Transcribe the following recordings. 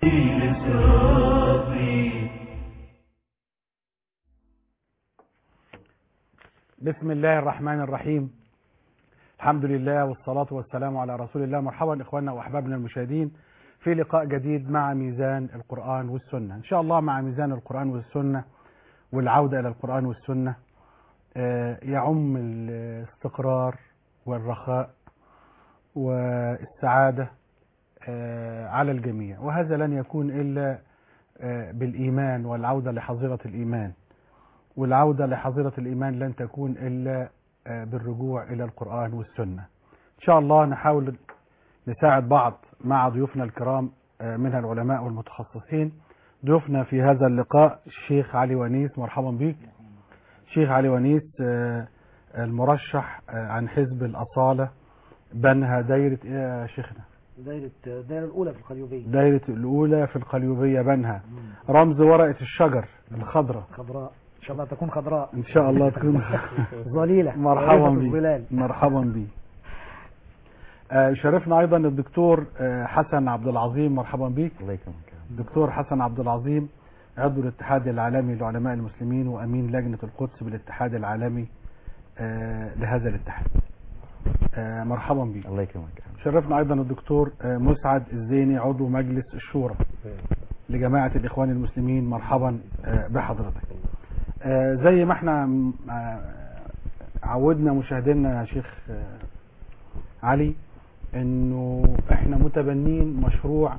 بسم الله الرحمن الرحيم الحمد لله والصلاة والسلام على رسول الله مرحبا إخواننا وأحبابنا المشاهدين في لقاء جديد مع ميزان القرآن والسنة إن شاء الله مع ميزان القرآن والسنة والعودة إلى القرآن والسنة آه، يعم الاستقرار والرخاء والسعادة آه، على الجميع وهذا لن يكون إلا آه، بالإيمان والعودة لحظيرة الإيمان والعودة لحظيرة الإيمان لن تكون إلا آه، بالرجوع إلى القرآن والسنة إن شاء الله نحاول نساعد بعض مع ضيوفنا الكرام آه، منها العلماء والمتخصصين ضيوفنا في هذا اللقاء الشيخ علي ونيس مرحبا بك شيخ علي ونيس آه، المرشح آه، عن حزب الأصالة بنها دايرة إيه يا شيخنا دايرة الدايرة الأولى في القليوبية دايرة الأولى في القليوبية بنها رمز ورقة الشجر الخضراء خضراء إن شاء الله تكون خضراء إن شاء الله تكون ظليلة مرحبا وريحة بك الظلال مرحبا بك آه، شرفنا ايضا الدكتور آه، حسن عبد العظيم مرحبا بك الله يكرمك الدكتور حسن عبد العظيم عضو الاتحاد العالمي لعلماء المسلمين وامين لجنه القدس بالاتحاد العالمي آه، لهذا الاتحاد آه، مرحبا بك الله يكرمك شرفنا ايضا الدكتور آه، مسعد الزيني عضو مجلس الشورى لجماعه الاخوان المسلمين مرحبا آه، بحضرتك آه، زي ما احنا م- آه، عودنا مشاهدينا يا شيخ آه، علي انه احنا متبنين مشروع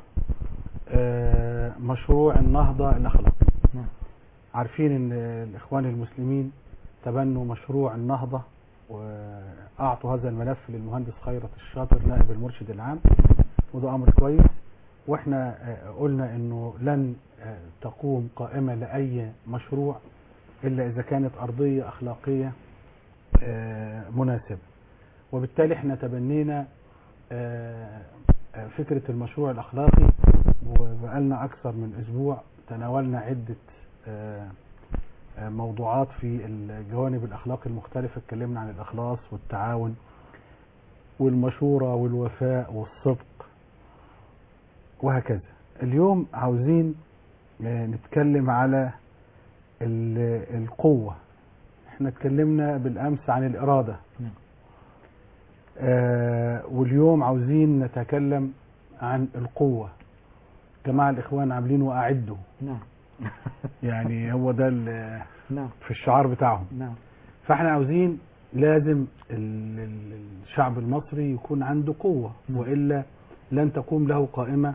آه، مشروع النهضة الاخلاقي نعم. عارفين ان الاخوان المسلمين تبنوا مشروع النهضة واعطوا هذا الملف للمهندس خيرت الشاطر نائب المرشد العام وده امر كويس واحنا آه، قلنا انه لن آه، تقوم قائمة لاي مشروع الا اذا كانت ارضية اخلاقية آه، مناسبة وبالتالي احنا تبنينا آه، آه، فكرة المشروع الأخلاقي وبقالنا أكثر من أسبوع تناولنا عدة آه، آه، موضوعات في الجوانب الأخلاقي المختلفة اتكلمنا عن الإخلاص والتعاون والمشورة والوفاء والصدق وهكذا اليوم عاوزين آه، نتكلم على ال- القوة احنا اتكلمنا بالأمس عن الإرادة نعم. آه واليوم عاوزين نتكلم عن القوة جماعة الإخوان عاملين وأعدوا نعم يعني هو ده ال- نعم في الشعار بتاعهم نعم فاحنا عاوزين لازم ال- ال- الشعب المصري يكون عنده قوة نعم. وإلا لن تقوم له قائمة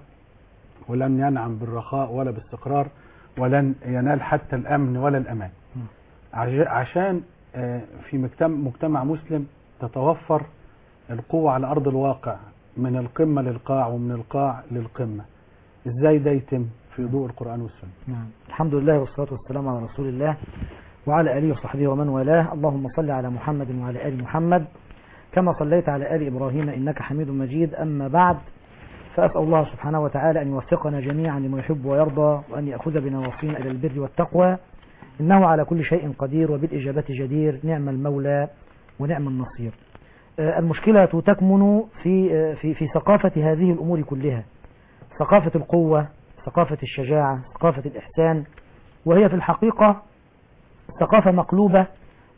ولن ينعم بالرخاء ولا باستقرار ولن ينال حتى الأمن ولا الأمان نعم. عج- عشان آه، في مجتمع, مجتمع مسلم تتوفر القوة على أرض الواقع من القمة للقاع ومن القاع للقمة ازاي ده يتم في ضوء القرآن والسنة نعم الحمد لله والصلاة والسلام على رسول الله وعلى آله وصحبه ومن والاه اللهم صل على محمد وعلى آل محمد كما صليت على آل إبراهيم إنك حميد مجيد أما بعد فأسأل الله سبحانه وتعالى أن يوفقنا جميعا لما يحب ويرضى وأن يأخذ بنواصينا إلى البر والتقوى إنه على كل شيء قدير وبالإجابة جدير نعم المولى ونعم النصير آه، المشكلة تكمن في آه، في في ثقافة هذه الأمور كلها ثقافة القوة ثقافة الشجاعة ثقافة الإحسان وهي في الحقيقة ثقافة مقلوبة آه،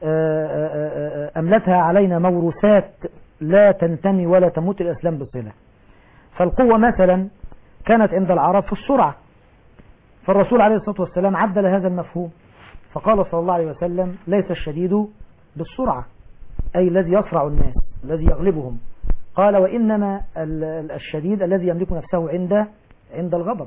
آه، آه، آه، أملتها علينا موروثات لا تنتمي ولا تموت الإسلام بصلة فالقوة مثلا كانت عند العرب في السرعة فالرسول عليه الصلاة والسلام عدل هذا المفهوم فقال صلى الله عليه وسلم ليس الشديد بالسرعة أي الذي يصرع الناس الذي يغلبهم قال وإنما ال- ال- الشديد الذي يملك نفسه عند عند الغضب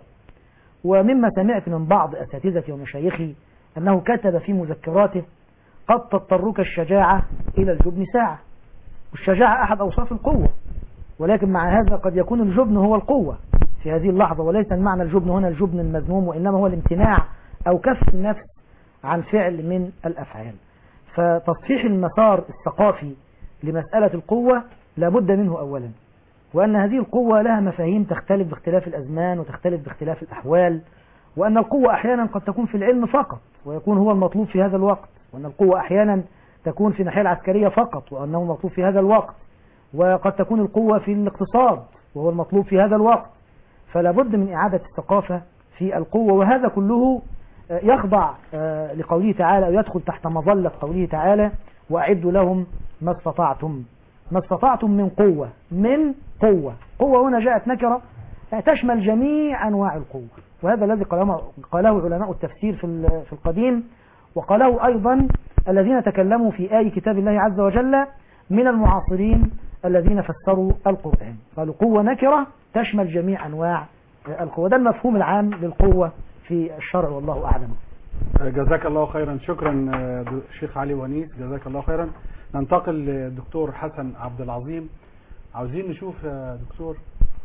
ومما سمعت من بعض أساتذتي ومشايخي أنه كتب في مذكراته قد تضطرك الشجاعة إلى الجبن ساعة والشجاعة أحد أوصاف القوة ولكن مع هذا قد يكون الجبن هو القوة في هذه اللحظة وليس معنى الجبن هنا الجبن المذموم وإنما هو الامتناع أو كف النفس عن فعل من الأفعال فتصحيح المسار الثقافي لمسألة القوة لابد منه أولا وأن هذه القوة لها مفاهيم تختلف باختلاف الأزمان وتختلف باختلاف الأحوال وأن القوة أحيانا قد تكون في العلم فقط ويكون هو المطلوب في هذا الوقت وأن القوة أحيانا تكون في الناحية العسكرية فقط وأنه مطلوب في هذا الوقت وقد تكون القوة في الاقتصاد وهو المطلوب في هذا الوقت فلا بد من إعادة الثقافة في القوة وهذا كله آه، يخضع آه، لقوله تعالى أو يدخل تحت مظلة قوله تعالى وأعدوا لهم ما استطعتم ما استطعتم من قوة من قوة قوة هنا جاءت نكرة يعني تشمل جميع أنواع القوة وهذا الذي قاله قاله علماء التفسير في ال- في القديم وقاله أيضا الذين تكلموا في آي كتاب الله عز وجل من المعاصرين الذين فسروا القرآن قالوا قوة نكرة تشمل جميع أنواع القوة ده المفهوم العام للقوة في الشرع والله أعلم جزاك الله خيرا شكرا آه، د- شيخ علي ونيس جزاك الله خيرا ننتقل للدكتور حسن عبد العظيم عاوزين نشوف يا دكتور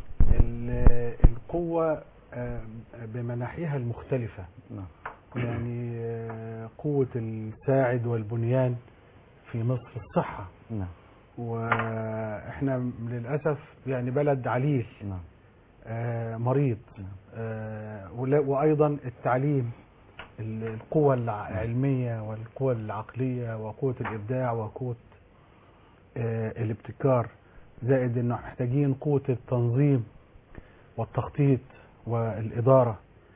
ال- القوة آه، بمناحيها المختلفة نعم. يعني آه، قوة الساعد والبنيان في مصر الصحة نعم واحنا للأسف يعني بلد عليل نعم آه، مريض نعم. آه، ولا- وأيضا التعليم ال- القوة العلمية والقوة العقلية وقوة الإبداع وقوة آه، الابتكار زائد انه محتاجين قوة التنظيم والتخطيط والإدارة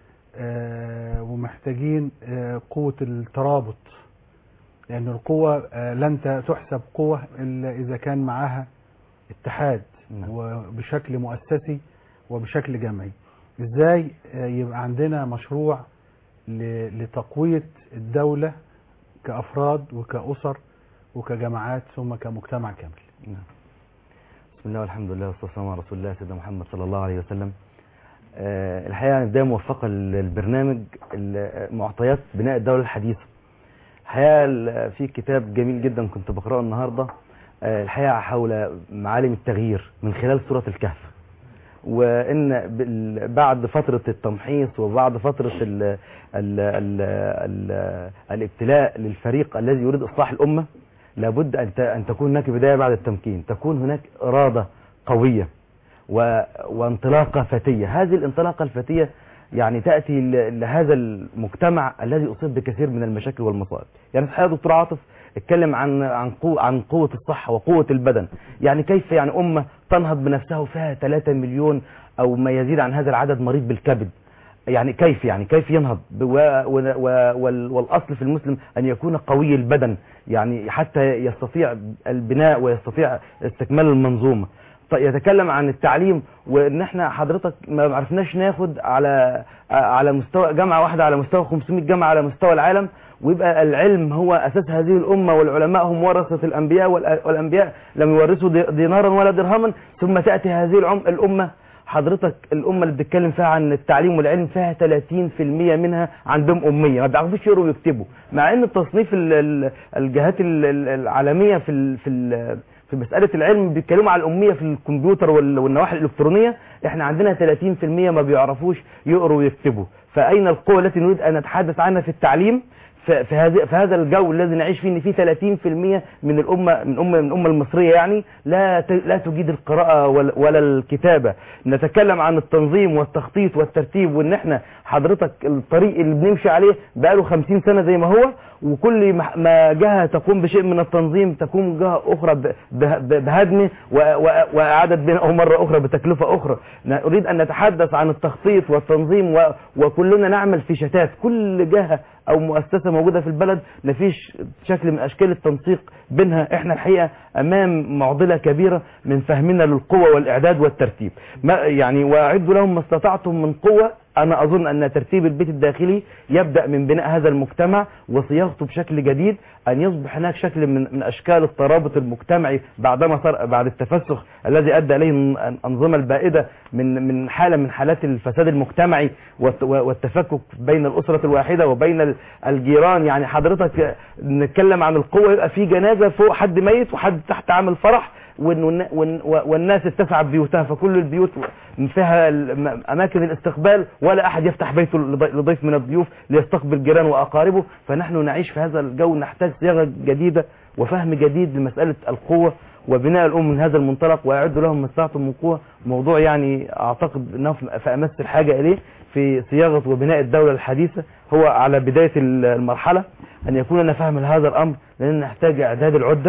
آه، ومحتاجين آه، قوة الترابط لأن القوة آه، لن ت- تحسب قوة إلا إذا كان معها اتحاد نعم. وبشكل مؤسسي وبشكل جمعي ازاي آه، يبقى عندنا مشروع ل- لتقوية الدولة كأفراد وكأسر وكجماعات ثم كمجتمع كامل نعم. بسم الله والحمد لله والصلاة والسلام على رسول الله سيدنا محمد صلى الله عليه وسلم آه، الحقيقة يعني بداية موفقة للبرنامج ال- معطيات بناء الدولة الحديثة الحقيقة ال- في كتاب جميل جدا كنت بقرأه النهاردة آه، الحقيقة حول معالم التغيير من خلال سورة الكهف وان بال- بعد فترة التمحيص وبعد فترة ال ال ال ال الابتلاء للفريق الذي يريد اصلاح الامة لابد ان ت- ان تكون هناك بداية بعد التمكين تكون هناك ارادة قوية و... وانطلاقة فتية هذه الانطلاقة الفتية يعني تأتي ل... لهذا المجتمع الذي أصيب بكثير من المشاكل والمصائب يعني الحقيقة دكتور عاطف اتكلم عن عن قوة عن قوة الصحة وقوة البدن يعني كيف يعني أمة تنهض بنفسها وفيها 3 مليون أو ما يزيد عن هذا العدد مريض بالكبد يعني كيف يعني كيف ينهض ب- و و و وال- والأصل في المسلم أن يكون قوي البدن يعني حتى يستطيع البناء ويستطيع استكمال المنظومة طيب يتكلم عن التعليم وان احنا حضرتك ما عرفناش ناخد على على مستوى جامعه واحده على مستوى 500 جامعه على مستوى العالم ويبقى العلم هو اساس هذه الامه والعلماء هم ورثه الانبياء والأ- والانبياء لم يورثوا دي- دينارا ولا درهما ثم تاتي هذه العم الامه حضرتك الامه اللي بتتكلم فيها عن التعليم والعلم فيها 30% منها عندهم اميه ما بيعرفوش يقروا ويكتبوا مع ان تصنيف ال- ال- الجهات ال- ال- العالميه في ال- في ال- في مسألة العلم بيتكلموا على الأمية في الكمبيوتر وال- والنواحي الإلكترونية احنا عندنا 30% ما بيعرفوش يقروا ويكتبوا فأين القوة التي نريد أن نتحدث عنها في التعليم ف- في هذا في هذا الجو الذي نعيش فيه ان في 30% من الامه من امه من الامه المصريه يعني لا ت- لا تجيد القراءه ولا ولا الكتابه نتكلم عن التنظيم والتخطيط والترتيب وان احنا حضرتك الطريق اللي بنمشي عليه بقاله 50 سنه زي ما هو وكل ما- ما جهه تقوم بشيء من التنظيم تقوم جهه اخرى ب- به- ب- بهدمه و- و- واعاده بنائه مره اخرى بتكلفه اخرى نريد ان نتحدث عن التخطيط والتنظيم و- وكلنا نعمل في شتات كل جهه او مؤسسه موجوده في البلد مفيش شكل من اشكال التنسيق بينها احنا الحقيقه امام معضله كبيره من فهمنا للقوه والاعداد والترتيب ما يعني واعدوا لهم ما استطعتم من قوه انا اظن ان ترتيب البيت الداخلي يبدا من بناء هذا المجتمع وصياغته بشكل جديد ان يصبح هناك شكل من من اشكال الترابط المجتمعي بعدما صار بعد التفسخ الذي ادى اليه الانظمه البائده من من حاله من حالات الفساد المجتمعي والت- والتفكك بين الاسره الواحده وبين ال- الجيران يعني حضرتك نتكلم عن القوه يبقى في جنازه فوق حد ميت وحد تحت عامل فرح وإن- وإن- وإن- والناس اتسعت بيوتها فكل البيوت فيها الم- اماكن الاستقبال ولا احد يفتح بيته لضي- لضيف من الضيوف ليستقبل جيرانه واقاربه فنحن نعيش في هذا الجو نحتاج صياغه جديده وفهم جديد لمساله القوه وبناء الام من هذا المنطلق واعدوا لهم ما استطعتم من قوه موضوع يعني اعتقد انه في في امس الحاجه اليه في صياغه وبناء الدوله الحديثه هو على بدايه المرحله ان يكون لنا فهم لهذا الامر لان نحتاج اعداد العده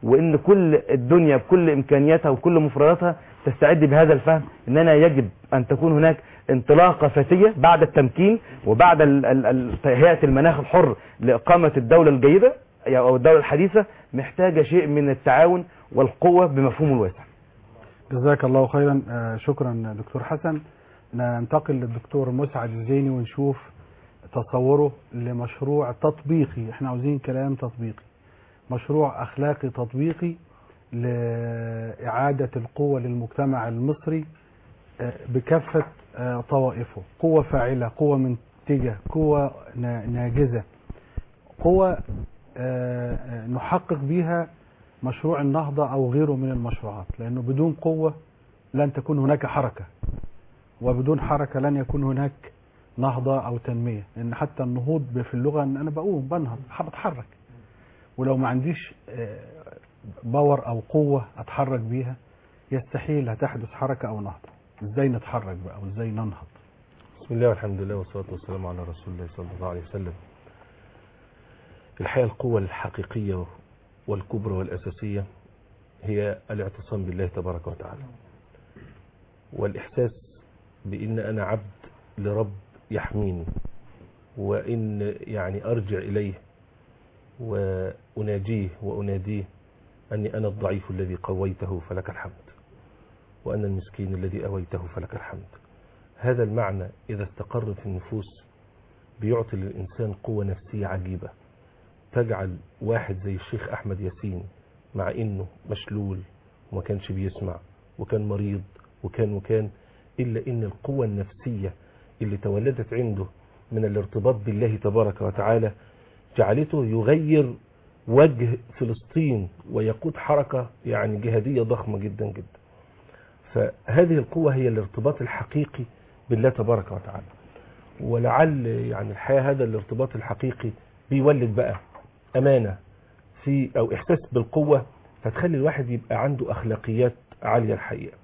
وان كل الدنيا بكل امكانياتها وكل مفرداتها تستعد بهذا الفهم اننا يجب ان تكون هناك انطلاقه فتيه بعد التمكين وبعد ال- ال- ال- تهيئه المناخ الحر لاقامه الدوله الجيده او الدوله الحديثه محتاجه شيء من التعاون والقوه بمفهومه الواسع جزاك الله خيرا آه، شكرا دكتور حسن ننتقل للدكتور مسعد الزيني ونشوف تصوره لمشروع تطبيقي احنا عاوزين كلام تطبيقي مشروع اخلاقي تطبيقي لإعادة القوة للمجتمع المصري آه، بكافة آه، طوائفه قوة فاعلة قوة منتجة قوة نا- ناجزة قوة آه، آه، نحقق بيها مشروع النهضة أو غيره من المشروعات لأنه بدون قوة لن تكون هناك حركة وبدون حركة لن يكون هناك نهضة أو تنمية لأن حتى النهوض ب- في اللغة أن أنا بقوم بنهض بتحرك ولو ما عنديش آه، باور أو قوة أتحرك بيها يستحيل هتحدث حركة أو نهضة إزاي نتحرك بقى وإزاي ننهض بسم الله والحمد لله والصلاة والسلام على رسول الله صلى الله عليه وسلم الحقيقة القوة الحقيقية والكبرى والأساسية هي الاعتصام بالله تبارك وتعالى والإحساس بأن أنا عبد لرب يحميني وإن يعني أرجع إليه وأناجيه وأناديه أني أنا الضعيف الذي قويته فلك الحمد وأنا المسكين الذي أويته فلك الحمد هذا المعنى إذا استقر في النفوس بيعطي للإنسان قوة نفسية عجيبة تجعل واحد زي الشيخ أحمد ياسين مع إنه مشلول وما كانش بيسمع وكان مريض وكان وكان إلا إن القوة النفسية اللي تولدت عنده من الارتباط بالله تبارك وتعالى جعلته يغير وجه فلسطين ويقود حركة يعني جهادية ضخمة جدا جدا فهذه القوة هي الارتباط الحقيقي بالله تبارك وتعالى ولعل يعني الحياة هذا الارتباط الحقيقي بيولد بقى أمانة في أو إحساس بالقوة فتخلي الواحد يبقى عنده أخلاقيات عالية الحقيقة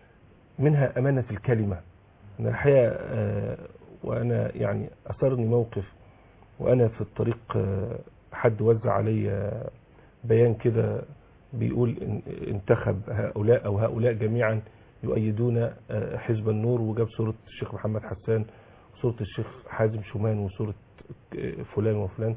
منها أمانة الكلمة أن الحقيقة آه، وأنا يعني أثرني موقف وأنا في الطريق آه، حد وزع علي آه، بيان كده بيقول إن- انتخب هؤلاء أو هؤلاء جميعا يؤيدون آه، حزب النور وجاب صورة الشيخ محمد حسان وصورة الشيخ حازم شومان وصورة آه، فلان وفلان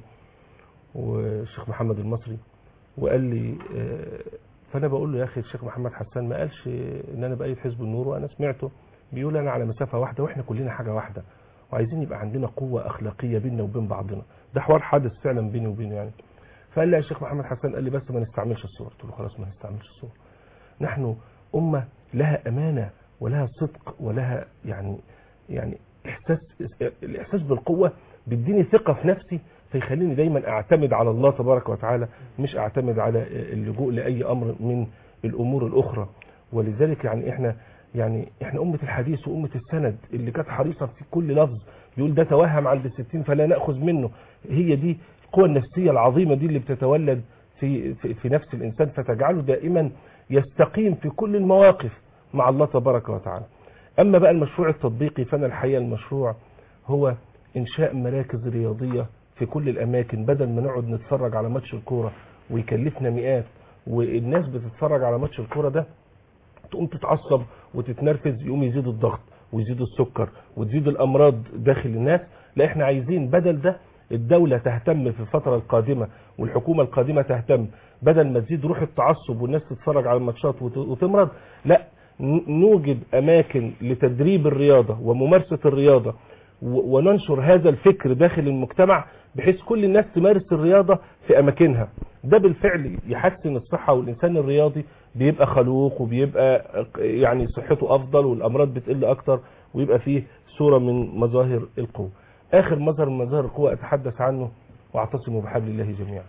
والشيخ محمد المصري وقال لي آه، فانا بقول له يا اخي الشيخ محمد حسان ما قالش ان انا بايد حزب النور وانا سمعته بيقول انا على مسافه واحده واحنا كلنا حاجه واحده وعايزين يبقى عندنا قوه اخلاقيه بيننا وبين بعضنا ده حوار حادث فعلا بيني وبينه يعني فقال لي يا شيخ محمد حسان قال لي بس ما نستعملش الصور قلت له خلاص ما نستعملش الصور نحن امه لها امانه ولها صدق ولها يعني يعني احساس الاحساس بالقوه بيديني ثقه في نفسي فيخليني دايما اعتمد على الله تبارك وتعالى مش اعتمد على اللجوء لاي امر من الامور الاخرى ولذلك يعني احنا يعني احنا امه الحديث وامه السند اللي كانت حريصه في كل لفظ يقول ده توهم عند الستين فلا ناخذ منه هي دي القوه النفسيه العظيمه دي اللي بتتولد في في, في نفس الانسان فتجعله دائما يستقيم في كل المواقف مع الله تبارك وتعالى اما بقى المشروع التطبيقي فانا الحقيقه المشروع هو انشاء مراكز رياضيه في كل الاماكن بدل ما نقعد نتفرج على ماتش الكوره ويكلفنا مئات والناس بتتفرج على ماتش الكوره ده تقوم تتعصب وتتنرفز يقوم يزيد الضغط ويزيد السكر وتزيد الامراض داخل الناس لا احنا عايزين بدل ده الدولة تهتم في الفترة القادمة والحكومة القادمة تهتم بدل ما تزيد روح التعصب والناس تتفرج على الماتشات وت- وتمرض لا ن- نوجد اماكن لتدريب الرياضة وممارسة الرياضة و- وننشر هذا الفكر داخل المجتمع بحيث كل الناس تمارس الرياضة في أماكنها ده بالفعل يحسن الصحة والإنسان الرياضي بيبقى خلوق وبيبقى يعني صحته أفضل والأمراض بتقل أكتر ويبقى فيه صورة من مظاهر القوة آخر مظهر من مظاهر القوة أتحدث عنه واعتصموا بحبل الله جميعا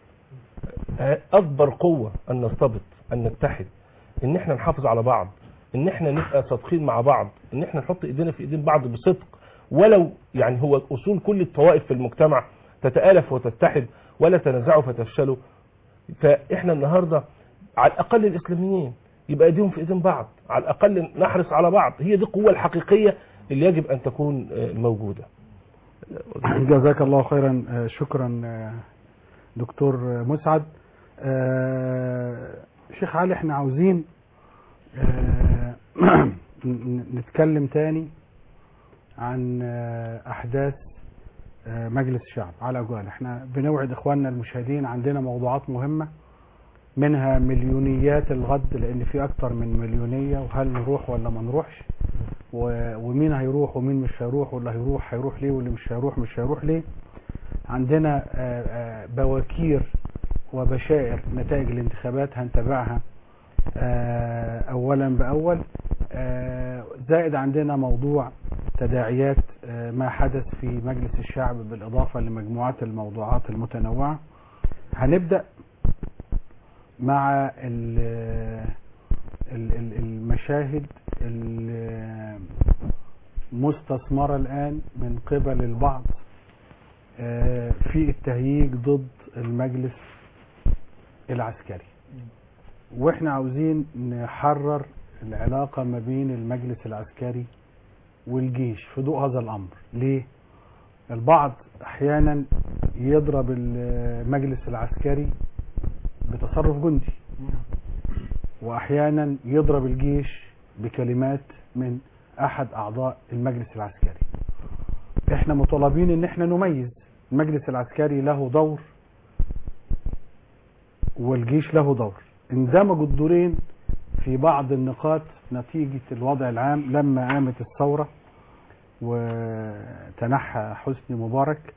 أكبر قوة أن نرتبط أن نتحد إن إحنا نحافظ على بعض إن إحنا نبقى صادقين مع بعض إن إحنا نحط إيدينا في إيدين بعض بصدق ولو يعني هو أصول كل الطوائف في المجتمع تتآلف وتتحد ولا تنازعوا فتفشلوا فإحنا النهاردة على الأقل الإسلاميين يبقى ايديهم في ايدين بعض على الأقل نحرص على بعض هي دي القوة الحقيقية اللي يجب أن تكون آه، موجودة جزاك الله خيرا آه، شكرا آه، دكتور آه، مسعد آه، شيخ علي احنا عاوزين آه، ن- نتكلم تاني عن آه، احداث آه، مجلس الشعب على اجوال احنا بنوعد اخواننا المشاهدين عندنا موضوعات مهمة منها مليونيات الغد لان في اكتر من مليونية وهل نروح ولا ما نروحش و- ومين هيروح ومين مش هيروح واللي هيروح هيروح ليه واللي مش هيروح مش هيروح ليه عندنا آه، آه، بواكير وبشائر نتائج الانتخابات هنتابعها آه، اولا باول آه، زائد عندنا موضوع تداعيات آه، ما حدث في مجلس الشعب بالاضافه لمجموعات الموضوعات المتنوعه هنبدا مع ال- ال- ال- المشاهد المستثمره الان من قبل البعض آه، في التهييج ضد المجلس العسكري واحنا عاوزين نحرر العلاقة ما بين المجلس العسكري والجيش في ضوء هذا الامر ليه البعض احيانا يضرب المجلس العسكري بتصرف جندي واحيانا يضرب الجيش بكلمات من احد اعضاء المجلس العسكري احنا مطالبين ان احنا نميز المجلس العسكري له دور والجيش له دور اندمجوا الدورين في بعض النقاط نتيجة الوضع العام لما قامت الثورة وتنحى حسني مبارك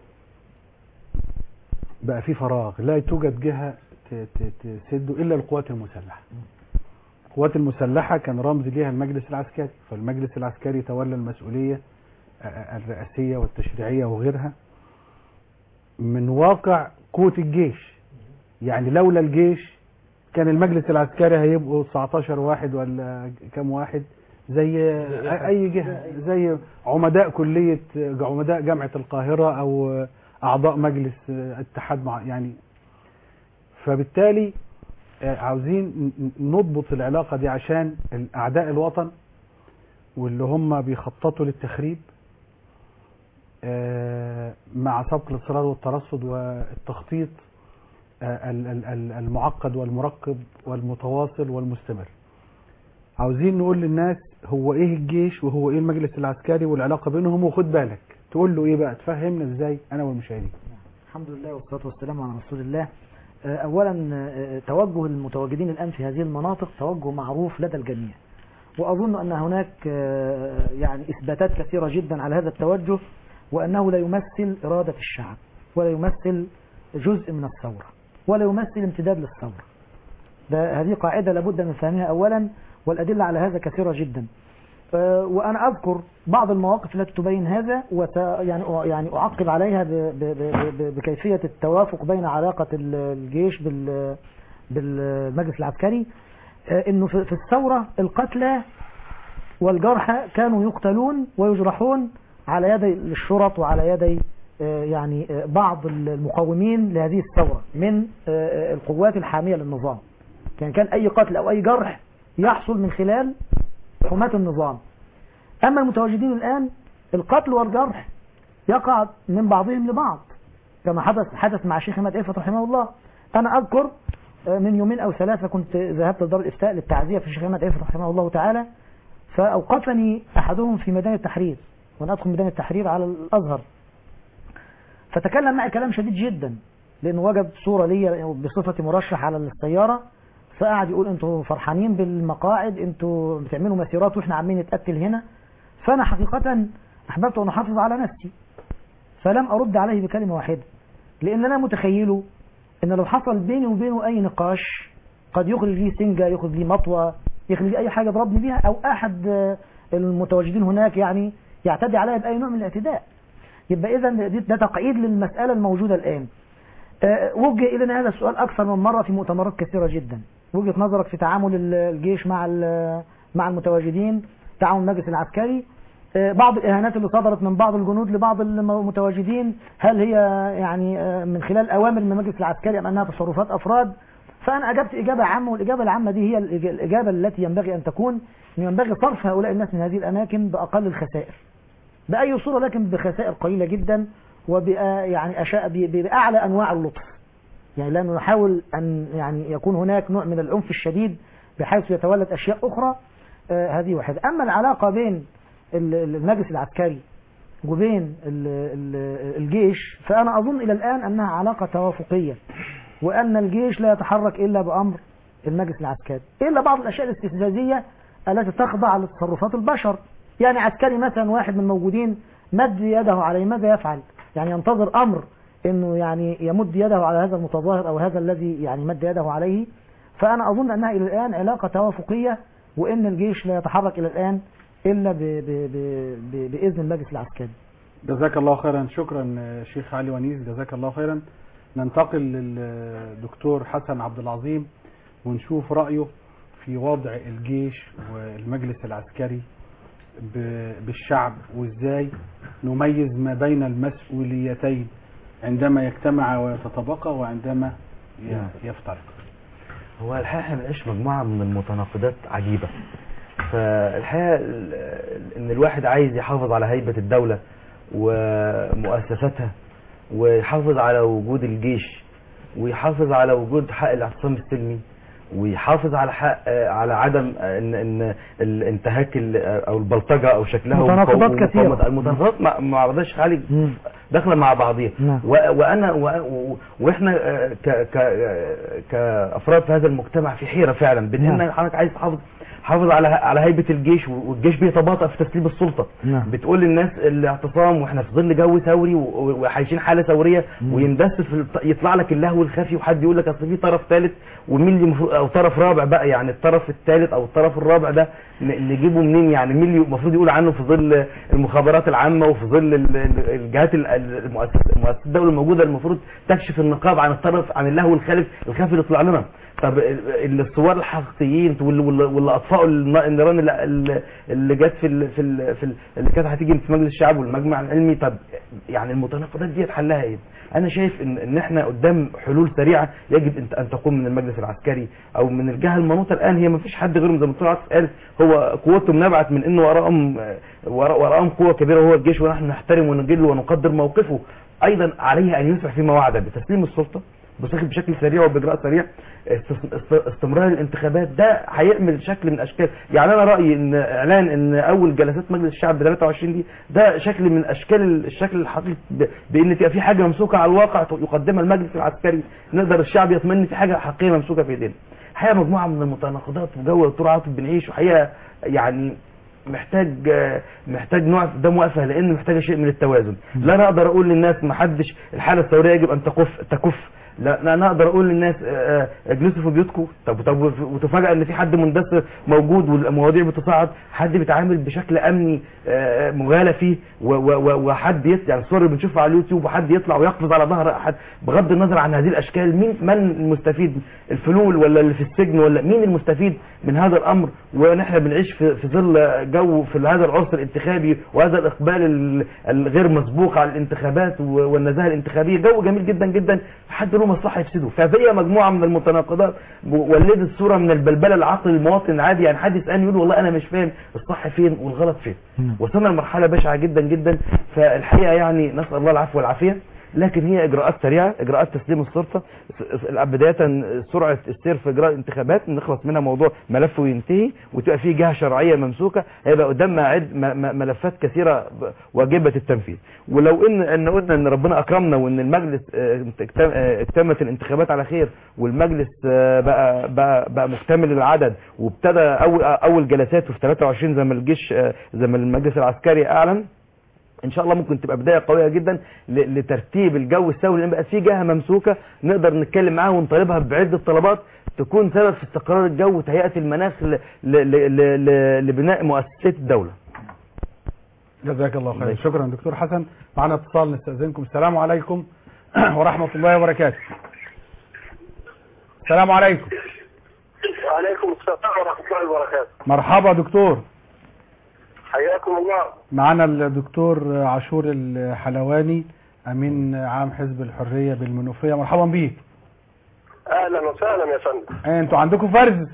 بقى في فراغ لا توجد جهة ت- ت- تسده إلا القوات المسلحة القوات المسلحة كان رمز ليها المجلس العسكري فالمجلس العسكري تولى المسؤولية الرئاسية والتشريعية وغيرها من واقع قوة الجيش يعني لولا الجيش كان المجلس العسكري هيبقوا 19 واحد ولا كام واحد زي اي جهه زي عمداء كليه عمداء جامعه القاهره او اعضاء مجلس اتحاد مع يعني فبالتالي آه، عاوزين ن- نضبط العلاقه دي عشان اعداء الوطن واللي هم بيخططوا للتخريب آه، مع سبق الاصرار والترصد والتخطيط آه، ال- ال- ال- المعقد والمركب والمتواصل والمستمر عاوزين نقول للناس هو ايه الجيش وهو ايه المجلس العسكري والعلاقه بينهم وخد بالك تقول له ايه بقى تفهمنا ازاي انا والمشاهدين الحمد لله والصلاة والسلام على رسول الله آه، أولا آه، توجه المتواجدين الآن في هذه المناطق توجه معروف لدى الجميع وأظن أن هناك آه، يعني إثباتات كثيرة جدا على هذا التوجه وأنه لا يمثل إرادة الشعب ولا يمثل جزء من الثورة ولا يمثل امتداد للثورة ده هذه قاعدة لابد من فهمها أولا والأدلة على هذا كثيرة جدا آه، وأنا أذكر بعض المواقف التي تبين هذا وت يعني يعني أعقب عليها ب ب ب ب بكيفية التوافق بين علاقة ال- الجيش بال بالمجلس العسكري آه، إنه في في الثورة القتلى والجرحى كانوا يقتلون ويجرحون على يدي الشرط وعلى يدي آه، يعني آه، بعض المقاومين لهذه الثورة من آه، آه، القوات الحامية للنظام كان كان أي قتل أو أي جرح يحصل من خلال حماة النظام أما المتواجدين الآن القتل والجرح يقع من بعضهم لبعض كما حدث حدث مع الشيخ احمد عفت رحمه الله أنا أذكر آه، من يومين أو ثلاثة كنت ذهبت لدار الإفتاء للتعزية في الشيخ احمد عفت رحمه الله تعالى فأوقفني أحدهم في ميدان التحرير وأنا أدخل ميدان التحرير على الأزهر فتكلم معي كلام شديد جدا لأنه وجد صورة لي بصفتي مرشح على السيارة فقعد يقول انتوا فرحانين بالمقاعد انتوا بتعملوا مسيرات واحنا عمالين نتقتل هنا فانا حقيقة احببت ان احافظ على نفسي فلم ارد عليه بكلمة واحدة لان انا متخيله ان لو حصل بيني وبينه اي نقاش قد يخرج لي سنجة يخرج لي مطوة يخرج لي اي حاجة يضربني بيها او احد آه، المتواجدين هناك يعني يعتدي عليا باي نوع من الاعتداء يبقى اذا ده ده تقعيد للمسألة الموجودة الان آه، وجه إلينا هذا السؤال أكثر من مرة في مؤتمرات كثيرة جدا وجهة نظرك في تعامل ال- الجيش مع ال- مع المتواجدين تعامل المجلس العسكري آه، بعض الإهانات اللي صدرت من بعض الجنود لبعض المتواجدين هل هي يعني آه، من خلال أوامر من المجلس العسكري أم أنها تصرفات أفراد فأنا أجبت إجابة عامة والإجابة العامة دي هي الإج- الإجابة التي ينبغي أن تكون إن ينبغي صرف هؤلاء الناس من هذه الأماكن بأقل الخسائر بأي صورة لكن بخسائر قليلة جدا وب يعني أشاء ب- بأعلى أنواع اللطف يعني لا نحاول أن يعني يكون هناك نوع من العنف الشديد بحيث يتولد أشياء أخرى آه، هذه واحدة أما العلاقة بين ال- ال- المجلس العسكري وبين ال- ال- الجيش فأنا أظن إلى الآن أنها علاقة توافقية وأن الجيش لا يتحرك إلا بأمر المجلس العسكري إلا بعض الأشياء الاستفزازية التي تخضع لتصرفات البشر يعني عسكري مثلا واحد من الموجودين مد يده عليه ماذا يفعل يعني ينتظر أمر أنه يعني يمد يده على هذا المتظاهر أو هذا الذي يعني مد يده عليه فأنا أظن أنها إلى الآن علاقة توافقية وأن الجيش لا يتحرك إلى الآن إلا ب ب ب ب بإذن المجلس العسكري جزاك الله خيرا شكرا آه، شيخ علي ونيس جزاك الله خيرا ننتقل للدكتور حسن عبد العظيم ونشوف رأيه في وضع الجيش والمجلس العسكري ب- بالشعب وازاي نميز ما بين المسؤوليتين عندما يجتمع ويتطابقا وعندما ي- يفترق هو الحقيقة احنا بنعيش مجموعة من المتناقضات عجيبة فالحقيقة ال- ان الواحد عايز يحافظ على هيبة الدولة ومؤسساتها ويحافظ على وجود الجيش ويحافظ على وجود حق الاعتصام السلمي ويحافظ على حق آه، على عدم آه، ان ان الانتهاك ال- او البلطجه او شكلها متناقضات ومقاومة- كثيرة. المتناقضات مع مع بعضهاش خالي مم. داخله مع بعضيها نعم. و- وانا و- و- واحنا آه، ك ك آه، كافراد في هذا المجتمع في حيره فعلا بان نعم. ان حضرتك عايز تحافظ حافظ على على هيبه الجيش والجيش بيتباطأ في تسليم السلطه نعم. بتقول للناس الاعتصام واحنا في ظل جو ثوري و- و- وعايشين حاله ثوريه مم. ويندس في الط- يطلع لك اللهو الخفي وحد يقول لك اصل في طرف ثالث ومين اللي مفروض او طرف رابع بقى يعني الطرف الثالث او الطرف الرابع ده ن- نجيبه منين يعني مين اللي المفروض يقول عنه في ظل المخابرات العامه وفي ظل ال- ال- الجهات ال- ال- المؤسسات المؤسسات الدوله الموجوده المفروض تكشف النقاب عن الطرف عن اللهو الخالف الخفي اللي طلع لنا طب ال- الثوار الحقيقيين واللي, واللي, واللي اطفأوا الن- النيران اللي, اللي- اللي جت في ال في ال في ال اللي كانت هتيجي في مجلس الشعب والمجمع العلمي طب يعني المتناقضات دي حلها ايه؟ انا شايف ان ان احنا قدام حلول سريعه يجب ان ان تقوم من المجلس العسكري او من الجهه المنوطه الان هي ما فيش حد غيرهم زي ما الدكتور عاطف قال هو قوتهم نبعت من انه وراءهم وراء- وراءهم قوه كبيره وهو الجيش ونحن نحترم ونجل ونقدر موقفه ايضا عليه ان يسرع فيما وعد بتسليم السلطه بشكل بشكل سريع وباجراء سريع است- است- استمرار الانتخابات ده هيعمل شكل من اشكال يعني انا رايي ان اعلان ان اول جلسات مجلس الشعب ب 23 دي ده شكل من اشكال الشكل الحقيقي ب- بان تبقى في حاجه ممسوكه على الواقع ت- يقدمها المجلس العسكري نقدر الشعب يطمئن إن في حاجه حقيقيه ممسوكه في ايدينا حقيقه مجموعه من المتناقضات وجو الدكتور عاطف بنعيش وحقيقه يعني محتاج محتاج نوع ده موافقه لان محتاجه شيء من التوازن لا انا اقدر اقول للناس ما حدش الحاله الثوريه يجب ان تكف تكف لا لا انا اقدر اقول للناس آه، آه، اجلسوا في بيوتكم طب طب وتفاجئ ان في حد مندس موجود والمواضيع بتصاعد حد بيتعامل بشكل امني آه، مغالى فيه و- و- و- وحد يط... يعني الصور اللي بنشوفها على اليوتيوب وحد يطلع ويقفز على ظهر احد بغض النظر عن هذه الاشكال مين من المستفيد الفلول ولا اللي في السجن ولا مين المستفيد من هذا الامر ونحن بنعيش في, في ظل جو في هذا العرس الانتخابي وهذا الاقبال ال- الغير مسبوق على الانتخابات و- والنزاهه الانتخابيه جو جميل جدا جدا حد له مصلحه يفسده فهي مجموعه من المتناقضات ب- ولدت صوره من البلبله العقل المواطن العادي يعني حد يسالني يقول والله انا مش فاهم الصح فين والغلط فين مم. وصلنا لمرحله بشعه جدا جدا فالحقيقه يعني نسال الله العفو والعافيه لكن هي اجراءات سريعه اجراءات تسليم السلطه س- س- بدايه سرعه السير في اجراء الانتخابات نخلص منها موضوع ملف وينتهي وتبقى في جهه شرعيه ممسوكه هيبقى قدامنا عد م- م- ملفات كثيره ب- واجبه التنفيذ ولو ان ان قلنا ان ربنا اكرمنا وان المجلس آه، اكتم- آه، اكتمت الانتخابات على خير والمجلس آه، بقى بقى بقى مكتمل العدد وابتدى اول اول جلساته في 23 زي ما الجيش آه، زي ما المجلس العسكري اعلن ان شاء الله ممكن تبقى بدايه قويه جدا ل- لترتيب الجو الثوري لان بقى في جهه ممسوكه نقدر نتكلم معاها ونطالبها بعده طلبات تكون سبب في استقرار الجو وتهيئه المناخ ل- ل- ل- ل- لبناء مؤسسات الدوله جزاك الله خير ماشي. شكرا دكتور حسن معنا اتصال نستأذنكم السلام عليكم ورحمة الله وبركاته السلام عليكم وعليكم السلام ورحمة الله وبركاته مرحبا دكتور حياكم الله معنا الدكتور عاشور الحلواني أمين عام حزب الحرية بالمنوفية مرحبا بيك أهلا وسهلا يا فندم إيه، انتوا عندكم فرز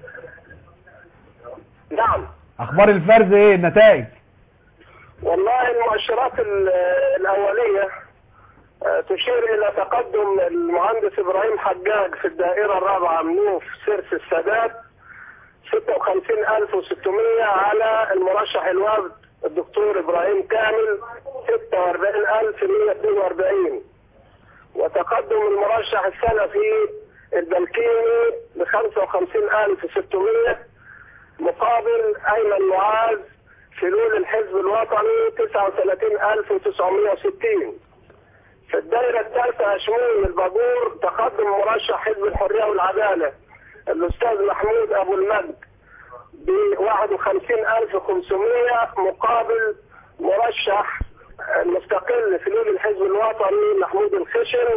نعم اخبار الفرز ايه النتائج والله المؤشرات ال- الأولية آه، تشير إلى تقدم المهندس إبراهيم حجاج في الدائرة الرابعة منوف سيرس السادات 56600 على المرشح الوفد الدكتور إبراهيم كامل 46142 وتقدم المرشح السلفي البلكيني ب 55600 مقابل أيمن معاذ فلول الحزب الوطني 39960 في الدائرة الثالثة أشمون الباجور تقدم مرشح حزب الحرية والعدالة الأستاذ محمود أبو المجد ب 51500 مقابل مرشح المستقل فلول الحزب الوطني محمود الخشن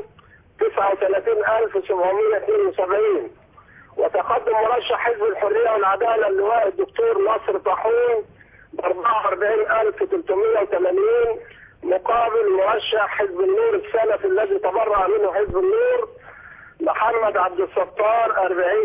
39772 وتقدم مرشح حزب الحرية والعدالة اللواء الدكتور ناصر طاحون ب 44380 مقابل مرشح حزب النور السلفي الذي تبرع منه حزب النور محمد عبد الستار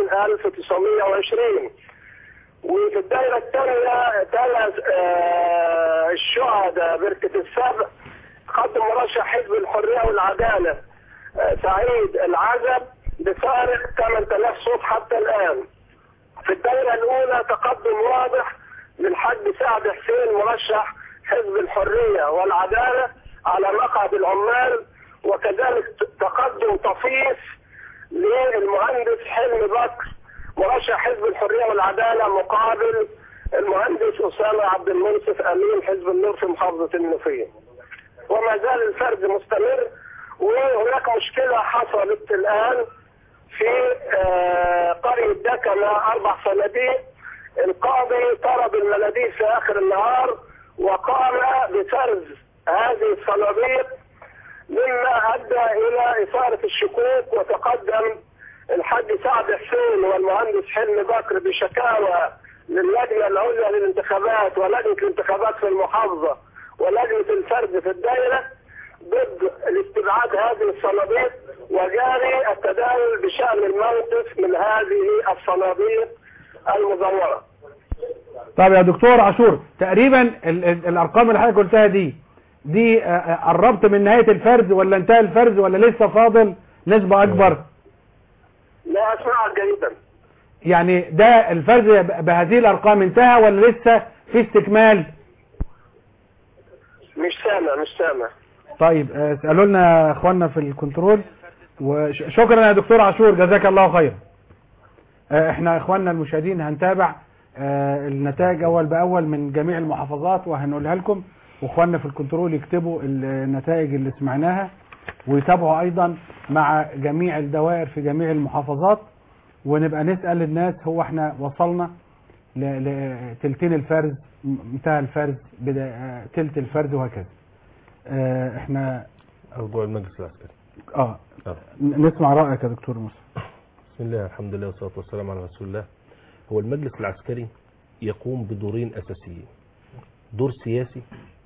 40920 وفي الدائرة الثانية تلا آه، الشهداء بركة السبع قدم مرشح حزب الحرية والعدالة آه، سعيد العزب بفارق 8000 صوت حتى الآن في الدائرة الأولى تقدم واضح للحاج سعد حسين مرشح حزب الحرية والعدالة على مقعد العمال وكذلك تقدم طفيف للمهندس حلمي بكر مرشح حزب الحرية والعدالة مقابل المهندس أسامة عبد المنصف أمين حزب النور في محافظة النوفية وما زال الفرز مستمر وهناك مشكلة حصلت الآن في آه، قرية دكنة أربع صناديق القاضي طلب المناديل في آخر النهار وقام بفرز هذه الصناديق مما أدى إلى إثارة الشكوك وتقدم الحاج سعد حسين والمهندس حلمي بكر بشكاوى للجنة العليا للانتخابات ولجنة الانتخابات في المحافظة ولجنة الفرد في الدائرة ضد الاستبعاد هذه الصناديق وجاري التداول بشأن الموقف من هذه الصناديق المزورة طب يا دكتور عاشور تقريبا ال ال الارقام اللي حضرتك قلتها دي دي آه، آه، قربت من نهايه الفرز ولا انتهى الفرز ولا لسه فاضل نسبه اكبر لا أسمعك جيدا يعني ده الفرز ب- بهذه الارقام انتهى ولا لسه في استكمال مش سامع مش سامع طيب آه، اسالوا لنا يا اخواننا في الكنترول وشكرا يا دكتور عاشور جزاك الله خير آه، احنا اخواننا المشاهدين هنتابع آه، النتائج اول باول من جميع المحافظات وهنقولها لكم واخواننا في الكنترول يكتبوا النتائج اللي سمعناها ويتابعوا ايضا مع جميع الدوائر في جميع المحافظات ونبقى نسأل الناس هو احنا وصلنا ل- لتلتين الفرز م- انتهى الفرز بدا آه، تلت الفرز وهكذا آه، احنا موضوع المجلس العسكري اه آه. ن- نسمع رأيك يا دكتور موسى بسم الله الحمد لله والصلاة والسلام على رسول الله هو المجلس العسكري يقوم بدورين أساسيين دور سياسي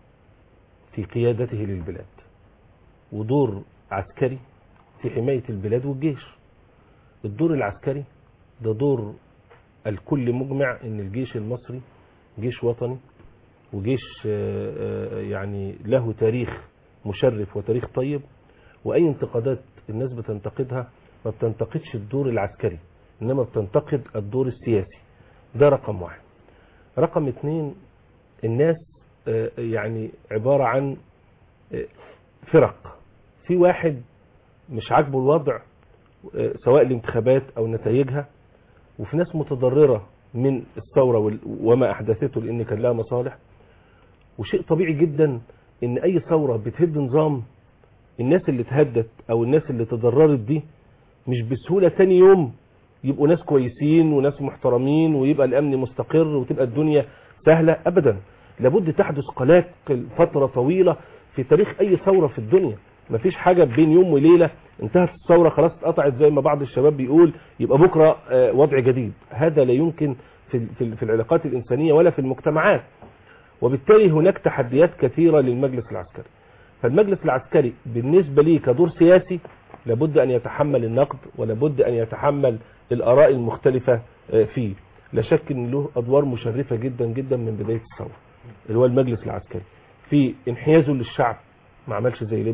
في قيادته للبلاد ودور عسكري في حماية البلاد والجيش الدور العسكري ده دور الكل مجمع ان الجيش المصري جيش وطني وجيش آه، آه، يعني له تاريخ مشرف وتاريخ طيب واي انتقادات الناس بتنتقدها ما بتنتقدش الدور العسكري انما بتنتقد الدور السياسي ده رقم واحد رقم اتنين الناس آه، يعني عبارة عن آه، فرق في واحد مش عاجبه الوضع آه، سواء الانتخابات او نتائجها وفي ناس متضررة من الثورة وال- وما احدثته لان كان لها مصالح وشيء طبيعي جدا ان اي ثورة بتهد نظام الناس اللي اتهدت او الناس اللي تضررت دي مش بسهولة تاني يوم يبقوا ناس كويسين وناس محترمين ويبقى الامن مستقر وتبقى الدنيا سهلة ابدا لابد تحدث قلاقل فترة طويلة في تاريخ اي ثورة في الدنيا مفيش حاجة بين يوم وليلة انتهت الثورة خلاص اتقطعت زي ما بعض الشباب بيقول يبقى بكرة آه، وضع جديد هذا لا يمكن في في- في العلاقات الانسانية ولا في المجتمعات وبالتالي هناك تحديات كثيرة للمجلس العسكري فالمجلس العسكري بالنسبة لي كدور سياسي لابد أن يتحمل النقد ولابد أن يتحمل الآراء المختلفة آه، فيه لا شك أن له أدوار مشرفة جدا جدا من بداية الثورة اللي هو المجلس العسكري في انحيازه للشعب ما عملش زي ليبيا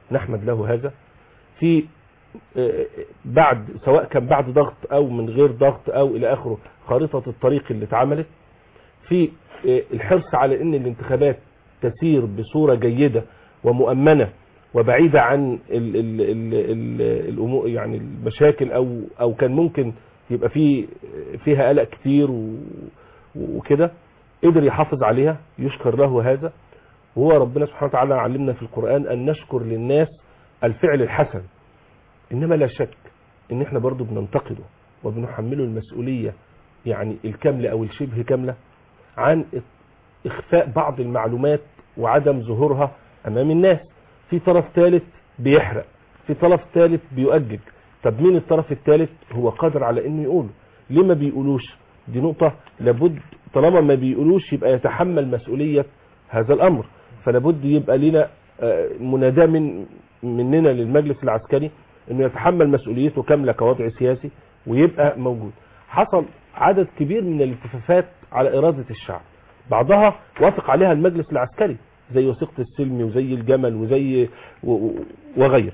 نحمد له هذا في آه، بعد سواء كان بعد ضغط او من غير ضغط او الى اخره خارطة الطريق اللي اتعملت في آه، الحرص على ان الانتخابات تسير بصورة جيدة ومؤمنة وبعيدة عن ال ال ال ال الأمور يعني المشاكل او او كان ممكن يبقى في فيها قلق كتير و- وكده قدر يحافظ عليها يشكر له هذا وهو ربنا سبحانه وتعالى علمنا في القرآن أن نشكر للناس الفعل الحسن إنما لا شك إن إحنا برضو بننتقده وبنحمله المسؤولية يعني الكاملة أو الشبه كاملة عن إخفاء بعض المعلومات وعدم ظهورها أمام الناس في طرف ثالث بيحرق في طرف ثالث بيؤجج طب مين الطرف الثالث هو قادر على انه يقوله ليه ما بيقولوش دي نقطة لابد طالما ما بيقولوش يبقى يتحمل مسؤولية هذا الامر فلابد يبقى لنا آه، مناداة من مننا للمجلس العسكري انه يتحمل مسؤوليته كاملة كوضع سياسي ويبقى موجود حصل عدد كبير من الالتفافات على إرادة الشعب بعضها وافق عليها المجلس العسكري زي وثيقة السلم وزي الجمل وزي و- و- وغيره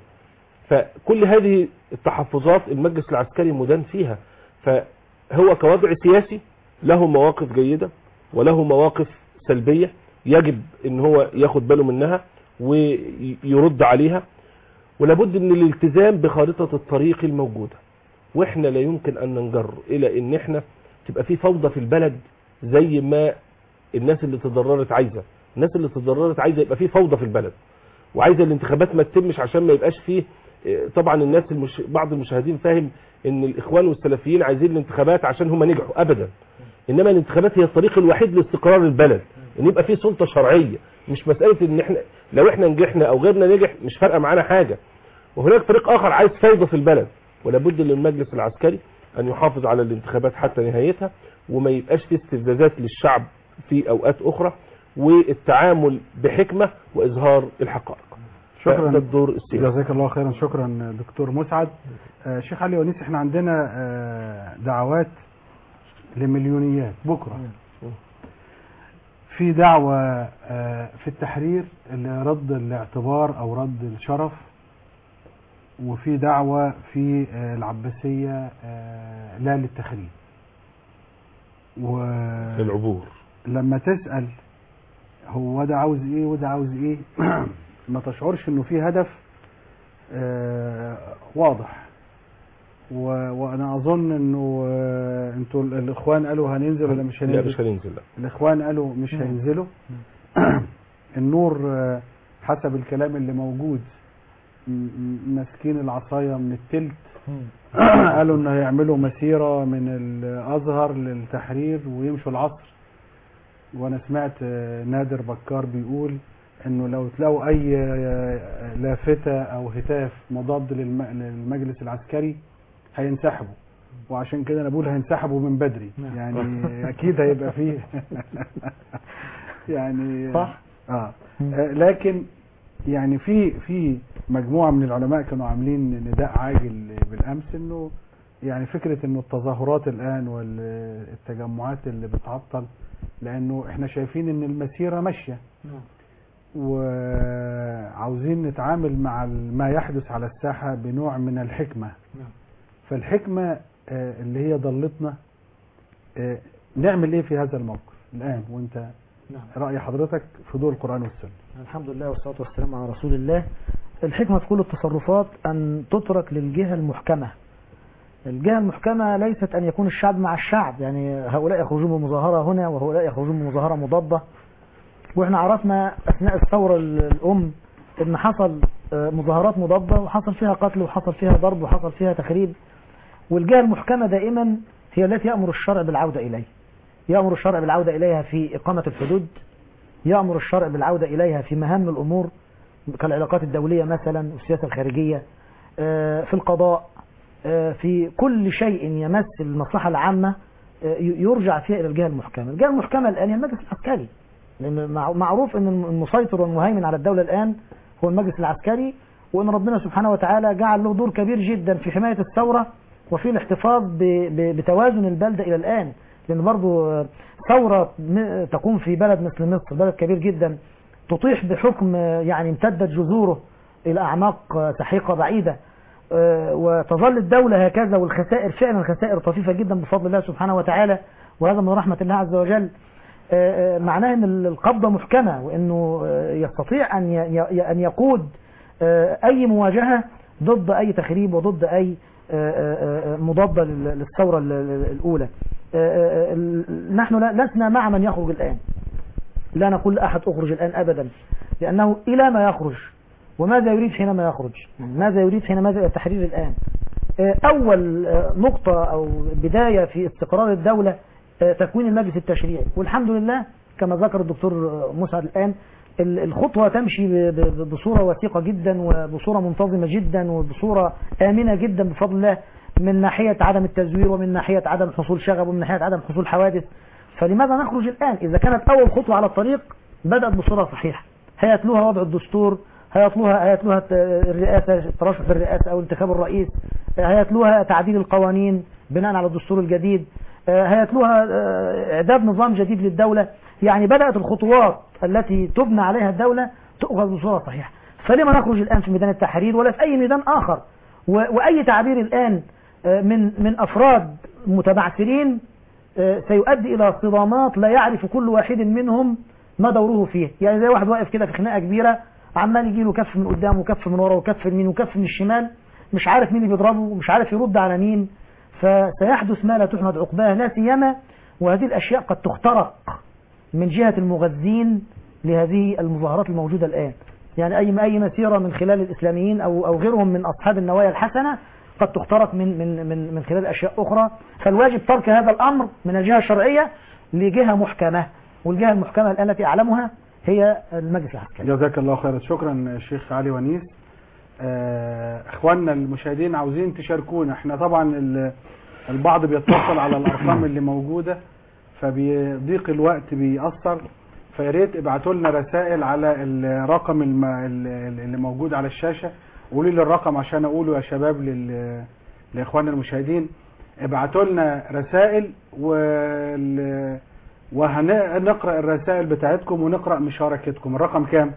فكل هذه التحفظات المجلس العسكري مدان فيها فهو كوضع سياسي له مواقف جيدة وله مواقف سلبية يجب ان هو ياخد باله منها ويرد عليها ولابد من الالتزام بخارطة الطريق الموجودة واحنا لا يمكن ان ننجر الى ان احنا تبقى في فوضى في البلد زي ما الناس اللي تضررت عايزة الناس اللي تضررت عايزة يبقى في فوضى في البلد وعايزة الانتخابات ما تتمش عشان ما يبقاش فيه إيه، طبعا الناس المش... بعض المشاهدين فاهم ان الاخوان والسلفيين عايزين الانتخابات عشان هم نجحوا ابدا انما الانتخابات هي الطريق الوحيد لاستقرار البلد ان يبقى في سلطه شرعيه مش مساله ان احنا لو احنا نجحنا او غيرنا نجح مش فارقه معانا حاجه وهناك فريق اخر عايز فوضى في البلد ولابد للمجلس العسكري ان يحافظ على الانتخابات حتى نهايتها وما يبقاش في استفزازات للشعب في اوقات اخرى والتعامل بحكمه واظهار الحقائق شكرا ده الدور السياسي جزاك الله خيرا شكرا دكتور مسعد آه، شيخ علي ونيس احنا عندنا آه، دعوات لمليونيات بكره في دعوة آه، في التحرير لرد الاعتبار او رد الشرف وفي دعوة في آه، العباسية آه، لا للتخريب ولما للعبور تسأل هو ده عاوز ايه وده عاوز ايه ما تشعرش انه في هدف آه، واضح و... وانا اظن انه آه، انتوا ال- الاخوان قالوا هننزل ولا مش لا هننزل مش هننزل لا الاخوان قالوا مش نعم. هينزلوا النور آه، حسب الكلام اللي موجود م- م- ماسكين العصايه من التلت قالوا ان هيعملوا مسيره من الازهر للتحرير ويمشوا العصر وانا سمعت آه، نادر بكار بيقول انه لو تلاقوا اي آه، لافته او هتاف مضاد للم- للمجلس العسكري هينسحبوا وعشان كده انا بقول هينسحبوا من بدري نعم. يعني اكيد هيبقى فيه يعني صح. اه آه، لكن يعني في في مجموعه من العلماء كانوا عاملين نداء عاجل بالامس انه يعني فكره انه التظاهرات الان والتجمعات اللي بتعطل لانه احنا شايفين ان المسيره ماشيه وعاوزين نتعامل مع ال- ما يحدث على الساحه بنوع من الحكمه نعم. فالحكمه آه، اللي هي ضلتنا آه، نعمل ايه في هذا الموقف الان وانت نعم. راي حضرتك في ضوء القران والسنه الحمد لله والصلاة والسلام على رسول الله الحكمة في كل التصرفات أن تترك للجهة المحكمة الجهة المحكمة ليست أن يكون الشعب مع الشعب يعني هؤلاء يخرجون بمظاهرة هنا وهؤلاء يخرجون بمظاهرة مضادة وإحنا عرفنا أثناء الثورة ال- الأم إن حصل آه، مظاهرات مضادة وحصل فيها قتل وحصل فيها ضرب وحصل فيها تخريب والجهة المحكمة دائما هي التي يأمر الشرع بالعودة إليه يأمر الشرع بالعودة إليها في إقامة الحدود يأمر الشرع بالعودة إليها في مهام الأمور كالعلاقات الدولية مثلا والسياسة الخارجية آه، في القضاء آه، في كل شيء يمس المصلحة العامة آه، ي- يرجع فيها إلى الجهة المحكمة الجهة المحكمة الآن هي المجلس العسكري لأن مع- معروف أن المسيطر والمهيمن على الدولة الآن هو المجلس العسكري وأن ربنا سبحانه وتعالى جعل له دور كبير جدا في حماية الثورة وفي الاحتفاظ ب- ب- بتوازن البلدة إلى الآن لأن برضو آه، ثورة م- تقوم في بلد مثل مصر بلد كبير جدا تطيح بحكم آه، يعني امتدت جذوره إلى أعماق آه، سحيقة بعيدة آه، وتظل الدولة هكذا والخسائر فعلا خسائر طفيفة جدا بفضل الله سبحانه وتعالى وهذا من رحمة الله عز وجل آه، آه، معناه ان القبضة محكمة وانه آه، يستطيع ان ي- ي- ان يقود آه، اي مواجهة ضد اي تخريب وضد اي آه، آه، آه، مضادة لل- للثورة ال- ال- الاولى آه، آه، ال- نحن لا- لسنا مع من يخرج الان لا نقول لأحد اخرج الان ابدا لانه الى ما يخرج وماذا يريد حينما يخرج ماذا يريد حينما يبدأ التحرير الان آه، اول آه، نقطة او بداية في استقرار الدولة آه، تكوين المجلس التشريعي والحمد لله كما ذكر الدكتور آه، مسعد الآن ال- الخطوة تمشي ب- ب- بصورة وثيقة جدا وبصورة منتظمة جدا وبصورة آمنة جدا بفضل الله من ناحية عدم التزوير ومن ناحية عدم حصول شغب ومن ناحية عدم حصول حوادث فلماذا نخرج الآن إذا كانت أول خطوة على الطريق بدأت بصورة صحيحة هيتلوها وضع الدستور هيتلوها هيتلوها ت- الرئاسة الترشح في الرئاسة أو انتخاب الرئيس هيتلوها تعديل القوانين بناء على الدستور الجديد آه، هيتلوها آه، إعداد نظام جديد للدولة يعني بدأت الخطوات التي تبنى عليها الدولة تؤخذ بصورة صحيحة فلما نخرج الآن في ميدان التحرير ولا في أي ميدان آخر و- وأي تعبير الآن آه، من من أفراد متبعثرين آه، سيؤدي إلى صدامات لا يعرف كل واحد منهم ما دوره فيه يعني زي واحد واقف كده في خناقة كبيرة عمال يجي له كف من قدام وكف من ورا وكف من يمين وكف من الشمال مش عارف مين اللي بيضربه ومش عارف يرد على مين فسيحدث ما لا تحمد عقباه لا سيما وهذه الأشياء قد تخترق من جهة المغذين لهذه المظاهرات الموجودة الآن يعني أي أي مسيرة من خلال الإسلاميين أو أو غيرهم من أصحاب النوايا الحسنة قد تخترق من من من من خلال أشياء أخرى فالواجب ترك هذا الأمر من الجهة الشرعية لجهة محكمة والجهة المحكمة الآن التي أعلمها هي المجلس العسكري جزاك الله خيرا شكرا شيخ علي ونيس آه، اخواننا المشاهدين عاوزين تشاركونا احنا طبعا ال- البعض بيتصل على الارقام اللي موجوده فبيضيق الوقت بيأثر فيا ريت ابعتوا لنا رسائل على الرقم الم- ال- اللي موجود على الشاشه قولوا لي الرقم عشان اقوله يا شباب لل- لاخواننا المشاهدين ابعتوا لنا رسائل وال وهنقرا الرسائل بتاعتكم ونقرا مشاركتكم الرقم كام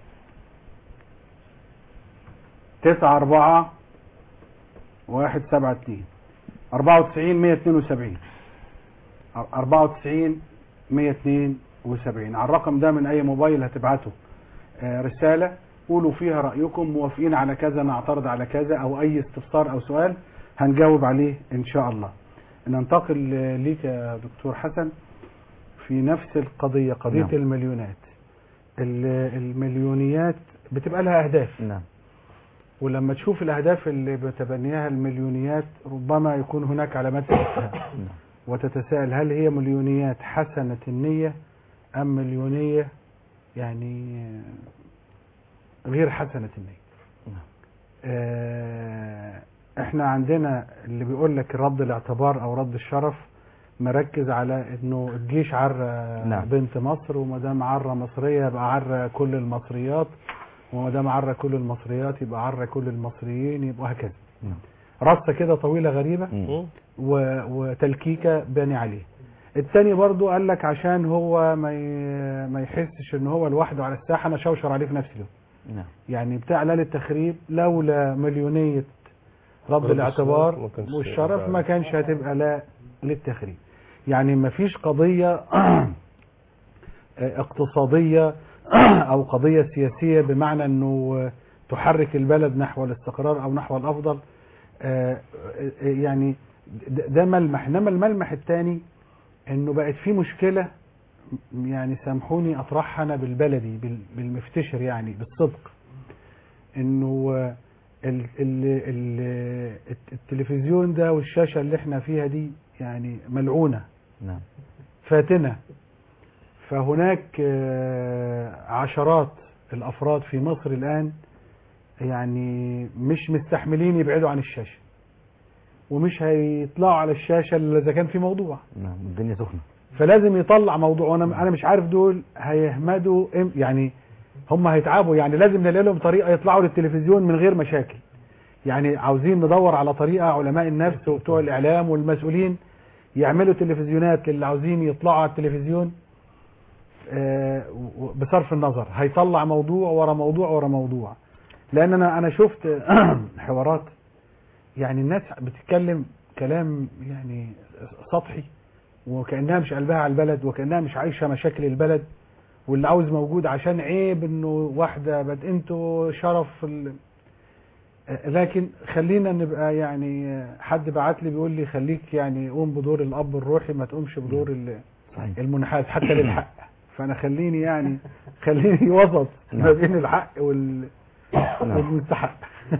تسعة أربعة واحد سبعة اتنين أربعة وتسعين مية اتنين وسبعين أربعة وتسعين مية اتنين وسبعين على الرقم ده من أي موبايل هتبعته آه، رسالة قولوا فيها رأيكم موافقين على كذا نعترض على كذا أو أي استفسار أو سؤال هنجاوب عليه إن شاء الله ننتقل آه، ليك يا دكتور حسن في نفس القضية قضية نعم. المليونات ال- المليونيات بتبقى لها أهداف نعم ولما تشوف الأهداف اللي بتبنيها المليونيات ربما يكون هناك علامات استفهام نعم. وتتساءل هل هي مليونيات حسنة النية أم مليونية يعني غير حسنة النية نعم. آه، احنا عندنا اللي بيقول لك رد الاعتبار او رد الشرف مركز على انه الجيش عرى نعم. بنت مصر وما دام عرى مصريه يبقى عرى كل المصريات وما دام عرى كل المصريات يبقى عرى كل المصريين يبقى هكذا نعم. رصه كده طويله غريبه مم. و- وتلكيكه باني عليه التاني برضو قال لك عشان هو ما ي- ما يحسش ان هو لوحده على الساحه انا شوشر عليه في نفس اليوم نعم يعني بتاع لا للتخريب لولا مليونية رد رد الاعتبار الشرف ما كانش والشرف يبقى- ما كانش هتبقى لا للتخريب يعني ما فيش قضية اقتصادية او قضية سياسية بمعنى انه تحرك البلد نحو الاستقرار او نحو الافضل آه، يعني ده ده ملمح انما الملمح الثاني انه بقت في مشكلة يعني سامحوني اطرحها انا بالبلدي بال- بالمفتشر يعني بالصدق انه ال ال ال التلفزيون ده والشاشة اللي احنا فيها دي يعني ملعونة نعم فاتنة فهناك آه، عشرات الافراد في مصر الان يعني مش مستحملين يبعدوا عن الشاشة ومش هيطلعوا على الشاشة الا اذا كان في موضوع نعم الدنيا سخنة فلازم يطلع موضوع وانا انا مش عارف دول هيهمدوا إم- يعني هم هيتعبوا يعني لازم نلاقي لهم طريقه يطلعوا للتلفزيون من غير مشاكل يعني عاوزين ندور على طريقه علماء النفس وبتوع الاعلام والمسؤولين يعملوا تلفزيونات للي عاوزين يطلعوا على التلفزيون آه، و- بصرف النظر هيطلع موضوع ورا موضوع ورا موضوع لان انا انا شفت حوارات يعني الناس بتتكلم كلام يعني سطحي وكانها مش قلبها على البلد وكانها مش عايشه مشاكل البلد واللي عاوز موجود عشان عيب انه واحده بدقنته شرف ال... لكن خلينا نبقى يعني حد بعت لي بيقول لي خليك يعني قوم بدور الاب الروحي ما تقومش بدور ال- صحيح المنحاز حتى للحق فانا خليني يعني خليني وسط ما نعم. بين الحق وال نعم. والمستحق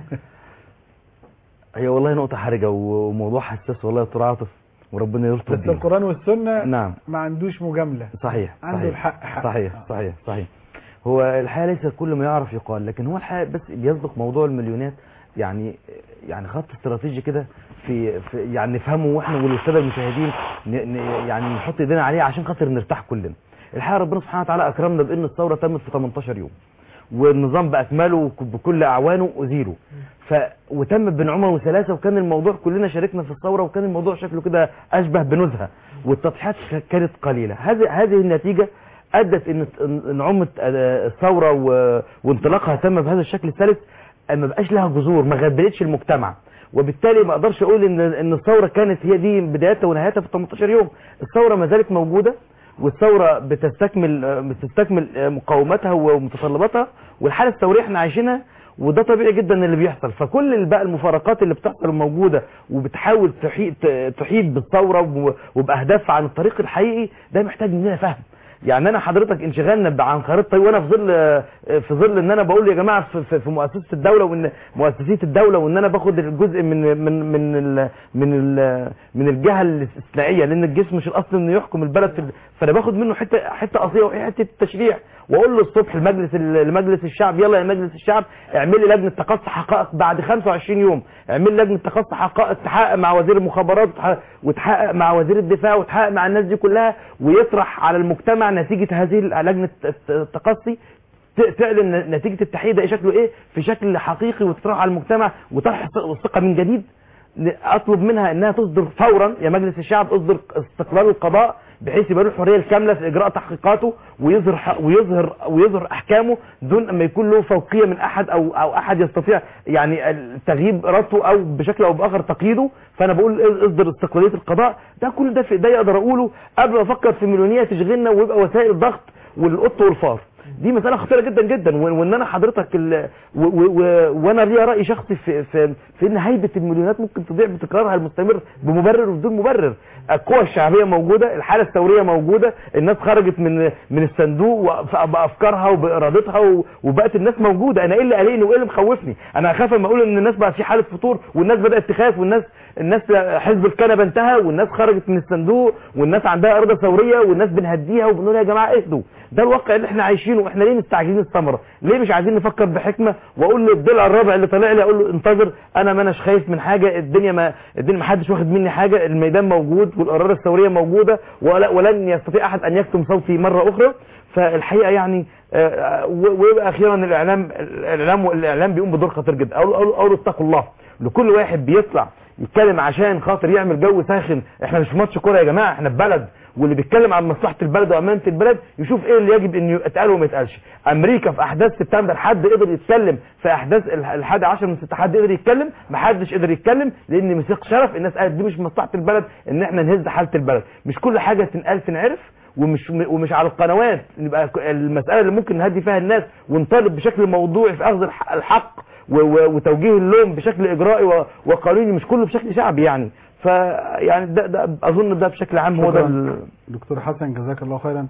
هي والله نقطة حرجة وموضوع حساس والله يا دكتور عاطف وربنا يلطف بس بيه القران والسنه نعم ما عندوش مجامله صحيح عنده صحيح. الحق حق صحيح آه. صحيح صحيح هو الحقيقه ليس كل ما يعرف يقال لكن هو الحقيقه بس بيسبق موضوع المليونات يعني يعني خط استراتيجي كده في, في يعني نفهمه واحنا والساده المشاهدين ن ن يعني نحط ايدينا عليه عشان خاطر نرتاح كلنا الحقيقه ربنا سبحانه وتعالى اكرمنا بان الثوره تمت في 18 يوم والنظام باكمله وك- بكل اعوانه زيرو ف وتم بنعومه وسلاسه وكان الموضوع كلنا شاركنا في الثوره وكان الموضوع شكله كده اشبه بنزهه والتضحيات ك- كانت قليله هذه هذه النتيجه ادت ان ان عمه آه، الثوره و- وانطلاقها تم بهذا الشكل السلس ما بقاش لها جذور ما غبلتش المجتمع وبالتالي ما اقدرش اقول ان ان الثوره كانت هي دي بدايتها ونهايتها في 18 يوم الثوره ما زالت موجوده والثوره بتستكمل آه، بتستكمل آه، مقاومتها ومتطلباتها والحاله الثوريه احنا عايشينها وده طبيعي جدا اللي بيحصل فكل ال- بقى المفارقات اللي بتحصل موجوده وبتحاول تحيط تحيط بالثوره وب- وباهدافها عن الطريق الحقيقي ده محتاج مننا فهم يعني انا حضرتك انشغالنا ب- عن خريطه طريق وانا في ظل في ظل ان انا بقول يا جماعه في, في, في مؤسسه الدوله وان مؤسسيه الدوله وان انا باخد الجزء من من من ال من ال من الجهه الاستثنائيه لان الجسم مش الاصل انه يحكم البلد في ال- فانا باخد منه حته حته اصيله وهي حته التشريع واقول له الصبح لمجلس ال- لمجلس الشعب يلا يا مجلس الشعب اعمل لي لجنه تقصي حقائق بعد 25 يوم اعمل لي لجنه تقصي حقائق تحقق مع وزير المخابرات وتحقق- وتحقق مع وزير الدفاع وتحقق مع الناس دي كلها ويطرح على المجتمع نتيجه هذه ال- لجنه الت- التقصي ت- تعلن نتيجه التحقيق ده شكله ايه في شكل حقيقي وتطرح على المجتمع وطرح الثقه من جديد ن- اطلب منها انها تصدر فورا يا مجلس الشعب اصدر استقلال القضاء بحيث يبقى له الحريه الكامله في اجراء تحقيقاته ويظهر ح- ويظهر ويظهر احكامه دون ما يكون له فوقيه من احد او او احد يستطيع يعني ال- تغييب ارادته او بشكل او باخر تقييده فانا بقول إص- اصدر استقلاليه القضاء ده كل ده في ايديا اقدر اقوله قبل ما افكر في مليونيه تشغلنا ويبقى وسائل ضغط والقط والفار دي مسألة خطيرة جدا جدا و- وان انا حضرتك ال... و... و... و... وانا ليا رأي شخصي في... في... في ان هيبة المليونات ممكن تضيع بتكرارها المستمر بمبرر وبدون مبرر القوى الشعبية موجودة الحالة الثورية موجودة الناس خرجت من من الصندوق وف- بافكارها وبارادتها و... وبقت الناس موجودة انا ايه اللي قلقني وايه اللي مخوفني انا اخاف اما اقول ان الناس بقى في حالة فطور والناس بدأت تخاف والناس الناس حزب الكنبه انتهى والناس خرجت من الصندوق والناس عندها اراده ثوريه والناس بنهديها وبنقول يا جماعه اهدوا ده الواقع اللي احنا عايشينه واحنا ليه مستعجلين الثمره ليه مش عايزين نفكر بحكمه واقول للضلع الرابع اللي طالع لي اقول له انتظر انا ما اناش خايف من حاجه الدنيا ما الدنيا ما حدش واخد مني حاجه الميدان موجود والاراده الثوريه موجوده ولا ولن يستطيع احد ان يكتم صوتي مره اخرى فالحقيقه يعني آه، آه، و- ويبقى اخيرا الاعلام الاعلام الاعلام بيقوم بدور خطير جدا اقول اقول اقول اتقوا الله لكل واحد بيطلع يتكلم عشان خاطر يعمل جو ساخن احنا مش في ماتش كوره يا جماعه احنا في بلد واللي بيتكلم عن مصلحه البلد وامانه البلد يشوف ايه اللي يجب انه يتقال وما يتقالش امريكا في احداث سبتمبر حد قدر يتكلم في احداث ال- الحادي عشر من ستة حد قدر يتكلم ما حدش قدر يتكلم لان مسيق شرف الناس قالت دي مش مصلحه البلد ان احنا نهز حاله البلد مش كل حاجه تنقال تنعرف ومش ومش على القنوات نبقى المساله اللي ممكن نهدي فيها الناس ونطالب بشكل موضوعي في اخذ الح- الحق و- و- وتوجيه اللوم بشكل اجرائي و- وقانوني مش كله بشكل شعبي يعني فيعني ده, ده اظن ده بشكل عام هو ده شكراً. ال- دكتور حسن جزاك الله خيرا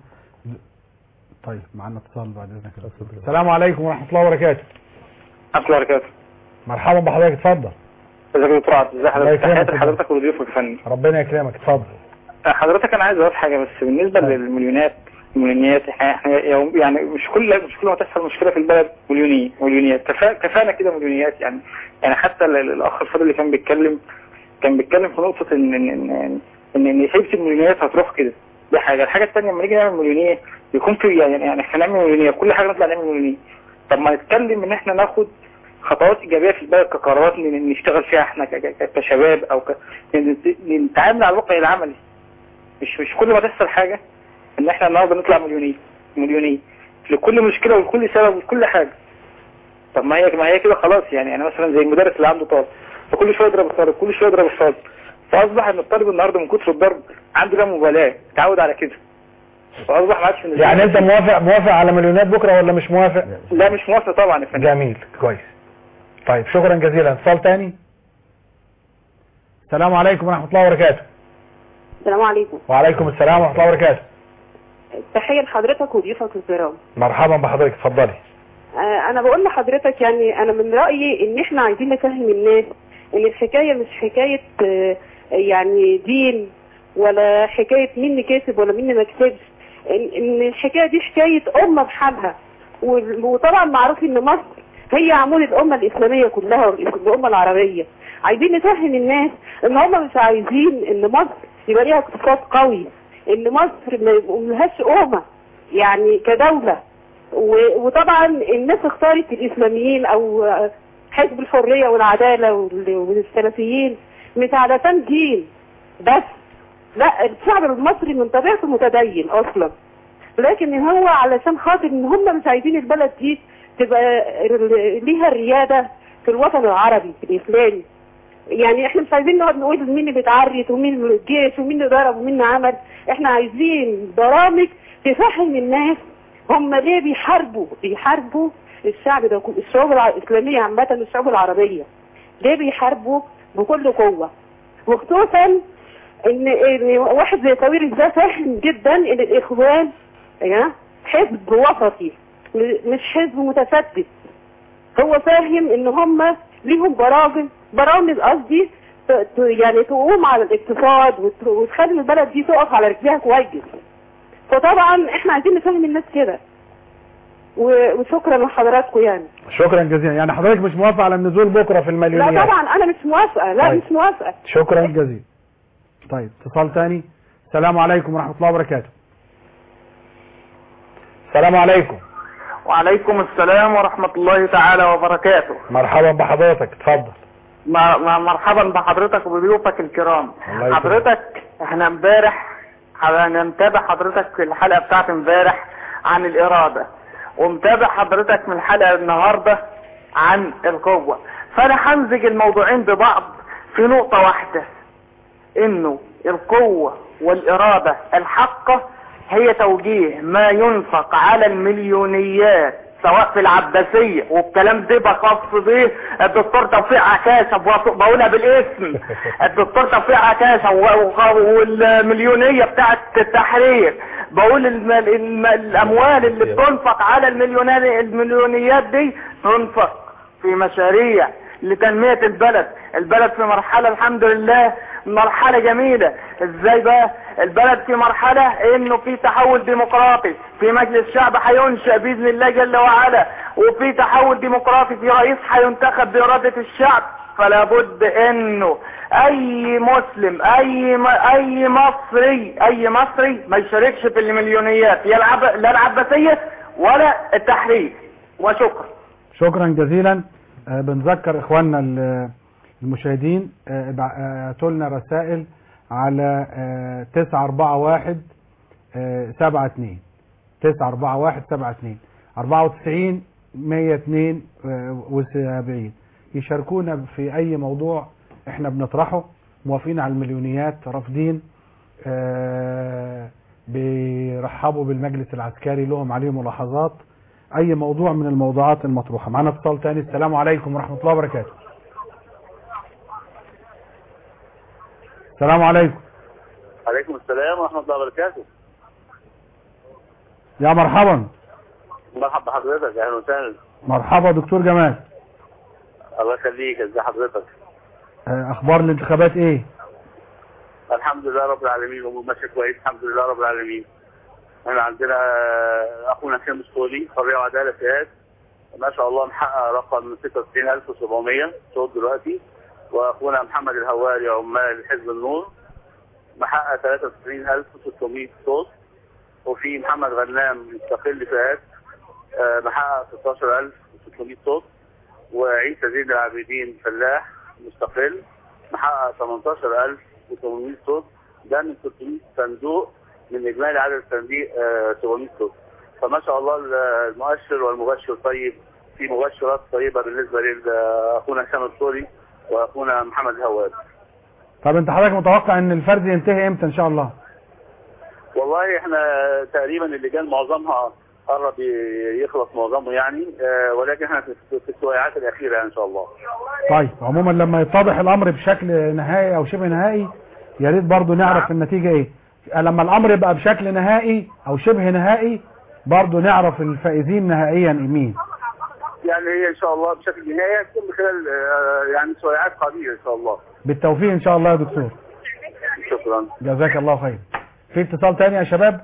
طيب معنا اتصال بعد اذنك يا دكتور. السلام عليكم ورحمه الله وبركاته السلام عليكم مرحبا بحضرتك اتفضل ازيك يا دكتور عبد ازي الله حضرتك يكرمك تحياتي يا لحضرتك وضيوفك الفني ربنا يكرمك اتفضل حضرتك انا عايز اقول حاجه بس بالنسبه للمليونات المليونيات احنا احنا يوم- يعني مش كل مش كل ما تحصل مشكله في البلد مليونيه مليونيات كفا كفانا كده مليونيات يعني يعني حتى ال- ال- الاخ الفاضل اللي كان بيتكلم كان بيتكلم في نقطه ان ان ان ان, إن هيبه المليونيات هتروح كده دي حاجه الحاجه الثانيه لما نيجي نعمل مليونيه يكون في يعني يعني احنا نعمل مليونيه كل حاجه نطلع نعمل مليونيه طب ما نتكلم ان احنا ناخد خطوات ايجابيه في البلد كقرارات ن- نشتغل فيها احنا ك- ك- كشباب او ك... نتعامل على الواقع العملي مش مش كل ما تحصل حاجه ان احنا النهارده نطلع مليونيه مليونيه لكل مشكله ولكل سبب ولكل حاجه طب ما هي ما هي كده خلاص يعني يعني مثلا زي المدرس اللي عنده طالب فكل شويه يضرب الطالب كل شويه يضرب الطالب فاصبح ان الطالب النهارده من كتر الضرب عنده لا مبالاه اتعود على كده فاصبح ما عادش من يعني انت موافق موافق على مليونات بكره ولا مش موافق لا مش موافق طبعا يا فندم جميل كويس طيب شكرا جزيلا اتصال تاني السلام عليكم ورحمه الله وبركاته السلام عليكم وعليكم السلام ورحمه الله وبركاته تحية لحضرتك وضيوفك الكرام مرحبا بحضرتك اتفضلي آه، انا بقول لحضرتك يعني انا من رأيي ان احنا عايزين نفهم الناس ان الحكاية مش حكاية آه، يعني دين ولا حكاية مين كسب ولا مين ما كسبش ان إن الحكاية دي حكاية امة بحالها وال- وطبعا معروف ان مصر هي عمود الامة الاسلامية كلها والامة العربية عايزين نفهم الناس ان هم مش عايزين ان مصر يبقى ليها اقتصاد قوي ان مصر ما ملهاش امة يعني كدولة و- وطبعا الناس اختارت الاسلاميين او حزب الحرية والعدالة وال- والسلفيين مش علشان دين بس لا الشعب المصري من طبيعته متدين اصلا لكن هو علشان خاطر ان هم مش عايزين البلد دي تبقى ال- ليها الريادة في الوطن العربي في الاسلامي يعني احنا مش عايزين نقعد نقول مين اللي بيتعرض ومين اللي الجيش ومين اللي ضرب ومين اللي عمل احنا عايزين برامج تفهم الناس هم ليه بيحاربوا بيحاربوا الشعب ده كله- الشعوب الع- الاسلاميه عامه الشعوب العربيه ليه بيحاربوا بكل قوه وخصوصا ان ان واحد زي ساويرس ده فاهم جدا ان الاخوان يا حزب وسطي م- مش حزب متشدد هو فاهم ان هم ليهم برامج برامج قصدي ت- ت- يعني تقوم على الاقتصاد وت- وتخلي البلد دي تقف على رجليها كويس فطبعا احنا عايزين نفهم الناس كده و- وشكرا لحضراتكم يعني شكرا جزيلا يعني حضرتك مش موافق على النزول بكره في لا المليونيات طبعا انا مش موافقه لا طيب. مش موافقه شكرا جزيلا طيب اتصال تاني السلام عليكم ورحمه الله وبركاته السلام عليكم وعليكم السلام ورحمة الله تعالى وبركاته مرحبا بحضرتك اتفضل مر- مر- مرحبا بحضرتك وبضيوفك الكرام الله يكرمك. حضرتك احنا امبارح هنتابع حضرتك في الحلقة بتاعت امبارح عن الإرادة ومتابع حضرتك من الحلقة النهاردة عن القوة فأنا همزج الموضوعين ببعض في نقطة واحدة انه القوة والإرادة الحقة هي توجيه ما ينفق على المليونيات سواء في العباسية والكلام ده بخص به الدكتور توفيق عكاشة بوص- بقولها بالاسم الدكتور توفيق عكاشة و- و- والمليونية بتاعت التحرير بقول الم- الم- الأموال اللي بتنفق على المليونات المليونيات دي تنفق في مشاريع لتنمية البلد البلد في مرحلة الحمد لله مرحلة جميلة ازاي بقى البلد في مرحلة انه في تحول ديمقراطي في مجلس شعب هينشأ باذن الله جل وعلا وفي تحول ديمقراطي في رئيس هينتخب بارادة الشعب فلا بد انه اي مسلم اي م... اي مصري اي مصري ما يشاركش في المليونيات يا العب... لا العباسية ولا التحرير وشكرا شكرا جزيلا آه، بنذكر اخواننا ال- المشاهدين آه، ابع- آه، هاتوا لنا رسائل على آه، 941 آه، 72 941 72 94 172 يشاركونا في اي موضوع احنا بنطرحه موافقين على المليونيات رافضين آه، بيرحبوا بالمجلس العسكري لهم عليه ملاحظات اي موضوع من الموضوعات المطروحه معانا اتصال تاني السلام عليكم ورحمه الله وبركاته السلام عليكم عليكم السلام ورحمة الله وبركاته يا مرحبا مرحبا بحضرتك أهلا وسهلا مرحبا دكتور جمال الله يخليك ازي حضرتك آه، اخبار الانتخابات ايه الحمد لله رب العالمين الأمور ماشية كويس الحمد لله رب العالمين احنا عندنا آه، أخونا هشام السولي حرية وعدالة فئات ما شاء الله محقق رقم 96700 صوت دلوقتي وأخونا محمد الهواري عمال حزب النور محقق 93600 صوت وفي محمد غنام مستقل فئات آه، محقق 16600 صوت وعيسى زين العابدين فلاح مستقل محقق 18800 صوت ده من 600 صندوق من اجمالي عدد الصناديق آه، 700 صوت فما شاء الله المؤشر والمبشر طيب في مبشرات طيبه بالنسبه لاخونا هشام الصوري واخونا محمد هواد طب انت حضرتك متوقع ان الفرد ينتهي امتى ان شاء الله والله احنا تقريبا اللجان معظمها قرب ي- يخلص معظمه يعني آه، ولكن احنا في في السويعات الاخيره ان شاء الله طيب عموما لما يتضح الامر بشكل نهائي او شبه نهائي يا ريت برضه نعرف النتيجه ايه لما الامر يبقى بشكل نهائي او شبه نهائي برضه نعرف الفائزين نهائيا مين يعني هي ان شاء الله بشكل نهائي هتكون خلال آه، يعني سويعات قليله ان شاء الله بالتوفيق ان شاء الله يا دكتور شكرا جزاك الله خير في اتصال تاني يا شباب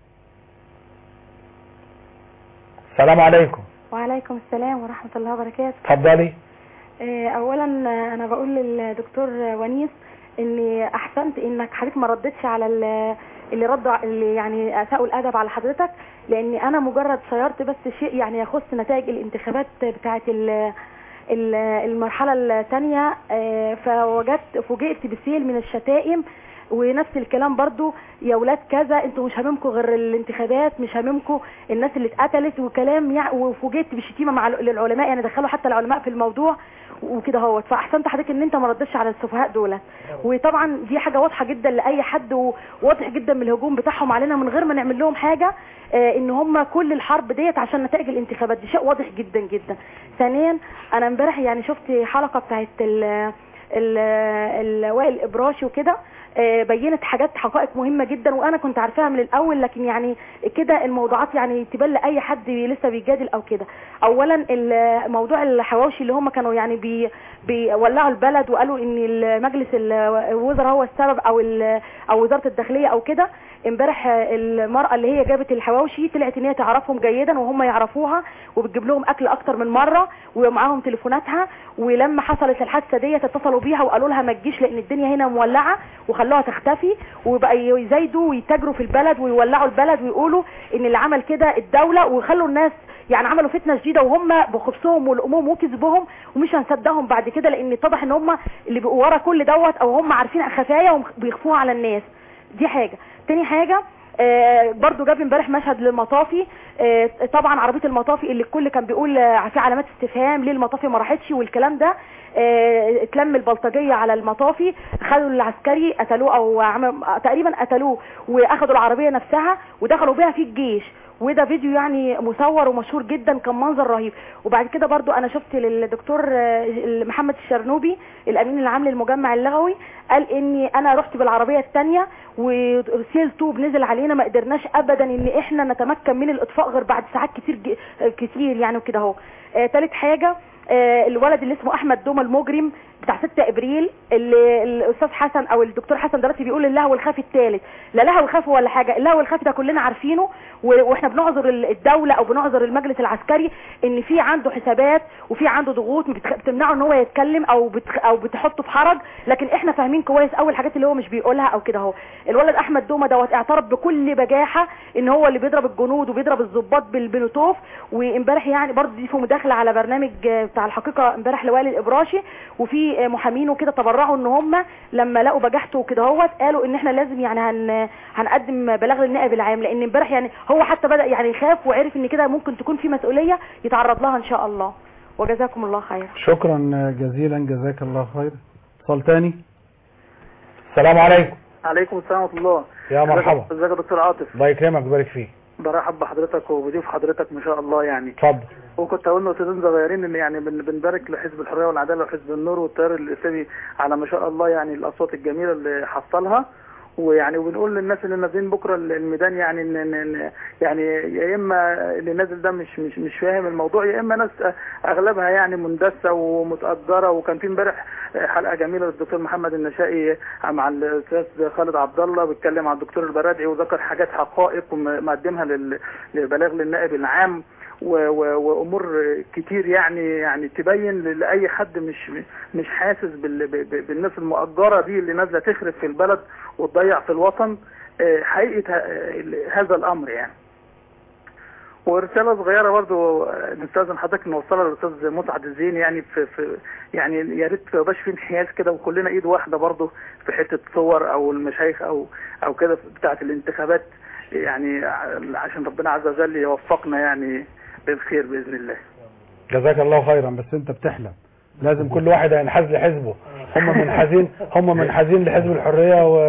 السلام عليكم وعليكم السلام ورحمة الله وبركاته اتفضلي آه، أولا آه، أنا بقول للدكتور ونيس إني أحسنت إنك حضرتك ما ردتش على ال- اللي ردوا ع- اللي يعني أساءوا الأدب على حضرتك لأني أنا مجرد شيرت بس شيء يعني يخص نتائج الانتخابات بتاعة ال- ال- المرحلة الثانية آه، فوجدت فوجئت بسيل من الشتائم ونفس الكلام برضو يا ولاد كذا انتوا مش هاممكم غير الانتخابات مش هاممكم الناس اللي اتقتلت وكلام يعني وفوجئت بشتيمه مع ال- للعلماء يعني دخلوا حتى العلماء في الموضوع وكده اهوت فاحسنت حضرتك ان انت ما ردتش على السفهاء دول وطبعا دي حاجه واضحه جدا لاي حد وواضح جدا من الهجوم بتاعهم علينا من غير ما نعمل لهم حاجه آه، ان هم كل الحرب ديت عشان نتائج الانتخابات دي شيء واضح جدا جدا ثانيا انا امبارح يعني شفت حلقه بتاعت ال ال- ال- وائل الابراشي وكده آه، بينت حاجات حقائق مهمه جدا وانا كنت عارفاها من الاول لكن يعني كده الموضوعات يعني تبان لاي حد لسه بيجادل او كده اولا ال- موضوع الحواوشي اللي هم كانوا يعني بي بيولعوا البلد وقالوا ان المجلس الوزراء هو السبب او ال- او وزاره الداخليه او كده امبارح المراه اللي هي جابت الحواوشي طلعت ان هي تعرفهم جيدا وهم يعرفوها وبتجيب لهم اكل اكتر من مره ومعاهم تليفوناتها ولما حصلت الحادثه ديت اتصلوا بيها وقالوا لها ما تجيش لان الدنيا هنا مولعه وخلوها تختفي وبقى يزايدوا ويتاجروا في البلد ويولعوا البلد ويقولوا ان اللي عمل كده الدوله ويخلوا الناس يعني عملوا فتنه شديده وهم بخبثهم والاموم وكذبهم ومش هنصدقهم بعد كده لان اتضح ان هم اللي بيبقوا ورا كل دوت او هم عارفين خفايا وبيخفوها على الناس دي حاجه تاني حاجه آه برضو جاب امبارح مشهد للمطافي آه طبعا عربيه المطافي اللي الكل كان بيقول آه في علامات استفهام ليه المطافي ما راحتش والكلام ده آه اتلم البلطجيه على المطافي خدوا العسكري قتلوه او عمل تقريبا قتلوه واخدوا العربيه نفسها ودخلوا بيها في الجيش وده فيديو يعني مصور ومشهور جدا كان منظر رهيب وبعد كده برضو انا شفت للدكتور آه، محمد الشرنوبي الامين العام للمجمع اللغوي قال اني انا رحت بالعربيه الثانيه وسيل طوب نزل علينا ما قدرناش ابدا ان احنا نتمكن من الاطفاء غير بعد ساعات كتير ج- كتير يعني وكده اهو آه، تالت حاجه آه، الولد اللي اسمه احمد دوما المجرم بتاع 6 ابريل اللي الاستاذ حسن او الدكتور حسن دلوقتي بيقول اللهو الخفي الثالث لا لهو الخفي ولا حاجه اللهو الخفي ده كلنا عارفينه و- واحنا بنعذر ال- الدوله او بنعذر المجلس العسكري ان في عنده حسابات وفي عنده ضغوط بتخ- بتمنعه ان هو يتكلم او بتخ... او بتحطه في حرج لكن احنا فاهمين كويس اول الحاجات اللي هو مش بيقولها او كده اهو الولد احمد دوما دوت اعترف بكل بجاحه ان هو اللي بيضرب الجنود وبيضرب الضباط بالبنوتوف وامبارح يعني برضه دي في مداخله على برنامج آه، بتاع الحقيقه امبارح لوائل الابراشي وفي آه، محامين وكده تبرعوا ان هم لما لقوا بجاحته وكده اهوت قالوا ان احنا لازم يعني هن هنقدم بلاغ للنائب العام لان امبارح يعني هو حتى بدا يعني يخاف وعرف ان كده ممكن تكون في مسؤوليه يتعرض لها ان شاء الله وجزاكم الله خير شكرا جزيلا جزاك الله خير اتصال تاني السلام عليكم عليكم السلام ورحمه الله يا مرحبا ازيك يا دكتور عاطف الله يكرمك ويبارك فيك برحب بحضرتك وبضيف حضرتك ما شاء الله يعني اتفضل وكنت اقول نقطتين صغيرين ان يعني بن- بنبارك لحزب الحريه والعداله وحزب النور والتيار الاسلامي على ما شاء الله يعني الاصوات الجميله اللي حصلها ويعني وبنقول للناس اللي نازلين بكره الميدان يعني ان إن- إن يعني يا اما اللي نازل ده مش مش مش فاهم الموضوع يا اما ناس اغلبها يعني مندسه ومتاجره وكان في امبارح حلقه جميله للدكتور محمد النشائي مع الاستاذ خالد عبد الله بيتكلم عن الدكتور البرادعي وذكر حاجات حقائق ومقدمها لل- لبلاغ للنائب العام و- و- وامور كتير يعني يعني تبين لاي حد مش مش حاسس بال- ب- ب- بالناس المؤجره دي اللي نازله تخرب في البلد وتضيع في الوطن آه، حقيقه ه- هذا الامر يعني ورسالة صغيرة برضو آه، نستاذن حضرتك نوصلها للأستاذ مسعد الزين يعني في, في يعني يا ريت ما يبقاش في انحياز كده وكلنا ايد واحدة برضو في حتة صور أو المشايخ أو أو كده بتاعة الانتخابات يعني ع- عشان ربنا عز وجل يوفقنا يعني بالخير بإذن الله جزاك الله خيرا بس انت بتحلم لازم كل واحد ينحاز لحزبه هم منحازين هم منحازين لحزب الحريه و...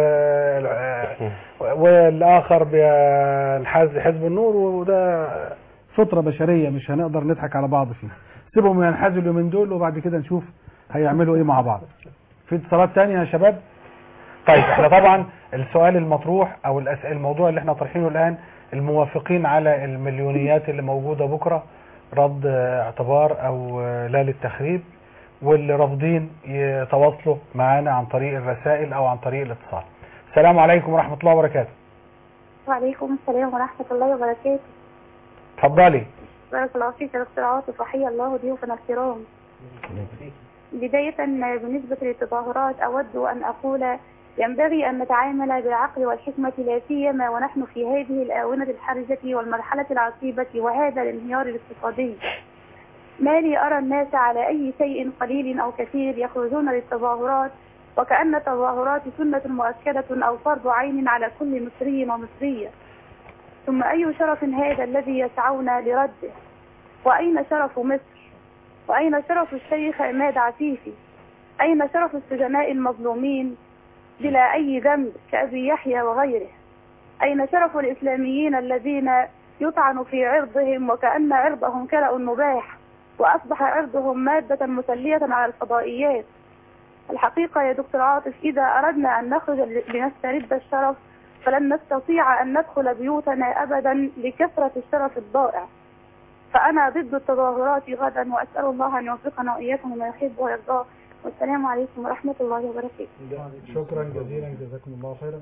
والاخر بينحاز لحزب النور وده فطره بشريه مش هنقدر نضحك على بعض فيها سيبهم ينحازوا اليومين دول وبعد كده نشوف هيعملوا ايه مع بعض في اتصالات تانية يا شباب طيب احنا طبعا السؤال المطروح او الأس- الموضوع اللي احنا طرحينه الان الموافقين على المليونيات اللي موجودة بكرة رد اه، اعتبار او اه، لا للتخريب واللي رافضين يتواصلوا معانا عن طريق الرسائل او عن طريق الاتصال السلام عليكم ورحمة الله وبركاته وعليكم السلام ورحمة الله وبركاته اتفضلي بارك الله فيك يا دكتور عاطف وحيا الله ضيوفنا الكرام بداية بالنسبة للتظاهرات أود أن أقول ينبغي أن نتعامل بالعقل والحكمة لا سيما ونحن في هذه الآونة الحرجة والمرحلة العصيبة وهذا الانهيار الاقتصادي ما لي أرى الناس على أي شيء قليل أو كثير يخرجون للتظاهرات وكأن التظاهرات سنة مؤكدة أو فرض عين على كل مصري ومصرية ثم أي شرف هذا الذي يسعون لرده وأين شرف مصر وأين شرف الشيخ عماد عفيفي أين شرف السجناء المظلومين بلا أي ذنب كأبي يحيى وغيره أين شرف الإسلاميين الذين يطعن في عرضهم وكأن عرضهم كلأ مباح وأصبح عرضهم مادة مسلية على الفضائيات الحقيقة يا دكتور عاطف إذا أردنا أن نخرج لنسترد الشرف فلن نستطيع أن ندخل بيوتنا أبدا لكثرة الشرف الضائع فأنا ضد التظاهرات غدا وأسأل الله أن يوفقنا وإياكم لما يحب ويرضاه والسلام عليكم ورحمة الله وبركاته شكرا جزيلا جزاكم الله خيرا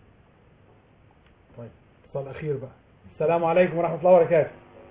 طيب اتصال اخير بقى السلام عليكم ورحمه الله وبركاته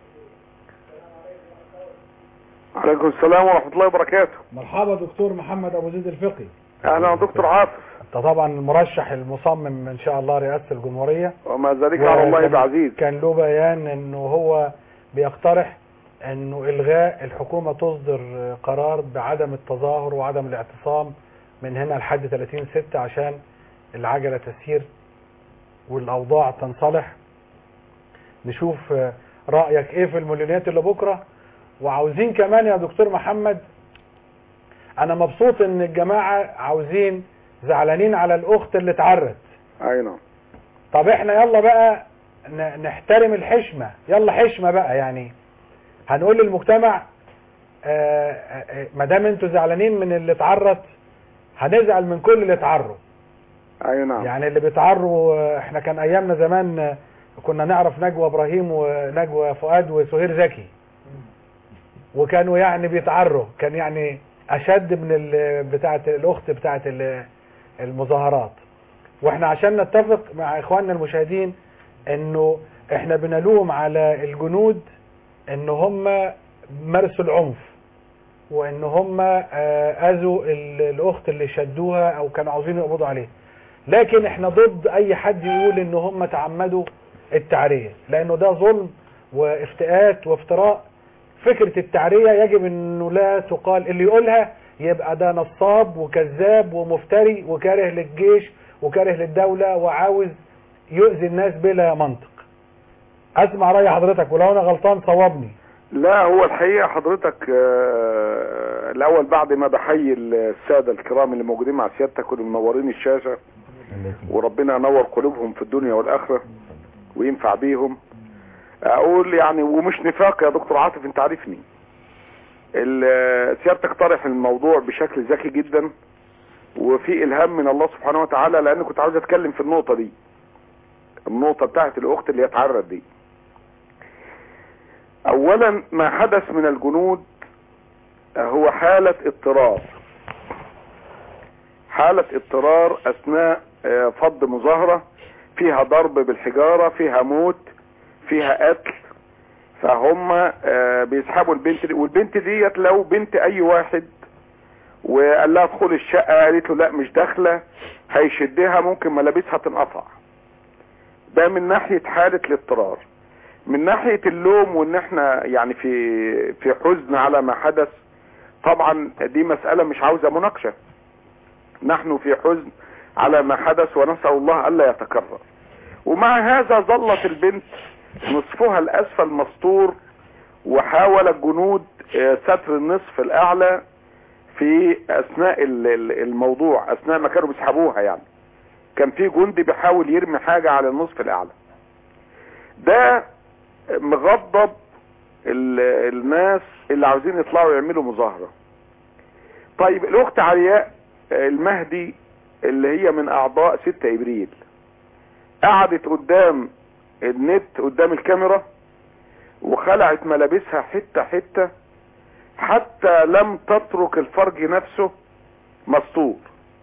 عليكم السلام ورحمة الله وبركاته مرحبا دكتور محمد ابو زيد الفقي أهلا يا دكتور عاطف انت طبعا المرشح المصمم ان شاء الله رئاسه الجمهوريه وما ذلك على الله وكان- بعزيز كان له بيان انه هو بيقترح انه الغاء الحكومه تصدر قرار بعدم التظاهر وعدم الاعتصام من هنا لحد 30 6 عشان العجله تسير والاوضاع تنصلح نشوف آه، رايك ايه في المليونيات اللي بكره وعاوزين كمان يا دكتور محمد انا مبسوط ان الجماعه عاوزين زعلانين على الاخت اللي اتعرت أي نعم طب احنا يلا بقى ن- نحترم الحشمة يلا حشمة بقى يعني هنقول للمجتمع آه، آه، آه، ما دام انتوا زعلانين من اللي اتعرت هنزعل من كل اللي اتعروا أي نعم يعني اللي بيتعروا آه، احنا كان ايامنا زمان آه، كنا نعرف نجوى ابراهيم ونجوى فؤاد وسهير زكي وكانوا يعني بيتعروا كان يعني اشد من ال- بتاعه الاخت بتاعه ال- المظاهرات واحنا عشان نتفق مع اخواننا المشاهدين انه احنا بنلوم على الجنود ان هم مارسوا العنف وان هم آه، اذوا ال- الاخت اللي شدوها او كانوا عاوزين يقبضوا عليها لكن احنا ضد اي حد يقول ان هم تعمدوا التعرية لانه ده ظلم وافتئات وافتراء فكرة التعرية يجب انه لا تقال اللي يقولها يبقى ده نصاب وكذاب ومفتري وكاره للجيش وكاره للدولة وعاوز يؤذي الناس بلا منطق اسمع رأي حضرتك ولو انا غلطان صوابني لا هو الحقيقة حضرتك آه، الأول بعد ما بحيي السادة الكرام اللي موجودين مع سيادتك واللي منورين الشاشة وربنا ينور قلوبهم في الدنيا والآخرة وينفع بيهم أقول يعني ومش نفاق يا دكتور عاطف أنت عارفني ال- سيادتك طرح الموضوع بشكل ذكي جدا وفي إلهام من الله سبحانه وتعالى لأن كنت عاوز أتكلم في النقطة دي النقطة بتاعت الأخت اللي اتعرض دي اولا ما حدث من الجنود هو حالة اضطرار حالة اضطرار اثناء آه، فض مظاهرة فيها ضرب بالحجارة فيها موت فيها قتل فهم آه، بيسحبوا البنت دي والبنت ديت لو بنت اي واحد وقال لها ادخل الشقة قالت له لا مش داخلة هيشدها ممكن ملابسها تنقطع ده من ناحية حالة الاضطرار من ناحية اللوم وان احنا يعني في في حزن على ما حدث طبعا دي مسألة مش عاوزة مناقشة نحن في حزن على ما حدث ونسأل الله ألا يتكرر ومع هذا ظلت البنت نصفها الأسفل مستور وحاول الجنود آه، ستر النصف الاعلى في اثناء ال- ال- الموضوع اثناء ما كانوا بيسحبوها يعني كان في جندي بيحاول يرمي حاجة على النصف الاعلى ده مغضب ال- الناس اللي عاوزين يطلعوا يعملوا مظاهرة طيب الاخت علياء المهدي اللي هي من اعضاء 6 ابريل قعدت قدام النت قدام الكاميرا وخلعت ملابسها حتة حتة حتى لم تترك الفرج نفسه مستور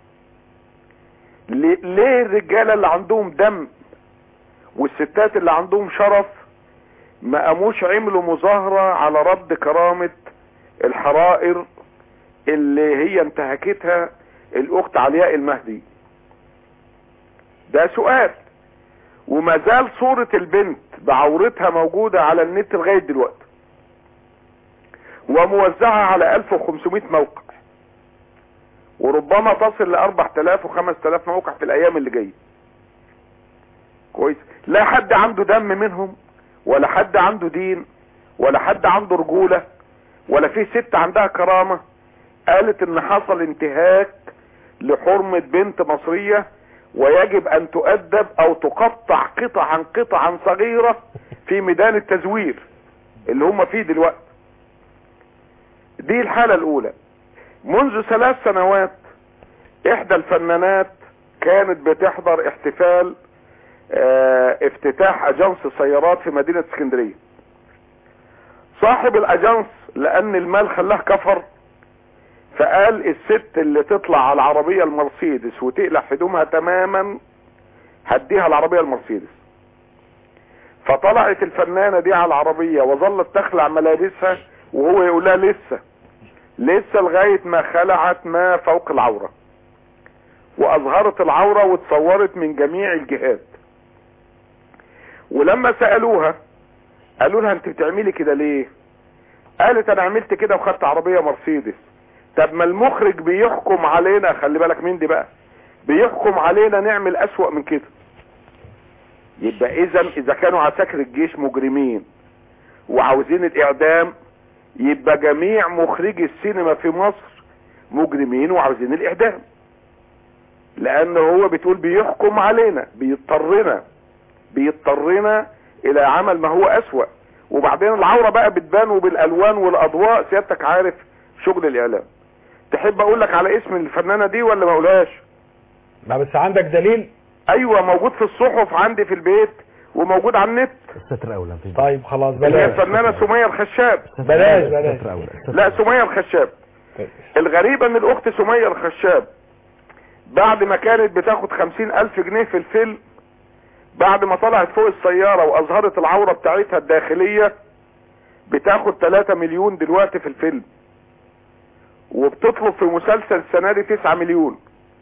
ليه ليه الرجالة اللي عندهم دم والستات اللي عندهم شرف ما قاموش عملوا مظاهرة على رد كرامة الحرائر اللي هي انتهكتها الاخت علياء المهدي ده سؤال وما زال صورة البنت بعورتها موجودة على النت لغاية دلوقتي وموزعة على 1500 موقع وربما تصل ل 4000 و 5000 موقع في الايام اللي جايه كويس لا حد عنده دم منهم ولا حد عنده دين ولا حد عنده رجولة ولا في ست عندها كرامة قالت ان حصل انتهاك لحرمة بنت مصرية ويجب ان تؤدب او تقطع قطعا قطعا صغيرة في ميدان التزوير اللي هم فيه دلوقتي دي الحالة الاولى منذ ثلاث سنوات احدى الفنانات كانت بتحضر احتفال اه افتتاح اجانس سيارات في مدينة اسكندرية صاحب الاجانس لان المال خلاه كفر فقال الست اللي تطلع على العربية المرسيدس وتقلع هدومها تماما هديها العربية المرسيدس فطلعت الفنانة دي على العربية وظلت تخلع ملابسها وهو يقول لها لسه لسه لغاية ما خلعت ما فوق العورة واظهرت العورة واتصورت من جميع الجهات ولما سألوها قالوا لها انت بتعملي كده ليه قالت انا عملت كده وخدت عربية مرسيدس طب ما المخرج بيحكم علينا خلي بالك مين دي بقى بيحكم علينا نعمل اسوأ من كده يبقى اذا اذا كانوا عساكر الجيش مجرمين وعاوزين الاعدام يبقى جميع مخرجي السينما في مصر مجرمين وعاوزين الاعدام لان هو بتقول بيحكم علينا بيضطرنا بيضطرنا الى عمل ما هو اسوأ وبعدين العورة بقى بتبان وبالالوان والاضواء سيادتك عارف شغل الاعلام تحب اقول لك على اسم الفنانة دي ولا ما اقولهاش لا بس عندك دليل ايوه موجود في الصحف عندي في البيت وموجود على النت الستر اولى مفيش طيب خلاص اللي هي بلاش الفنانة سمية الخشاب بلاش بلاش الستر اولى لا سمية الخشاب الغريب ان الاخت سمية الخشاب بعد ما كانت بتاخد خمسين الف جنيه في الفيلم بعد ما طلعت فوق السيارة واظهرت العورة بتاعتها الداخلية بتاخد 3 مليون دلوقتي في الفيلم وبتطلب في مسلسل السنة دي 9 مليون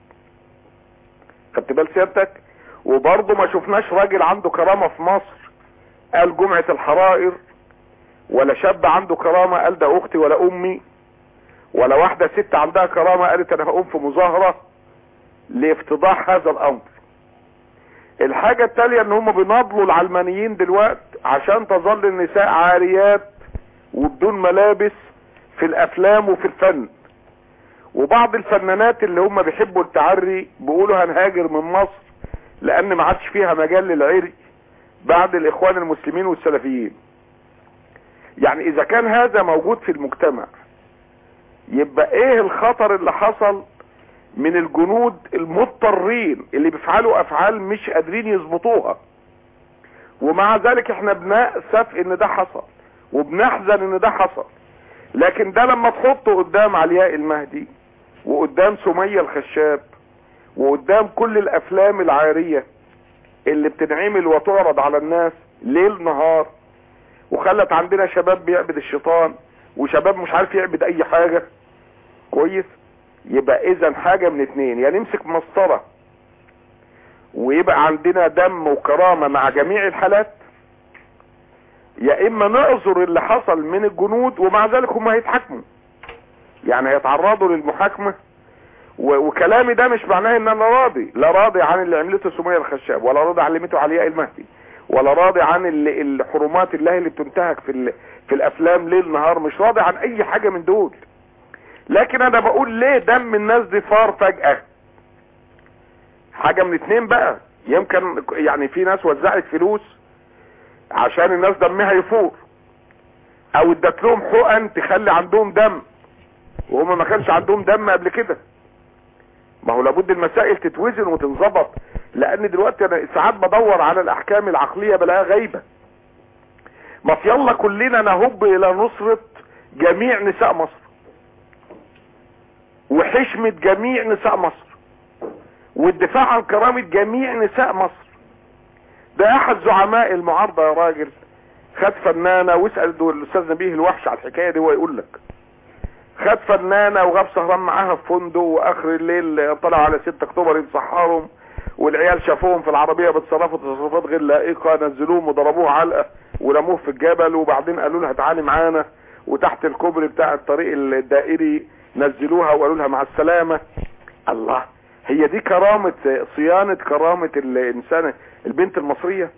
خدت بال سيادتك وبرضه ما شفناش راجل عنده كرامة في مصر قال جمعة الحرائر ولا شاب عنده كرامة قال ده اختي ولا امي ولا واحدة ست عندها كرامة قالت انا هقوم في مظاهرة لافتضاح هذا الامر الحاجة التالية ان هم بيناضلوا العلمانيين دلوقت عشان تظل النساء عاريات وبدون ملابس في الافلام وفي الفن وبعض الفنانات اللي هم بيحبوا التعري بيقولوا هنهاجر من مصر لان ما عادش فيها مجال للعري بعد الاخوان المسلمين والسلفيين يعني اذا كان هذا موجود في المجتمع يبقى ايه الخطر اللي حصل من الجنود المضطرين اللي بيفعلوا افعال مش قادرين يظبطوها ومع ذلك احنا بنأسف ان ده حصل وبنحزن ان ده حصل لكن ده لما تحطه قدام علياء المهدي وقدام سمية الخشاب وقدام كل الافلام العارية اللي بتنعمل وتعرض على الناس ليل نهار وخلت عندنا شباب بيعبد الشيطان وشباب مش عارف يعبد اي حاجة كويس يبقى اذا حاجة من اتنين يا يعني نمسك مسطرة ويبقى عندنا دم وكرامة مع جميع الحالات يا اما نعذر اللي حصل من الجنود ومع ذلك هم هيتحاكموا يعني هيتعرضوا للمحاكمة وكلامي ده مش معناه ان انا راضي لا راضي عن اللي عملته سمية الخشاب ولا راضي عن اللي عملته علياء المهدي ولا راضي عن ال- الحرمات الله اللي بتنتهك في ال- في الافلام ليل نهار مش راضي عن اي حاجة من دول لكن انا بقول ليه دم الناس دي فار فجأة حاجة من اتنين بقى يمكن يعني في ناس وزعت فلوس عشان الناس دمها يفور او ادت لهم حقن تخلي عندهم دم وهم ما كانش عندهم دم قبل كده ما هو لابد المسائل تتوزن وتنظبط لان دلوقتي انا ساعات بدور على الاحكام العقلية بلاقيها غايبة ما في يلا كلنا نهب الى نصرة جميع نساء مصر وحشمة جميع نساء مصر والدفاع عن كرامة جميع نساء مصر ده احد زعماء المعارضة يا راجل خد فنانة واسأل دول الاستاذ نبيه الوحش على الحكاية دي ويقول لك خد فنانة وغاب سهران معاها في فندق واخر الليل طلعوا على 6 اكتوبر يتصحرهم والعيال شافوهم في العربية بتصرفوا تصرفات غير لائقة نزلوهم وضربوه علقة ورموه في الجبل وبعدين قالوا لها تعالي معانا وتحت الكوبري بتاع الطريق الدائري نزلوها وقالوا لها مع السلامة الله هي دي كرامة صيانة كرامة الانسان البنت المصرية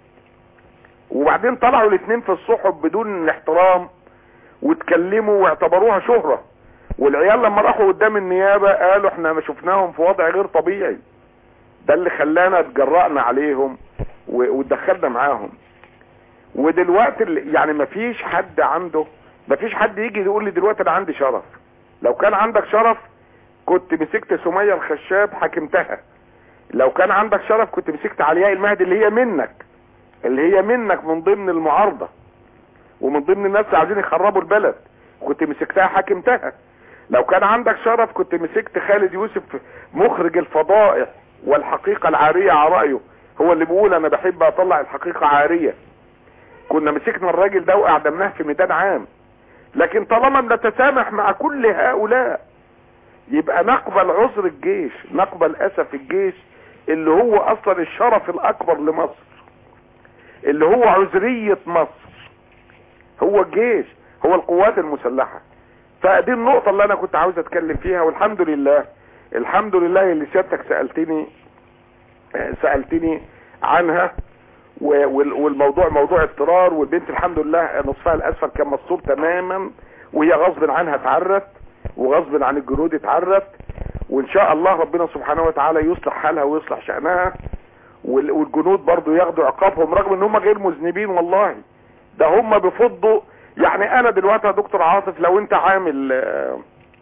وبعدين طلعوا الاثنين في الصحف بدون احترام واتكلموا واعتبروها شهرة والعيال لما راحوا قدام النيابة قالوا احنا ما شفناهم في وضع غير طبيعي ده اللي خلانا اتجرأنا عليهم و- واتدخلنا معاهم ودلوقتي اللي- يعني ما فيش حد عنده ما فيش حد يجي يقول لي دلوقتي انا عندي شرف لو كان عندك شرف كنت مسكت سمية الخشاب حكمتها لو كان عندك شرف كنت مسكت علياء المهدي اللي هي منك اللي هي منك من ضمن المعارضة ومن ضمن الناس اللي عايزين يخربوا البلد كنت مسكتها حكمتها لو كان عندك شرف كنت مسكت خالد يوسف مخرج الفضائح والحقيقة العارية على رأيه هو اللي بيقول انا بحب اطلع الحقيقة عارية كنا مسكنا الراجل ده واعدمناه في ميدان عام لكن طالما بنتسامح مع كل هؤلاء يبقى نقبل عذر الجيش نقبل اسف الجيش اللي هو اصلا الشرف الاكبر لمصر اللي هو عذرية مصر هو الجيش هو القوات المسلحة فدي النقطة اللي انا كنت عاوز اتكلم فيها والحمد لله الحمد لله اللي سيادتك سألتني آه، سألتني عنها و- وال- والموضوع موضوع اضطرار والبنت الحمد لله نصفها الاسفل كان مستور تماما وهي غصب عنها اتعرت وغصب عن الجنود اتعرت وان شاء الله ربنا سبحانه وتعالى يصلح حالها ويصلح شأنها وال- والجنود برضو ياخدوا عقابهم رغم ان هم غير مذنبين والله ده هم بيفضوا يعني انا دلوقتي يا دكتور عاطف لو انت عامل آه،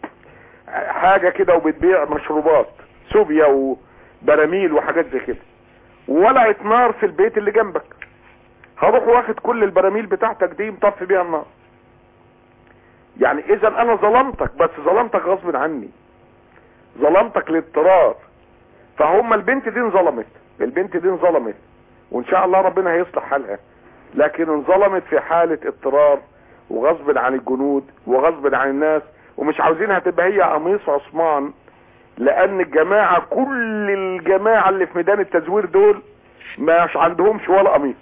حاجة كده وبتبيع مشروبات سوبيا وبراميل وحاجات زي كده ولعت نار في البيت اللي جنبك هروح واخد كل البراميل بتاعتك دي مطفي بيها النار يعني اذا انا ظلمتك بس ظلمتك غصب عني ظلمتك لاضطرار فهم البنت دي انظلمت البنت دي انظلمت وان شاء الله ربنا هيصلح حالها لكن انظلمت في حالة اضطرار وغصب عن الجنود وغصب عن الناس ومش عاوزينها تبقى هي قميص عثمان لان الجماعة كل الجماعة اللي في ميدان التزوير دول مش عندهمش ولا قميص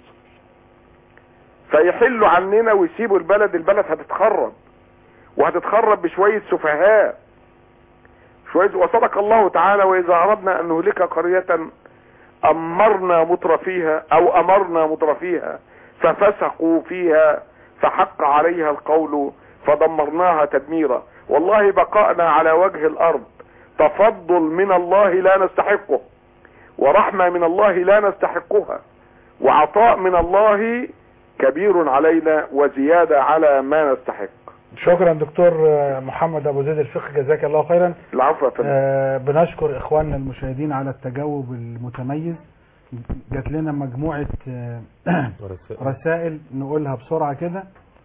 فيحلوا عننا ويسيبوا البلد البلد هتتخرب وهتتخرب بشوية سفهاء شوية وصدق الله تعالى واذا اردنا ان نهلك قرية امرنا مترفيها او امرنا مترفيها ففسقوا فيها فحق عليها القول فدمرناها تدميرا والله بقائنا على وجه الارض تفضل من الله لا نستحقه ورحمة من الله لا نستحقها وعطاء من الله كبير علينا وزيادة على ما نستحق شكرا دكتور محمد ابو زيد الفقه جزاك الله خيرا العفو يا فندم آه بنشكر اخواننا المشاهدين على التجاوب المتميز جات لنا مجموعة آه رسائل نقولها بسرعة كده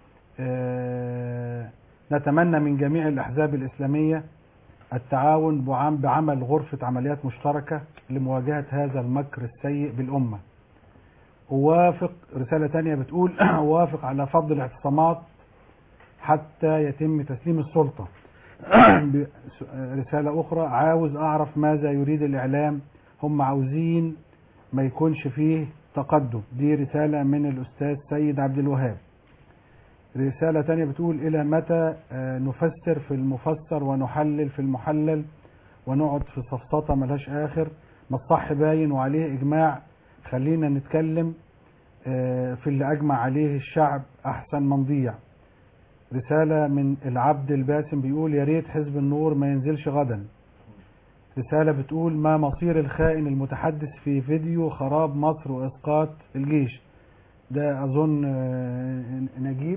آه نتمنى من جميع الأحزاب الإسلامية التعاون بعم- بعمل غرفة عمليات مشتركة لمواجهة هذا المكر السيء بالأمة أوافق رسالة تانية بتقول أوافق على فض الاعتصامات حتى يتم تسليم السلطة ب- رسالة أخرى عاوز أعرف ماذا يريد الإعلام هم عاوزين ما يكونش فيه تقدم دي رسالة من الأستاذ سيد عبد الوهاب رسالة تانية بتقول إلى متى آه، نفسر في المفسر ونحلل في المحلل ونقعد في سفسطة ملهاش آخر ما الصح باين وعليه إجماع خلينا نتكلم آه، في اللي أجمع عليه الشعب أحسن منضيع رسالة من العبد الباسم بيقول يا ريت حزب النور ما ينزلش غدا رسالة بتقول ما مصير الخائن المتحدث في فيديو خراب مصر وإسقاط الجيش ده أظن آه، نجيب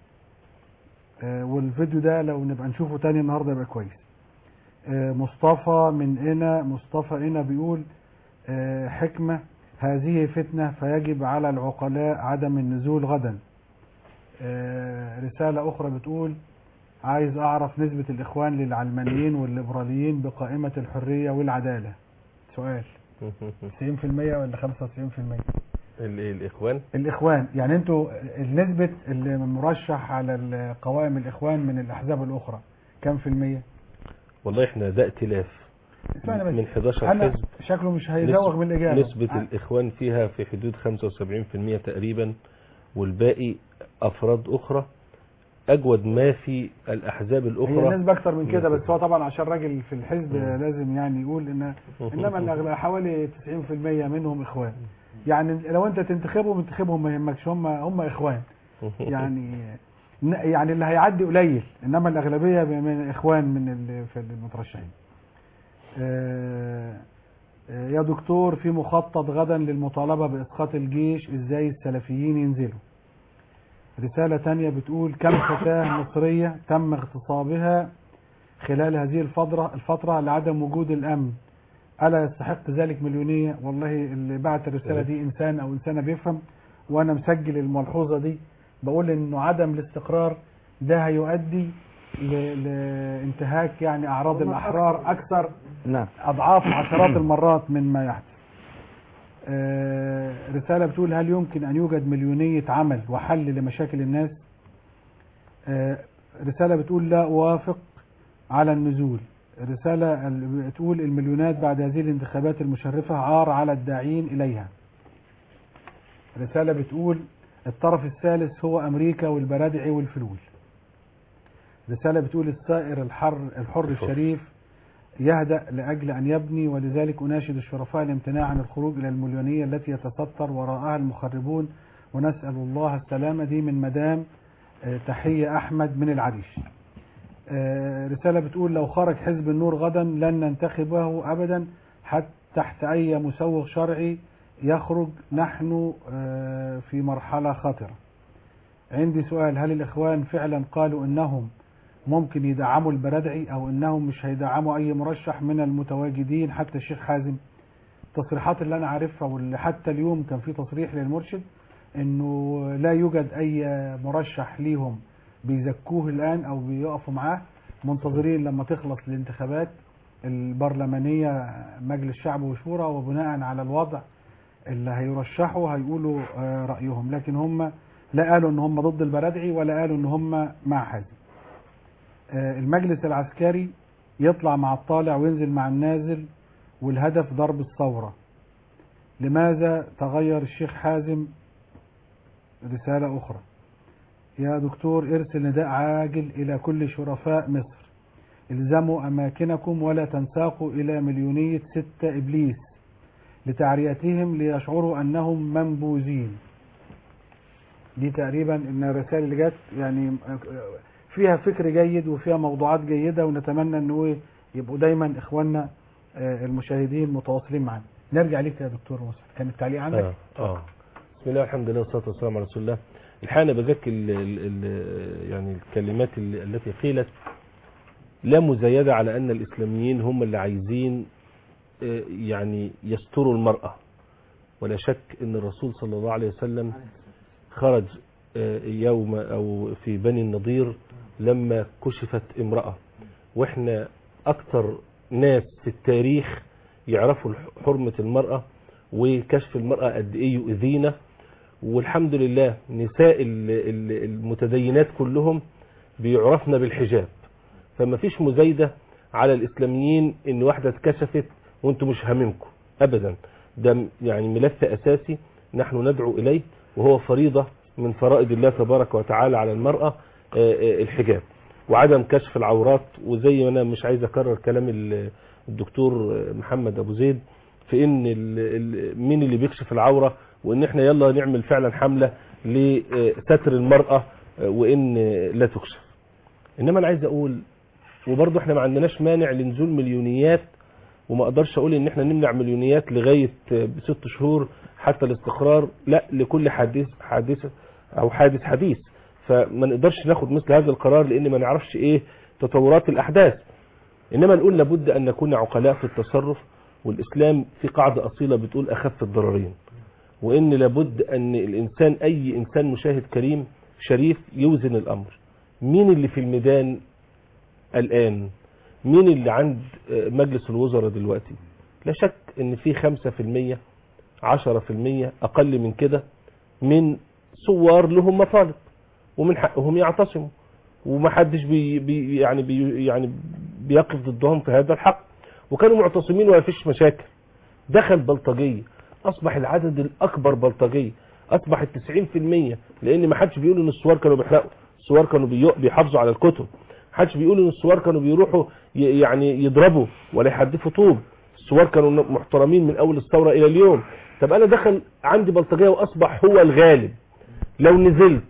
آه، والفيديو ده لو نبقى نشوفه تاني النهاردة يبقى كويس آه، مصطفى من هنا مصطفى هنا بيقول آه، حكمة هذه فتنة فيجب على العقلاء عدم النزول غدا آه، رسالة أخرى بتقول عايز أعرف نسبة الإخوان للعلمانيين والليبراليين بقائمة الحرية والعدالة سؤال 90% ولا 95% ال- الاخوان الإخوان يعني أنتوا النسبة اللي مرشح على القوائم الإخوان من الأحزاب الأخرى كم في المية؟ والله احنا ده ائتلاف اسمعني بس. من 11 أنا حزب شكله مش هيزوغ من الإجابة نسبة ع- الإخوان فيها في حدود 75% تقريبا والباقي أفراد أخرى أجود ما في الأحزاب هي الأخرى نسبة أكتر من كده بس هو طبعا عشان راجل في الحزب لازم يعني يقول إن إنما الأغلب حوالي 90% منهم إخوان يعني لو أنت تنتخبهم انتخبهم ما يهمكش هم هم إخوان يعني يعني اللي هيعدي قليل إنما الأغلبية من إخوان من ال- في المترشحين آه، آه، يا دكتور في مخطط غدا للمطالبة بإسقاط الجيش إزاي السلفيين ينزلوا رسالة تانية بتقول كم فتاة مصرية تم اغتصابها خلال هذه الفترة الفترة لعدم وجود الأمن ألا يستحق ذلك مليونية والله اللي بعت الرسالة دي إنسان أو إنسانة بيفهم وأنا مسجل الملحوظة دي بقول إنه عدم الاستقرار ده هيؤدي ل- لانتهاك يعني أعراض الأحرار أكثر نعم أضعاف عشرات المرات من ما يحدث آه، رسالة بتقول هل يمكن أن يوجد مليونية عمل وحل لمشاكل الناس آه، رسالة بتقول لا أوافق على النزول رسالة ال- بتقول المليونات بعد هذه الانتخابات المشرفة عار على الداعين إليها رسالة بتقول الطرف الثالث هو أمريكا والبرادعي والفلول رسالة بتقول السائر الحر الحر الشريف يهدأ لأجل أن يبني ولذلك أناشد الشرفاء الامتناع عن الخروج إلى المليونية التي يتستر وراءها المخربون ونسأل الله السلامة دي من مدام آه، تحية أحمد من العريش آه، رسالة بتقول لو خرج حزب النور غدا لن ننتخبه أبدا حتى تحت أي مسوغ شرعي يخرج نحن آه، في مرحلة خطرة عندي سؤال هل الإخوان فعلا قالوا إنهم ممكن يدعموا البرادعي او انهم مش هيدعموا اي مرشح من المتواجدين حتى الشيخ حازم التصريحات اللي انا عارفها واللي حتى اليوم كان في تصريح للمرشد انه لا يوجد اي مرشح ليهم بيزكوه الان او بيقفوا معاه منتظرين لما تخلص الانتخابات البرلمانية مجلس شعب وشورى وبناء على الوضع اللي هيرشحوا هيقولوا آه، رأيهم لكن هم لا قالوا ان هم ضد البرادعي ولا قالوا ان هم مع حازم آه، المجلس العسكري يطلع مع الطالع وينزل مع النازل والهدف ضرب الثورة لماذا تغير الشيخ حازم رسالة أخرى يا دكتور ارسل نداء عاجل إلى كل شرفاء مصر الزموا أماكنكم ولا تنساقوا إلى مليونية ستة إبليس لتعريتهم ليشعروا أنهم منبوذين دي تقريبا ان الرسائل اللي جت يعني فيها فكر جيد وفيها موضوعات جيدة ونتمنى ان هو يبقوا دايما اخواننا آه، المشاهدين متواصلين معنا نرجع ليك يا دكتور موسى كان التعليق عندك آه. آه. بسم الله والحمد لله والصلاة والسلام على رسول الله الحقيقة أنا بذكر ال ال ال يعني الكلمات ال- التي قيلت لا مزايدة على أن الإسلاميين هم اللي عايزين آه، يعني يستروا المرأة ولا شك أن الرسول صلى الله عليه وسلم خرج آه، يوم أو في بني النضير لما كشفت امرأة وإحنا أكثر ناس في التاريخ يعرفوا الح- حرمة المرأة وكشف المرأة قد إيه يؤذينا والحمد لله نساء ال- ال- المتدينات كلهم بيعرفنا بالحجاب فما فيش مزايدة على الإسلاميين إن واحدة اتكشفت وانتم مش هاممكم أبدا ده م- يعني ملف أساسي نحن ندعو إليه وهو فريضة من فرائض الله تبارك وتعالى على المرأة آه، آه، الحجاب وعدم كشف العورات وزي ما أنا مش عايز أكرر كلام ال- الدكتور محمد أبو زيد في إن ال- ال- مين اللي بيكشف العورة وان احنا يلا نعمل فعلا حملة لستر المرأة وان لا تكشف انما انا عايز اقول وبرضه احنا ما عندناش مانع لنزول مليونيات وما اقدرش اقول ان احنا نمنع مليونيات لغاية بست شهور حتى الاستقرار لا لكل حادث حادثة او حادث حديث فما نقدرش ناخد مثل هذا القرار لان ما نعرفش ايه تطورات الاحداث انما نقول لابد ان نكون عقلاء في التصرف والاسلام في قاعدة اصيلة بتقول اخف الضررين وان لابد ان الانسان اي انسان مشاهد كريم شريف يوزن الامر مين اللي في الميدان الان مين اللي عند مجلس الوزراء دلوقتي لا شك ان في خمسة في المية عشرة في المية اقل من كده من ثوار لهم مطالب ومن حقهم يعتصموا ومحدش بي بي يعني بي يعني بيقف ضدهم في هذا الحق وكانوا معتصمين وما فيش مشاكل دخل بلطجية اصبح العدد الاكبر بلطجية اصبح 90% لان ما حدش بيقول ان الثوار كانوا بيحرقوا الثوار كانوا بي- بيحافظوا على الكتب حدش بيقول ان الثوار كانوا بيروحوا ي- يعني يضربوا ولا يحدفوا طوب الثوار كانوا محترمين من اول الثورة الى اليوم طب انا دخل عندي بلطجية واصبح هو الغالب لو نزلت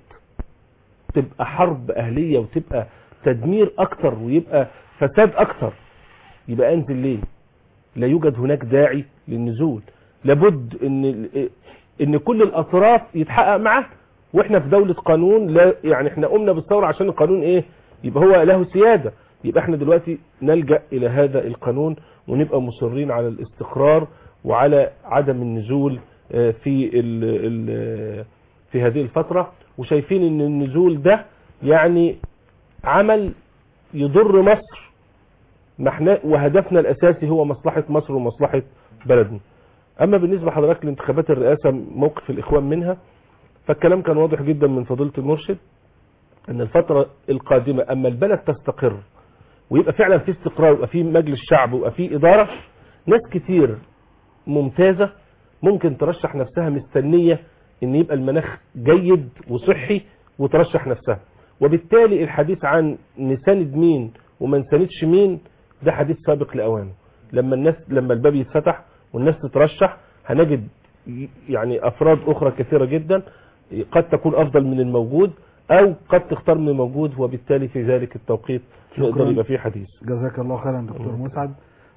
تبقى حرب اهلية وتبقى تدمير اكتر ويبقى فساد اكتر يبقى انزل ليه لا يوجد هناك داعي للنزول لابد ان ان كل الاطراف يتحقق معاه واحنا في دولة قانون لا يعني احنا قمنا بالثورة عشان القانون ايه يبقى هو له سيادة يبقى احنا دلوقتي نلجأ الى هذا القانون ونبقى مصرين على الاستقرار وعلى عدم النزول آه، في ال ال في هذه الفترة وشايفين ان النزول ده يعني عمل يضر مصر ما احنا وهدفنا الاساسي هو مصلحة مصر ومصلحة بلدنا اما بالنسبة لحضرتك لانتخابات الرئاسة موقف الاخوان منها فالكلام كان واضح جدا من فضيلة المرشد ان الفترة القادمة اما البلد تستقر ويبقى فعلا في استقرار ويبقى في مجلس شعب ويبقى في ادارة ناس كتير ممتازة ممكن ترشح نفسها مستنية ان يبقى المناخ جيد وصحي وترشح نفسها وبالتالي الحديث عن نساند مين وما نساندش مين ده حديث سابق لاوانه لما الناس لما الباب يتفتح والناس تترشح هنجد يعني افراد اخرى كثيرة جدا قد تكون افضل من الموجود او قد تختار من الموجود وبالتالي في ذلك التوقيت يقدر شكراً. يبقى فيه حديث جزاك الله خيرا دكتور مسعد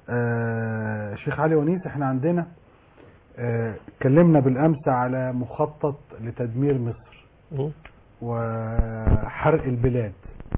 آه شيخ علي ونيس احنا عندنا آه، اتكلمنا بالامس على مخطط لتدمير مصر وحرق البلاد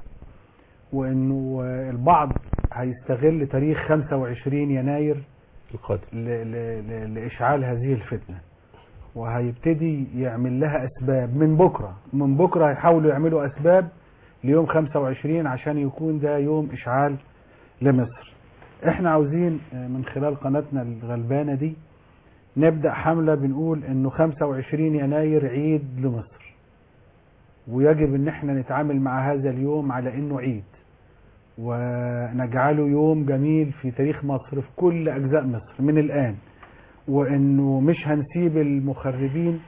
وانه آه، البعض هيستغل تاريخ 25 يناير القادم ل- ل- ل- لاشعال هذه الفتنه وهيبتدي يعمل لها اسباب من بكره من بكره هيحاولوا يعملوا اسباب ليوم 25 عشان يكون ده يوم اشعال لمصر احنا عاوزين آه، من خلال قناتنا الغلبانه دي نبدا حمله بنقول انه 25 يناير عيد لمصر ويجب ان احنا نتعامل مع هذا اليوم على انه عيد ونجعله يوم جميل في تاريخ مصر في كل اجزاء مصر من الان وانه مش هنسيب المخربين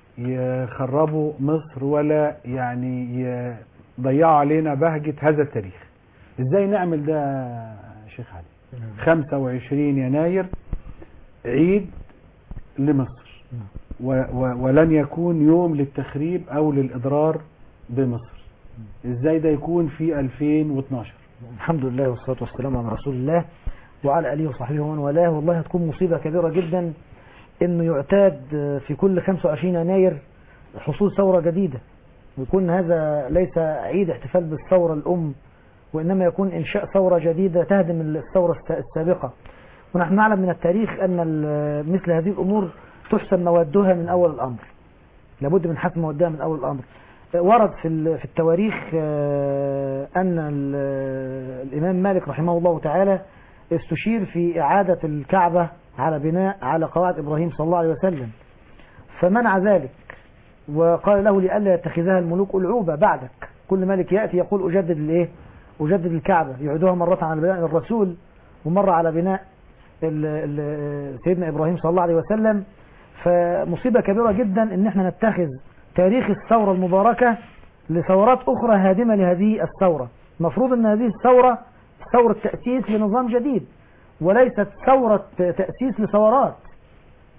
يخربوا مصر ولا يعني يضيعوا علينا بهجة هذا التاريخ ازاي نعمل ده يا شيخ علي 25 يناير عيد لمصر و و ولن يكون يوم للتخريب او للاضرار بمصر ازاي ده يكون في 2012 الحمد لله والصلاة والسلام على رسول الله وعلى آله وصحبه ومن والاه والله هتكون مصيبة كبيرة جدا انه يعتاد في كل 25 يناير حصول ثورة جديدة ويكون هذا ليس عيد احتفال بالثورة الأم وإنما يكون إنشاء ثورة جديدة تهدم الثورة الس- السابقة ونحن نعلم من التاريخ أن ال- مثل هذه الأمور تحسن موادها من أول الأمر لابد من حسم موادها من أول الأمر ورد في ال- في التواريخ آه، أن ال- الإمام مالك رحمه الله تعالى استشير في إعادة الكعبة على بناء على قواعد إبراهيم صلى الله عليه وسلم فمنع ذلك وقال له لئلا يتخذها الملوك ألعوبة بعدك كل ملك يأتي يقول أجدد الإيه أجدد الكعبة يعيدها مرة على بناء الرسول ومرة على بناء ال- ال- سيدنا إبراهيم صلى الله عليه وسلم فمصيبة كبيرة جدا ان احنا نتخذ تاريخ الثورة المباركة لثورات اخرى هادمة لهذه الثورة المفروض ان هذه الثورة ثورة تأسيس لنظام جديد وليست ثورة تأسيس لثورات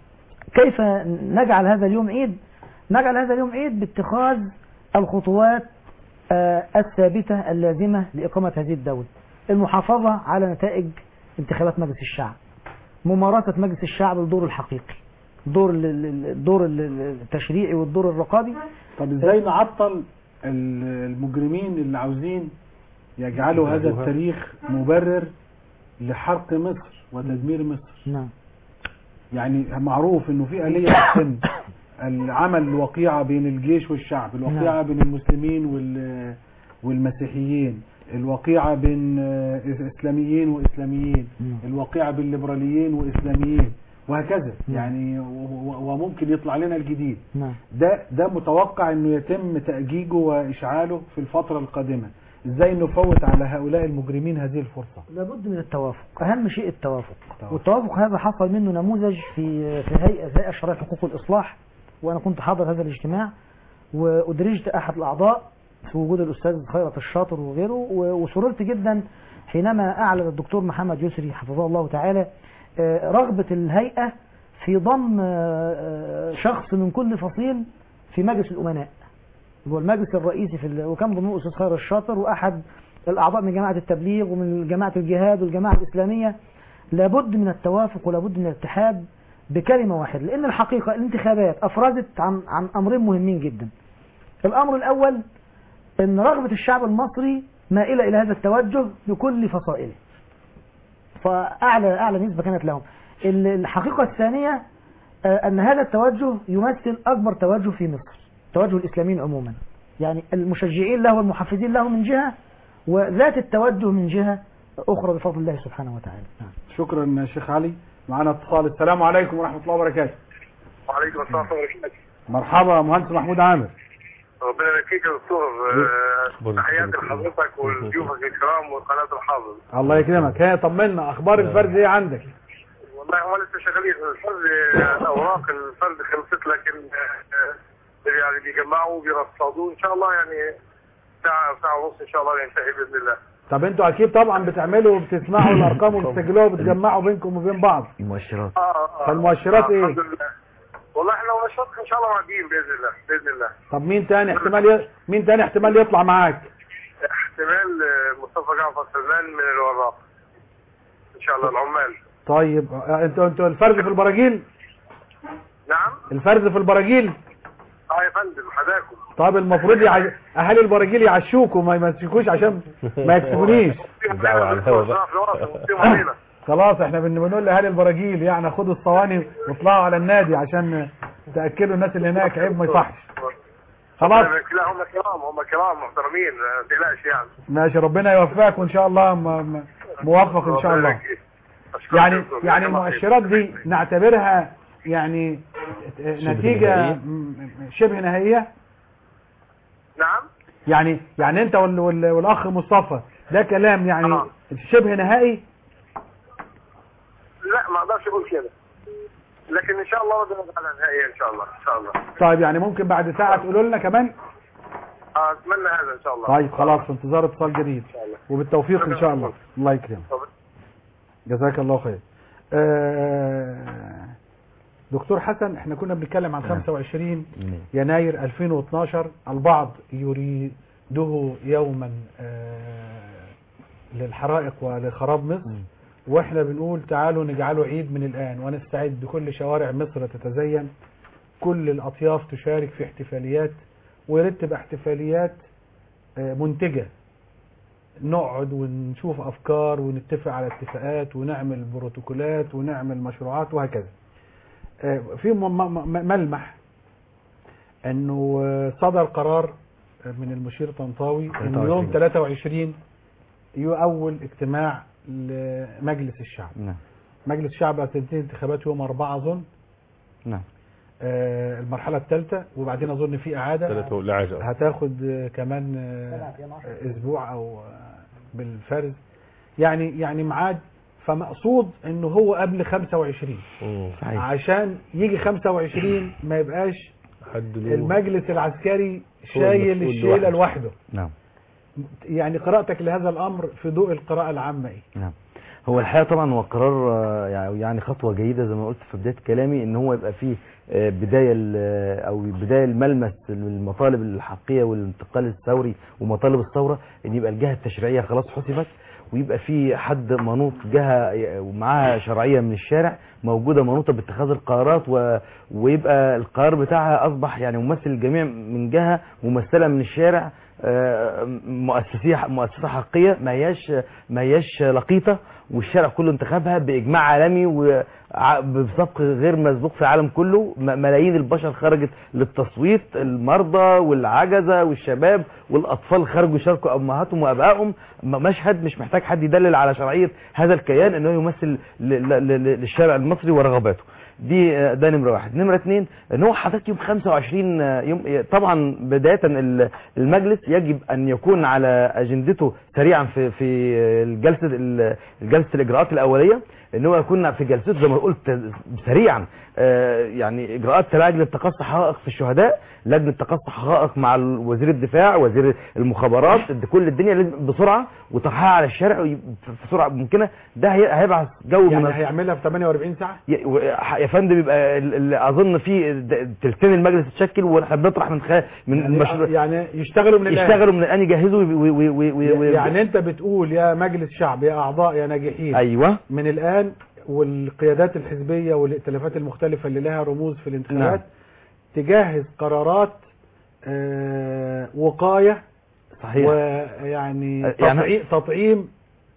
كيف نجعل هذا اليوم عيد نجعل هذا اليوم عيد باتخاذ الخطوات آه، الثابتة اللازمة لإقامة هذه الدولة المحافظة على نتائج انتخابات مجلس الشعب ممارسة مجلس الشعب الدور الحقيقي دور ال- ال- الدور ال- التشريعي والدور الرقابي طب ازاي نعطل ال- المجرمين اللي عاوزين يجعلوا هذا يجعلوها. التاريخ مبرر لحرق مصر وتدمير مصر نعم يعني معروف انه في آلية تتم العمل الوقيعة بين الجيش والشعب الوقيعة نعم. بين المسلمين وال والمسيحيين الوقيعة بين آه، اسلاميين واسلاميين نعم. الوقيعة بين ليبراليين واسلاميين وهكذا نعم. يعني و- و- وممكن يطلع لنا الجديد نعم ده ده متوقع انه يتم تأجيجه واشعاله في الفترة القادمة ازاي نفوت على هؤلاء المجرمين هذه الفرصة لابد من التوافق اهم شيء التوافق التوافق. والتوافق هذا حصل منه نموذج في في هيئه هيئه الشرعيه حقوق الاصلاح وانا كنت حاضر هذا الاجتماع وادرجت احد الاعضاء في وجود الاستاذ خيرت الشاطر وغيره و- وسررت جدا حينما اعلن الدكتور محمد يسري حفظه الله تعالى آه، رغبه الهيئه في ضم آه، آه، شخص من كل فصيل في مجلس الامناء هو المجلس الرئيسي في ال... وكان ضمنه الاستاذ خير الشاطر واحد الاعضاء من جماعه التبليغ ومن جماعه الجهاد والجماعه الاسلاميه لابد من التوافق ولابد من الاتحاد بكلمه واحده لان الحقيقه الانتخابات افرزت عن عن امرين مهمين جدا الامر الاول ان رغبه الشعب المصري مائله الى هذا التوجه بكل فصائله فاعلى اعلى نسبه كانت لهم ال- الحقيقه الثانيه آه، ان هذا التوجه يمثل اكبر توجه في مصر توجه الاسلاميين عموما يعني المشجعين له والمحفزين له من جهه وذات التوجه من جهه اخرى بفضل الله سبحانه وتعالى نعم. شكرا يا شيخ علي معنا اتصال السلام عليكم ورحمة الله وبركاته وعليكم السلام ورحمة الله وبركاته مرحبا مهندس محمود عامر ربنا يبارك يا دكتور آه، تحياتي لحضرتك ولضيوفك الكرام وقناة الحافظ الله يكرمك هي طمنا اخبار الفرز ايه عندك والله هو لسه شغالين الفرد آه، اوراق الفرد خلصت لكن آه، آه، يعني بيجمعوا بيرصدوا ان شاء الله يعني ساعة ساعة ونص ان شاء الله ينتهي باذن الله طب انتوا اكيد طبعا بتعملوا بتسمعوا الارقام وبتسجلوها وبتجمعوا بينكم وبين بعض المؤشرات اه اه فالمؤشرات آه، ايه؟ الحمد لله والله احنا مؤشرات ان شاء الله معديين باذن الله باذن الله طب مين تاني احتمال ي... مين تاني احتمال يطلع معاك احتمال آه، مصطفى جعفر سلمان من الوراق ان شاء الله العمال طيب اه، انتوا انتوا الفرز في البراجيل نعم الفرز في البراجيل اه يا فندم حداكم طب المفروض يع... اهالي البراجيل يعشوكوا ما يمسكوش عشان ما يكسبونيش دعوة على الهوا بقى خلاص احنا بن- بنقول لاهالي البراجيل يعني خدوا الصواني واطلعوا على النادي عشان تاكلوا الناس اللي هناك عيب ما يصحش خلاص لا هم كرام هم كرام محترمين ما تقلقش يعني ماشي ربنا يوفقك وان شاء الله م... م... موفق ان شاء الله يعني يعني المؤشرات دي نعتبرها يعني نتيجة نهائية. م- شبه نهائية نعم يعني يعني انت وال وال والاخ مصطفى ده كلام يعني شبه نهائي لا ما اقدرش اقول كده لكن ان شاء الله ربنا يجعلها نهائيه ان شاء الله ان شاء الله طيب يعني ممكن بعد ساعة تقولوا لنا كمان آه، اتمنى هذا ان شاء الله طيب خلاص في انتظار اتصال جديد ان شاء الله وبالتوفيق ان شاء الله الله يكرمك جزاك الله خير آه، دكتور حسن احنا كنا بنتكلم عن 25 يناير 2012 البعض يريده يوما آه، للحرائق ولخراب مصر واحنا بنقول تعالوا نجعله عيد من الآن ونستعد بكل شوارع مصر تتزين كل الأطياف تشارك في احتفاليات ويا ريت تبقى احتفاليات آه، منتجة نقعد ونشوف أفكار ونتفق على اتفاقات ونعمل بروتوكولات ونعمل مشروعات وهكذا آه، في م- م- م- ملمح انه آه، صدر قرار من المشير طنطاوي انه يوم 23 يؤول اجتماع لمجلس الشعب نعم مجلس الشعب هتنتهي انتخابات يوم 4 اظن نعم آه، المرحلة الثالثة وبعدين اظن في اعادة ثلاثة العجل هتاخد آه، كمان آه، اسبوع او آه، بالفرز يعني يعني ميعاد فمقصود انه هو قبل 25 صحيح عشان يجي 25 ما يبقاش حددوا المجلس العسكري هو شايل المسؤول الشيلة لوحده. لوحده نعم يعني قراءتك لهذا الامر في ضوء القراءة العامة ايه نعم هو الحقيقه طبعا هو قرار آه، يعني يعني خطوه جيده زي ما قلت في بدايه كلامي ان هو يبقى فيه آه، بدايه ال- او بدايه الملمس للمطالب الحقيقيه والانتقال الثوري ومطالب الثوره ان يبقى الجهه التشريعيه خلاص حسبت ويبقى في حد منوط جهه ومعاها شرعيه من الشارع موجوده منوطه باتخاذ القرارات و... ويبقى القرار بتاعها اصبح يعني ممثل الجميع من جهه ممثله من الشارع آه، مؤسسيه مؤسسه حقيقيه ما هياش ما هياش لقيطه والشارع كله انتخبها باجماع عالمي وبسبق غير مسبوق في العالم كله م- ملايين البشر خرجت للتصويت المرضى والعجزه والشباب والاطفال خرجوا يشاركوا امهاتهم وابائهم م- مشهد مش محتاج حد يدلل على شرعيه هذا الكيان انه يمثل ل- ل- ل- للشارع المصري ورغباته دي آه، ده نمره واحد نمره اتنين ان هو حضرتك يوم 25 آه، يوم طبعا بدايه ال- المجلس يجب ان يكون على اجندته سريعا في في الجلسه ال- جلسه الاجراءات الاوليه ان هو يكون في جلسته زي ما قلت سريعا آه، يعني اجراءات لجنه تقصي حقائق في الشهداء لجنه تقصي حقائق مع ال- وزير الدفاع وزير المخابرات د- كل الدنيا لازم بسرعه وطرحها على الشارع وي- في سرعه ممكنه ده هي- هيبعث جو من يعني هيعملها في 48 ساعه يا و- يا فندم يبقى ال- ال- اظن في د- تلتين المجلس اتشكل واحنا بنطرح من خلال من يعني, مشروع يعني يشتغلوا من الآن. يشتغلوا من الان يجهزوا وي- وي- وي- وي- وي- يعني انت بتقول يا مجلس شعب يا اعضاء يا ناجحين ايوه من الان والقيادات الحزبيه والائتلافات المختلفه اللي لها رموز في الانتخابات نعم. تجهز قرارات آه، وقايه صحيح. ويعني يعني- تطعيم, تطعيم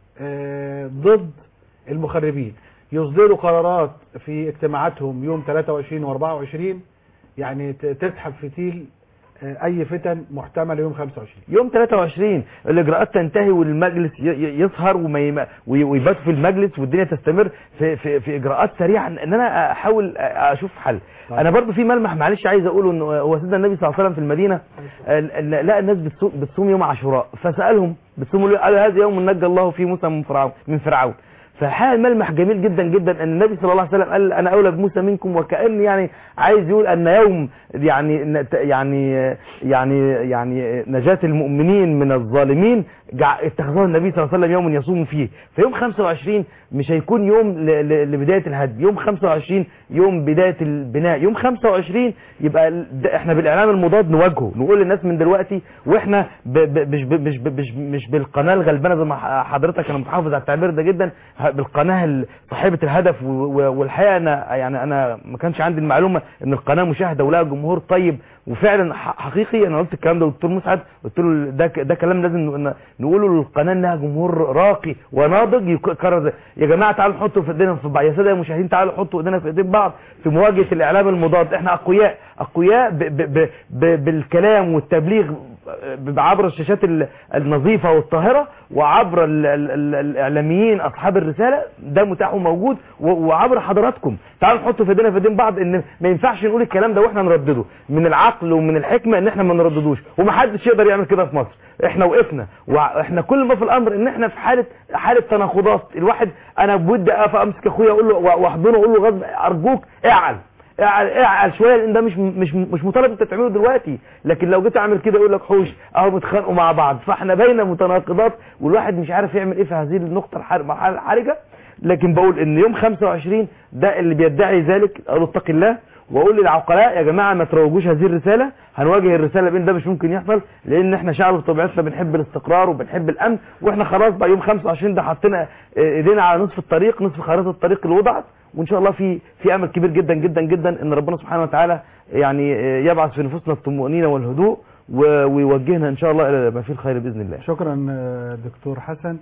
آه، ضد المخربين يصدروا قرارات في اجتماعاتهم يوم 23 و24 يعني ت- تسحب فتيل آه، اي فتن محتمله يوم 25 يوم 23 الاجراءات تنتهي والمجلس ي- ي- يسهر وما يم- وي- ويباتوا في المجلس والدنيا تستمر في في, في اجراءات سريعه ان انا احاول اشوف حل انا برضو في ملمح معلش عايز اقوله ان هو سيدنا النبي صلى الله عليه وسلم في المدينه ال- ال- لقى الناس بتصوم, بتصوم يوم عاشوراء فسالهم بتصوموا ليه قالوا هذا يوم نجى الله فيه موسى من فرعون من فرعون فالحقيقه الملمح جميل جدا جدا ان النبي صلى الله عليه وسلم قال انا اولى بموسى منكم وكان يعني عايز يقول ان يوم يعني يعني يعني يعني نجاة المؤمنين من الظالمين جع- اتخذه النبي صلى الله عليه وسلم يوم يصوم فيه فيوم 25 مش هيكون يوم ل- ل- لبدايه الهدي يوم 25 يوم بدايه البناء يوم 25 يبقى ال- ده احنا بالاعلام المضاد نواجهه نقول للناس من دلوقتي واحنا ب ب مش ب مش ب مش, مش بالقناه الغلبانه زي ما ح- حضرتك انا متحافظ على التعبير ده جدا ه- بالقناه ال- صاحبه الهدف و- و- والحقيقه انا يعني انا ما كانش عندي المعلومه ان القناه مشاهده ولها جمهور طيب وفعلا ح- حقيقي انا قلت الكلام ده للدكتور مسعد قلت له ده ك- ده كلام لازم ن- نقوله للقناه انها جمهور راقي وناضج يكرر ده. يا جماعه تعالوا نحطوا في ايدينا في بعض يا ساده يا مشاهدين تعالوا حطوا ايدينا في ايدين بعض في مواجهه الاعلام المضاد احنا اقوياء اقوياء ب ب ب ب بالكلام والتبليغ ب- عبر الشاشات ال- النظيفه والطاهره وعبر ال ال ال الاعلاميين اصحاب الرساله ده متاح وموجود و- وعبر حضراتكم تعالوا نحطوا في ايدينا في ايدين بعض ان ما ينفعش نقول الكلام ده واحنا نردده من العقل ومن الحكمه ان احنا ما نرددوش ومحدش يقدر يعمل كده في مصر احنا وقفنا واحنا كل ما في الامر ان احنا في حاله حاله تناقضات الواحد انا بودي اقف امسك اخويا اقول له واحضنه اقول له غصب ارجوك اعل اعل اعل شويه لان ده مش مش مش مطالب انت تعمله دلوقتي لكن لو جيت اعمل كده يقول لك حوش اهو بيتخانقوا مع بعض فاحنا بين متناقضات والواحد مش عارف يعمل ايه في هذه النقطه الحر- المرحله الحرجه لكن بقول ان يوم 25 ده اللي بيدعي ذلك اقول له اتق الله واقول للعقلاء يا جماعه ما تروجوش هذه الرساله هنواجه الرساله بين ده مش ممكن يحصل لان احنا شعب بطبيعتنا بنحب الاستقرار وبنحب الامن واحنا خلاص بقى يوم 25 ده حطينا ايدينا على نصف الطريق نصف خريطه الطريق اللي وضعت وان شاء الله في في امل كبير جدا جدا جدا ان ربنا سبحانه وتعالى يعني يبعث في نفوسنا الطمانينه والهدوء و- ويوجهنا ان شاء الله الى ما فيه الخير باذن الله شكرا آه، دكتور حسن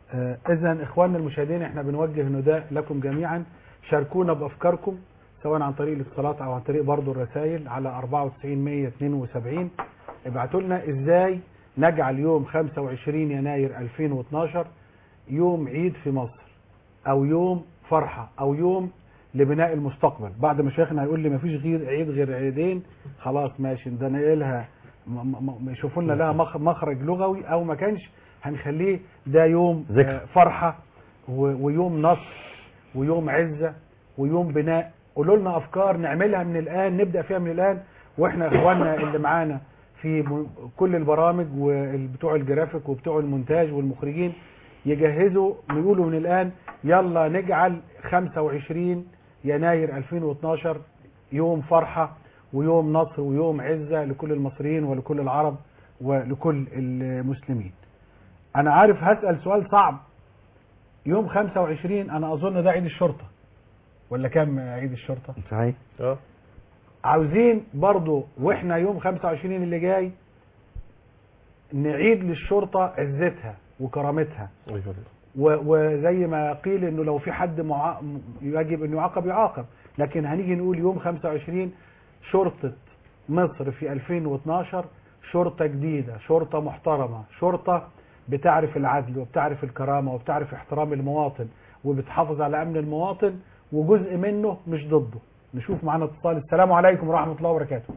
اذا اخواننا المشاهدين احنا بنوجه نداء لكم جميعا شاركونا بافكاركم سواء عن طريق الاتصالات او عن طريق برضو الرسائل على 94 172 ابعتوا لنا ازاي نجعل يوم 25 يناير 2012 يوم عيد في مصر او يوم فرحة او يوم لبناء المستقبل بعد ما شيخنا هيقول لي مفيش غير عيد غير عيدين خلاص ماشي ده نقلها م- م- م- يشوفوا لنا لها مخ- مخرج لغوي او ما كانش هنخليه ده يوم ذكر. آه، فرحة و- ويوم نصر ويوم عزة ويوم بناء قولوا لنا افكار نعملها من الان نبدا فيها من الان واحنا اخواننا اللي معانا في م- كل البرامج وبتوع الجرافيك وبتوع المونتاج والمخرجين يجهزوا يقولوا من الان يلا نجعل 25 يناير 2012 يوم فرحة ويوم نصر ويوم عزة لكل المصريين ولكل العرب ولكل المسلمين انا عارف هسأل سؤال صعب يوم 25 انا اظن ده عيد الشرطة ولا كام عيد الشرطة صحيح اه عاوزين برضو واحنا يوم 25 اللي جاي نعيد للشرطة عزتها وكرامتها أيوة. و- وزي ما قيل انه لو في حد مع... م- يجب انه يعاقب يعاقب لكن هنيجي نقول يوم 25 شرطة مصر في 2012 شرطة جديدة شرطة محترمة شرطة بتعرف العدل وبتعرف الكرامة وبتعرف احترام المواطن وبتحافظ على امن المواطن وجزء منه مش ضده نشوف معانا اتصال السلام عليكم ورحمة الله وبركاته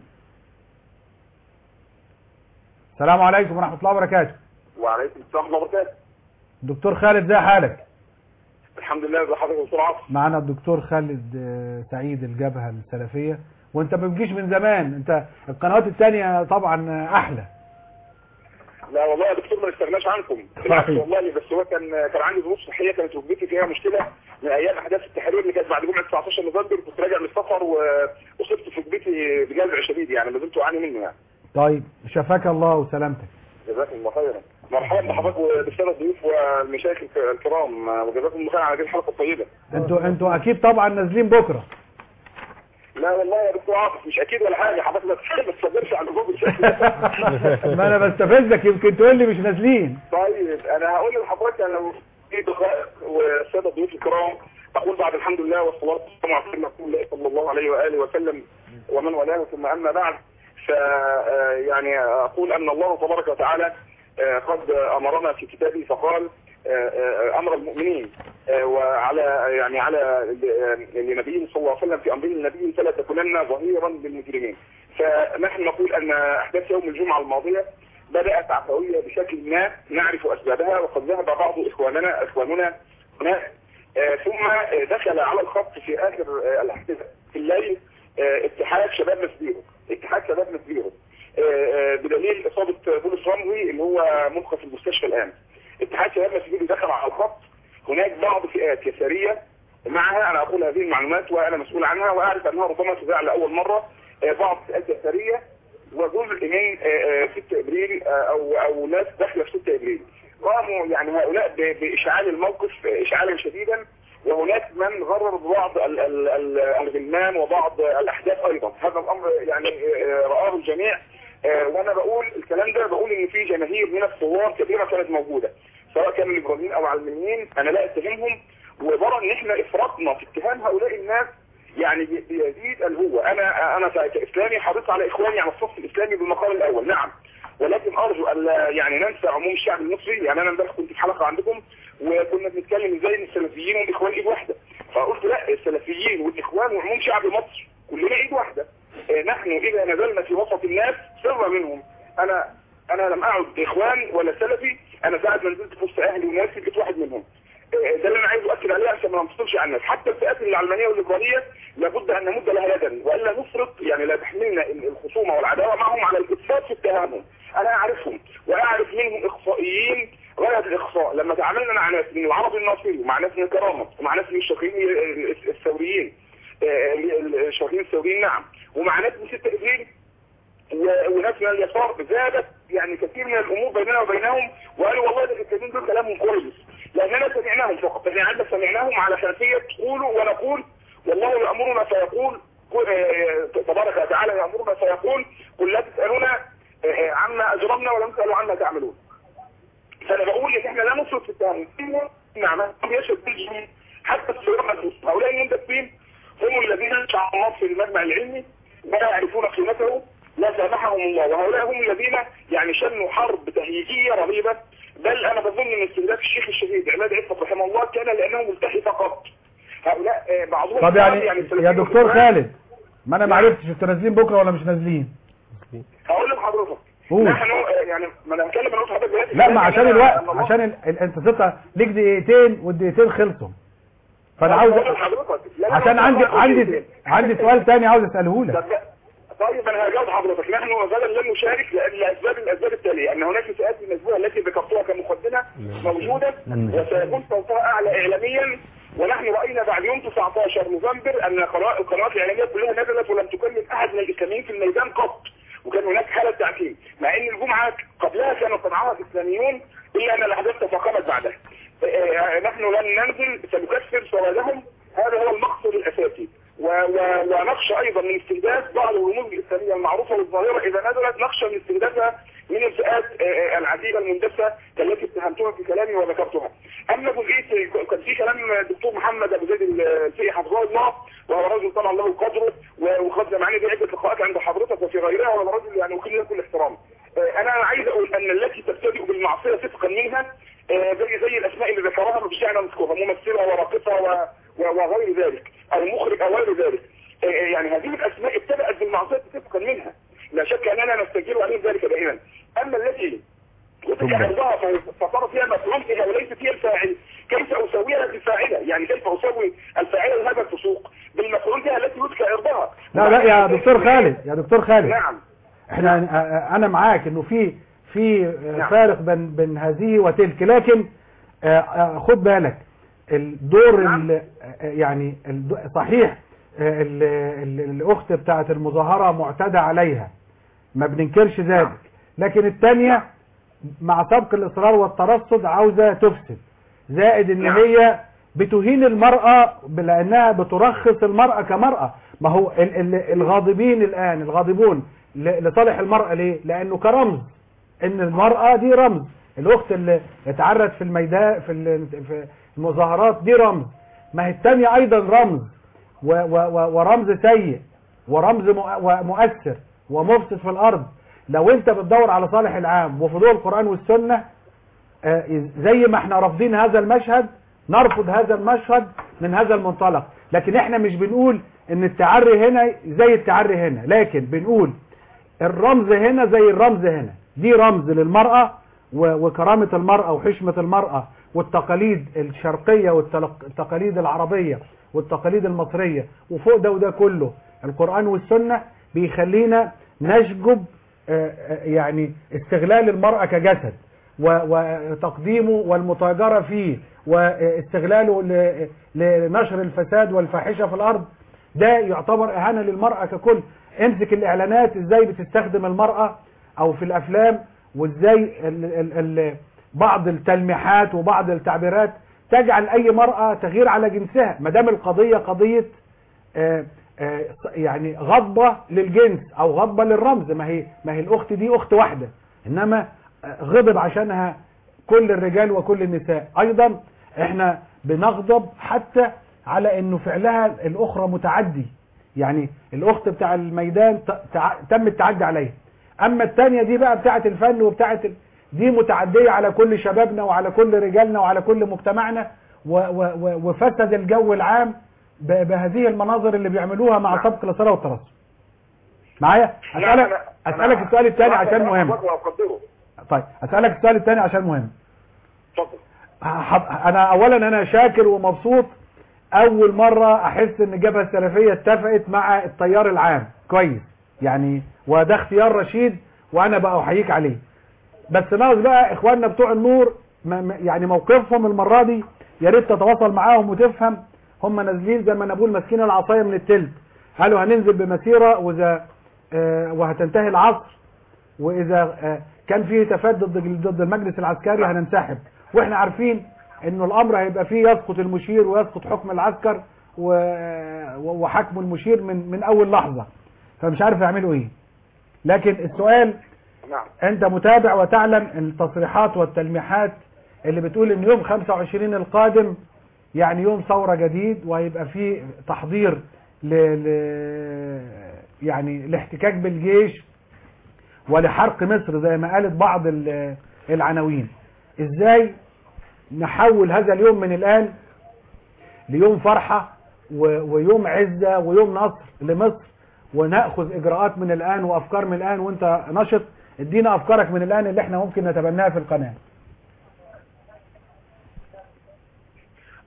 السلام عليكم ورحمة الله وبركاته وعليكم السلام ورحمه الله وبركاته دكتور خالد ازي حالك الحمد لله ازي حضرتك يا دكتور عاصم معانا الدكتور خالد آه، سعيد الجبهة السلفية وانت ما بتجيش من زمان انت القنوات التانية طبعا آه، احلى لا والله يا دكتور ما نستغناش عنكم بالعكس والله بس هو كان كان عندي ظروف صحيه كانت ركبتي فيها مشكله من ايام احداث التحرير اللي كانت بعد جمعه 19 نوفمبر كنت راجع من السفر واصبت في ركبتي بجلع شديد يعني ما زلت اعاني منه يعني طيب شفاك الله وسلامتك جزاكم الله خيرا مرحبا بحضرتك وبالساده الضيوف والمشايخ الكرام وجزاكم الله خيرا على هذه الحلقه الطيبه انتوا انتوا اكيد طبعا نازلين بكره لا والله يا دكتور عاطف مش اكيد ولا حاجه حضرتك ما ما تصدرش على الجروب بالشكل ده ما انا بستفزك يمكن تقول لي مش نازلين طيب انا هقول لحضرتك انا في دقائق والساده الضيوف الكرام اقول بعد الحمد لله والصلاه والسلام على سيدنا رسول الله صلى الله عليه واله وسلم ومن والاه ثم اما بعد ف يعني اقول ان الله تبارك وتعالى آه، قد امرنا في كتابه فقال آه، آه، امر المؤمنين آه، وعلى يعني على لنبي صلى الله عليه وسلم في امره النبي فلا تكونن ظهيرا للمجرمين فنحن نقول ان احداث يوم الجمعه الماضيه بدات عفويه بشكل ما نعرف اسبابها وقد ذهب بعض اخواننا اخواننا هناك آه، ثم آه، دخل على الخط في اخر آه، الاحداث في الليل آه، اتحاد شباب مسبيرو اتحاد شباب مسبيرو آه، آه، بدليل اصابه بولس رمزي اللي هو ملقى في المستشفى الان اتحاد شباب مسبيرو دخل على الخط هناك بعض فئات يساريه معها انا اقول هذه المعلومات وانا مسؤول عنها واعرف انها ربما تذاع لاول مره آه، بعض فئات يساريه وجزء من آه، آه، 6 ابريل آه، او او ناس داخله في 6 ابريل قاموا يعني هؤلاء ب- باشعال الموقف اشعالا شديدا وهناك من غرر ببعض ال- ال- ال- الغلمان وبعض الاحداث ايضا هذا الامر يعني آه، رآه الجميع آه، وانا بقول الكلام ده بقول ان في جماهير من الثوار كثيره كانت موجوده سواء كانوا ليبراليين او علمانيين انا لا اتهمهم وبرى ان احنا افراطنا في اتهام هؤلاء الناس يعني بي- بيزيد الهوة انا انا كاسلامي حريص على اخواني على الصف الاسلامي بالمقام الاول نعم ولكن ارجو ان لا يعني ننسى عموم الشعب المصري يعني انا امبارح كنت في حلقه عندكم وكنا بنتكلم ازاي ان السلفيين والاخوان ايد واحده فقلت لا السلفيين والاخوان وعموم شعب مصر كلنا ايد واحده آه، نحن اذا نزلنا في وسط الناس سر منهم انا انا لم اعد اخوان ولا سلفي انا ساعه ما نزلت في وسط اهلي وناسي بقيت واحد منهم آه، ده اللي انا عايز اؤكد عليه عشان ما نفصلش عن الناس حتى الفئات العلمانيه والليبراليه لابد ان نمد لها يدا والا نفرط يعني لا تحملنا ال- الخصومه والعداوه معهم على الافراط في اتهامهم انا اعرفهم واعرف منهم اخصائيين غايه الاخصاء لما تعاملنا مع ناس من العربي الناصري ومع ناس من الكرامه ومع ناس من الشيخين الثوريين آه، الشيخين الثوريين نعم ومع ناس من 6 ابريل و- وناس من اليسار زادت يعني كثير من الامور بيننا وبينهم وقالوا والله ده الكلمين دول كلامهم كويس لاننا سمعناهم فقط فجعلنا سمعناهم على خلفيه قولوا ونقول والله يامرنا فيقول قل- آه، تبارك وتعالى يامرنا فيقول قل لا تسالونا آه، عما اجرمنا ولا نسال عما تعملون فانا بقول ان احنا لا نفرط في التهم نعم يشهد بالجميع حتى الصيام المسلم هؤلاء المندسين هم الذين شعر الله في المجمع العلمي ولا يعرفون قيمته لا سامحهم الله وهؤلاء هم الذين يعني شنوا حرب تهييجيه رهيبه بل انا بظن ان استهداف الشيخ الشهيد عماد عفت رحمه الله كان لانه ملتحي فقط هؤلاء آه، بعضهم طب يعني يا السلفيين دكتور والإخوان. خالد ما انا ما عرفتش انتوا نازلين بكره ولا مش نازلين هقول لحضرتك قول. نحن آه، يعني ما انا هتكلم انا قلت لحضرتك دلوقتي لا ما عشان أنا- الوقت أنا الله- عشان ال... ال... انت ستة ليك دقيقتين والدقيقتين خلصوا فانا عاوز هقول لحضرتك. لا، لا، عشان لا، عندي لا، لا، عندي عندي سؤال تاني عاوز اساله لك طب طيب انا هجاوب حضرتك نحن غدا لن نشارك لأن- لاسباب الاسباب التاليه ان هناك فئات من الاسبوع التي ذكرتها كمقدمه موجوده وسيكون صوتها اعلى اعلاميا ونحن راينا بعد يوم 19 نوفمبر ان القنوات القنوات الاعلاميه كلها نزلت ولم تكلم احد من الاسلاميين في الميدان قط وكان هناك حاله تعكيم مع ان الجمعه قبلها كانوا صنعها الاسلاميون الا ان الاحداث تفاقمت بعدها آه، نحن لن ننزل سنكسر سوادهم هذا هو المقصد الاساسي و- و- ونخشى ايضا من استهداف بعض الرموز الاسلاميه المعروفه والظاهره اذا نزلت نخشى من استهدافها من الفئات آه، آه، العديده المندسه التي اتهمتها في كلامي وذكرتها. اما جزئيه كان في كلام الدكتور محمد ابو زيد الفقي حفظه الله وهو رجل طبعا له قدره و- وقد معنا دي عده لقاءات عند حضرتك وفي غيرها وهو رجل يعني وكل له كل احترام. آه، انا عايز اقول ان التي تبتدئ بالمعصيه صدقا منها آه، زي زي الاسماء اللي ذكرها مش داعي نذكرها ممثله وراقصه و- و- وغير ذلك او مخرج او غير ذلك آه، يعني هذه الاسماء ابتدات بالمعصيه صدقا منها لا شك اننا نستجير عليهم ذلك دائما اما التي وتلك عرضها فصار فيها مفعول فيها وليست هي الفاعل كيف اسويها بفاعله يعني كيف اسوي الفاعله لهذا الفسوق بالمفعول بها التي يذكر عرضها لا لا يا دكتور خالد يا دكتور خالد نعم احنا آه، انا معاك انه في في آه، فارق بين بين هذه وتلك لكن آه، آه، خد بالك الدور ال- آه، يعني الد- صحيح آه، ال- ال- الاخت بتاعت المظاهره معتدى عليها ما بننكرش ذلك لكن الثانيه مع سبق الاصرار والترصد عاوزه تفسد زائد ان هي بتهين المرأة لأنها بترخص المرأة كمرأة ما هو ال- ال- الغاضبين الآن الغاضبون ل- لصالح المرأة ليه لأنه كرمز ان المرأة دي رمز الأخت اللي اتعرت في الميدان في ال- في المظاهرات دي رمز ما هي التانية أيضا رمز و و و ورمز سيء ورمز مؤ- ومؤثر ومفسد في الأرض لو انت بتدور على صالح العام وفضول القرآن والسنة آه، زي ما احنا رافضين هذا المشهد نرفض هذا المشهد من هذا المنطلق لكن احنا مش بنقول ان التعري هنا زي التعري هنا لكن بنقول الرمز هنا زي الرمز هنا دي رمز للمرأة و- وكرامة المرأة وحشمة المرأة والتقاليد الشرقية والتقاليد العربية والتقاليد المصرية وفوق ده وده كله القرآن والسنة بيخلينا نشجب آه، آه، يعني استغلال المرأة كجسد و- وتقديمه والمتاجرة فيه واستغلاله ل- لنشر الفساد والفاحشة في الأرض ده يعتبر إهانة للمرأة ككل امسك الإعلانات إزاي بتستخدم المرأة أو في الأفلام وإزاي ال ال ال بعض التلميحات وبعض التعبيرات تجعل أي مرأة تغير على جنسها ما دام القضية قضية آه، آه، يعني غضبة للجنس أو غضبة للرمز ما هي ما هي الأخت دي أخت واحدة إنما آه، غضب عشانها كل الرجال وكل النساء أيضا احنا بنغضب حتى على انه فعلها الاخرى متعدي يعني الاخت بتاع الميدان ت- تع- تم التعدي عليها اما التانية دي بقى بتاعت الفن وبتاعت ال... دي متعدية على كل شبابنا وعلى كل رجالنا وعلى كل مجتمعنا و... و... و... وفسد الجو العام ب... بهذه المناظر اللي بيعملوها مع سبق الإصرار والترصد معايا اسالك اسالك السؤال الثاني عشان مهم وأقدره طيب اسالك السؤال الثاني عشان مهم اتفضل ح- انا اولا انا شاكر ومبسوط اول مرة احس ان الجبهة السلفية اتفقت مع التيار العام كويس يعني وده اختيار رشيد وانا بقى احييك عليه بس ناقص بقى اخواننا بتوع النور ما- ما- يعني موقفهم المرة دي يا ريت تتواصل معاهم وتفهم هم نازلين زي ما انا بقول ماسكين العصايه من التلت قالوا هننزل بمسيرة واذا آه، وهتنتهي العصر واذا آه، كان فيه تفاد ضد ضد المجلس العسكري هننسحب واحنا عارفين انه الامر هيبقى فيه يسقط المشير ويسقط حكم العسكر و- وحكم المشير من من اول لحظة فمش عارف يعملوا ايه لكن السؤال نعم انت متابع وتعلم التصريحات والتلميحات اللي بتقول ان يوم 25 القادم يعني يوم ثورة جديد وهيبقى فيه تحضير ل... ل... يعني الاحتكاك بالجيش ولحرق مصر زي ما قالت بعض ال- العناوين ازاي نحول هذا اليوم من الآن ليوم فرحة و- ويوم عزة ويوم نصر لمصر ونأخذ إجراءات من الآن وأفكار من الآن وانت نشط ادينا أفكارك من الآن اللي احنا ممكن نتبناها في القناة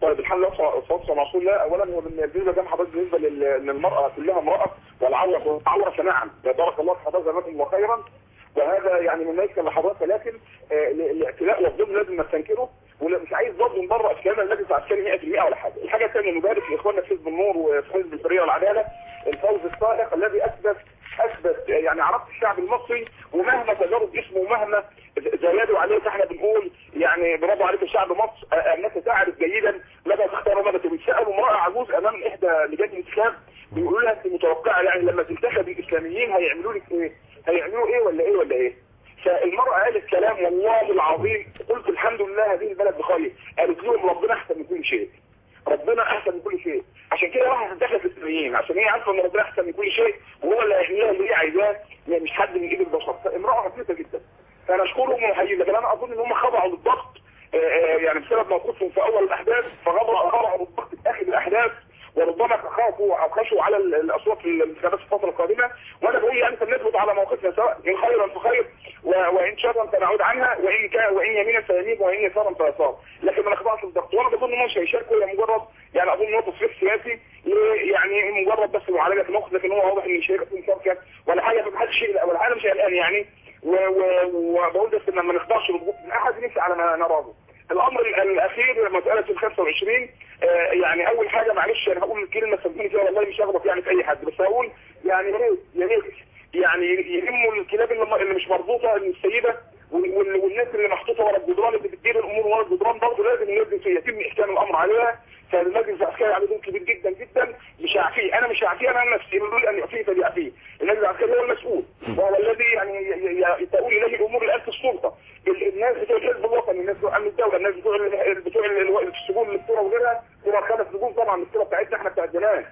طيب الحمد لله والصلاه والسلام على رسول الله اولا هو بالنسبه زي ما حضرتك بالنسبه لل- للمراه كلها امراه والعوره عوره سماعا بارك الله في حضرتك جزاكم الله خيرا وهذا يعني مما يكفي لحضرتك لكن آه، ال- الاعتلاء والظلم لازم نستنكره ومش عايز برضه نبرر افكارنا المجلس العسكري 100% ولا حاجه الحاجه الثانيه نبارك لاخواننا في حزب النور وفي حزب الحريه والعداله الفوز السائق الذي اثبت اثبت يعني عرفت الشعب المصري ومهما تجرب اسمه ومهما زيادوا عليه فاحنا بنقول يعني برافو عليك يا شعب مصر آه، انك تعرف جيدا ماذا تختار وماذا تريد سالوا امراه عجوز امام احدى لجان الانتخاب بيقولوا لها انت متوقعه يعني لما تنتخب الاسلاميين هيعملوا لك ايه؟ هيعملوا ايه ولا ايه ولا ايه؟ فالمرأة قالت كلام والله العظيم قلت الحمد لله هذه البلد بخير قالت لهم ربنا احسن من كل شيء ربنا احسن من كل شيء عشان كده راح تنتخب الاسلاميين عشان هي عارفه ان ربنا احسن من كل شيء وهو اللي هيعمل لها اللي هي عايزاه يعني مش حد من ايد البشر فامرأة بسيطة جدا فانا اشكرهم ومحييهم لكن انا اظن ان هم خضعوا للضغط آه، آه، يعني بسبب موقفهم في اول الاحداث فخضعوا خضعوا للضغط في اخر الاحداث وربما خافوا او خشوا على ال- الاصوات في الانتخابات في الفتره القادمه وانا بقول يعني فلنثبت على موقفنا سواء ان خيرا فخير و- وان شرا فنعود عنها وان كان وان يمينا فيمين وان يسارا فيسار لكن ما نخضعش للضغط وانا بظن انهم مش هيشاركوا هي مجرد يعني اظن ان هو تصريح سياسي ل- يعني مجرد بس معالجه موقف لكن هو واضح ان مش هيبقى في مشاركه ولا حاجه فمحدش يقلق ولا حاجه مش قلقان يعني و- و- وبقول بس ان ما نخضعش للضغط من احد نمشي على ما نراه الامر ال- الاخير مساله ال 25 آه، يعني اول حاجه معلش انا هقول كلمه سامحوني فيها والله مش هغلط يعني في اي حد بس هقول يعني يا ريت يا ريت يعني يهموا الكلاب اللي اللي مش مربوطه ان السيده وال- وال- والناس اللي محطوطه ورا الجدران اللي بتدير الامور ورا الجدران برضه لازم لازم يتم احكام الامر عليها فالمجلس العسكري عليه دور كبير جدا جدا مش هعفيه انا مش هعفيه انا نفسي يقول ان يعفيه فليعفيه المجلس العسكري هو المسؤول وهو الذي يعني ي- ي- تؤول اليه الامور الان في السلطه ال- الناس بتوع الحزب الوطني الناس بتوع امن الدوله الناس بتوع ال- بتوع ال- ال- السجون الكوره وغيرها كوره خمس سجون طبعا الكوره بتاعتنا احنا بتاعت زمان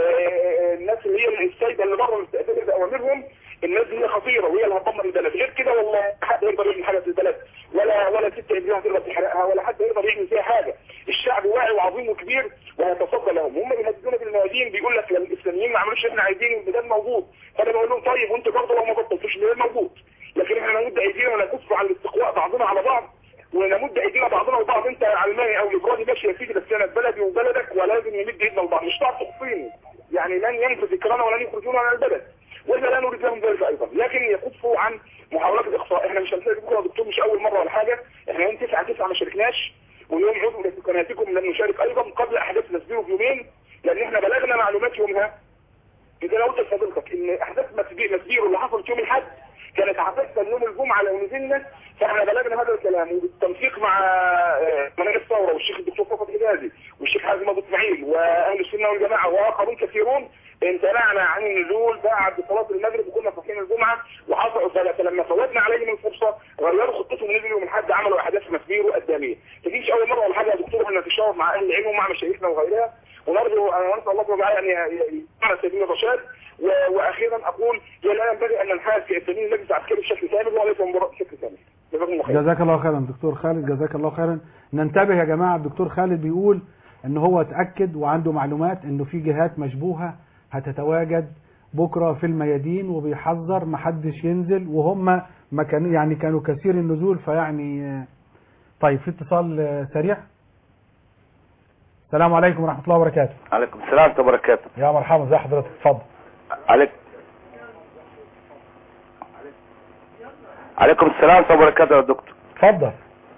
آه، الناس اللي هي السيده اللي بره مستقبله باوامرهم الناس دي هي خطيره وهي اللي هتدمر البلد غير كده والله حد يقدر يعمل حاجه في البلد ولا ولا ست ابنها تقدر تحرقها ولا حد يقدر يعمل فيها حاجه الشعب واعي وعظيم وكبير وهيتصدى لهم هم بيهددونا بالميادين بيقول لك لما الاسلاميين ما عملوش اللي احنا عايزينه الميدان موجود فانا بقول لهم طيب وانتوا برضه لو ما بطلتوش الميدان موجود لكن احنا نمد ايدينا ونكف على الاستقواء بعضنا على بعض ونمد ايدينا بعضنا وبعض انت علماني او ليبرالي ماشي يا سيدي بس انا بلدي وبلدك ولازم نمد ايدنا لبعض مش هتعرف تخفيني يعني لن ينفذ ذكرنا ولن يخرجونا من البلد واحنا لا نريد لهم ذلك ايضا لكن يكفوا عن محاولات الاخفاء احنا مش هنسالك بكره يا دكتور مش اول مره ولا حاجه احنا يوم 9 9 ما شاركناش ويوم عضو في قناتكم لن نشارك ايضا قبل احداث تسبيل بيومين لان احنا بلغنا معلومات يومها اذا انا قلت لحضرتك ان احداث مسبير مسبير اللي حصلت يوم الاحد كانت هتحصل يوم الجمعه لو نزلنا فاحنا بلغنا هذا الكلام وبالتنسيق مع آه، مناهج الثوره والشيخ الدكتور فقط حجازي والشيخ حازم ابو اسماعيل واهل السنه والجماعه واخرون كثيرون امتنعنا عن النزول بعد صلاه المغرب وكنا فاصلين الجمعه وحصل فلما فوتنا عليهم الفرصه غيروا خطتهم ونزلوا يوم الاحد عملوا احداث مسبير وقداميه فدي مش اول مره ولا حاجه يا دكتور احنا نتشاور مع اهل العلم ومع مشايخنا وغيرها ونرجو انا نسال الله سبحانه وتعالى ان يجعلنا سبيل الرشاد و- واخيرا اقول يا لا ينبغي ان ننحاز في سبيل المجلس العسكري بشكل كامل وليس مباراه بشكل كامل جزاكم الله خير جزاك الله خيرا دكتور خالد جزاك الله خيرا ننتبه يا جماعة الدكتور خالد بيقول ان هو اتأكد وعنده معلومات انه في جهات مشبوهة هتتواجد بكرة في الميادين وبيحذر محدش ينزل وهم ما كان يعني كانوا كثير النزول فيعني آه، طيب في اتصال آه، سريع السلام عليكم ورحمة الله وبركاته عليكم السلام ورحمة الله وبركاته يا مرحبا ازي حضرتك اتفضل عليك عليكم السلام ورحمة الله وبركاته يا دكتور اتفضل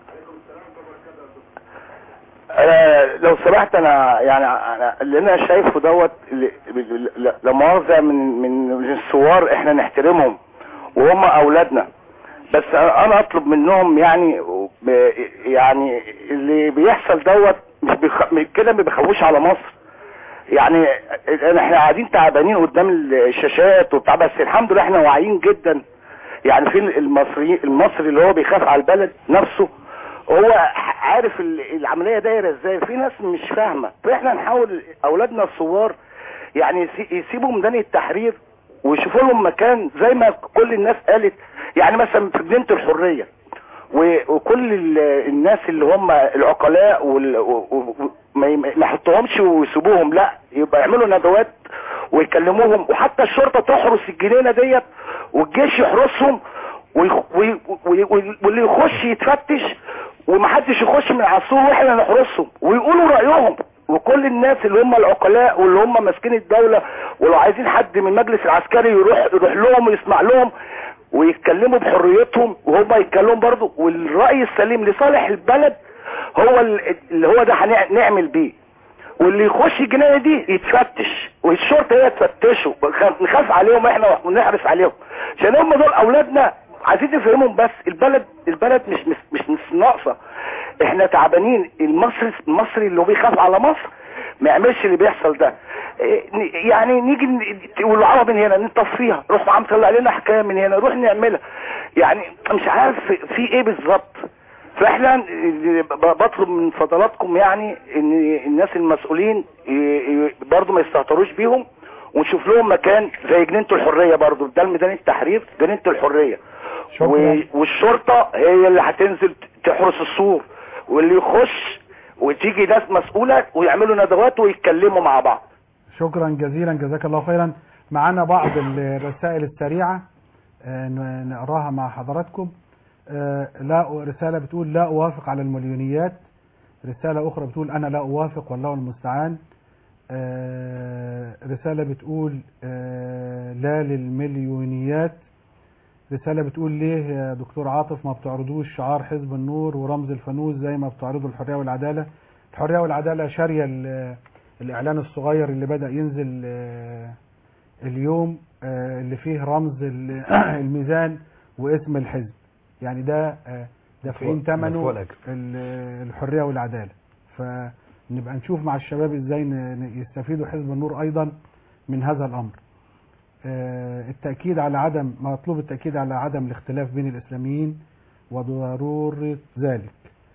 أنا لو سمحت انا يعني أنا اللي انا شايفه دوت اللي- لا- لا مؤاخذة من من من الثوار احنا نحترمهم وهم اولادنا بس انا اطلب منهم يعني ب- يعني اللي بيحصل دوت مش بيخ... كده ما بيخوش على مصر يعني احنا قاعدين تعبانين قدام الشاشات وبتاع بس الحمد لله احنا واعيين جدا يعني في المصري المصري اللي هو بيخاف على البلد نفسه هو عارف ال- العملية دايرة ازاي في ناس مش فاهمة فاحنا نحاول اولادنا الثوار يعني يسي- يسيبوا ميدان التحرير ويشوفوا لهم مكان زي ما كل الناس قالت يعني مثلا في جنينة الحرية و- وكل ال- الناس اللي هم العقلاء وال- و- و- ما ي- ما يحطوهمش ويسيبوهم لا يبقى يعملوا ندوات ويكلموهم وحتى الشرطة تحرس الجنينة ديت والجيش يحرسهم ويخ- وي- وي- وي- واللي يخش يتفتش ومحدش يخش من على السور واحنا نحرسهم ويقولوا رايهم وكل الناس اللي هم العقلاء واللي هم ماسكين الدوله ولو عايزين حد من المجلس العسكري يروح يروح لهم ويسمع لهم ويتكلموا بحريتهم وهم يتكلموا برضه والراي السليم لصالح البلد هو ال- اللي هو ده هنعمل بيه واللي يخش الجنايه دي يتفتش والشرطه هي تفتشه بخ- نخاف عليهم احنا ونحرص عليهم عشان هم دول اولادنا عايزين نفهمهم بس البلد البلد مش مش مش, مش ناقصه احنا تعبانين المصري المصري اللي هو بيخاف على مصر ما يعملش اللي بيحصل ده إيه، ن- يعني نيجي ن- تقولوا عرب من هنا نطفيها روح عم طلع لنا حكايه من هنا روح نعملها يعني مش عارف في ايه بالظبط فاحنا ب- بطلب من فضلاتكم يعني ان الناس المسؤولين ي- ي- برضو ما يستهتروش بيهم ونشوف لهم مكان زي جنينه الحريه برضو ده ميدان التحرير جنينه الحريه و- والشرطه هي اللي هتنزل تحرس السور واللي يخش وتيجي ناس مسؤوله ويعملوا ندوات ويتكلموا مع بعض شكرا جزيلا جزاك الله خيرا معانا بعض الرسائل السريعة آه، ن- نقراها مع حضراتكم آه، لا رسالة بتقول لا أوافق على المليونيات رسالة أخرى بتقول أنا لا أوافق والله المستعان آه، رسالة بتقول آه، لا للمليونيات رسالة بتقول ليه يا دكتور عاطف ما بتعرضوش شعار حزب النور ورمز الفانوس زي ما بتعرضوا الحرية والعدالة الحرية والعدالة شارية ال- الإعلان الصغير اللي بدأ ينزل آه، اليوم آه، اللي فيه رمز ال- الميزان واسم الحزب يعني ده آه، دافعين مدفوع ثمنه الأجر. ال- الحرية والعدالة فنبقى نشوف مع الشباب ازاي ن- ن- يستفيدوا حزب النور أيضا من هذا الأمر آه، التأكيد على عدم مطلوب التأكيد على عدم الاختلاف بين الإسلاميين وضرورة ذلك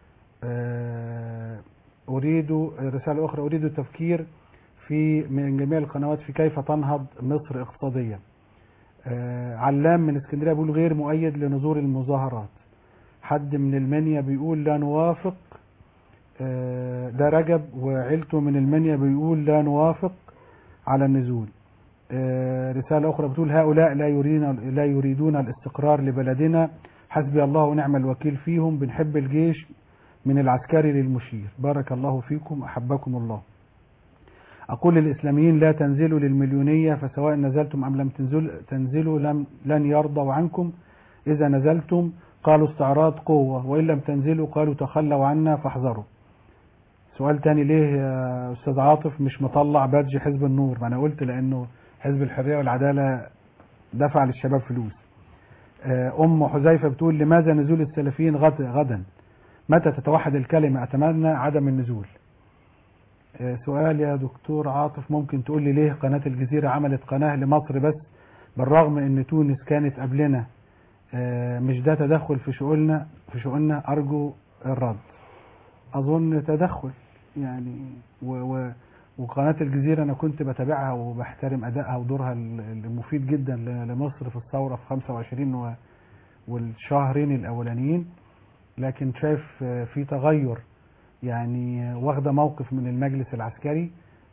آه، أريد رسالة أخرى أريد التفكير في من جميع القنوات في كيف تنهض مصر اقتصاديا آه، علام من اسكندرية بيقول غير مؤيد لنزول المظاهرات حد من المنيا بيقول لا نوافق آه، ده رجب وعيلته من المنيا بيقول لا نوافق على النزول آه، رسالة أخرى بتقول هؤلاء لا يريدون لا يريدون الاستقرار لبلدنا حسبي الله ونعم الوكيل فيهم بنحب الجيش من العسكري للمشير بارك الله فيكم أحبكم الله أقول للإسلاميين لا تنزلوا للمليونية فسواء نزلتم أم لم تنزل تنزلوا لم لن يرضوا عنكم إذا نزلتم قالوا استعراض قوة وإن لم تنزلوا قالوا تخلوا عنا فاحذروا سؤال تاني ليه يا أستاذ عاطف مش مطلع بادج حزب النور ما أنا قلت لأنه حزب الحرية والعدالة دفع للشباب فلوس آه، أم حذيفة بتقول لماذا نزول السلفيين غد غدا متى تتوحد الكلمة أتمنى عدم النزول آه، سؤال يا دكتور عاطف ممكن تقول لي ليه قناة الجزيرة عملت قناة لمصر بس بالرغم ان تونس كانت قبلنا آه، مش ده تدخل في شؤوننا في شؤوننا ارجو الرد اظن تدخل يعني و و وقناة الجزيرة أنا كنت بتابعها وبحترم أدائها ودورها ال- المفيد جدا ل- لمصر في الثورة في 25 و- والشهرين الأولانيين لكن شايف آه، في تغير يعني واخدة موقف من المجلس العسكري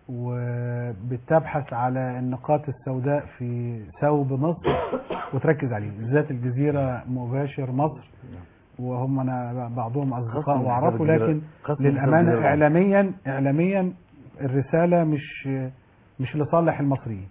وبتبحث على النقاط السوداء في ثوب مصر وتركز عليه بالذات الجزيرة مباشر مصر وهم أنا بعضهم أصدقاء خاصة وأعرفه الجزيرة- لكن خاصة للأمانة الجزيرة. إعلاميا إعلاميا الرسالة مش مش لصالح المصريين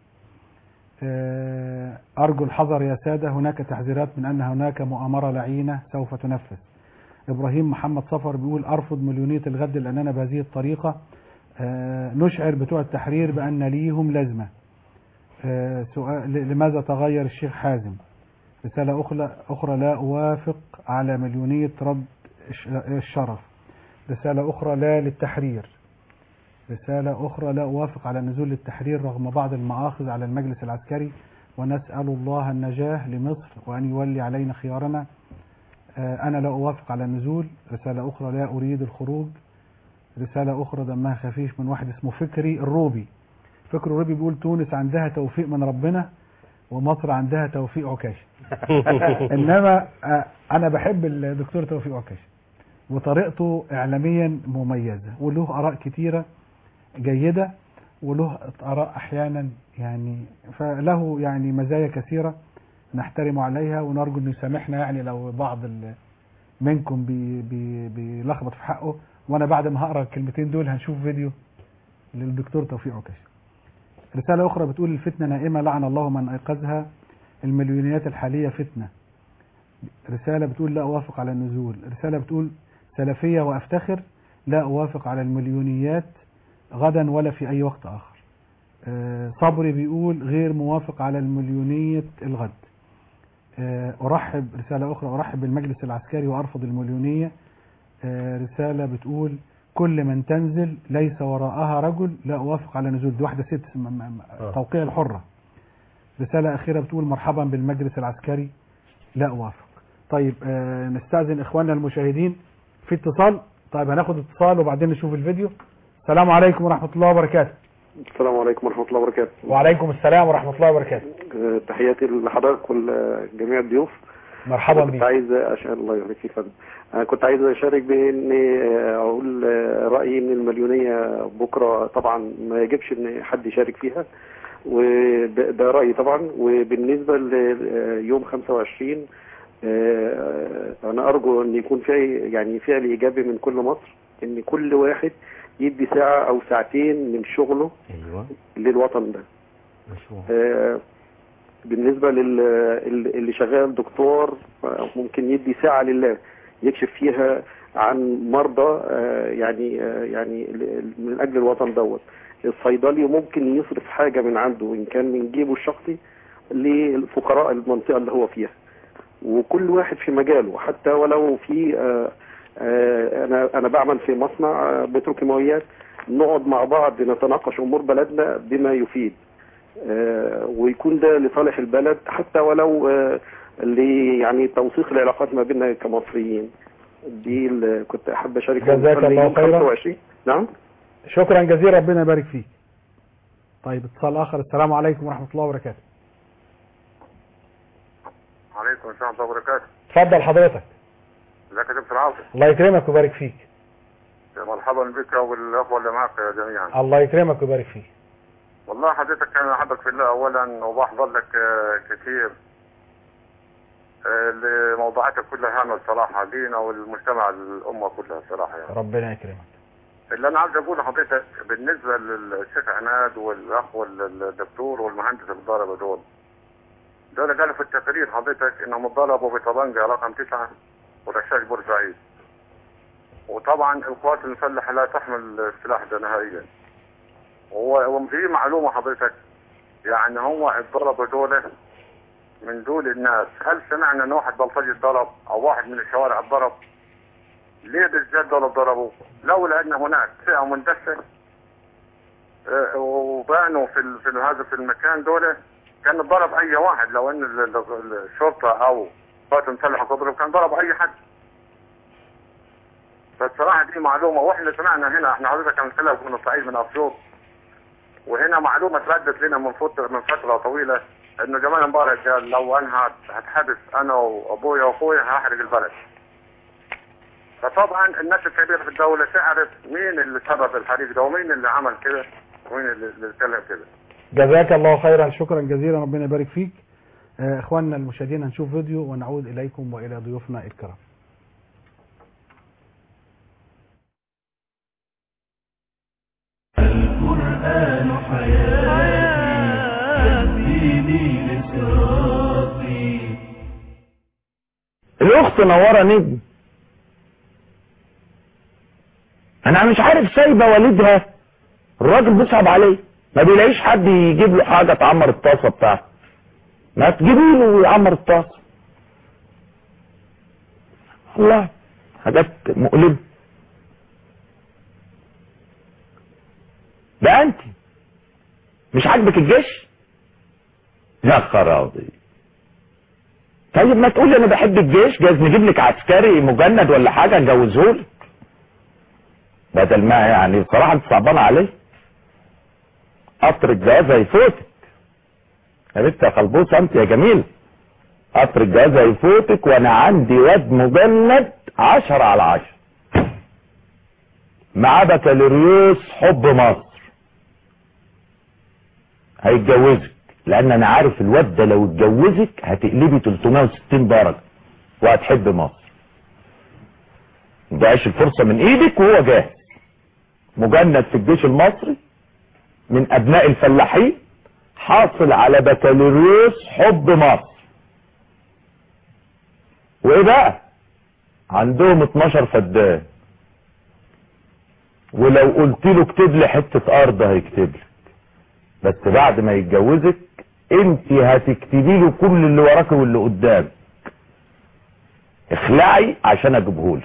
آه، أرجو الحذر يا سادة هناك تحذيرات من أن هناك مؤامرة لعينة سوف تنفذ إبراهيم محمد صفر بيقول أرفض مليونية الغد لأننا بهذه الطريقة آه، نشعر بتوع التحرير بأن ليهم لازمة آه، سؤال ل- لماذا تغير الشيخ حازم رسالة أخرى, أخرى لا أوافق على مليونية رد الش- الشرف رسالة أخرى لا للتحرير رسالة أخرى لا أوافق على نزول للتحرير رغم بعض المآخذ على المجلس العسكري ونسأل الله النجاة لمصر وأن يولي علينا خيارنا آه، أنا لا أوافق على النزول رسالة أخرى لا أريد الخروج رسالة أخرى دمها خفيف من واحد اسمه فكري الروبي فكري الروبي بيقول تونس عندها توفيق من ربنا ومصر عندها توفيق عكاشة إنما آه، أنا بحب الدكتور توفيق عكاشة وطريقته إعلاميا مميزة وله آراء كتيرة جيدة وله آراء أحيانا يعني فله يعني مزايا كثيرة نحترم عليها ونرجو أنه يسامحنا يعني لو بعض ال- منكم بي بي بيلخبط في حقه وانا بعد ما هقرا الكلمتين دول هنشوف فيديو للدكتور توفيق عكاش رسالة أخرى بتقول الفتنة نائمة لعن الله من أيقظها المليونيات الحالية فتنة رسالة بتقول لا أوافق على النزول رسالة بتقول سلفية وأفتخر لا أوافق على المليونيات غدا ولا في أي وقت آخر آه، صبري بيقول غير موافق على المليونية الغد آه، أرحب رسالة أخرى أرحب بالمجلس العسكري وأرفض المليونية آه، رسالة بتقول كل من تنزل ليس وراءها رجل لا أوافق على نزول دي واحدة ست م- م- م- آه. توقيع الحرة رسالة أخيرة بتقول مرحبا بالمجلس العسكري لا أوافق طيب آه نستأذن إخواننا المشاهدين في اتصال طيب هناخد اتصال وبعدين نشوف الفيديو السلام عليكم ورحمة الله وبركاته السلام عليكم ورحمة الله وبركاته وعليكم السلام ورحمة الله وبركاته آه، تحياتي لحضرتك ولجميع الضيوف مرحبا كنت بك عايز عشان الله يبارك فيك يا فندم انا كنت عايز اشارك باني آه، اقول آه، رايي ان المليونيه بكره طبعا ما يجبش ان حد يشارك فيها وده ده رايي طبعا وبالنسبه ليوم 25 آه، انا ارجو ان يكون في يعني فعل ايجابي من كل مصر ان كل واحد يدي ساعه او ساعتين من شغله ايوه للوطن ده مشروع آه، بالنسبة لل ال- اللي شغال دكتور آه، ممكن يدي ساعة لله يكشف فيها عن مرضى آه، يعني آه، يعني ل- من أجل الوطن دوت الصيدلي ممكن يصرف حاجة من عنده إن كان من جيبه الشخصي للفقراء المنطقة اللي هو فيها وكل واحد في مجاله حتى ولو في آه، آه، أنا أنا بعمل في مصنع آه، بتروكيماويات نقعد مع بعض نتناقش أمور بلدنا بما يفيد آه، ويكون ده لصالح البلد حتى ولو آه، ل يعني توثيق العلاقات ما بيننا كمصريين دي اللي كنت احب اشارك فيها. جزاك الله يوم خيرا. 25 نعم شكرا جزيلا ربنا يبارك فيك طيب اتصال آخر السلام عليكم ورحمة الله وبركاته عليكم السلام ورحمة الله وبركاته اتفضل حضرتك ازيك يا دكتور عاطف الله يكرمك ويبارك فيك مرحبا بك وبالاخوه اللي معك جميعا الله يكرمك ويبارك فيك والله حضرتك انا احبك في الله اولا وبحضر لك آه، كثير آه، لموضوعاتك كلها هامه الصراحه لينا والمجتمع الامه كلها صراحه يعني ربنا يكرمك اللي انا عاوز اقوله لحضرتك بالنسبه للشيخ عناد والاخ والدكتور والمهندس اللي ضربوا دول دول قالوا في التقرير حضرتك انهم ضربوا بطبنجه رقم تسعه ورشاش بورسعيد وطبعا القوات المسلحه لا تحمل السلاح ده نهائيا هو وفي معلومه حضرتك يعني هو الضربه دول من دول الناس هل سمعنا ان واحد بلطجي اتضرب او واحد من الشوارع اتضرب ليه بالذات دول ضربوا لولا ان هناك فئه مندسه آه، وبانوا في ال- في ال- هذا في المكان دول كان ضرب اي واحد لو ان ال- ال- الشرطه او قوات مسلحه تضرب كان ضرب اي حد فالصراحه دي معلومه واحنا سمعنا هنا احنا حضرتك هنتكلم من الصعيد من اسيوط وهنا معلومه تردت لنا من فتره من فتره طويله انه جمال مبارك قال لو انا هت- هتحبس انا وابويا واخويا هحرق البلد فطبعا الناس الكبيره في الدوله تعرف مين اللي سبب الحريق ده ومين اللي عمل كده ومين اللي اللي اتكلم كده جزاك الله خيرا شكرا جزيلا ربنا يبارك فيك آه، اخواننا المشاهدين هنشوف فيديو ونعود اليكم والى ضيوفنا الكرام القرآن حياتي يهديني لصراطي الاخت نوره نجم انا مش عارف سايبه والدها الراجل بيصعب عليه ما بيلاقيش حد يجيب له حاجه تعمر الطاسه بتاعته ما تجيبي له يعمر الطاسه والله حاجات مؤلمه ده انت مش عاجبك الجيش يا خرابي طيب ما تقولي انا بحب الجيش جايز نجيب لك عسكري مجند ولا حاجه نجوزهولك بدل ما يعني بصراحه انت صعبانه عليه قطر الجواز هيفوتك يا بنت يا خلبوصه انت يا جميل قطر الجواز هيفوتك وانا عندي واد مجند عشرة على عشرة معاه بكالوريوس حب مصر هيتجوزك لان انا عارف الواد ده لو اتجوزك هتقلبي 360 درجه وهتحب مصر تضيعش الفرصة من ايدك وهو جاهز مجند في الجيش المصري من ابناء الفلاحين حاصل على بكالوريوس حب مصر وايه بقى عندهم 12 فدان ولو قلت له اكتب لي حتة ارض هيكتب لك بس بعد ما يتجوزك انت هتكتبي له كل اللي وراك واللي قدامك اخلعي عشان اجيبهولك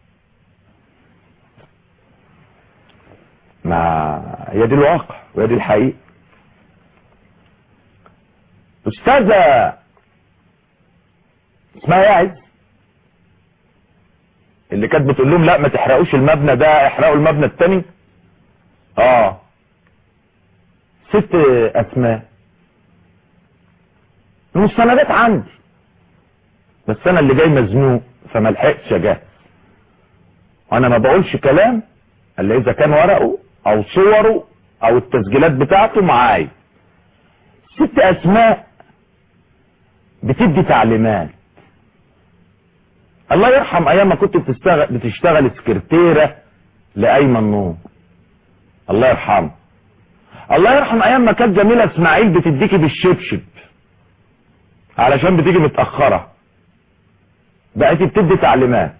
ما هي دي الواقع وهي دي الحقيقة استاذة اسمها يعز اللي كانت بتقول لهم لا ما تحرقوش المبنى ده احرقوا المبنى التاني اه ست اسماء المستندات عندي بس انا اللي جاي مزنوق فما لحقتش اجهز وانا ما بقولش كلام الا اذا كان ورقه او صوره او التسجيلات بتاعته معايا ست اسماء بتدي تعليمات الله يرحم ايام ما كنت بتشتغل بتشتغل سكرتيره لايمن نور الله يرحمه الله يرحم ايام ما كانت جميله اسماعيل بتديكي بالشبشب علشان بتيجي متاخره بقيتي بتدي تعليمات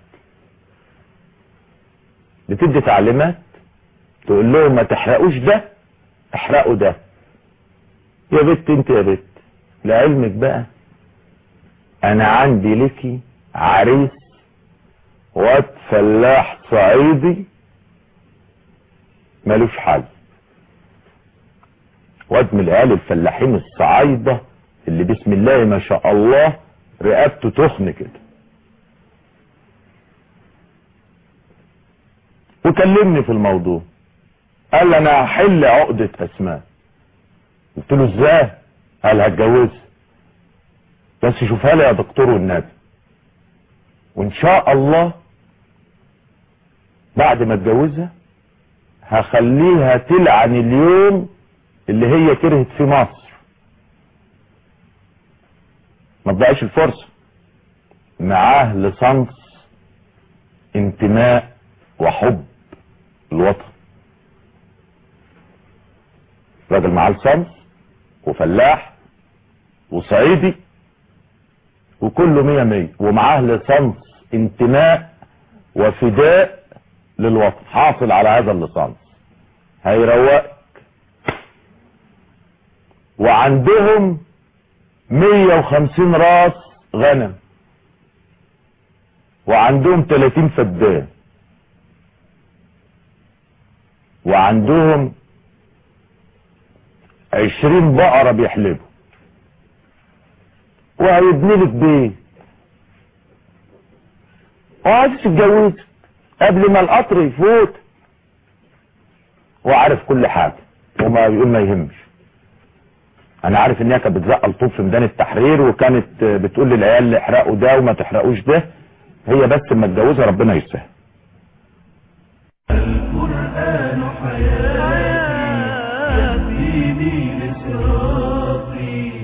بتدي تعليمات تقول لهم ما تحرقوش ده احرقوا ده يا بت انت يا بت لعلمك بقى انا عندي لكي عريس واد فلاح صعيدي ملوش حل واد من العيال الفلاحين الصعايدة اللي بسم الله ما شاء الله رقبته تخن كده وكلمني في الموضوع قال لي انا هحل عقدة اسماء قلت له ازاي قال هتجوزها بس شوفها لي يا دكتور والنبي وان شاء الله بعد ما اتجوزها هخليها تلعن اليوم اللي هي كرهت في مصر ما تضيعش الفرصة معاه لصنص انتماء وحب الوطن راجل معاه لصنص وفلاح وصعيدي وكله مية مية ومعاه لصنص انتماء وفداء للوطن حاصل على هذا اللصنص هيروقك وعندهم مية وخمسين راس غنم وعندهم تلاتين فدان وعندهم عشرين بقرة بيحلبوا وهيبني لك بيت وعايز تتجوز قبل ما القطر يفوت وعارف كل حاجة وما يقول ما يهمش انا عارف ان هي كانت بتزقل طوب في ميدان التحرير وكانت بتقول للعيال احرقوا ده وما تحرقوش ده هي بس اما اتجوزها ربنا يسهل القرآن حياتي يهديني لصراطي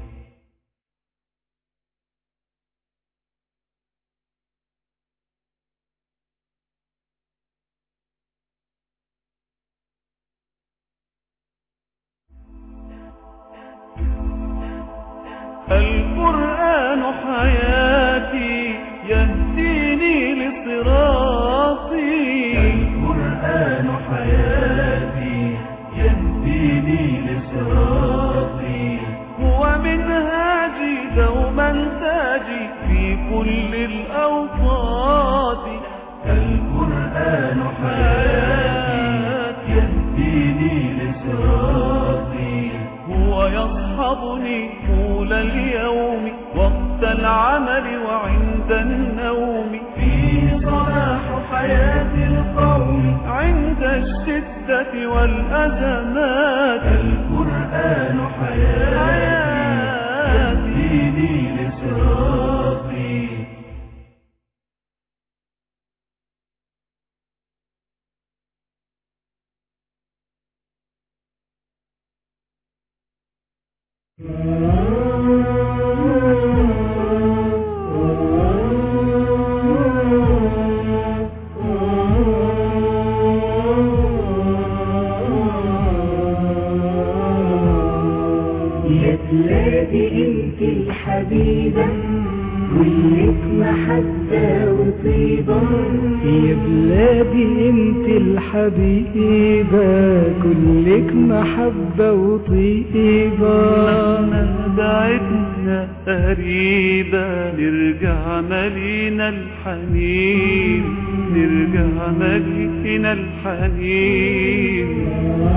القرآن حياتي يهديني لصراطي القرآن حياتي يهديني لصراطي هو منهاجي دوما تاجي في كل الأوقات القرآن حياتي يهديني لصراطي هو يصحبني طول اليوم وقت العمل وعند النوم فيه صلاح حياة القوم عند الشدة والأزمات القرآن حياتي يهديني لصراطي بلادي انت الحبيبة كلك محبة وطيبة يا بلادي انت الحبيبة كلك محبة وطيبة بعدنا قريبة نرجع مالينا الحنين نرجع مالينا الحنين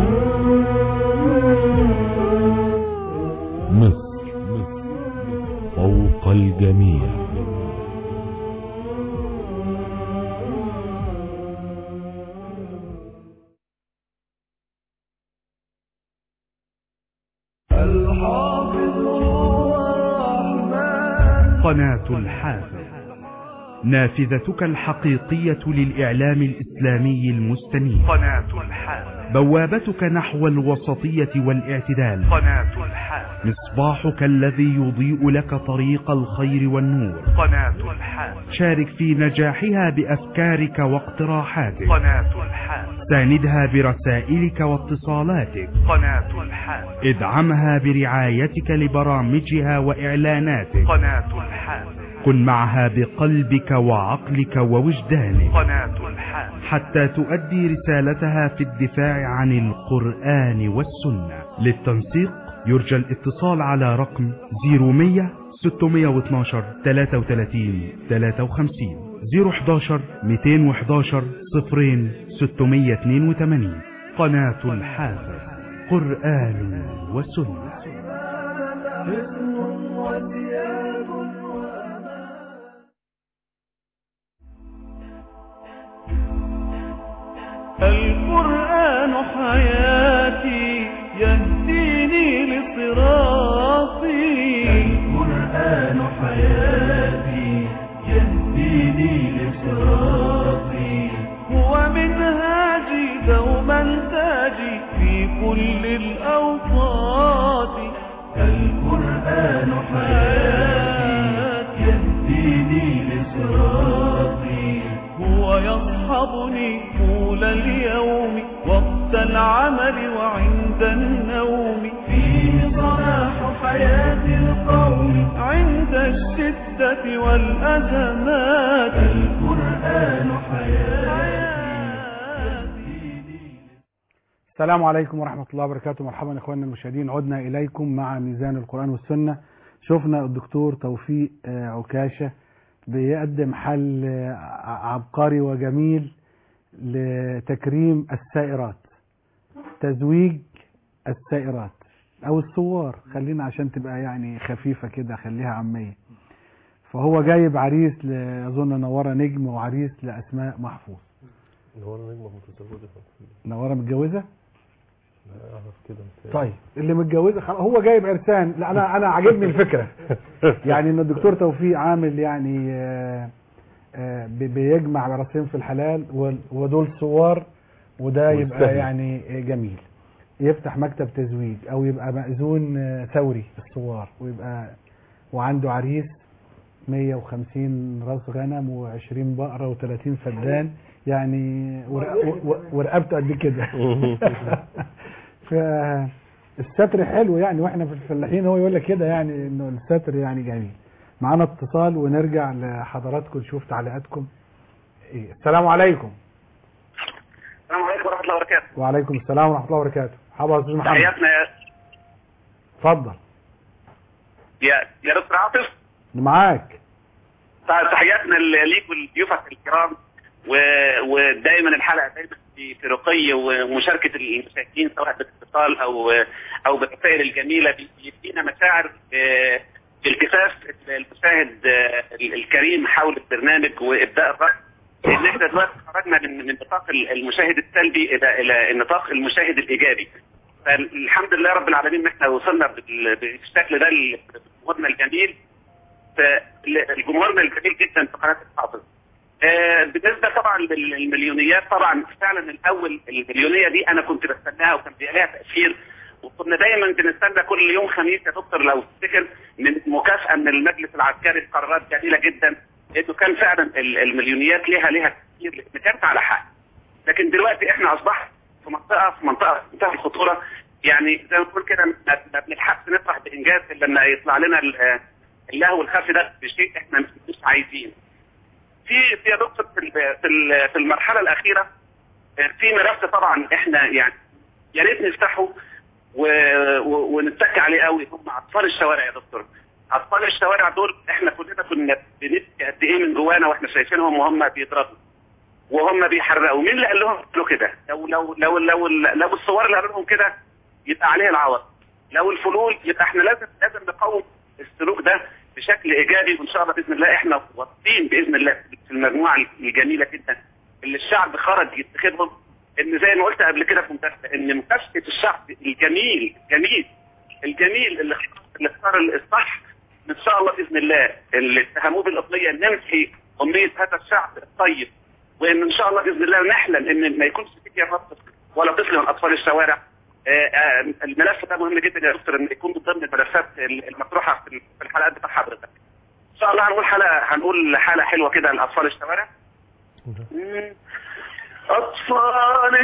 مصر فوق الجميع الحافظ هو الرحمن قناة الحافظ نافذتك الحقيقية للإعلام الإسلامي المستنير قناة الحافظ بوابتك نحو الوسطية والاعتدال قناة الحافظ مصباحك الذي يضيء لك طريق الخير والنور قناة الحافظ شارك في نجاحها بأفكارك واقتراحاتك قناة الحافظ ساندها برسائلك واتصالاتك قناة الحافظ ادعمها برعايتك لبرامجها وإعلاناتك قناة الحافظ كن معها بقلبك وعقلك ووجدانك قناة الحافظ حتى تؤدي رسالتها في الدفاع عن القرآن والسنة للتنسيق يرجى الاتصال على رقم 0100 612 33 53 011 211 صفرين 682 قناة الحافظ قرآن وسنة حزن وثياب القرآن حياتي يهديني لصراطي القرآن حياتي يهديني لصراطي هو منهاجي دوما تاجي في كل الأوقات القرآن حياتي يهديني لصراطي هو يصحبني طول اليوم وقت العمل وعند النوم فيه صلاح حياة القوم عند الشدة والأزمات القرآن حياتي السلام عليكم ورحمة الله وبركاته مرحبا إخواننا المشاهدين عدنا إليكم مع ميزان القرآن والسنة شفنا الدكتور توفيق آه، عكاشة بيقدم حل آه، عبقري وجميل لتكريم السائرات تزويج السائرات أو الثوار خلينا عشان تبقى يعني خفيفة كده خليها عامية فهو جايب عريس ل- أظن نورة نجم وعريس لأسماء محفوظ نور نجمة متزوجة نورة متجوزة لا أعرف كده متهيألي. طيب اللي متجوزه خلاص هو جايب عرسان لا انا انا عاجبني الفكره يعني ان الدكتور توفيق عامل يعني آه، آه، بي- بيجمع راسين في الحلال وال- ودول صور وده يبقى ويستاهل. يعني جميل يفتح مكتب تزويج او يبقى مأذون آه، ثوري الصور ويبقى وعنده عريس 150 راس غنم و20 بقره و30 فدان يعني ورق- و- و- ورقبته قد كده فالستر حلو يعني واحنا في الفلاحين هو يقول لك كده يعني انه الستر يعني جميل معانا اتصال ونرجع لحضراتكم نشوف تعليقاتكم إيه. السلام عليكم السلام عليكم ورحمه الله وبركاته وعليكم السلام ورحمه الله وبركاته حبا يا استاذ محمد تحياتنا يا اتفضل يا يا دكتور عاطف معاك تحياتنا ليك ولضيوفك الكرام و- ودايما الحلقه دايما في في رقي ومشاركه المشاهدين سواء بالاتصال او او بالرسائل الجميله بي- بيدينا مشاعر آه، التفاف المشاهد آه، الكريم حول البرنامج وابداء الرأي ان احنا دلوقتي خرجنا من من نطاق المشاهد السلبي الى الى نطاق المشاهد الايجابي فالحمد لله رب العالمين ان احنا وصلنا بال- بالشكل ده لجمهورنا الجميل فالجمهورنا الجميل جدا في قناه الحافظ آه، بالنسبه طبعا للمليونيات طبعا فعلا الاول المليونيه دي انا كنت بستناها وكان بيبقى لها تاثير وكنا دايما بنستنى كل يوم خميس يا دكتور لو تفتكر من مكافاه من المجلس العسكري بقرارات جميله جدا انه كان فعلا ال- المليونيات ليها ليها تاثير لان كانت على حق لكن دلوقتي احنا اصبحنا في منطقه في منطقه منتهى الخطوره يعني زي ما بنقول كده ما ما بنلحقش نفرح بانجاز الا لما يطلع لنا ال- اللهو الخفي ده بشيء احنا مش مش عايزين. في في يا دكتور في ال- في ال- في المرحله الاخيره آه، في ملف طبعا احنا يعني يا ريت نفتحه و- و- ونتك عليه قوي هم اطفال الشوارع يا دكتور. اطفال الشوارع دول احنا كلنا كنا بنبكي قد ايه من جوانا واحنا شايفينهم وهم بيضربوا وهم بيحرقوا مين اللي قال لهم يعملوا كده لو لو لو لو لو الصور اللي قالوا لهم كده يبقى عليه العوض لو الفلول يبقى احنا لازم لازم نقوم السلوك ده بشكل ايجابي وان شاء الله باذن الله احنا واثقين باذن الله في المجموعه الجميله جدا اللي الشعب خرج يتخذهم ان زي ما قلت قبل كده في مكافاه ان مكافاه الشعب الجميل جميل الجميل اللي اللي اختار الصح ان شاء الله باذن الله اللي اتهموه بالاقليه نمحي امنيه هذا الشعب الطيب وان ان شاء الله باذن الله نحلم ان ما يكونش في يا رب ولا طفل من اطفال الشوارع آه، آه، الملف ده مهم جدا يا دكتور ان يكون من ضمن الملفات المطروحه في في الحلقات بتاع حضرتك. ان شاء الله هنقول حلقه هنقول حاله حلوه كده لاطفال الشوارع. مم. اطفال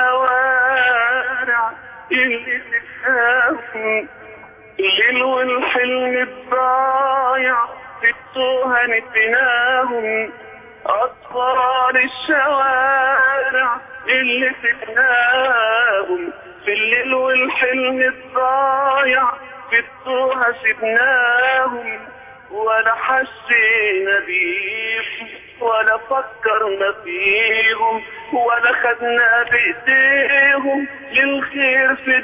الشوارع اللي تفهم الليل والحلم الضايع في التوهة نسيناهم أطفال الشوارع اللي سبناهم في الليل والحلم الضايع في التوهة سبناهم ولا حسينا بيهم ولا فكرنا فيهم ولا خدنا بإيديهم للخير في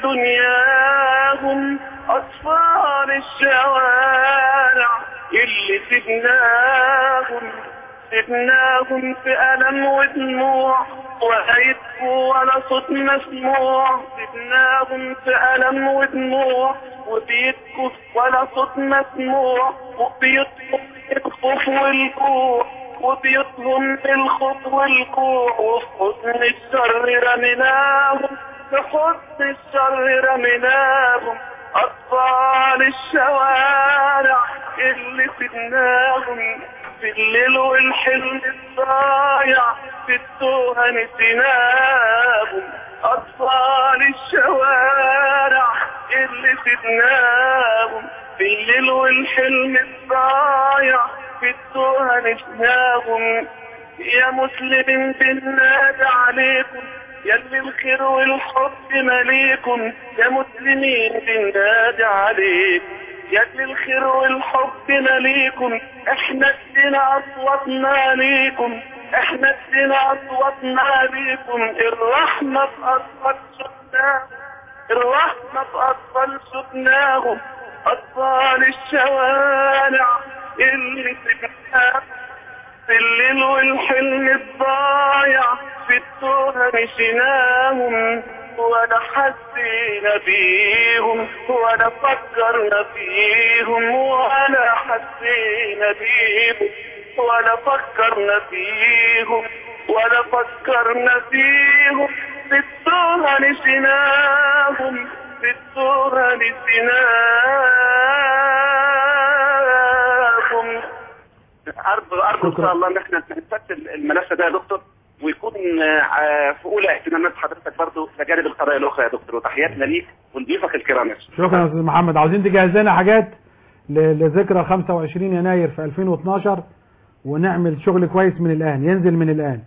دنياهم أطفال الشوارع اللي سبناهم سبناهم في ألم ودموع ولا يبكوا ولا صوت مسموع سبناهم في ألم ودموع وبيبكوا ولا صوت مسموع وبيطلب الخوف والجوع وبيطهم الخوف والجوع وفي حضن الشر رميناهم في حضن الشر رميناهم أطفال الشوارع اللي سبناهم في الليل والحلم الضايع في التوهة نسيناهم أطفال الشوارع اللي سبناهم في الليل والحلم الضايع في التوهة نسيناهم يا مسلمين بالنادى عليكم يا اللي الخير والحب مليكم يا مسلمين بالنادى عليكم يا اللي الخير والحب مليكم احنا ادينا اصواتنا ليكم احنا ادينا اصواتنا ليكم الرحمة في اطفال شفناهم الرحمة في اطفال شفناهم اطفال الشوارع اللي سبناهم في الليل والحلم الضايع في التوهة مشيناهم ولا حسينا بيهم ولا فكرنا فيهم ولا حسينا بيهم ولا فكرنا فيهم ولا فكرنا فيهم في التوهة نسيناهم في التوهة نسيناهم ارجو ارجو ان شاء الله ان احنا نفتح الملف ده يا دكتور ويكون آه، في اولى اهتمامات حضرتك برضه لجانب القضايا الاخرى يا دكتور وتحياتنا ليك ولضيوفك الكرام شكرا يا استاذ محمد عاوزين تجهز لنا حاجات ل- لذكرى 25 يناير في 2012 ونعمل شغل كويس من الان ينزل من الان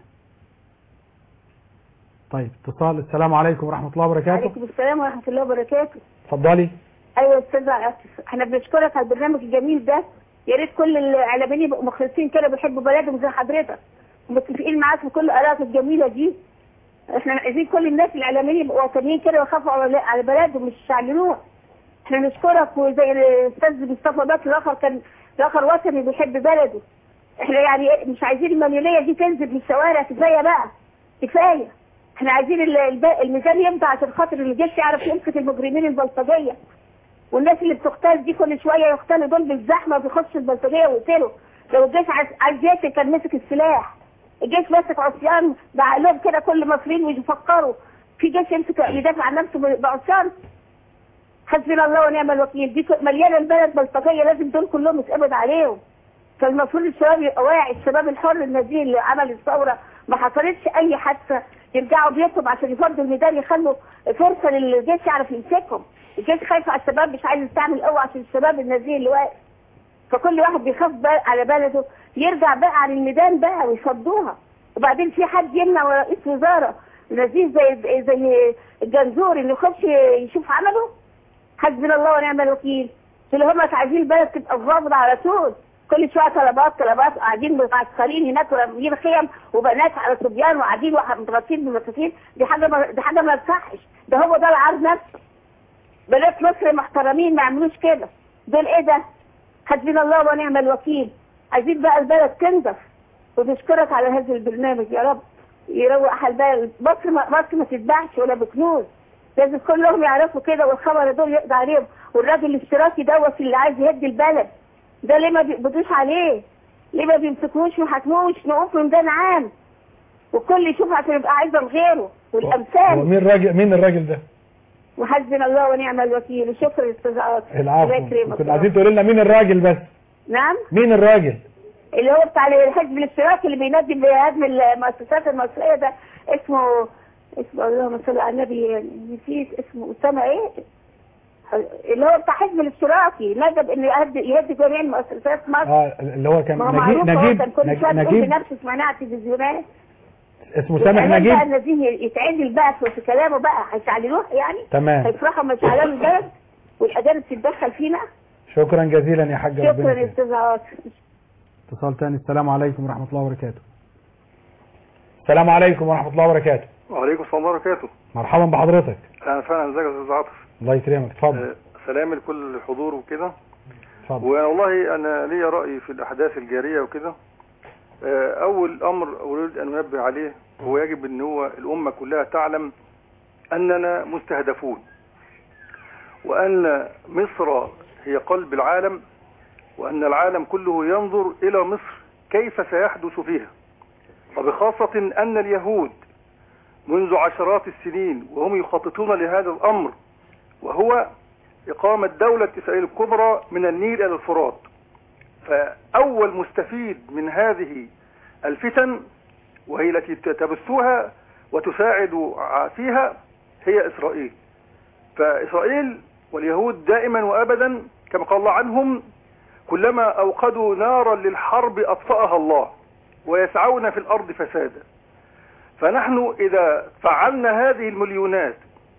طيب اتصال السلام عليكم ورحمه الله وبركاته عليكم السلام ورحمة الله وبركاته اتفضلي أيوة يا أستاذ عاطف احنا بنشكرك على البرنامج الجميل ده يا ريت كل الإعلاميين يبقوا مخلصين كده بيحبوا بلدهم زي حضرتك ومتفقين معاك في كل آرائك الجميلة دي احنا عايزين كل الناس الإعلاميين يبقوا وطنيين كده ويخافوا على على بلدهم مش يعلنوها احنا نشكرك وزي الأستاذ مصطفى بكر الآخر كان الآخر وطني بيحب بلده احنا يعني مش عايزين المليونية دي تنزل من الشوارع كفاية بقى كفاية احنا عايزين ال- الب- الميزان يمضي عشان خاطر الجيش يعرف يمسك المجرمين البلطجية والناس اللي بتغتال دي كل شوية يغتالوا دول بالزحمة بيخش البلطجية ويقتلوا لو الجيش عايز عايز يقتل كان مسك السلاح الجيش ماسك عصيان بعقلهم كده كل مصريين ويفكروا في جيش يمسك يدافع عن نفسه بعصيان حسبنا الله ونعم الوكيل دي ك- مليانه البلد بلطجيه لازم دول كلهم يتقبض عليهم فالمفروض الشباب يبقى واعي الشباب الحر النزيه اللي عمل الثوره ما حصلتش اي حادثه يرجعوا بيوتهم عشان يفضوا الميدان يخلوا فرصه للجيش يعرف يمسكهم الجيش خايف على الشباب مش عايز يستعمل قوه عشان الشباب النازيه اللي واقف فكل واحد بيخاف بقى على بلده يرجع بقى على الميدان بقى ويفضوها وبعدين في حد يمنع رئيس وزاره نزيه زي زي الجنزور اللي يخش يشوف عمله حسبنا الله ونعم الوكيل اللي هم عايزين البلد تبقى ظابطه على طول كل شويه طلبات طلبات قاعدين متعسكرين هناك وراميين خيم وبنات على صبيان وقاعدين واحد متغطين بمساكين دي حاجه ما دي حاجه ما تصحش ده هو ده العرض نفسه بنات مصر محترمين ما يعملوش كده دول ايه ده حسبنا الله ونعم الوكيل عايزين بقى البلد تنضف وتشكرك على هذا البرنامج يا رب يروق حال البلد مصر ما مصر ما تتباعش ولا بكنوز لازم كلهم يعرفوا كده والخبر دول يقضي عليهم والراجل الاشتراكي دوت اللي عايز يهدي البلد ده ليه ما بيقبضوش عليه ليه ما بيمسكوش ويحاكموش نقوم في ميدان عام والكل يشوف عشان يبقى عايزه لغيره هو والامثال مين الراجل مين الراجل ده وحسبنا الله ونعم الوكيل وشكرا يا استاذ عاطف الله العفو يكرمك كنت عايزين تقول لنا مين الراجل بس نعم مين الراجل اللي هو بتاع الحزب الاشتراكي اللي بينادي بهدم المؤسسات المصريه ده اسمه اسمه اللهم صل على النبي نسيت اسمه اسامه ايه اللي هو بتاع حزب الاشتراكي ندب انه يهدي يهدي جميع المؤسسات مصر اه اللي هو كان ما هو نجيب معروف هو نجيب كان كل نجيب, شويه تقول نجيب بنفسه سمعناه على التلفزيونات اسمه سامح والإعلام نجيب بقى الذين يتعدل بقى في في كلامه بقى هيشعللوه يعني تمام. هيفرحوا مش على البلد والاجانب تتدخل فينا شكرا جزيلا يا حاج ربنا شكرا يا يكرمك. استاذ عاطف اتصال تاني السلام عليكم ورحمة الله وبركاته السلام عليكم ورحمه الله وبركاته وعليكم السلام ورحمة الله وبركاته مرحبا بحضرتك اهلا فعلا ازيك يا استاذ عاطف الله يكرمك اتفضل آه، سلام لكل الحضور وكده اتفضل والله انا ليا راي في الاحداث الجاريه وكده آه، اول امر اريد ان انبه عليه هو يجب ان هو الامه كلها تعلم اننا مستهدفون وان مصر هي قلب العالم وان العالم كله ينظر الى مصر كيف سيحدث فيها وبخاصه ان اليهود منذ عشرات السنين وهم يخططون لهذا الامر وهو إقامة دولة إسرائيل الكبرى من النيل إلى الفرات فأول مستفيد من هذه الفتن وهي التي تبثها وتساعد فيها هي إسرائيل فإسرائيل واليهود دائما وأبدا كما قال الله عنهم كلما أوقدوا نارا للحرب أطفأها الله ويسعون في الأرض فسادا فنحن إذا فعلنا هذه المليونات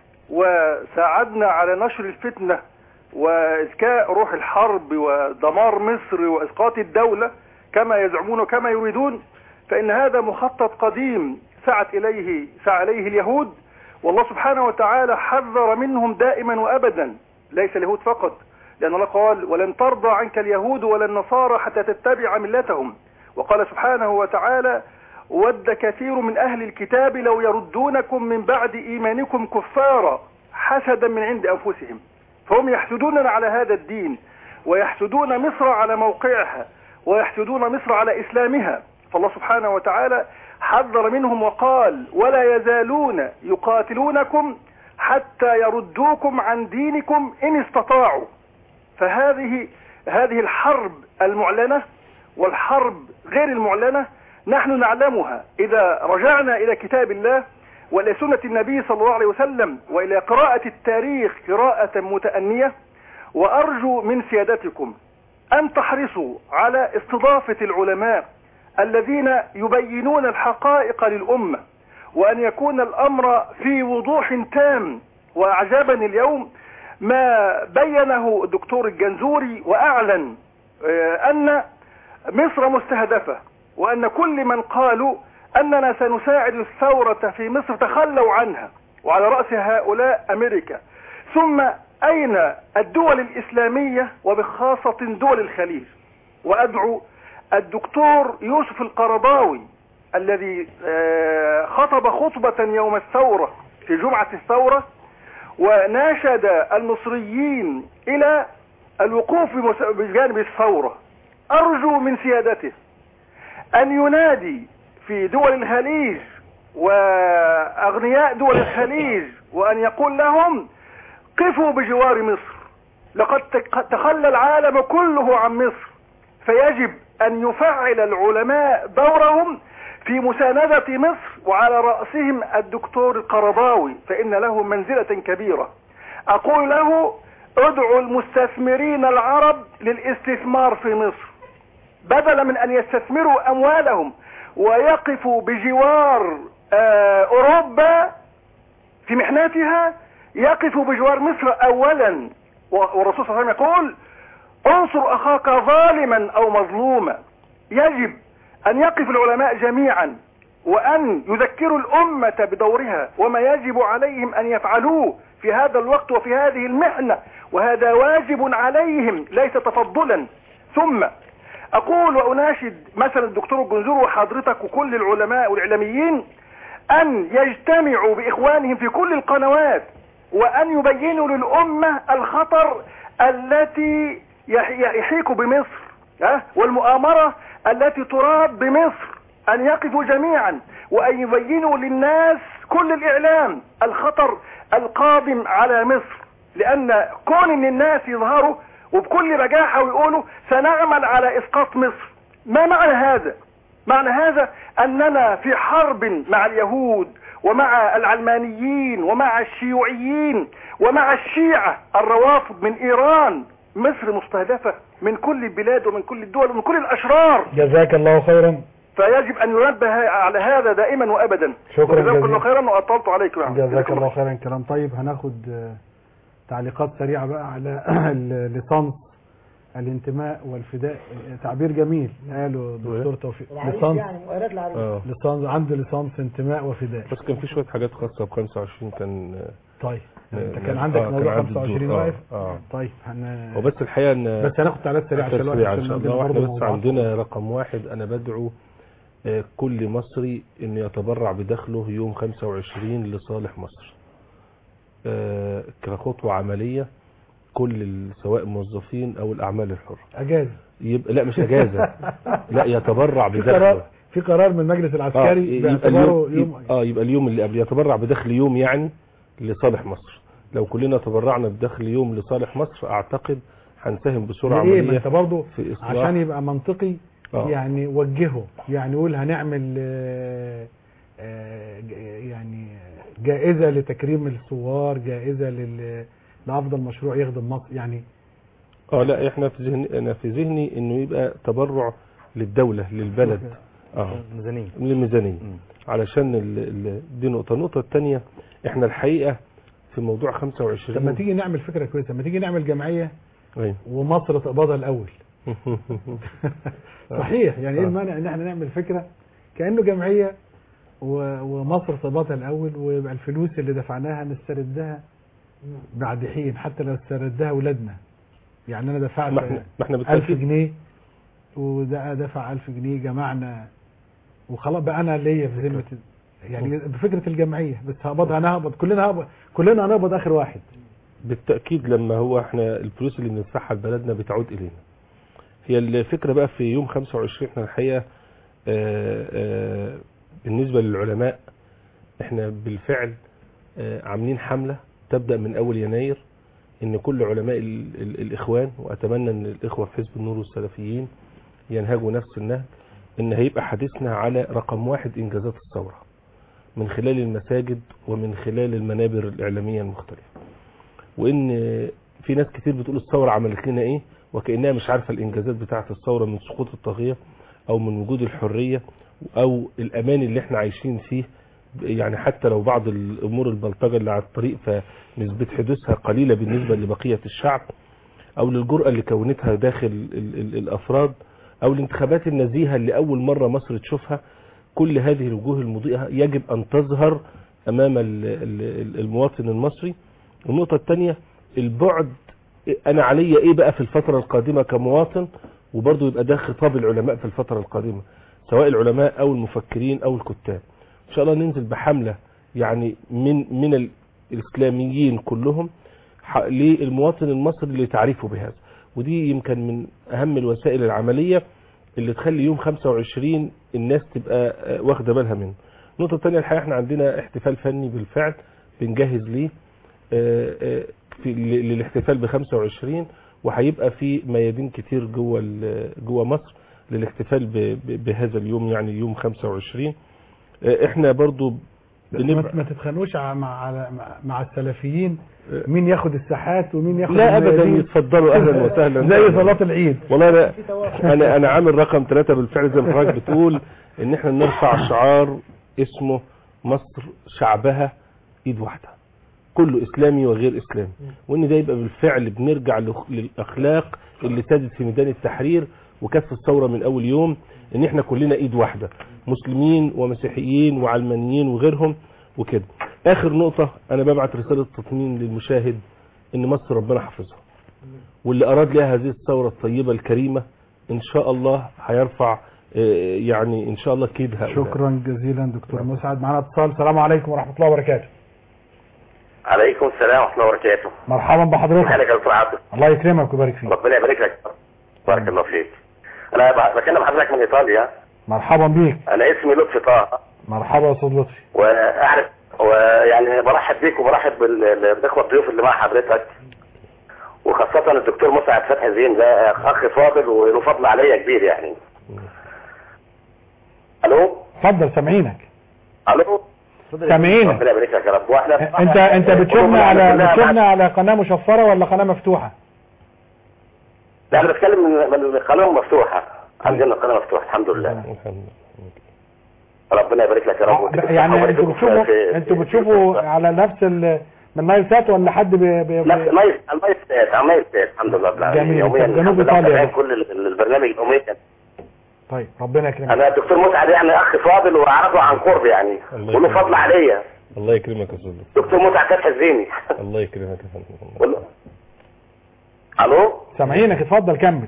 وساعدنا على نشر الفتنة وإذكاء روح الحرب ودمار مصر وإسقاط الدولة كما يزعمون وكما يريدون فإن هذا مخطط قديم سعت إليه سعى إليه اليهود والله سبحانه وتعالى حذر منهم دائما وأبدا ليس اليهود فقط لأن الله قال ولن ترضى عنك اليهود ولا النصارى حتى تتبع ملتهم وقال سبحانه وتعالى ود كثير من أهل الكتاب لو يردونكم من بعد إيمانكم كفارا حسدا من عند أنفسهم فهم يحسدوننا على هذا الدين ويحسدون مصر على موقعها ويحسدون مصر على إسلامها فالله سبحانه وتعالى حذر منهم وقال ولا يزالون يقاتلونكم حتى يردوكم عن دينكم إن استطاعوا فهذه هذه الحرب المعلنة والحرب غير المعلنة نحن نعلمها إذا رجعنا إلى كتاب الله وإلى سنة النبي صلى الله عليه وسلم وإلى قراءة التاريخ قراءة متأنية وأرجو من سيادتكم أن تحرصوا على استضافة العلماء الذين يبينون الحقائق للأمة وأن يكون الأمر في وضوح تام وأعجبني اليوم ما بينه الدكتور الجنزوري وأعلن آه، أن مصر مستهدفة وأن كل من قالوا أننا سنساعد الثورة في مصر تخلوا عنها وعلى رأس هؤلاء أمريكا ثم أين الدول الإسلامية وبخاصة دول الخليج وأدعو الدكتور يوسف القرضاوي الذي آه، خطب خطبة يوم الثورة في جمعة الثورة وناشد المصريين إلى الوقوف بمس- بجانب الثورة أرجو من سيادته أن ينادي في دول الخليج وأغنياء دول الخليج وأن يقول لهم قفوا بجوار مصر لقد تك- تخلى العالم كله عن مصر فيجب أن يفعل العلماء دورهم في مساندة مصر وعلى رأسهم الدكتور القرضاوي فإن له منزلة كبيرة أقول له ادعوا المستثمرين العرب للاستثمار في مصر بدلا من أن يستثمروا أموالهم ويقفوا بجوار آه، أوروبا في محنتها يقفوا بجوار مصر أولا و- والرسول صلى الله عليه وسلم يقول انصر أخاك ظالما أو مظلوما يجب أن يقف العلماء جميعا وأن يذكروا الأمة بدورها وما يجب عليهم أن يفعلوه في هذا الوقت وفي هذه المحنة وهذا واجب عليهم ليس تفضلا ثم أقول وأناشد مثلا الدكتور الجنزور وحضرتك وكل العلماء والإعلاميين أن يجتمعوا بإخوانهم في كل القنوات وأن يبينوا للأمة الخطر التي يح- يحيك بمصر ها؟ والمؤامرة التي تراد بمصر أن يقفوا جميعا وأن يبينوا للناس كل الإعلام الخطر القادم على مصر لأن كون أن الناس يظهروا وبكل بجاحة ويقولوا سنعمل على إسقاط مصر ما معنى هذا معنى هذا أننا في حرب مع اليهود ومع العلمانيين ومع الشيوعيين ومع الشيعة الروافض من إيران مصر مستهدفة من كل البلاد ومن كل الدول ومن كل الأشرار جزاك الله خيرا فيجب أن ينبه على هذا دائما وأبدا شكرا وجزاكم جزيلا. الله خيرا وأطلت عليكم يا عم. جزاك الله خيرا كلام طيب هناخد آه، تعليقات سريعة بقى على الليسانس الانتماء والفداء آه، تعبير جميل قاله دكتور توفيق العريس ليسانس يعني مؤهلات العريس اه ليسانس عنده ليسانس انتماء وفداء بس كان في شويه حاجات خاصه ب 25 كان طيب انت آه، كان عندك آه، موضوع كان عندي 25 الدور. آه، واقف اه طيب هن... وبس الحقيقه ان بس هناخد تعليقات سريعة عشان الوقت سريعة عشان ان شاء عندنا الله برضه واحنا بس موضوعات. عندنا رقم واحد انا بدعو آه، كل مصري ان يتبرع بدخله يوم 25 لصالح مصر آه، كخطوه عمليه كل ال- سواء الموظفين او الاعمال الحره اجازة يبقى لا مش اجازه لا يتبرع في بدخله قرار في قرار من المجلس العسكري يبقى باعتباره اليوم يوم اه يبقى اليوم اللي قبل يتبرع بدخل يوم يعني لصالح مصر لو كلنا تبرعنا بدخل يوم لصالح مصر اعتقد هنساهم بسرعه ليه ما عمليه انت برضه في إصلاح. عشان يبقى منطقي آه. يعني وجهه يعني قول هنعمل آه، آه، ج- يعني جائزة لتكريم الثوار جائزة لل- لأفضل مشروع يخدم مصر يعني اه لا احنا في ذهني انا في ذهني انه يبقى تبرع للدوله للبلد اه ميزانية للميزانيه علشان ال- ال- دي نقطه النقطه الثانيه احنا الحقيقه في موضوع 25 طب ما تيجي نعمل فكرة كويسة ما تيجي نعمل جمعية أيوة. ومصر تقبضها الأول صحيح يعني ايه آه. المانع ان احنا نعمل فكرة كأنه جمعية و- ومصر تقبضها الأول ويبقى الفلوس اللي دفعناها نستردها بعد حين حتى لو استردها أولادنا يعني أنا دفعت ما احنا ما احنا ألف بالتاكيد جنيه وده دفع ألف جنيه جمعنا وخلاص بقى أنا ليا في ذمة يعني بفكرة الجمعية بس هقبضها أنا هقبض كلنا هقبض كلنا هنقبض آخر واحد بالتأكيد لما هو احنا الفلوس اللي بندفعها لبلدنا بتعود إلينا هي الفكرة بقى في يوم 25 احنا الحقيقة آه، آه، بالنسبة للعلماء احنا بالفعل آه، عاملين حملة تبدأ من أول يناير ان كل علماء ال ال الإخوان وأتمنى ان الإخوة في حزب النور والسلفيين ينهجوا نفس النهج ان هيبقى حديثنا على رقم واحد إنجازات الثورة من خلال المساجد ومن خلال المنابر الإعلامية المختلفة وان في ناس كتير بتقول الثوره عملت لنا ايه وكانها مش عارفه الانجازات بتاعه الثوره من سقوط الطاغيه او من وجود الحريه او الامان اللي احنا عايشين فيه يعني حتى لو بعض الامور البلطجه اللي على الطريق فنسبه حدوثها قليله بالنسبه لبقيه الشعب او للجرأه اللي كونتها داخل ال ال الافراد او الانتخابات النزيهه اللي اول مره مصر تشوفها كل هذه الوجوه المضيئه يجب ان تظهر امام ال- ال- المواطن المصري والنقطة الثانية البعد أنا عليا إيه بقى في الفترة القادمة كمواطن وبرضه يبقى ده خطاب العلماء في الفترة القادمة سواء العلماء أو المفكرين أو الكتاب إن شاء الله ننزل بحملة يعني من من الإسلاميين كلهم ح- للمواطن المصري لتعريفه بهذا ودي يمكن من أهم الوسائل العملية اللي تخلي يوم 25 الناس تبقى آه، واخدة بالها منه النقطة الثانية الحقيقة احنا عندنا احتفال فني بالفعل بنجهز ليه آه، آه، في ل- للاحتفال ب 25 وهيبقى في ميادين كتير جوه ال- جوه مصر للاحتفال ب- ب- بهذا اليوم يعني يوم 25 آه، احنا برضو بس بنبقى ما- ما تتخانقوش ع- مع على- مع- مع السلفيين مين ياخد الساحات ومين ياخد لا ابدا الميادين. يتفضلوا اهلا وسهلا زي صلاة العيد والله انا انا انا عامل رقم ثلاثة بالفعل زي ما حضرتك بتقول ان احنا نرفع شعار اسمه مصر شعبها ايد واحده كله اسلامي وغير اسلامي وان ده يبقى بالفعل بنرجع لخ- للاخلاق اللي سادت في ميدان التحرير وكانت الثوره من اول يوم ان احنا كلنا ايد واحده مسلمين ومسيحيين وعلمانيين وغيرهم وكده اخر نقطه انا ببعت رساله تطمين للمشاهد ان مصر ربنا حافظها واللي اراد لها هذه الثوره الطيبه الكريمه ان شاء الله هيرفع آه، يعني ان شاء الله كيد هؤلاء شكرا جزيلا دكتور مسعد معنا اتصال السلام عليكم ورحمة الله وبركاته عليكم السلام ورحمه الله وبركاته مرحبا بحضرتك حالك يا دكتور عبد الله يكرمك ويبارك فيك ربنا يبارك لك بارك الله فيك انا ب- بكلم حضرتك من ايطاليا مرحبا بيك انا اسمي لطفي طه مرحبا يا استاذ لطفي واعرف ويعني برحب بيك وبرحب بال- بالاخوه الضيوف اللي مع حضرتك وخاصة الدكتور مسعد فتحي زين ده اخ فاضل وله فضل عليا كبير يعني الو اتفضل سامعينك الو سامعينك ربنا يبارك لك يا رب واحنا انت انت بتشوفنا على بتشوفنا على قناه مشفره ولا قناه مفتوحه لا انا بتكلم من من القناه مفتوحه عندنا القناه مفتوحه الحمد لله ربنا يبارك لك يا رب ويديك الصحة يعني ويبارك انتوا لكم في- بتشوفوا في- انتوا بتشوفوا على نفس ال من نايل سات ولا حد بي بي لا المايس المايس المايس الحمد لله رب العالمين جميل. يوميا طب جنوب الحمد لله إيطاليا متابعين بقى. كل ال- البرنامج يوميا طيب ربنا يكرمك انا الدكتور مسعد يعني اخ فاضل واعرفه عن قرب يعني الله وله يكرمك. فضل عليا الله يكرمك يا استاذ دكتور مسعد فتحي الزيني الله يكرمك يا فندم الو سامعينك اتفضل كمل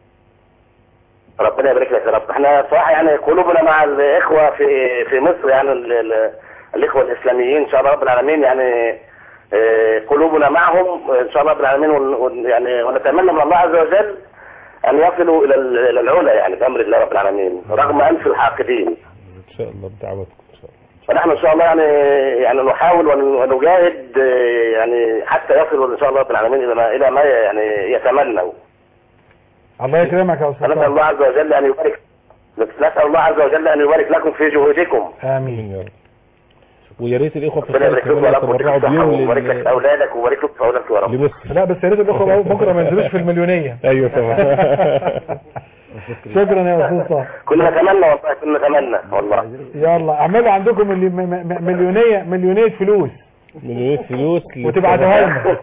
ربنا يبارك لك يا رب احنا صراحه يعني قلوبنا مع الاخوه في في مصر يعني ال- ال- الاخوه الاسلاميين ان شاء الله رب العالمين يعني اه، قلوبنا معهم ان شاء الله رب العالمين ون- ون- يعني ونتمنى من الله عز وجل ان يصلوا الى ال- إلى العلا يعني بامر الله رب العالمين رغم انف الحاقدين ان شاء الله بدعواتكم ان شاء الله فنحن ان شاء الله يعني يعني نحاول ون- ونجاهد اه، يعني حتى يصلوا ان شاء الله رب العالمين الى ما الى ما يعني يتمنوا الله يكرمك يا استاذ فنسال الله عز وجل ان يبارك نسال الله عز وجل ان يبارك لكم في جهودكم امين يا رب ويا ريت الاخوه في ربنا الخارج يبارك لكم كمان يا رب ويديك يتبرعوا الصحة بيهم ويبارك لك في لل- اولادك ويبارك لك في اولادك يا رب لمصر لا بس يا ريت الاخوه بكره ما ينزلوش في المليونيه ايوه طبعا شكرا يا استاذ طه كنا نتمنى والله كنا نتمنى والله يلا اعملوا عندكم ملي- م- م- مليونيه مليونيه فلوس مليونية فلوس وتبعتوها لنا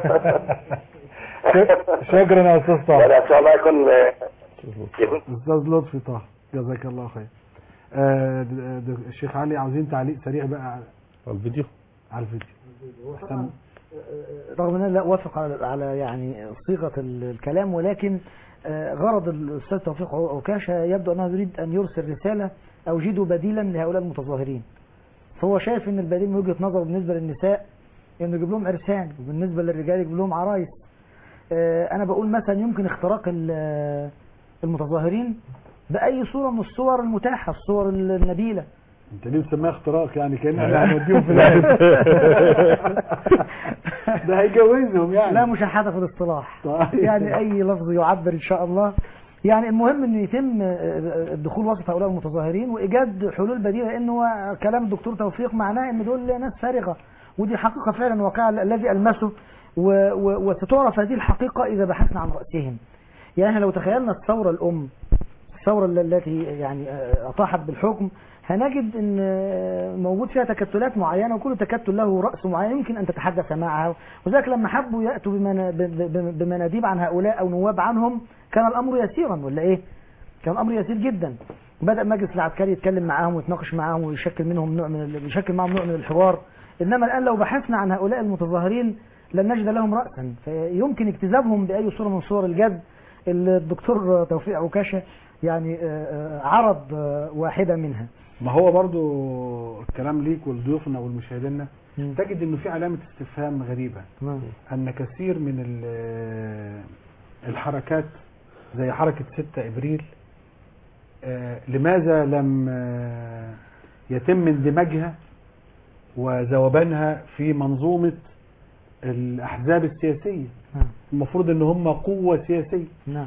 شكرا يا استاذ طه لا ان شاء الله يكون يكون استاذ لطفي طه جزاك الله خير آه، د- د- الشيخ علي عاوزين تعليق سريع بقى على على الفيديو على الفيديو أحسن. رغم ان انا لا اوافق على على يعني صيغه ال- الكلام ولكن آه، غرض الاستاذ توفيق عكاشه يبدو انه يريد ان يرسل رساله اوجدوا بديلا لهؤلاء المتظاهرين فهو شايف ان البديل من وجهه نظره بالنسبه للنساء انه يجيب لهم عرسان وبالنسبه للرجال يجيب لهم عرايس آه، انا بقول مثلا يمكن اختراق ال- المتظاهرين باي صوره من الصور المتاحه الصور النبيله انت ليه مسميها اختراق يعني كان احنا هنوديهم في العيد ده هيجوزهم يعني لا مشاحة في الاصطلاح طيب. يعني اي لفظ يعبر ان شاء الله يعني المهم ان يتم آه، الدخول وسط هؤلاء المتظاهرين وايجاد حلول بديله لان هو كلام الدكتور توفيق معناه ان دول ناس فارغه ودي حقيقه فعلا واقع الذي المسه و- و- وستعرف هذه الحقيقه اذا بحثنا عن راسهم يعني احنا لو تخيلنا الثوره الام الثوره التي يعني آه، اطاحت بالحكم هنجد ان آه، موجود فيها تكتلات معينه وكل تكتل له راس معين يمكن ان تتحدث معها وذلك لما حبوا ياتوا بمنا- ب- ب- بمناديب عن هؤلاء او نواب عنهم كان الامر يسيرا ولا ايه؟ كان الامر يسير جدا بدا المجلس العسكري يتكلم معاهم ويتناقش معاهم ويشكل منهم نوع من ال- يشكل معهم نوع من الحوار انما الان لو بحثنا عن هؤلاء المتظاهرين لن نجد لهم راسا فيمكن اجتذابهم باي صوره من صور الجذب الدكتور توفيق عكاشه يعني آه، آه، عرض آه، واحده منها ما هو برضو الكلام ليك ولضيوفنا والمشاهدين تجد انه في علامة استفهام غريبة ان كثير من ال- الحركات زي حركة 6 ابريل آه، لماذا لم آه، يتم اندماجها وذوبانها في منظومة الاحزاب السياسية نعم. المفروض ان هم قوة سياسية نعم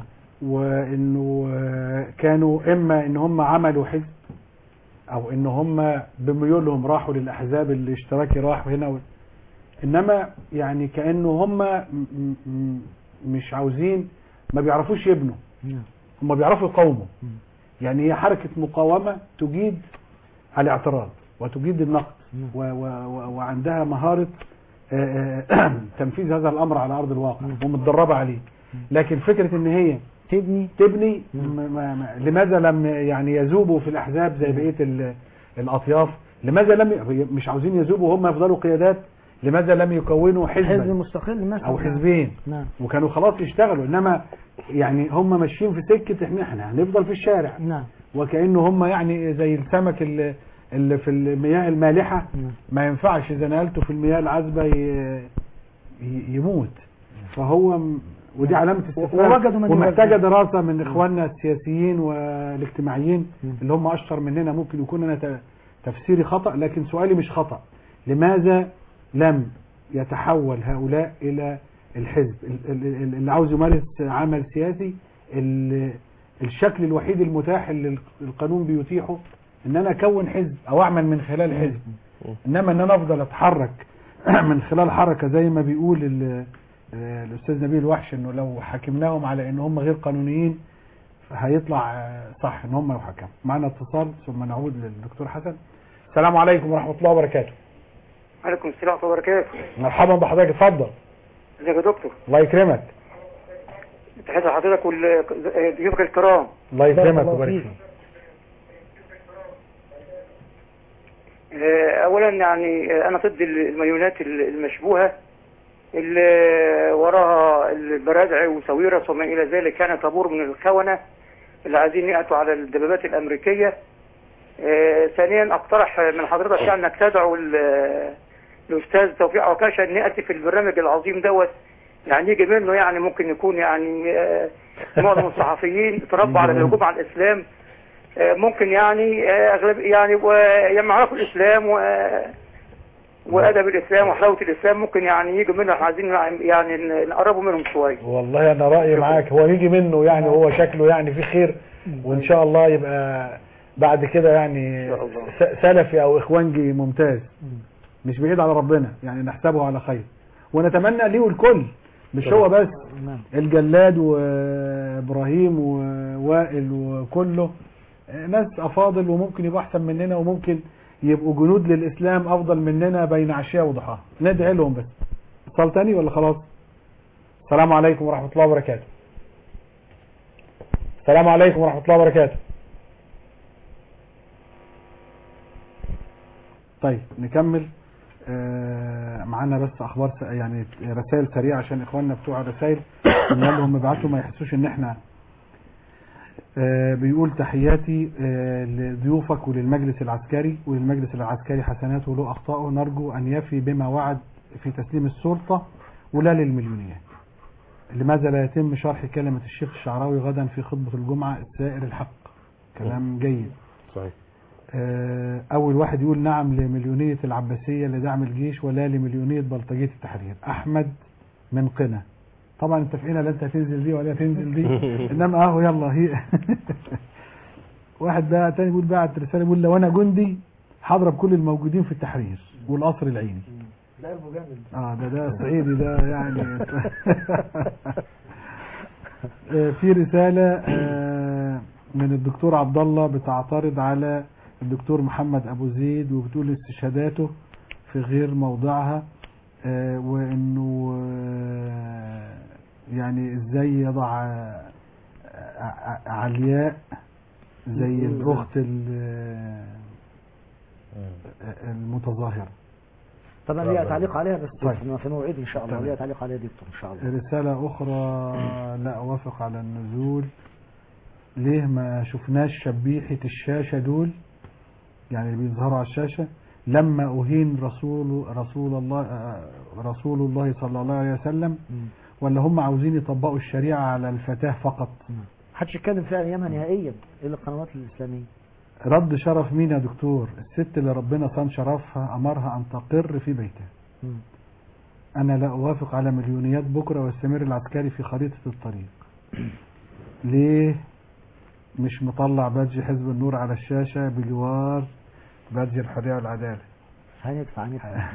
وانه آه، كانوا اما ان هم عملوا حزب او ان هم بميولهم راحوا للاحزاب الاشتراكي راح هنا و... انما يعني كانه هم م- م- مش عاوزين ما بيعرفوش يبنوا هم بيعرفوا يقاوموا يعني هي حركة مقاومة تجيد الاعتراض وتجيد النقد و و و وعندها مهارة آه، آه، تنفيذ هذا الأمر على أرض الواقع ومتدربة عليه لكن فكرة ان هي تبني تبني م- ما ما لماذا لم يعني يذوبوا في الأحزاب زي بقية ال- الأطياف لماذا لم ي- مش عاوزين يذوبوا هم يفضلوا قيادات لماذا لم يكونوا حزب حزبا مستقل مثلا او حزبين نعم وكانوا خلاص يشتغلوا انما يعني هم ماشيين في سكه احنا احنا هنفضل في الشارع نعم وكانه هم يعني زي السمك اللي, اللي في المياه المالحه ما ينفعش اذا نقلته في المياه العذبه ي- ي- يموت فهو م- ودي علامه استفهام ووجدوا من ومحتاجه يوزع. دراسه من اخواننا السياسيين والاجتماعيين اللي هم اشطر مننا ممكن يكون انا ت- تفسيري خطا لكن سؤالي مش خطا لماذا لم يتحول هؤلاء الى الحزب ال- ال- ال- اللي عاوز يمارس عمل سياسي ال- الشكل الوحيد المتاح اللي القانون بيتيحه ان انا اكون حزب او اعمل من خلال حزب انما ان انا افضل اتحرك من خلال حركه زي ما بيقول ال- آه، الاستاذ نبيل وحش انه لو حكمناهم على ان هم غير قانونيين هيطلع آه، صح ان هم يحكموا معنا اتصال ثم نعود للدكتور حسن السلام عليكم ورحمه الله وبركاته عليكم السلام ورحمة الله وبركاته مرحبا بحضرتك اتفضل ازيك يا دكتور الله يكرمك تحية لحضرتك وضيوفك الكرام الله يكرمك ويبارك فيك آه، اولا يعني آه، انا ضد المليونات المشبوهة اللي وراها البرادع وساويرس وما الى ذلك كان طابور من الخونة اللي عايزين يأتوا على الدبابات الامريكية آه، ثانيا اقترح من حضرتك يعني انك تدعو ال- الاستاذ توفيق عكاشة ان يأتي في البرنامج العظيم دوت يعني يجي منه يعني ممكن يكون يعني آه، معظم الصحفيين تربوا على الهجوم على الاسلام آه، ممكن يعني آه، اغلب يعني يما يعرفوا الاسلام و وادب الاسلام وحلاوه الاسلام ممكن يعني يجوا منه احنا عايزين يعني نقربوا منهم شويه والله انا رايي معاك هو يجي منه يعني هو شكله يعني في خير وان شاء الله يبقى بعد كده يعني س- سلفي او اخوانجي ممتاز مش بعيد على ربنا يعني نحسبه على خير ونتمنى ليه الكل مش هو بس نعم الجلاد وابراهيم ووائل وكله ناس افاضل وممكن يبقوا احسن مننا وممكن يبقوا جنود للاسلام افضل مننا بين عشاء وضحاها ندعي لهم بس اتصال تاني ولا خلاص السلام عليكم ورحمه الله وبركاته السلام عليكم ورحمه الله وبركاته طيب نكمل آه، معانا بس اخبار س- يعني رسائل سريعه عشان اخواننا بتوع الرسائل قلنا لهم ابعتوا ما يحسوش ان احنا آه، بيقول تحياتي آه، لضيوفك وللمجلس العسكري وللمجلس العسكري حسناته له اخطائه نرجو ان يفي بما وعد في تسليم السلطه ولا للمليونيات لماذا لا يتم شرح كلمه الشيخ الشعراوي غدا في خطبه الجمعه السائر الحق كلام جيد صحيح آه، اول واحد يقول نعم لمليونية العباسية لدعم الجيش ولا لمليونية بلطجية التحرير احمد من قنا طبعا انت في قنا لا انت هتنزل دي ولا هتنزل دي انما اهو يلا هي واحد بقى تاني بيقول بعت رسالة بيقول لو انا جندي هضرب كل الموجودين في التحرير والقصر العيني لا قلبه جامد اه ده ده صعيدي ده يعني آه، في رسالة آه، من الدكتور عبد الله بتعترض على الدكتور محمد ابو زيد وبتقول استشهاداته في غير موضعها آه، وانه آه، يعني ازاي يضع آه، ع- ع- علياء زي الاخت ال- المتظاهره طبعا ليها تعليق عليها بس طيب. في في موعد ان شاء الله تمام. ليها تعليق عليها دكتور ان شاء الله رسالة أخرى لا أوافق على النزول ليه ما شفناش شبيحة الشاشة دول يعني اللي بيظهروا على الشاشة لما أهين رسول رسول الله آه، رسول الله صلى الله عليه وسلم ولا هم عاوزين يطبقوا الشريعة على الفتاة فقط محدش يتكلم فيها ايامها نهائيا الا القنوات الاسلاميه رد شرف مين يا دكتور الست اللي ربنا صان شرفها أمرها أن تقر في بيتها مم. أنا لا أوافق على مليونيات بكرة والسمير العسكري في خريطة الطريق ليه مش مطلع بادج حزب النور على الشاشة بجوار بادج الحرية والعدالة هندفع ندفع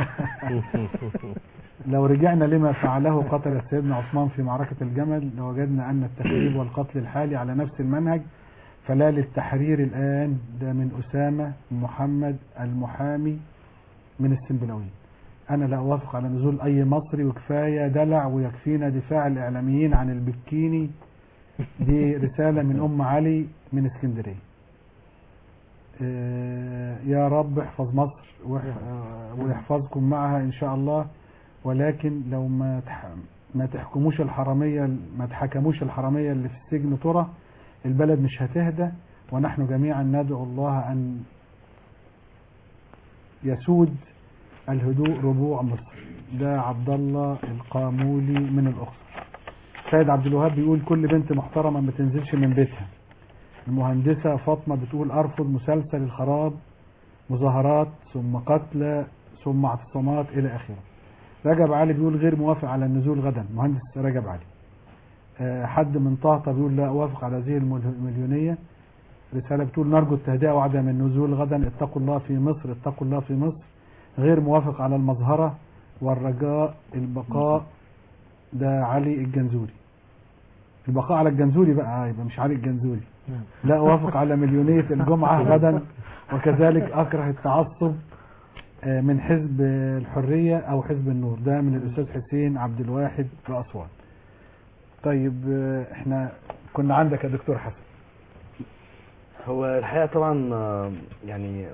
لو رجعنا لما فعله قتل سيدنا عثمان في معركة الجمل لوجدنا أن التخريب والقتل الحالي على نفس المنهج فلا للتحرير الآن ده من أسامة محمد المحامي من السنبلاوي أنا لا أوافق على نزول أي مصري وكفاية دلع ويكفينا دفاع الإعلاميين عن البكيني دي رسالة من أم علي من اسكندرية آه، يا رب احفظ مصر وح- آه، ويحفظكم معها إن شاء الله ولكن لو ما تح... ما تحكموش الحرامية ما تحكموش الحرامية اللي في السجن ترى البلد مش هتهدى ونحن جميعا ندعو الله أن يسود الهدوء ربوع مصر ده عبد الله القامولي من الأقصر سيد عبد الوهاب بيقول كل بنت محترمة ما تنزلش من بيتها المهندسة فاطمة بتقول أرفض مسلسل الخراب مظاهرات ثم قتلى ثم اعتصامات إلى آخره رجب علي بيقول غير موافق على النزول غدا مهندس رجب علي آه، حد من طهطا بيقول لا أوافق على هذه المل- المليونية رسالة بتقول نرجو التهدئة وعدم النزول غدا اتقوا الله في مصر اتقوا الله في مصر غير موافق على المظهرة والرجاء البقاء ده علي الجنزوري البقاء على الجنزوري بقى يبقى مش علي الجنزوري لا أوافق على مليونية الجمعة غدا وكذلك أكره التعصب آه، من حزب الحرية أو حزب النور ده من الأستاذ حسين عبد الواحد بأسوان طيب آه، احنا كنا عندك يا دكتور حسن هو الحقيقة طبعا آه، يعني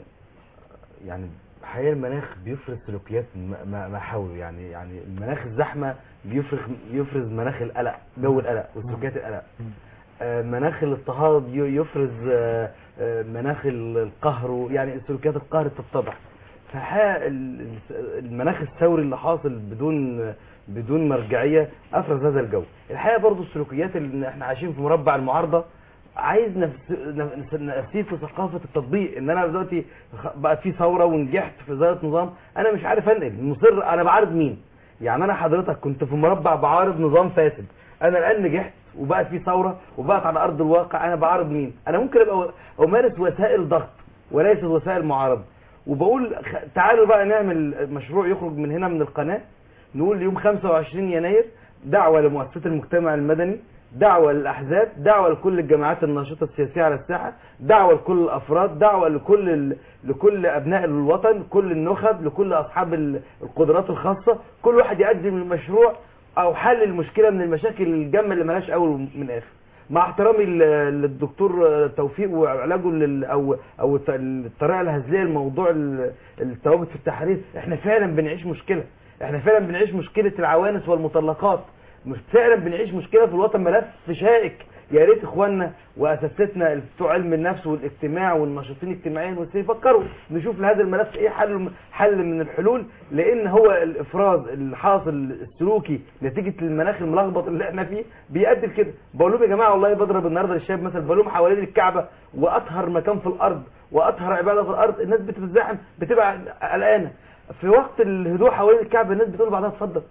يعني حقيقة المناخ بيفرز سلوكيات م- م- محاور يعني يعني المناخ الزحمة بيفرز بيفرز مناخ القلق جو القلق وسلوكيات القلق آه، مناخ الاضطهاد ي- يفرز آه، آه، مناخ ال- القهر و- يعني سلوكيات القهر بتتضح فالحقيقة ال- ال- المناخ الثوري اللي حاصل بدون بدون مرجعية أفرز هذا الجو الحقيقة برضو السلوكيات اللي احنا عايشين في مربع المعارضة عايز نفس نفس- نفسيه في ثقافه التطبيق ان انا دلوقتي خ- بقى في ثوره ونجحت في ازاله نظام انا مش عارف انقل مصر انا بعارض مين يعني انا حضرتك كنت في مربع بعارض نظام فاسد انا الان نجحت وبقت في ثوره وبقت على ارض الواقع انا بعارض مين انا ممكن ابقى امارس وسائل ضغط وليست وسائل معارضه وبقول خ- تعالوا بقى نعمل مشروع يخرج من هنا من القناه نقول يوم 25 يناير دعوه لمؤسسات المجتمع المدني دعوة للأحزاب دعوة لكل الجماعات الناشطة السياسية على الساحة دعوة لكل الأفراد دعوة لكل ال... لكل أبناء الوطن كل النخب لكل أصحاب ال- القدرات الخاصة كل واحد يقدم المشروع أو حل المشكلة من المشاكل الجامة اللي ملهاش أول من آخر مع احترامي لل- للدكتور توفيق وعلاجه لل او او الط- الطريقه الهزليه لموضوع ال- الثوابت في التحرير احنا فعلا بنعيش مشكله احنا فعلا بنعيش مشكله العوانس والمطلقات مش فعلا بنعيش مشكله في الوطن ملف شائك يا ريت اخواننا واساتذتنا بتوع علم النفس والاجتماع والناشطين اجتماعيا يفكروا نشوف لهذا الملف ايه حل حل من الحلول لان هو الافراز الحاصل السلوكي نتيجه المناخ الملخبط اللي احنا فيه بيؤدي لكده بقول لهم يا جماعه والله بضرب النهارده للشباب مثلا بقول لهم حوالين الكعبه واطهر مكان في الارض واطهر عباده في الارض الناس بتتزاحم بتبقى قلقانه في وقت الهدوء حوالين الكعبه الناس بتقول بعدها اتفضل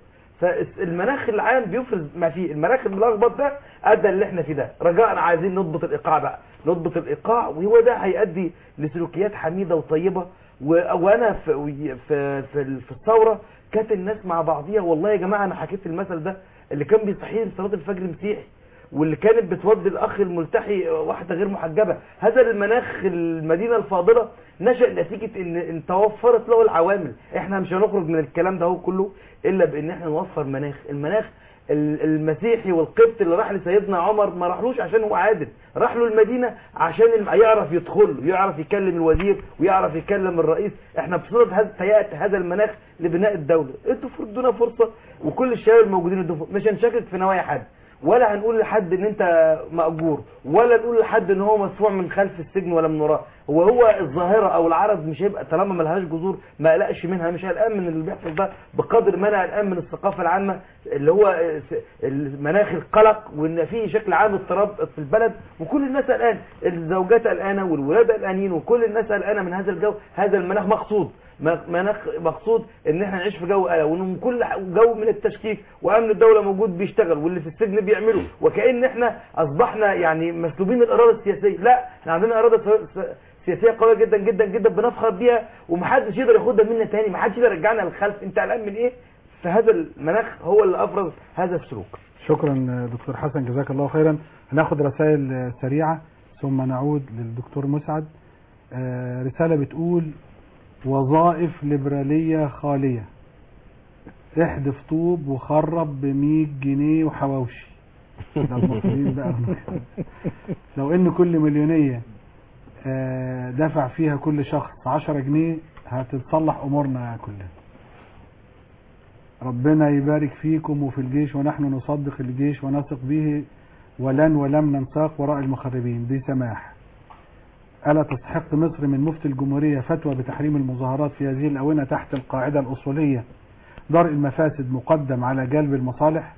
فالمناخ العام بيفرز ما فيه المناخ الملخبط ده ادى اللي احنا فيه ده رجاء عايزين نضبط الايقاع بقى نضبط الايقاع وهو ده هيؤدي لسلوكيات حميده وطيبه و- وانا في في في, في الثوره كانت الناس مع بعضيها والله يا جماعه انا حكيت المثل ده اللي كان بيصحيني صلاه الفجر مسيحي واللي كانت بتودي الاخ الملتحي واحده غير محجبه هذا المناخ المدينه الفاضله نشا نتيجه ان ان توفرت له العوامل احنا مش هنخرج من الكلام ده هو كله الا بان احنا نوفر مناخ المناخ ال- المسيحي والقبط اللي راح لسيدنا عمر ما راحلوش عشان هو عادل راح له المدينه عشان الم- يعرف يدخل له يعرف يكلم الوزير ويعرف يكلم الرئيس احنا بصوره هذا تهيأت هذا المناخ لبناء الدوله انتوا ادونا فرصه وكل الشباب الموجودين ادوا فرصة. مش هنشكك في نوايا حد ولا هنقول لحد ان انت مأجور ولا نقول لحد ان هو مدفوع من خلف السجن ولا من وراه هو هو الظاهرة او العرض مش هيبقى طالما ملهاش جذور ما قلقش منها مش قلقان من اللي بيحصل ده بقدر ما انا قلقان من الثقافة العامة اللي هو المناخ القلق وان في شكل عام اضطراب في البلد وكل الناس قلقان الزوجات قلقانة والولاد قلقانين وكل الناس قلقانة من هذا الجو هذا المناخ مقصود م- مناخ مقصود ان احنا نعيش في جو قلق وان كل ح- جو من التشكيك وامن الدوله موجود بيشتغل واللي في السجن بيعملوا وكأن احنا اصبحنا يعني مسلوبين من الاراده السياسيه لا احنا عندنا اراده س- س- سياسيه قويه جدا جدا جدا بنفخر بيها ومحدش يقدر ياخدها منا تاني محدش يقدر يرجعنا للخلف انت قلقان من ايه فهذا المناخ هو اللي افرز هذا السلوك شكرا دكتور حسن جزاك الله خيرا هناخد رسائل سريعة ثم نعود للدكتور مسعد آه، رسالة بتقول وظائف ليبرالية خالية احدف طوب وخرب ب 100 جنيه وحواوشي ده المصريين بقى لو ان كل مليونية آه، دفع فيها كل شخص 10 جنيه هتتصلح امورنا كلها ربنا يبارك فيكم وفي الجيش ونحن نصدق الجيش ونثق به ولن ولم ننساق وراء المخربين دي سماح ألا تستحق مصر من مفتي الجمهورية فتوى بتحريم المظاهرات في هذه الأونة تحت القاعدة الأصولية درء المفاسد مقدم على جلب المصالح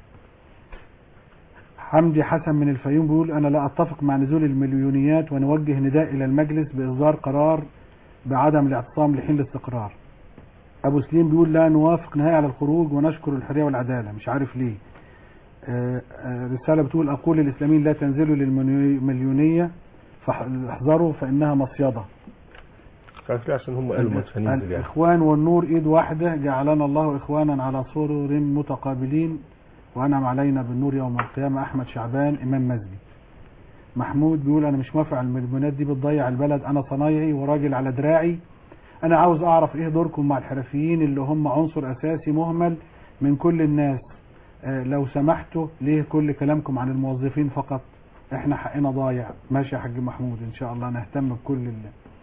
حمدي حسن من الفيوم بيقول أنا لا أتفق مع نزول المليونيات ونوجه نداء إلى المجلس بإصدار قرار بعدم الاعتصام لحين الاستقرار ابو سليم بيقول لا نوافق نهائي على الخروج ونشكر الحريه والعداله مش عارف ليه آه، آه، رساله بتقول اقول للاسلاميين لا تنزلوا للمليونيه فاحذروا فانها مصيده عارف ليه عشان هم قالوا ما تفنينزل يعني الاخوان والنور ايد واحده جعلنا الله اخوانا على سرر متقابلين وانعم علينا بالنور يوم القيامه احمد شعبان امام مسجد محمود بيقول انا مش موافق على المليونات دي بتضيع البلد انا صنايعي وراجل على دراعي انا عاوز اعرف ايه دوركم مع الحرفيين اللي هم عنصر اساسي مهمل من كل الناس آه، لو سمحتوا ليه كل كلامكم عن الموظفين فقط احنا حقنا ضايع ماشي يا حاج محمود ان شاء الله نهتم بكل ال...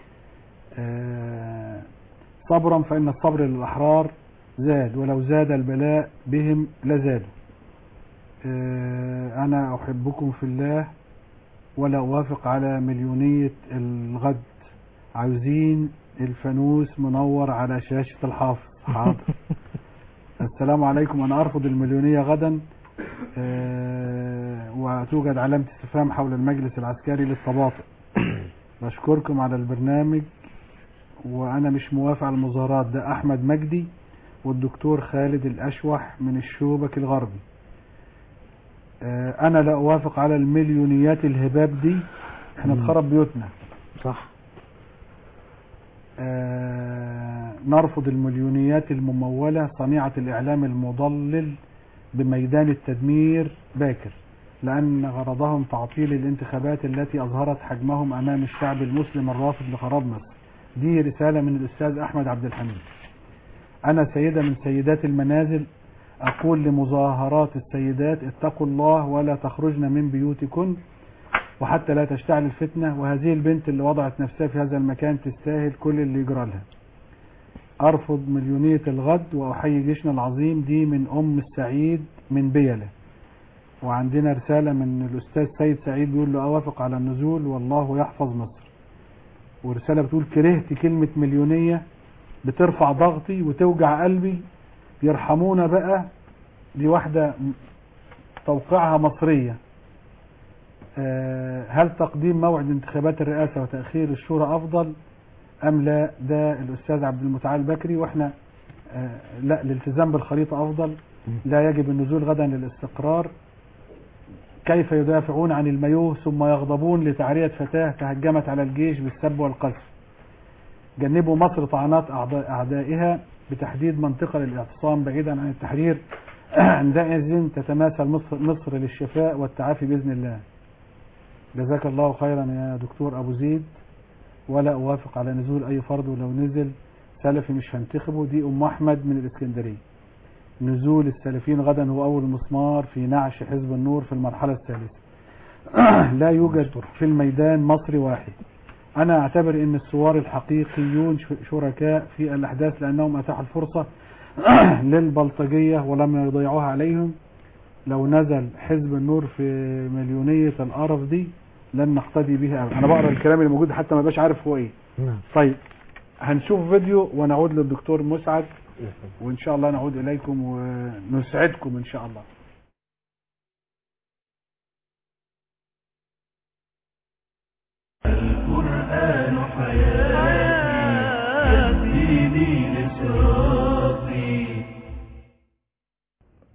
آه، صبرا فان الصبر للاحرار زاد ولو زاد البلاء بهم لزادوا آه، انا احبكم في الله ولا اوافق على مليونية الغد عاوزين الفانوس منور على شاشة الحافظ حاضر السلام عليكم انا ارفض المليونية غدا آه، وتوجد علامة استفهام حول المجلس العسكري للتباطؤ بشكركم على البرنامج وانا مش موافق على المظاهرات ده احمد مجدي والدكتور خالد الاشوح من الشوبك الغربي آه، انا لا اوافق على المليونيات الهباب دي احنا مم. نخرب بيوتنا صح آه، نرفض المليونيات الممولة صنيعة الإعلام المضلل بميدان التدمير باكر لأن غرضهم تعطيل الانتخابات التي أظهرت حجمهم أمام الشعب المسلم الرافض لخراب مصر دي رسالة من الأستاذ أحمد عبد الحميد أنا سيدة من سيدات المنازل أقول لمظاهرات السيدات اتقوا الله ولا تخرجن من بيوتكن وحتى لا تشتعل الفتنة وهذه البنت اللي وضعت نفسها في هذا المكان تستاهل كل اللي يجرى لها أرفض مليونية الغد وأحيي جيشنا العظيم دي من أم السعيد من بيلة وعندنا رسالة من الأستاذ سيد سعيد بيقول له أوافق على النزول والله يحفظ مصر ورسالة بتقول كرهت كلمة مليونية بترفع ضغطي وتوجع قلبي يرحمونا بقى دي واحدة م- توقيعها مصرية آه، هل تقديم موعد انتخابات الرئاسة وتأخير الشورى أفضل أم لا ده الأستاذ عبد المتعال بكري وإحنا آه، لا الالتزام بالخريطة أفضل لا يجب النزول غدا للاستقرار كيف يدافعون عن الميوه ثم يغضبون لتعرية فتاة تهجمت على الجيش بالسب والقذف جنبوا مصر طعنات أعضاء- أعدائها بتحديد منطقة للاعتصام بعيدا عن التحرير عندئذ تتماثل مصر, مصر للشفاء والتعافي بإذن الله جزاك الله خيرا يا دكتور أبو زيد ولا أوافق على نزول أي فرد ولو نزل سلفي مش هنتخبه دي أم أحمد من الإسكندرية نزول السلفيين غدا هو أول مسمار في نعش حزب النور في المرحلة الثالثة لا يوجد في الميدان مصري واحد أنا أعتبر أن الثوار الحقيقيون ش- شركاء في الأحداث لأنهم أتاحوا الفرصة للبلطجية ولم يضيعوها عليهم لو نزل حزب النور في مليونية القرف دي لن نقتدي به أبدا أنا بقرأ الكلام اللي موجود حتى ما بقاش عارف هو إيه نعم طيب هنشوف فيديو ونعود للدكتور مسعد وإن شاء الله نعود إليكم ونسعدكم إن شاء الله القرآن حياتي يهديني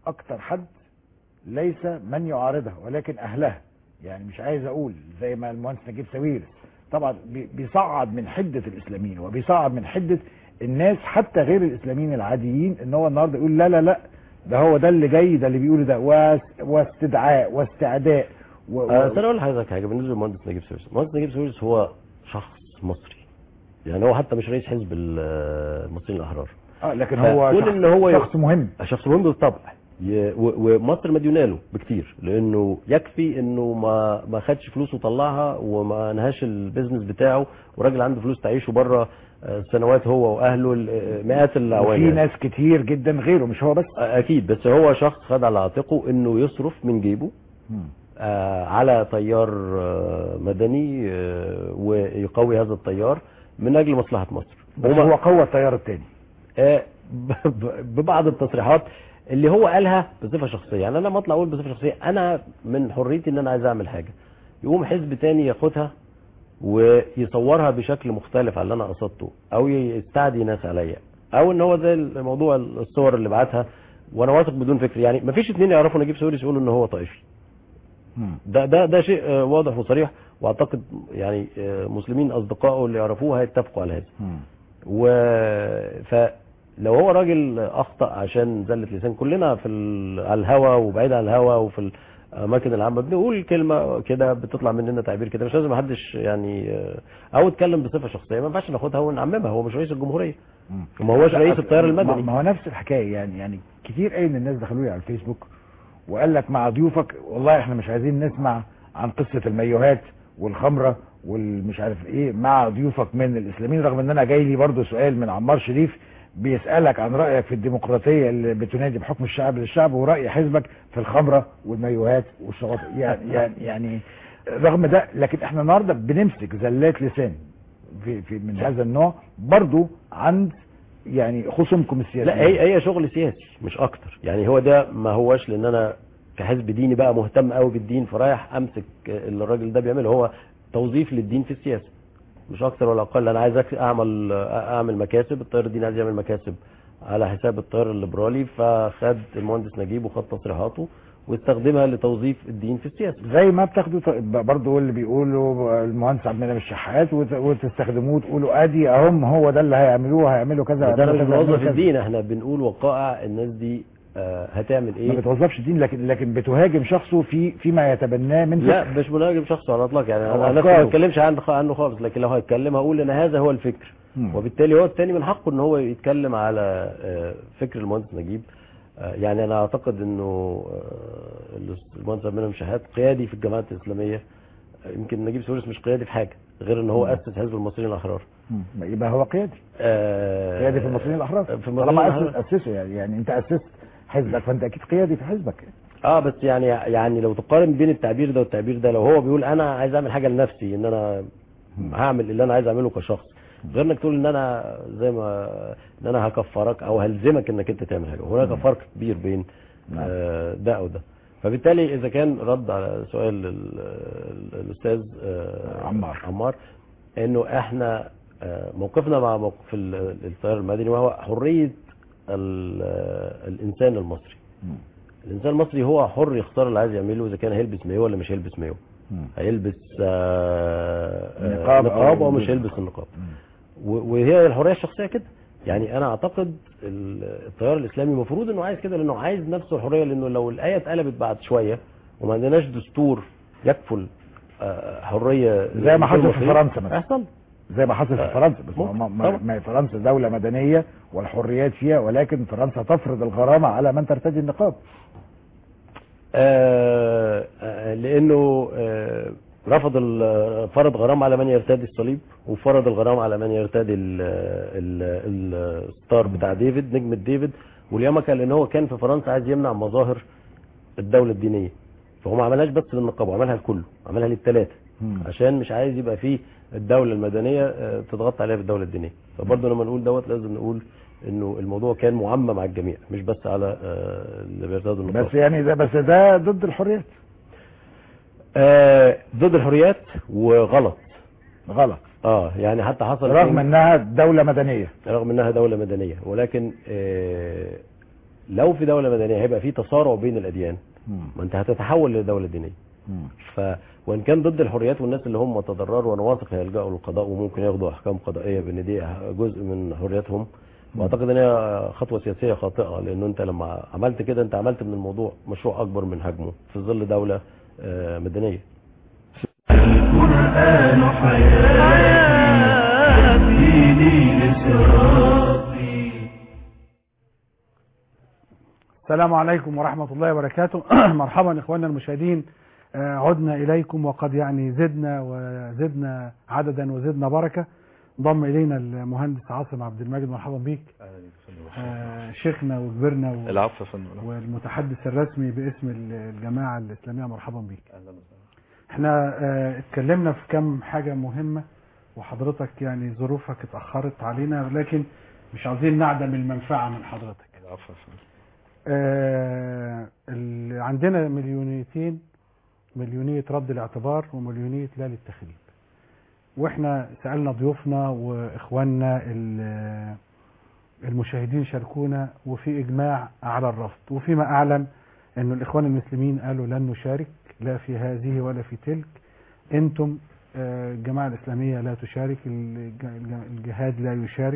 اكتر حد ليس من يعارضها ولكن اهلها يعني مش عايز اقول زي ما المهندس نجيب ساويرس طبعا بي- بيصعد من حده الاسلاميين وبيصعد من حده الناس حتى غير الاسلاميين العاديين ان هو النهارده يقول لا لا لا ده هو ده اللي جاي ده اللي بيقوله ده واس- واستدعاء واستعداء و... و... آه، بس انا اقول لحضرتك حاجه بالنسبه للمهندس نجيب سويرس المهندس نجيب سويرس هو شخص مصري يعني هو حتى مش رئيس حزب ال- المصريين الاحرار اه لكن هو فكون شخص, ان هو شخص مهم شخص مهم بالطبع ي- و- ومصر مديونه له بكتير لانه يكفي انه ما ما خدش فلوس وطلعها وما نهاش البيزنس بتاعه وراجل عنده فلوس تعيشه بره آه، سنوات هو واهله ال- مئات الاعوام وفي يعني. ناس كتير جدا غيره مش هو بس اكيد بس هو شخص خد على عاتقه انه يصرف من جيبه آه، على طيار آه، مدني آه، ويقوي هذا الطيار من اجل مصلحه مصر بس هو قوى التيار التاني آه، ب- ب- ببعض التصريحات اللي هو قالها بصفه شخصيه يعني انا لما اطلع اقول بصفه شخصيه انا من حريتي ان انا عايز اعمل حاجه يقوم حزب تاني ياخدها ويصورها بشكل مختلف عن اللي انا قصدته او يستعدي ناس عليا او ان هو زي الموضوع الصور اللي بعتها وانا واثق بدون فكر يعني مفيش اتنين يعرفوا نجيب ساويرس يقولوا ان هو طائفي ده ده ده شيء آه، واضح وصريح واعتقد يعني آه، مسلمين اصدقائه اللي يعرفوه هيتفقوا على هذا و فلو هو راجل اخطا عشان زله لسان كلنا في ال... على الهوا وبعيد عن الهوا وفي الاماكن العامه بنقول كلمه كده بتطلع مننا تعبير كده مش لازم محدش يعني آه، او اتكلم بصفه شخصيه ما ينفعش ناخدها ونعممها هو مش رئيس الجمهوريه وما هوش رئيس التيار المدني ما هو نفس الحكايه يعني يعني كتير قوي من الناس دخلوا لي على الفيسبوك وقال لك مع ضيوفك والله احنا مش عايزين نسمع عن قصه المايوهات والخمره والمش عارف ايه مع ضيوفك من الاسلاميين رغم ان انا جاي لي برضه سؤال من عمار شريف بيسالك عن رايك في الديمقراطيه اللي بتنادي بحكم الشعب للشعب وراي حزبك في الخمره والمايوهات والشواطئ يعني يعني يعني رغم ده لكن احنا النهارده بنمسك زلات لسان في, في من هذا النوع برضه عند يعني خصومكم السياسيين لا هي هي شغل سياسي مش اكتر يعني هو ده ما هوش لان انا كحزب ديني بقى مهتم قوي بالدين فرايح امسك اللي الراجل ده بيعمله هو توظيف للدين في السياسه مش اكتر ولا اقل انا عايز أك- اعمل اعمل مكاسب التيار الديني عايز يعمل مكاسب على حساب التيار الليبرالي فخد المهندس نجيب وخد تصريحاته واستخدمها لتوظيف الدين في السياسه زي ما بتاخدوا ط- برضه اللي بيقولوا المهندس عبد المنعم الشحات وت- وتستخدموه وتقولوا ادي اهم هو ده اللي هيعملوه هيعملوا كذا بس انا مش هيعملوا كذا، بنوظف هيعملوا الدين احنا بنقول وقائع الناس دي آه، هتعمل كذا. ايه ما بتوظفش الدين لكن لكن بتهاجم شخصه في فيما يتبناه من لا فكر مش بنهاجم شخص على الاطلاق يعني أو انا نفسي أفكاره. ما بتكلمش عنه عنه خالص لكن لو هيتكلم هقول ان هذا هو الفكر مم. وبالتالي هو التاني من حقه ان هو يتكلم على آه، فكر المهندس نجيب آه، يعني انا اعتقد انه آه، المهندس عبد المنعم شحات قيادي في الجماعات الاسلاميه آه، يمكن نجيب سويرس مش قيادي في حاجه غير ان هو مم. اسس حزب المصريين الاحرار مم. يبقى هو قيادي آه، قيادي في المصريين الاحرار في المصريين طالما الأحرار. اسس اسسه يعني يعني انت اسست حزبك فانت اكيد قيادي في حزبك اه بس يعني يعني لو تقارن بين التعبير ده والتعبير ده لو هو بيقول انا عايز اعمل حاجه لنفسي ان انا هعمل اللي انا عايز اعمله كشخص غير انك تقول ان انا زي ما ان انا هكفرك او هلزمك انك انت تعمل حاجه هناك فرق كبير بين آه، ده او ده فبالتالي اذا كان رد على سؤال ال- ال- الاستاذ آه، عمار. عمار انه احنا آه، موقفنا مع موقف ال- التيار المدني وهو حريه ال- آه، الانسان المصري الانسان المصري هو حر يختار اللي عايز يعمله اذا كان هيلبس مايو ولا مش هيلبس مايو هيلبس آه، آه، نقاب أو نقاب او مش يلبس. هيلبس النقاب و- وهي الحريه الشخصيه كده يعني انا اعتقد ال- التيار الاسلامي المفروض انه عايز كده لانه عايز نفسه الحريه لانه لو الايه اتقلبت بعد شويه وما عندناش دستور يكفل آه، حريه زي ما حصل في للمصريين، فرنسا مثلا هيحصل زي ما حصل في آه، فرنسا بس ممكن. ما, ما, طبعا. ما فرنسا دولة مدنية والحريات فيها ولكن فرنسا تفرض الغرامة على من ترتدي النقاب آه، آه، لانه آه، رفض ال- فرض غرامه على من يرتدي الصليب وفرض الغرامه على من يرتدي ال- ال- الستار بتاع ديفيد نجمه ديفيد واليوم كان لان هو كان في فرنسا عايز يمنع مظاهر الدوله الدينيه فهو ما عملهاش بس للنقاب عملها لكله عملها للثلاثه عشان مش عايز يبقى فيه الدوله المدنيه آه، تضغط عليها بالدوله الدينيه فبرضه لما نقول دوت لازم نقول انه الموضوع كان معمم على الجميع مش بس على آه، اللي بيرتدوا النقاب بس يعني ده بس ده ضد الحريات آه ضد الحريات وغلط غلط اه يعني حتى حصل رغم انها دولة مدنية رغم انها دولة مدنية ولكن آه لو في دوله مدنيه هيبقى في تصارع بين الاديان مم. ما انت هتتحول لدوله دينيه مم. ف وان كان ضد الحريات والناس اللي هم تضرروا وانا واثق هيلجأوا للقضاء وممكن ياخدوا احكام قضائيه بان دي جزء من حرياتهم واعتقد ان هي خطوه سياسيه خاطئه لانه انت لما عملت كده انت عملت من الموضوع مشروع اكبر من حجمه في ظل دوله آه، مدنيه القرآن حياتي ديني لصراطي السلام عليكم ورحمة الله وبركاته مرحبا إخواننا المشاهدين آه، عدنا إليكم وقد يعني زدنا وزدنا عددا وزدنا بركة ضم إلينا المهندس عاصم عبد المجيد مرحبا بيك آه، شيخنا وكبرنا و... العفو يا فندم والمتحدث الرسمي باسم ال- الجماعة الإسلامية مرحبا بيك احنا آه، اتكلمنا في كم حاجة مهمة وحضرتك يعني ظروفك اتأخرت علينا لكن مش عاوزين نعدم المنفعة من حضرتك العفو يا فندم آه، ال- عندنا مليونيتين مليونية رد الاعتبار ومليونية لا للتخريب واحنا سألنا ضيوفنا واخواننا ال- المشاهدين شاركونا وفي اجماع على الرفض وفيما اعلم انه الاخوان المسلمين قالوا لن نشارك لا في هذه ولا في تلك انتم آه، الجماعة الاسلامية لا تشارك الج- الج- الجهاد لا يشارك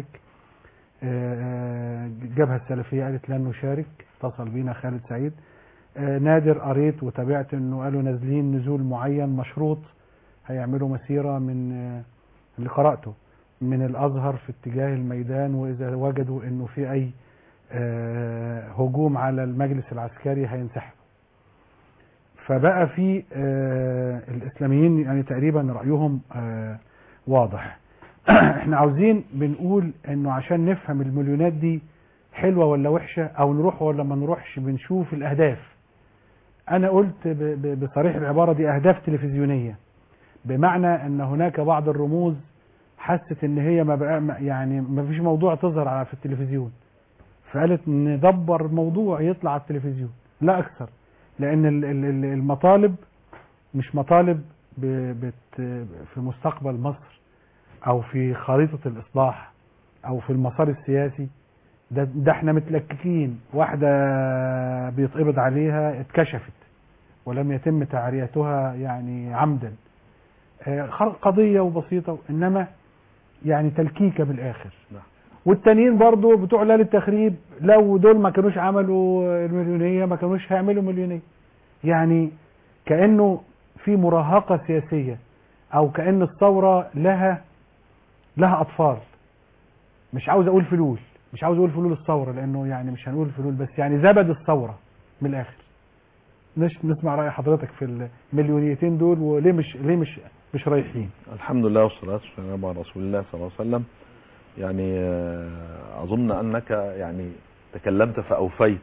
آه، الجبهة السلفية قالت لن نشارك اتصل بينا خالد سعيد آه، نادر قريت وتابعت انه قالوا نازلين نزول معين مشروط هيعملوا مسيرة من آه، اللي قرأته من الازهر في اتجاه الميدان واذا وجدوا انه في اي آه، هجوم على المجلس العسكري هينسحبوا فبقى في آه، الاسلاميين يعني تقريبا رايهم آه، واضح احنا عاوزين بنقول انه عشان نفهم المليونات دي حلوة ولا وحشة او نروح ولا ما نروحش بنشوف الاهداف انا قلت ب- ب- بصريح العبارة دي اهداف تلفزيونية بمعنى ان هناك بعض الرموز حست ان هي ما بقى ما- يعني ما فيش موضوع تظهر على في التلفزيون فقالت ندبر موضوع يطلع على التلفزيون لا اكثر لان ال- ال- ال- المطالب مش مطالب ب- بت في مستقبل مصر او في خريطة الاصلاح او في المسار السياسي ده, ده احنا متلككين واحدة بيتقبض عليها اتكشفت ولم يتم تعريتها يعني عمدا آه، خر- قضية وبسيطة انما يعني تلكيكة بالاخر والتانيين برضو بتوع لا للتخريب لو دول ما كانوش عملوا المليونية ما كانوش هيعملوا مليونية يعني كأنه في مراهقة سياسية او كأن الثورة لها لها اطفال مش عاوز اقول فلول مش عاوز اقول فلول الثوره لانه يعني مش هنقول فلول بس يعني زبد الثوره من الاخر نش نسمع راي حضرتك في المليونيتين دول وليه مش ليه مش مش رايحين الحمد لله والصلاة والسلام على رسول الله صلى الله عليه وسلم يعني آه، أظن أنك يعني تكلمت فأوفيت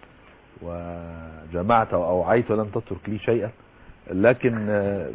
وجمعت وأوعيت ولم تترك لي شيئا لكن آه،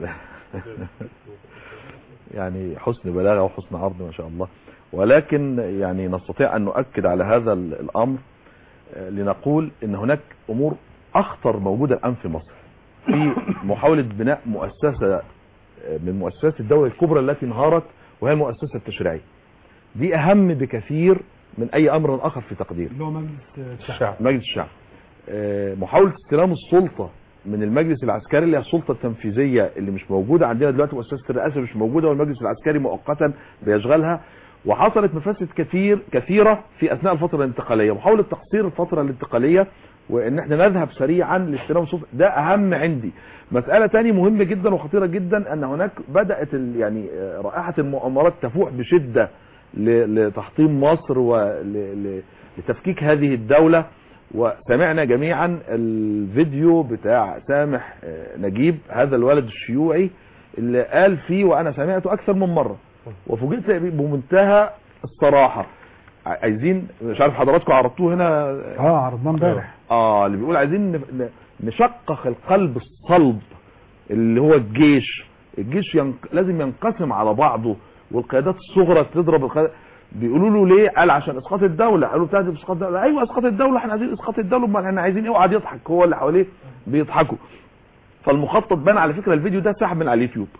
يعني حسن بلاغة وحسن عرض ما شاء الله ولكن يعني نستطيع أن نؤكد على هذا ال- الأمر آه، لنقول أن هناك أمور أخطر موجودة الآن في مصر في محاولة بناء مؤسسة من مؤسسات الدولة الكبرى التي انهارت وهي المؤسسة التشريعية دي أهم بكثير من أي أمر آخر في تقديري اللي هو مجلس الشعب مجلس الشعب آه، محاولة استلام السلطة من المجلس العسكري اللي هي السلطة التنفيذية اللي مش موجودة عندنا دلوقتي مؤسسة الرئاسة مش موجودة والمجلس العسكري مؤقتا بيشغلها وحصلت مفاسد كثير كثيرة في أثناء الفترة الانتقالية محاولة تقصير الفترة الانتقالية وان احنا نذهب سريعا لاستلام السلطة ده اهم عندي مسألة تاني مهمة جدا وخطيرة جدا ان هناك بدأت ال- يعني آه، رائحة المؤامرات تفوح بشدة ل- لتحطيم مصر ولتفكيك هذه الدولة وسمعنا جميعا الفيديو بتاع سامح آه، نجيب هذا الولد الشيوعي اللي قال فيه وانا سمعته اكثر من مرة وفوجئت بمنتهى الصراحة عايزين مش عارف حضراتكم عرضتوه هنا اه عرضناه امبارح اه اللي بيقول عايزين ن- ن- نشقق القلب الصلب اللي هو الجيش الجيش ينق... لازم ينقسم على بعضه والقيادات الصغرى تضرب القيادات بيقولوا له ليه قال عشان اسقاط الدوله قالوا بتاعت اسقاط الدوله ايوه اسقاط الدوله احنا عايزين اسقاط الدوله امال احنا عايزين ايه وقعد يضحك هو اللي حواليه بيضحكوا فالمخطط بان على فكره الفيديو ده سحب من على اليوتيوب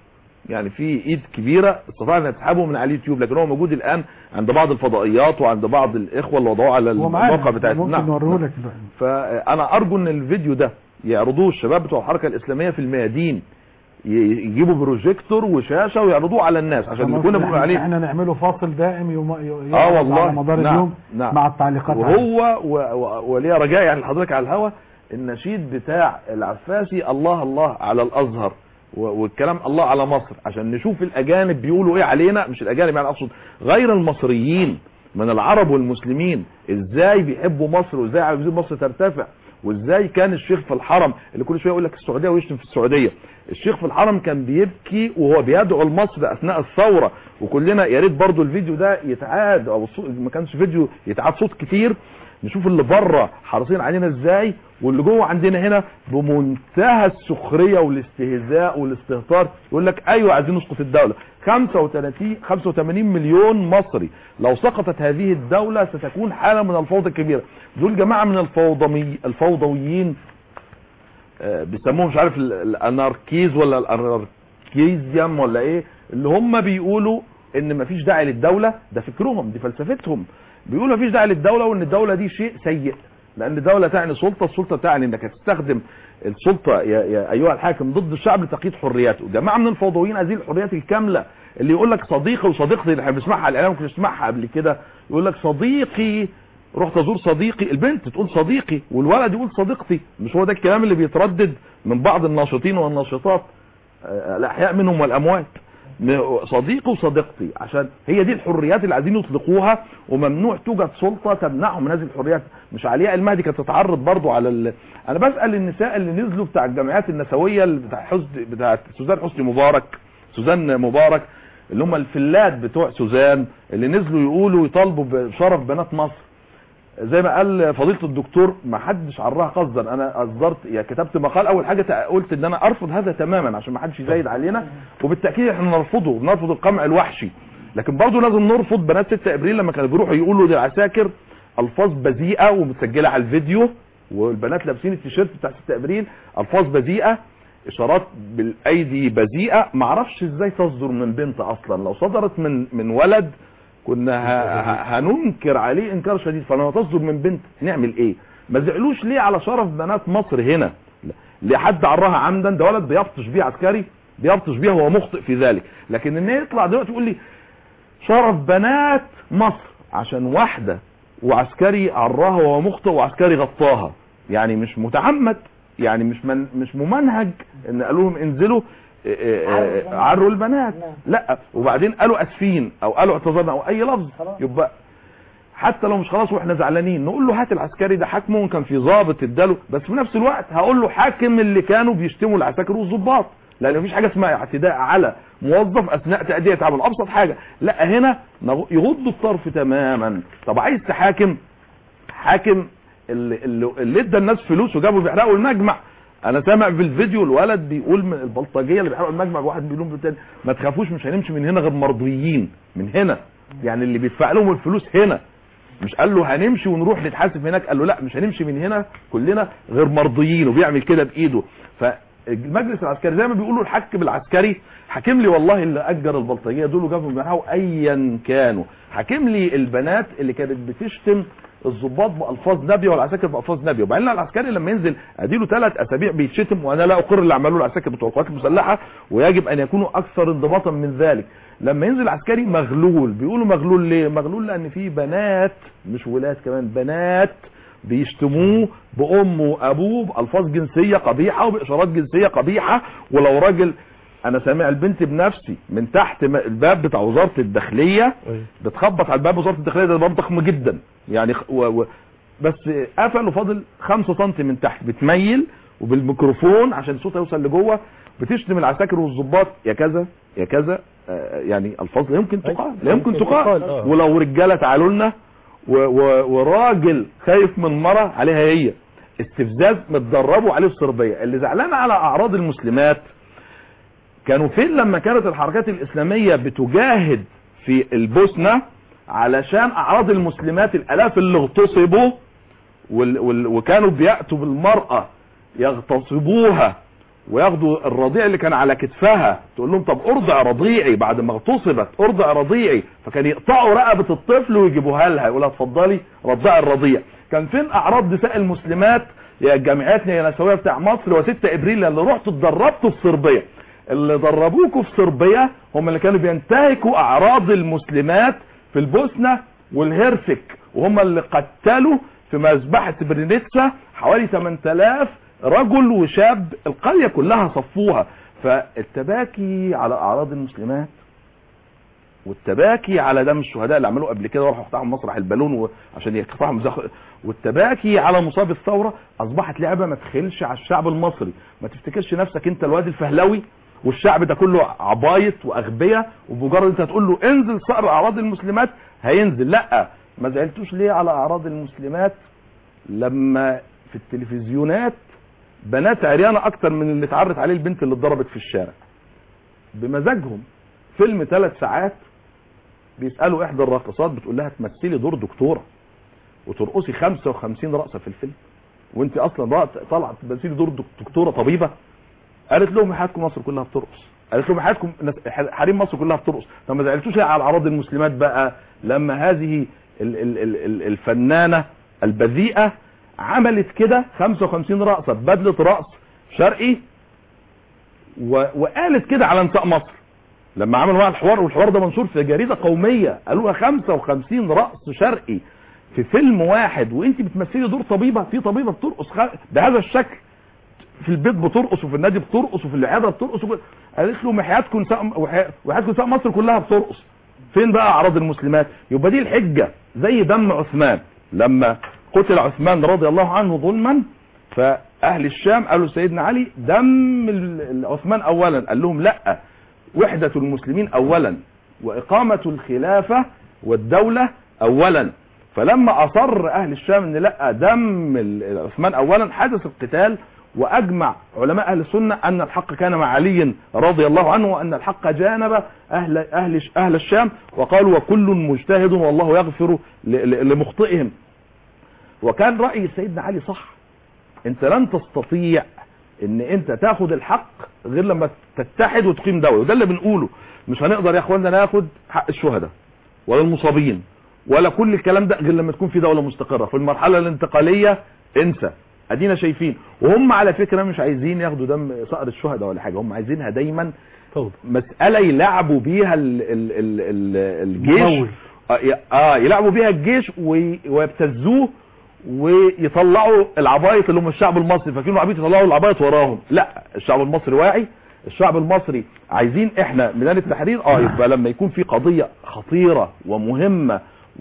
يعني في ايد كبيره استطاع ان تسحبه من على اليوتيوب لكن هو موجود الان عند بعض الفضائيات وعند بعض الاخوه اللي وضعوه على هو معانا الموقع بتاعتنا ممكن نوريه لك دلوقتي. فانا ارجو ان الفيديو ده يعرضوه الشباب بتوع الحركه الاسلاميه في الميادين ي- يجيبوا بروجيكتور وشاشه ويعرضوه على الناس عشان اللي كنا بنقول احنا, عليه احنا نعمله فاصل دائم يوم ي- اه والله على مدار نعم اليوم نعم مع التعليقات عليه. وهو و- و- وليه رجاء يعني حضرتك على الهوا النشيد بتاع العفاسي الله الله على الازهر و- والكلام الله على مصر عشان نشوف الاجانب بيقولوا ايه علينا مش الاجانب يعني اقصد غير المصريين من العرب والمسلمين ازاي بيحبوا مصر وازاي عايزين مصر ترتفع وازاي كان الشيخ في الحرم اللي كل شويه يقول لك السعوديه ويشتم في السعوديه الشيخ في الحرم كان بيبكي وهو بيدعو لمصر اثناء الثوره وكلنا يا ريت برضو الفيديو ده يتعاد او الصوت ما كانش فيديو يتعاد صوت كتير نشوف اللي بره حريصين علينا ازاي واللي جوه عندنا هنا بمنتهى السخريه والاستهزاء والاستهتار يقول لك ايوه عايزين نسقط الدوله 35 85 مليون مصري لو سقطت هذه الدوله ستكون حاله من الفوضى الكبيره دول جماعه من الفوضمي الفوضويين آه، بيسموهم مش عارف ال- الاناركيز ولا الاناركيزيوم ولا ايه اللي هم بيقولوا ان مفيش داعي للدوله ده فكرهم دي فلسفتهم بيقولوا مفيش داعي للدوله وان الدوله دي شيء سيء لان الدوله تعني سلطه السلطه تعني انك هتستخدم السلطه يا, يا ايها الحاكم ضد الشعب لتقييد حرياته جماعه من الفوضويين عايزين الحريات الكامله اللي يقول لك صديقي وصديقتي اللي احنا بنسمعها على الاعلام كنا بنسمعها قبل كده يقول لك صديقي رحت ازور صديقي البنت تقول صديقي والولد يقول صديقتي مش هو ده الكلام اللي بيتردد من بعض الناشطين والناشطات آه، الاحياء منهم والاموات م- صديقي وصديقتي عشان هي دي الحريات اللي عايزين يطلقوها وممنوع توجد سلطه تمنعهم من هذه الحريات مش علياء المهدي كانت تتعرض برضو على ال... انا بسال النساء اللي نزلوا بتاع الجمعيات النسويه اللي بتاع حسن بتاعت سوزان حسني مبارك سوزان مبارك اللي هم الفلات بتوع سوزان اللي نزلوا يقولوا يطالبوا بشرف بنات مصر زي ما قال فضيله الدكتور ما حدش عراها قصدا انا اصدرت يا كتبت مقال اول حاجه قلت ان انا ارفض هذا تماما عشان ما حدش يزايد علينا وبالتاكيد احنا نرفضه بنرفض القمع الوحشي لكن برضه لازم نرفض بنات 6 ابريل لما كانوا بيروحوا يقولوا للعساكر الفاظ بذيئه ومتسجله على الفيديو والبنات لابسين التيشيرت بتاع 6 ابريل الفاظ بذيئه اشارات بالايدي بذيئه ما اعرفش ازاي تصدر من بنت اصلا لو صدرت من من ولد كنا ه- ه- هننكر عليه انكار شديد فلما تصدر من بنت نعمل ايه ما زعلوش ليه على شرف بنات مصر هنا لحد عراها عمدا ده ولد بيبطش بيه عسكري بيبطش بيه هو مخطئ في ذلك لكن ان يطلع دلوقتي يقول لي شرف بنات مصر عشان واحده وعسكري عراها وهو مخطئ وعسكري غطاها يعني مش متعمد يعني مش من مش ممنهج ان قالوا لهم انزلوا اه، اه، اه، عروا البنات لا وبعدين قالوا اسفين او قالوا اعتذرنا او اي لفظ يبقى حتى لو مش خلاص واحنا زعلانين نقول له هات العسكري ده حاكمه وان كان في ضابط اداله بس في نفس الوقت هقول له حاكم اللي كانوا بيشتموا العساكر والضباط لان مفيش حاجه اسمها اعتداء على موظف اثناء تاديه عمل ابسط حاجه لا هنا نغ- يغض الطرف تماما طب عايز تحاكم حاكم اللي, اللي, اللي ادى الناس فلوس وجابوا بيحرقوا المجمع انا سامع في الفيديو الولد بيقول من البلطجيه اللي بيحرقوا المجمع واحد بيقول لهم بالتاني ما تخافوش مش هنمشي من هنا غير مرضيين من هنا يعني اللي بيدفع لهم الفلوس هنا مش قال له هنمشي ونروح نتحاسب هناك قال له لا مش هنمشي من هنا كلنا غير مرضيين وبيعمل كده بايده فالمجلس العسكري زي ما بيقولوا الحاكم العسكري حاكم لي والله اللي اجر البلطجيه دول وجابهم معاه ايا كانوا حاكم لي البنات اللي كانت بتشتم الضباط بالفاظ نابيه والعساكر بالفاظ نابيه وبعدين العسكري لما ينزل اديله ثلاث اسابيع بيتشتم وانا لا اقر اللي عملوه العساكر بتوع القوات المسلحه ويجب ان يكونوا اكثر انضباطا من ذلك لما ينزل عسكري مغلول بيقولوا مغلول ليه مغلول لان في بنات مش ولاد كمان بنات بيشتموه بامه وابوه بالفاظ جنسيه قبيحه وباشارات جنسيه قبيحه ولو راجل انا سامع البنت بنفسي من تحت م- الباب بتاع وزاره الداخليه بتخبط على الباب وزاره الداخليه ده باب ضخم جدا يعني خ- و... و... بس قفل وفاضل 5 سم من تحت بتميل وبالميكروفون عشان الصوت يوصل لجوه بتشتم العساكر والظباط يا كذا يا كذا آه، يعني الفاظ لا يمكن تقال لا يمكن يمكن تقال تقال، آه. ولو رجاله تعالوا لنا و... و... وراجل خايف من مره عليها هي استفزاز متدربوا عليه الصربيه اللي زعلان على اعراض المسلمات كانوا فين لما كانت الحركات الإسلامية بتجاهد في البوسنة علشان أعراض المسلمات الألاف اللي اغتصبوا وال وال وكانوا بيأتوا بالمرأة يغتصبوها وياخدوا الرضيع اللي كان على كتفها تقول لهم طب ارضع رضيعي بعد ما اغتصبت ارضع رضيعي فكان يقطعوا رقبه الطفل ويجيبوها لها يقولها اتفضلي رضعي الرضيع كان فين اعراض نساء المسلمات يا الجامعات يا نسويه بتاع مصر و6 ابريل اللي رحتوا اتدربتوا في صربيا اللي دربوكوا في صربيا هم اللي كانوا بينتهكوا اعراض المسلمات في البوسنه والهرسك وهم اللي قتلوا في مذبحه برينيتسا حوالي 8000 رجل وشاب القريه كلها صفوها فالتباكي على اعراض المسلمات والتباكي على دم الشهداء اللي عملوه قبل كده وراحوا يقطعوا مسرح البالون و- عشان يقطعوا مزخ... والتباكي على مصاب الثوره اصبحت لعبه ما تخلش على الشعب المصري ما تفتكرش نفسك انت الواد الفهلوي والشعب ده كله عبايط واغبياء وبمجرد انت تقول له انزل صقر اعراض المسلمات هينزل لا ما زعلتوش ليه على اعراض المسلمات لما في التلفزيونات بنات عريانه اكتر من اللي اتعرت عليه البنت اللي اتضربت في الشارع بمزاجهم فيلم ثلاث ساعات بيسالوا احدى الراقصات بتقول لها تمثلي دور دكتوره وترقصي 55 رقصه في الفيلم وانت اصلا رأت- طالعه تمثلي دور دك- دكتوره طبيبه قالت لهم حياتكم مصر كلها بترقص قالت لهم حياتكم ناس- حريم مصر كلها بترقص طب ما زعلتوش ليه على اعراض المسلمات بقى لما هذه ال- ال- ال- ال- الفنانه البذيئه عملت كده 55 رقصه ببدله رقص شرقي و... وقالت كده على نساء مصر لما عملوا معاها الحوار والحوار ده منشور في جريده قوميه قالوها 55 رقص شرقي في فيلم واحد وانت بتمثلي دور طبيبه في طبيبه بترقص خ... بهذا الشكل في البيت بترقص وفي النادي بترقص وفي العياده بترقص وفي... قالت له حياتكم نساء وحي- وحياتكم نساء مصر كلها بترقص فين بقى اعراض المسلمات يبقى دي الحجه زي دم عثمان لما قتل عثمان رضي الله عنه ظلما فاهل الشام قالوا سيدنا علي دم ال- ال- عثمان اولا قال لهم لا وحده المسلمين اولا واقامه الخلافه والدوله اولا فلما اصر اهل الشام ان لا دم ال- عثمان اولا حدث القتال واجمع علماء اهل السنه ان الحق كان مع علي رضي الله عنه وان الحق جانب اهل اهل اهل الشام وقالوا وكل مجتهد والله يغفر ل- ل- لمخطئهم وكان راي سيدنا علي صح انت لن تستطيع ان انت تاخد الحق غير لما تتحد وتقيم دوله وده اللي بنقوله مش هنقدر يا اخوانا ناخد حق الشهداء ولا المصابين ولا كل الكلام ده غير لما تكون في دوله مستقره في المرحله الانتقاليه انسى ادينا شايفين وهم على فكره مش عايزين ياخدوا دم صقر الشهداء ولا حاجه هم عايزينها دايما مساله يلعبوا بيها ال ال ال ال الجيش ممول. اه ي- اه يلعبوا بيها الجيش وي- ويبتزوه ويطلعوا العبايط اللي هم الشعب المصري فاكرين عبيط يطلعوا العبايط وراهم لا الشعب المصري واعي الشعب المصري عايزين احنا ميدان التحرير اه يبقى لما يكون في قضيه خطيره ومهمه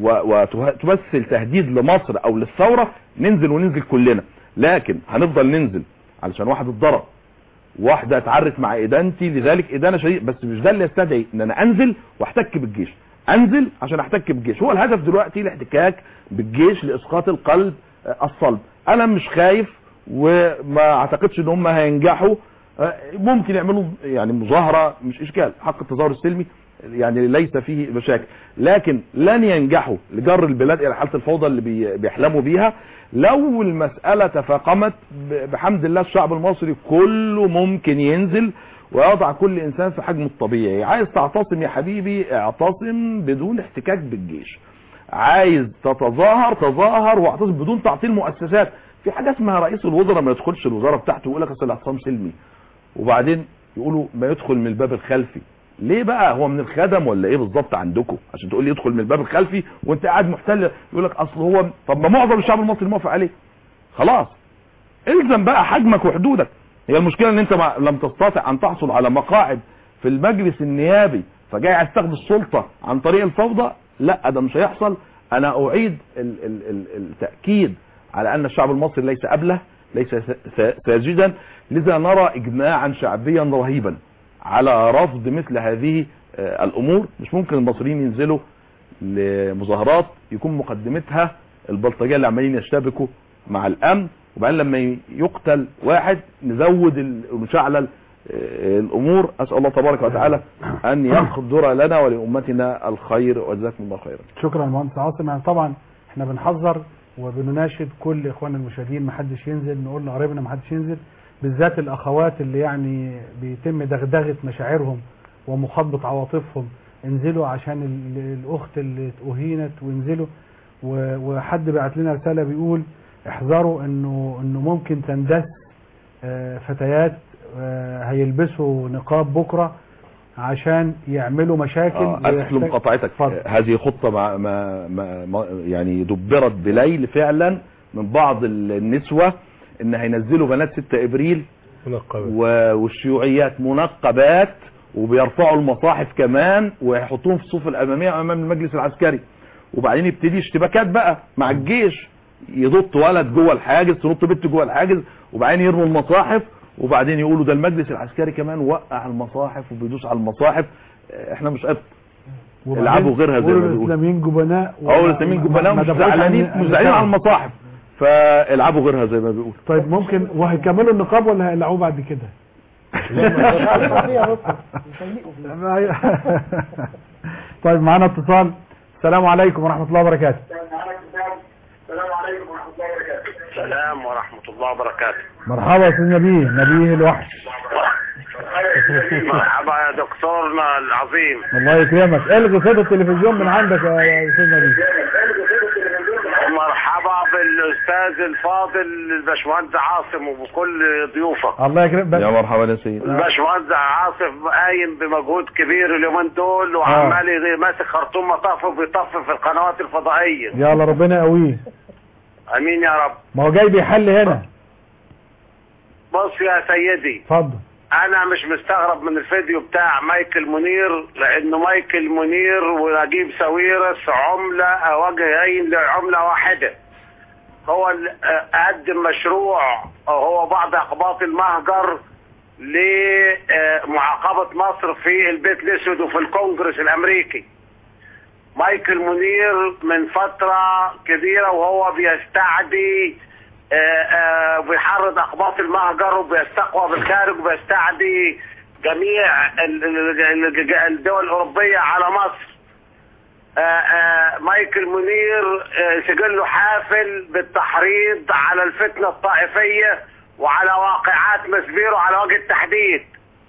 وتمثل تهديد لمصر او للثوره ننزل وننزل كلنا لكن هنفضل ننزل علشان واحد اتضرب واحده اتعرت مع ادانتي لذلك ادانه شديده بس مش ده اللي يستدعي ان انا انزل واحتك بالجيش انزل عشان احتك بالجيش هو الهدف دلوقتي الاحتكاك بالجيش لاسقاط القلب آه، الصلب انا مش خايف وما اعتقدش ان هم هينجحوا آه، ممكن يعملوا يعني مظاهره مش اشكال حق التظاهر السلمي يعني ليس فيه مشاكل لكن لن ينجحوا لجر البلاد الى حاله الفوضى اللي بي- بيحلموا بيها لو المساله تفاقمت ب- بحمد الله الشعب المصري كله ممكن ينزل ويضع كل انسان في حجمه الطبيعي عايز تعتصم يا حبيبي اعتصم بدون احتكاك بالجيش عايز تتظاهر تظاهر واعتصم بدون تعطيل مؤسسات في حاجه اسمها رئيس الوزراء ما يدخلش الوزاره بتاعته ويقول لك اصل الاعتصام سلمي وبعدين يقولوا ما يدخل من الباب الخلفي ليه بقى هو من الخدم ولا ايه بالظبط عندكم عشان تقول لي يدخل من الباب الخلفي وانت قاعد محتل يقول لك اصل هو طب ما معظم الشعب المصري موافق عليه خلاص الزم بقى حجمك وحدودك هي المشكله ان انت ما لم تستطع ان تحصل على مقاعد في المجلس النيابي فجاي عايز تاخد السلطه عن طريق الفوضى لا ده مش هيحصل انا اعيد ال ال ال التاكيد على ان الشعب المصري ليس ابله ليس س- س- ساجدا لذا نرى اجماعا شعبيا رهيبا على رفض مثل هذه آه، الامور مش ممكن المصريين ينزلوا لمظاهرات يكون مقدمتها البلطجيه اللي عمالين يشتبكوا مع الامن وبعدين لما يقتل واحد نزود ال- ونشعلل آه، الامور اسال الله تبارك وتعالى ان يقدر لنا ولامتنا الخير وجزاكم الله خيرا شكرا مهندس عاصم يعني طبعا احنا بنحذر وبنناشد كل اخواننا المشاهدين ما حدش ينزل نقول لقرايبنا ما حدش ينزل بالذات الاخوات اللي يعني بيتم دغدغه مشاعرهم ومخاطبه عواطفهم انزلوا عشان ال- الاخت اللي اهينت وانزلوا و- وحد بعت لنا رساله بيقول احذروا انه انه ممكن تندس آه، فتيات آه، هيلبسوا نقاب بكره عشان يعملوا مشاكل آه، أسف ويحتاج- لمقاطعتك هذه خطة مع ما ما ما يعني دبرت بليل فعلا من بعض النسوة ان هينزلوا بنات 6 ابريل و- والشيوعيات منقبات وبيرفعوا المصاحف كمان ويحطوهم في الصفوف الاماميه امام المجلس العسكري وبعدين يبتدي اشتباكات بقى مع الجيش يضط ولد جوه الحاجز تنط بنت جوه الحاجز وبعدين يرموا المصاحف وبعدين يقولوا ده المجلس العسكري كمان وقع المصاحف وبيدوس على المصاحف احنا مش قد وبعدين العبوا غيرها زي ما يقولوا بيقولوا الاسلاميين جبناء اه الاسلاميين جبناء ما مش دافعوش زعلانين عن- مش عن زعلانين على الشعب. المصاحف فالعبوا غيرها زي ما بيقولوا طيب ممكن وهيكملوا النقاب ولا هيقلعوه بعد كده؟ ما هي- طيب معانا اتصال السلام عليكم ورحمة الله وبركاته السلام ورحمة الله وبركاته مرحبا يا استاذ نبيه نبيه الوحش مرحبا يا دكتورنا العظيم الله يكرمك الغي صوت التلفزيون من عندك يا يا استاذ نبيه مرحبا بالاستاذ الفاضل الباشمهندس عاصم وبكل ضيوفك الله يكرمك يا مرحبا يا سيدي الباشمهندس عاصم قايم بمجهود كبير اليومين دول وعمال يغي- ماسك خرطوم مطاف وبيطف في القنوات الفضائية يلا ربنا يقويه امين يا رب ما هو جاي بيحل هنا بص يا سيدي اتفضل انا مش مستغرب من الفيديو بتاع مايكل منير لانه مايكل منير ونجيب ساويرس عملة وجهين لعملة واحدة هو ال- آه، قدم مشروع آه، هو بعض اقباط المهجر لمعاقبة مصر في البيت الاسود وفي الكونجرس الامريكي مايكل منير من فترة كبيرة وهو بيستعدي آه، آه، بيحرض اقباط المهجر وبيستقوى بالخارج وبيستعدي جميع ال- ال- ال- الدول الاوروبيه على مصر آه، آه، مايكل منير آه، سجله حافل بالتحريض على الفتنه الطائفيه وعلى واقعات مسبيرو على وجه التحديد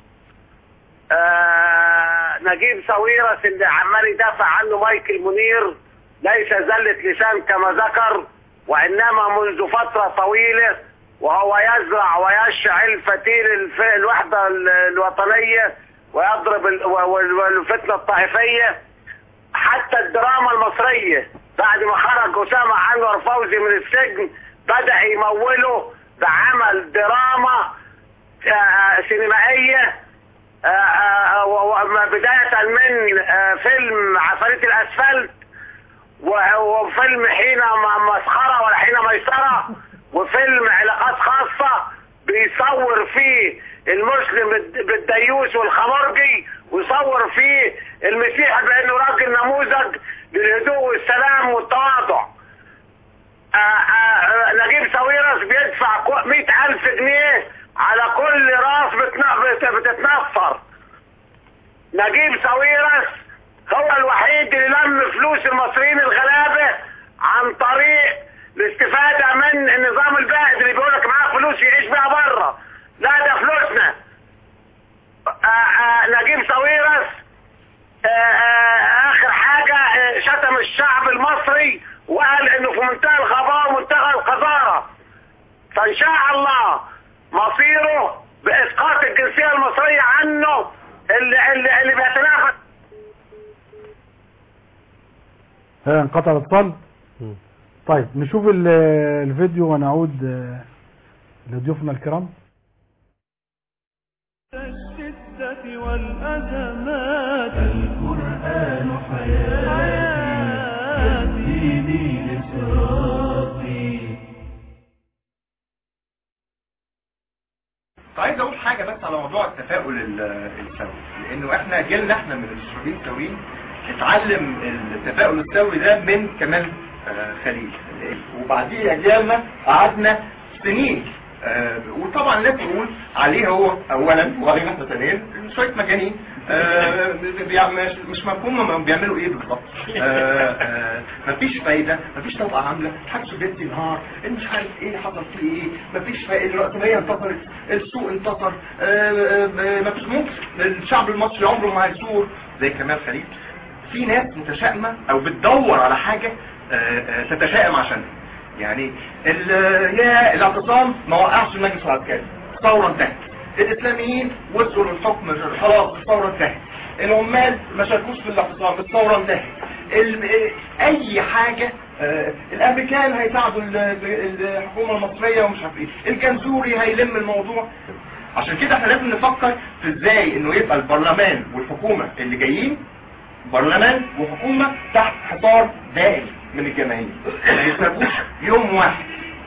آه، نجيب ساويرس اللي عمال يدافع عنه مايكل منير ليس زلة لسان كما ذكر وإنما منذ فترة طويلة وهو يزرع ويشعل فتيل الف- الوحدة ال- الوطنية ويضرب ال- و- وال- والفتنة الطائفية حتى الدراما المصرية بعد ما خرج أسامة عنور فوزي من السجن بدأ يموله بعمل دراما آه، سينمائية آه، آه، و- و- بداية من آه، فيلم عفاريت الأسفلت و- وفيلم حين م- مسخرة ولا حين ميسرة وفيلم علاقات خاصة بيصور فيه المسلم الد- بالديوس والخمرجي ويصور فيه المسيح بأنه راجل نموذج للهدوء والسلام والتواضع آه، آه، نجيب ساويرس بيدفع مئة ألف جنيه على كل راس بتن- بت- بتتنفر نجيب ساويرس هو الوحيد اللي لم فلوس المصريين الغلابة عن طريق الاستفادة من النظام البائد اللي بيقولك معاه فلوس يعيش بيها بره لا ده فلوسنا آه، آه، نجيب ساويرس آه، آه، اخر حاجة آه، شتم الشعب المصري وقال انه في منتهى الغباء ومنتهى القذارة فان شاء الله مصيره باسقاط الجنسية المصرية عنه اللي, اللي, اللي بيتنافس ها انقطع الاتصال طيب نشوف ال- الفيديو ونعود آه، لضيوفنا الكرام الشدة والأزمات القرآن حياتي يهديني لصراطي عايز اقول حاجه بس على موضوع التفاؤل ال- السوي لانه احنا جيلنا احنا من المشربين السويين اتعلم التفاؤل السوي ده من كمال آه، خليل وبعديه اجيالنا قعدنا سنين آه، وطبعا لا تقول عليه هو اولا وعلينا احنا ثانيا شويه مجانين آه، بيع- مش- مش مفهوم هم بيعملوا ايه بالظبط آه، آه، مفيش فايده مفيش طبقه عامله محدش بيدي نهار مش عارف ايه اللي حصل فيه ايه مفيش فايده الرأسمالية انتصرت السوق انتصر آه، آه، آه، مفيش ممكن الشعب المصري عمره ما هيثور زي كمال خليل في ناس متشائمه او بتدور على حاجه آه، آه، تتشائم عشانها يعني ال- يا الاعتصام ما وقعش المجلس العسكري الثوره انتهت الاسلاميين وصلوا للحكم خلاص الثوره انتهت العمال ما شاركوش في الاعتصام الثوره انتهت ال- آه، اي حاجه آه، الامريكان هيساعدوا ال- ال- الحكومه المصريه ومش عارف ايه الجنزوري هيلم الموضوع عشان كده احنا لازم نفكر في ازاي انه يبقى البرلمان والحكومه اللي جايين برلمان وحكومة تحت حصار دائم من الجماهير ما يسيبوش يوم واحد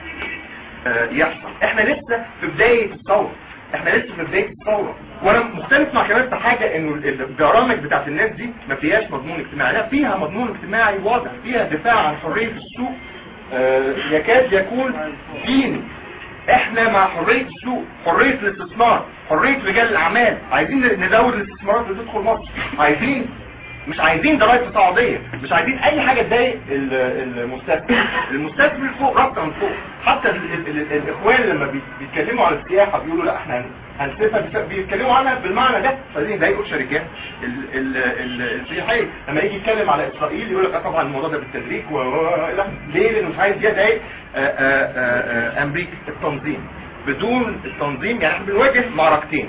آه، يحصل احنا لسه في بداية الثورة احنا لسه في بداية الثورة وانا مختلف مع كمان في حاجة انه ال- البرامج بتاعت الناس دي ما فيهاش مضمون اجتماعي لا فيها مضمون اجتماعي واضح فيها دفاع عن حرية السوق آه، يكاد يكون ديني احنا مع حرية السوق حرية الاستثمار حرية رجال الاعمال عايزين نزود الاستثمارات اللي تدخل مصر عايزين مش عايزين ضرائب تصاعديه مش عايزين اي حاجه تضايق ال- المستثمر المستثمر فوق رابطه من فوق حتى ال ال ال الاخوان لما بي- بيتكلموا عن السياحه بيقولوا لا احنا هن- هنسيبها بس- بيتكلموا عنها بالمعنى ده مش عايزين يضايقوا الشركات ال- ال- ال- السياحيه لما يجي يتكلم على اسرائيل يقول لك آه طبعا الموضوع ده بالتدريج و و- لا ليه لانه مش عايز يضايق آه، آه، آه، آه، امريكا التنظيم بدون التنظيم يعني احنا بنواجه معركتين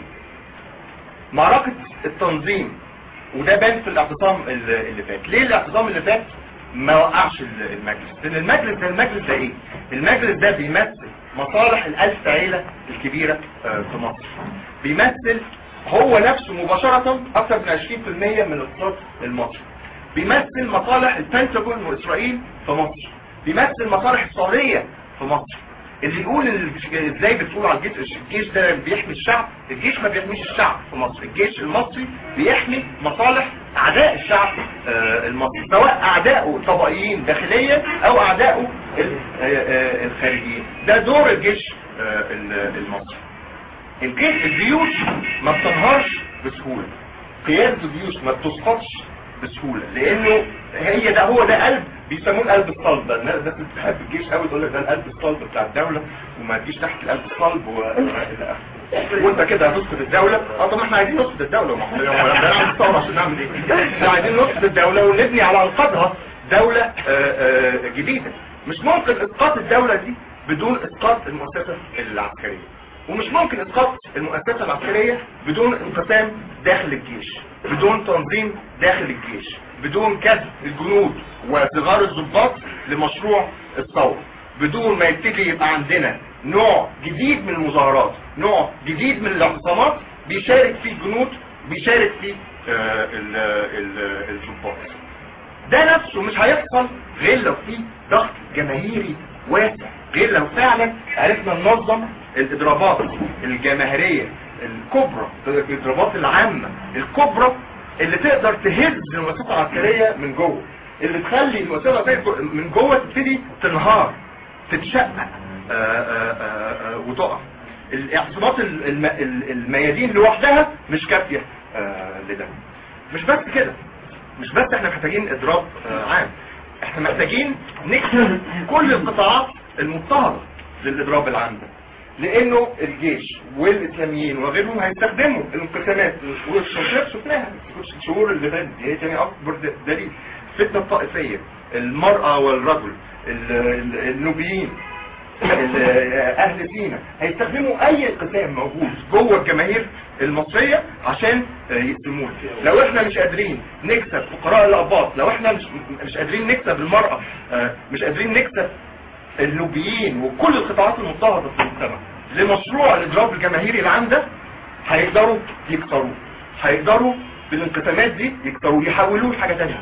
معركه التنظيم وده بان في الاعتصام اللي اللي فات ليه الاعتصام اللي فات ما وقعش ال- المجلس لان المجلس ده المجلس ده ايه المجلس ده بيمثل مصالح الالف عيلة الكبيرة آه، في مصر بيمثل هو نفسه مباشرة اكثر من 20% من الاقتصاد المصري بيمثل مصالح البنتاجون واسرائيل في مصر بيمثل مصالح السعودية في مصر اللي يقول ال- ازاي بتقول على الجيش الجيش ده بيحمي الشعب الجيش ما بيحميش الشعب في مصر الجيش المصري بيحمي مصالح اعداء الشعب آه، المصري سواء اعدائه طبقيين داخليا او اعدائه ال- آه، آه، الخارجيين ده دور الجيش آه، ال- المصري الجيش الجيوش ما بتنهارش بسهولة قيادة الجيوش ما بتسقطش بسهولة لانه هي ده هو ده قلب بيسموه القلب الصلب ده الناس الناس اللي بتحب الجيش قوي تقول لك ده القلب الصلب بتاع الدولة وما تجيش تحت القلب الصلب و... إلى آخره. وانت كده هتسقط الدولة اه طب ما احنا عايزين نسقط الدولة ما احنا بنعمل الثورة عشان نعمل ايه احنا عايزين نسقط الدولة ونبني على انقاذها دولة آه، آه، جديدة مش ممكن اسقاط الدولة دي بدون اسقاط المؤسسة العسكرية ومش ممكن اسقاط المؤسسة العسكرية بدون انقسام داخل الجيش بدون تنظيم داخل الجيش بدون كسب الجنود وصغار الضباط لمشروع الثورة بدون ما يبتدي يبقى عندنا نوع جديد من المظاهرات نوع جديد من الاعتصامات بيشارك فيه الجنود بيشارك فيه آه، ال- ال- الضباط ده نفسه مش هيحصل غير لو في ضغط جماهيري واسع غير لو فعلا عرفنا ننظم الاضرابات الجماهيريه الكبرى الاضرابات العامه الكبرى اللي تقدر تهز المؤسسه العسكريه من جوه اللي تخلي المؤسسه العسكريه من جوه تبتدي تنهار تتشقق آه، آه، آه، آه، وتقع الاعتصامات الم- الم- الميادين لوحدها مش كافيه آه، لده مش بس كده مش بس احنا محتاجين اضراب آه، عام احنا محتاجين نكسر كل القطاعات المضطهدة للاضراب العام ده لانه الجيش والاسلاميين وغيرهم هيستخدموا الانقسامات والشوشات شفناها الشهور اللي فاتت دي هي تاني اكبر د- دليل الفتنه الطائفيه المراه والرجل ال- ال- النوبيين ال- اهل سينا هيستخدموا اي انقسام موجود جوه الجماهير المصرية عشان آه، يقسموها لو احنا مش قادرين نكسب فقراء الاباط لو احنا مش مش قادرين نكسب المرأة آه، مش قادرين نكسب النوبيين وكل القطاعات المضطهدة في المجتمع لمشروع الاضراب الجماهيري العام ده هيقدروا يكسروه هيقدروا بالانقسامات دي يكسروه يحولوه لحاجة تانية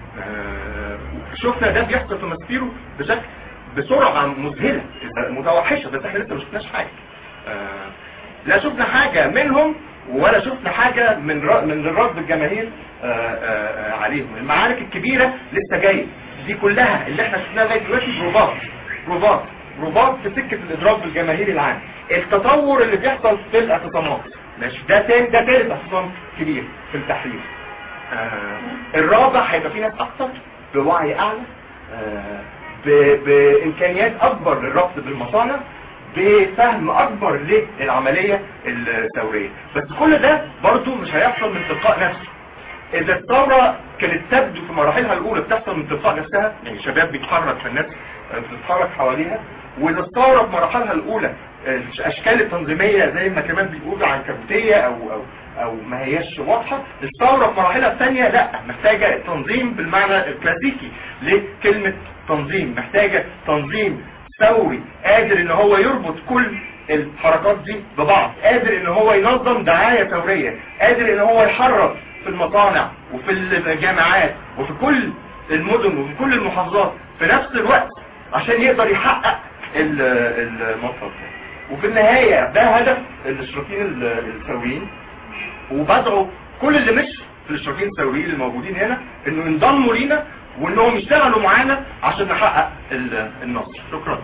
آه، شفنا ده بيحصل في ماسبيرو بشكل بسرعة مذهلة متوحشة بس احنا لسه ما شفناش حاجة آه، لا شفنا حاجة منهم ولا شفنا حاجة من ر- من الرد الجماهير آه، آه، آه، عليهم المعارك الكبيرة لسه جاية دي كلها اللي احنا شفناها لغاية دلوقتي بروفات بروفات رباط في سكه الادراك بالجماهير العام التطور اللي بيحصل في الاعتصامات ماشي ده تاني ده تالت اعتصام كبير في التحرير آه الرابع هيبقى في ناس اكتر بوعي اعلى آه ب- بامكانيات اكبر للربط بالمصانع بفهم اكبر للعمليه الثوريه بس كل ده برضو مش هيحصل من تلقاء نفسه اذا الثوره كانت تبدو في مراحلها الاولى بتحصل من تلقاء نفسها يعني شباب بيتحرك فالناس بتتحرك حواليها واذا الثوره في مراحلها الاولى الاشكال التنظيميه زي ما كمان بيقولوا عنكبوتيه او او او ما هياش واضحه الثوره في مراحلها الثانيه لا محتاجه تنظيم بالمعنى الكلاسيكي لكلمه تنظيم محتاجه تنظيم ثوري قادر ان هو يربط كل الحركات دي ببعض قادر ان هو ينظم دعايه ثوريه قادر ان هو يحرك في المصانع وفي الجامعات وفي كل المدن وفي كل المحافظات في نفس الوقت عشان يقدر يحقق ال- المطلب ده وفي النهاية ده هدف الاشتراكيين ال- الثوريين وبدعو كل اللي مش في الاشتراكيين الثوريين الموجودين هنا انه ينضموا لينا وانهم يشتغلوا معانا عشان نحقق ال- النصر شكرا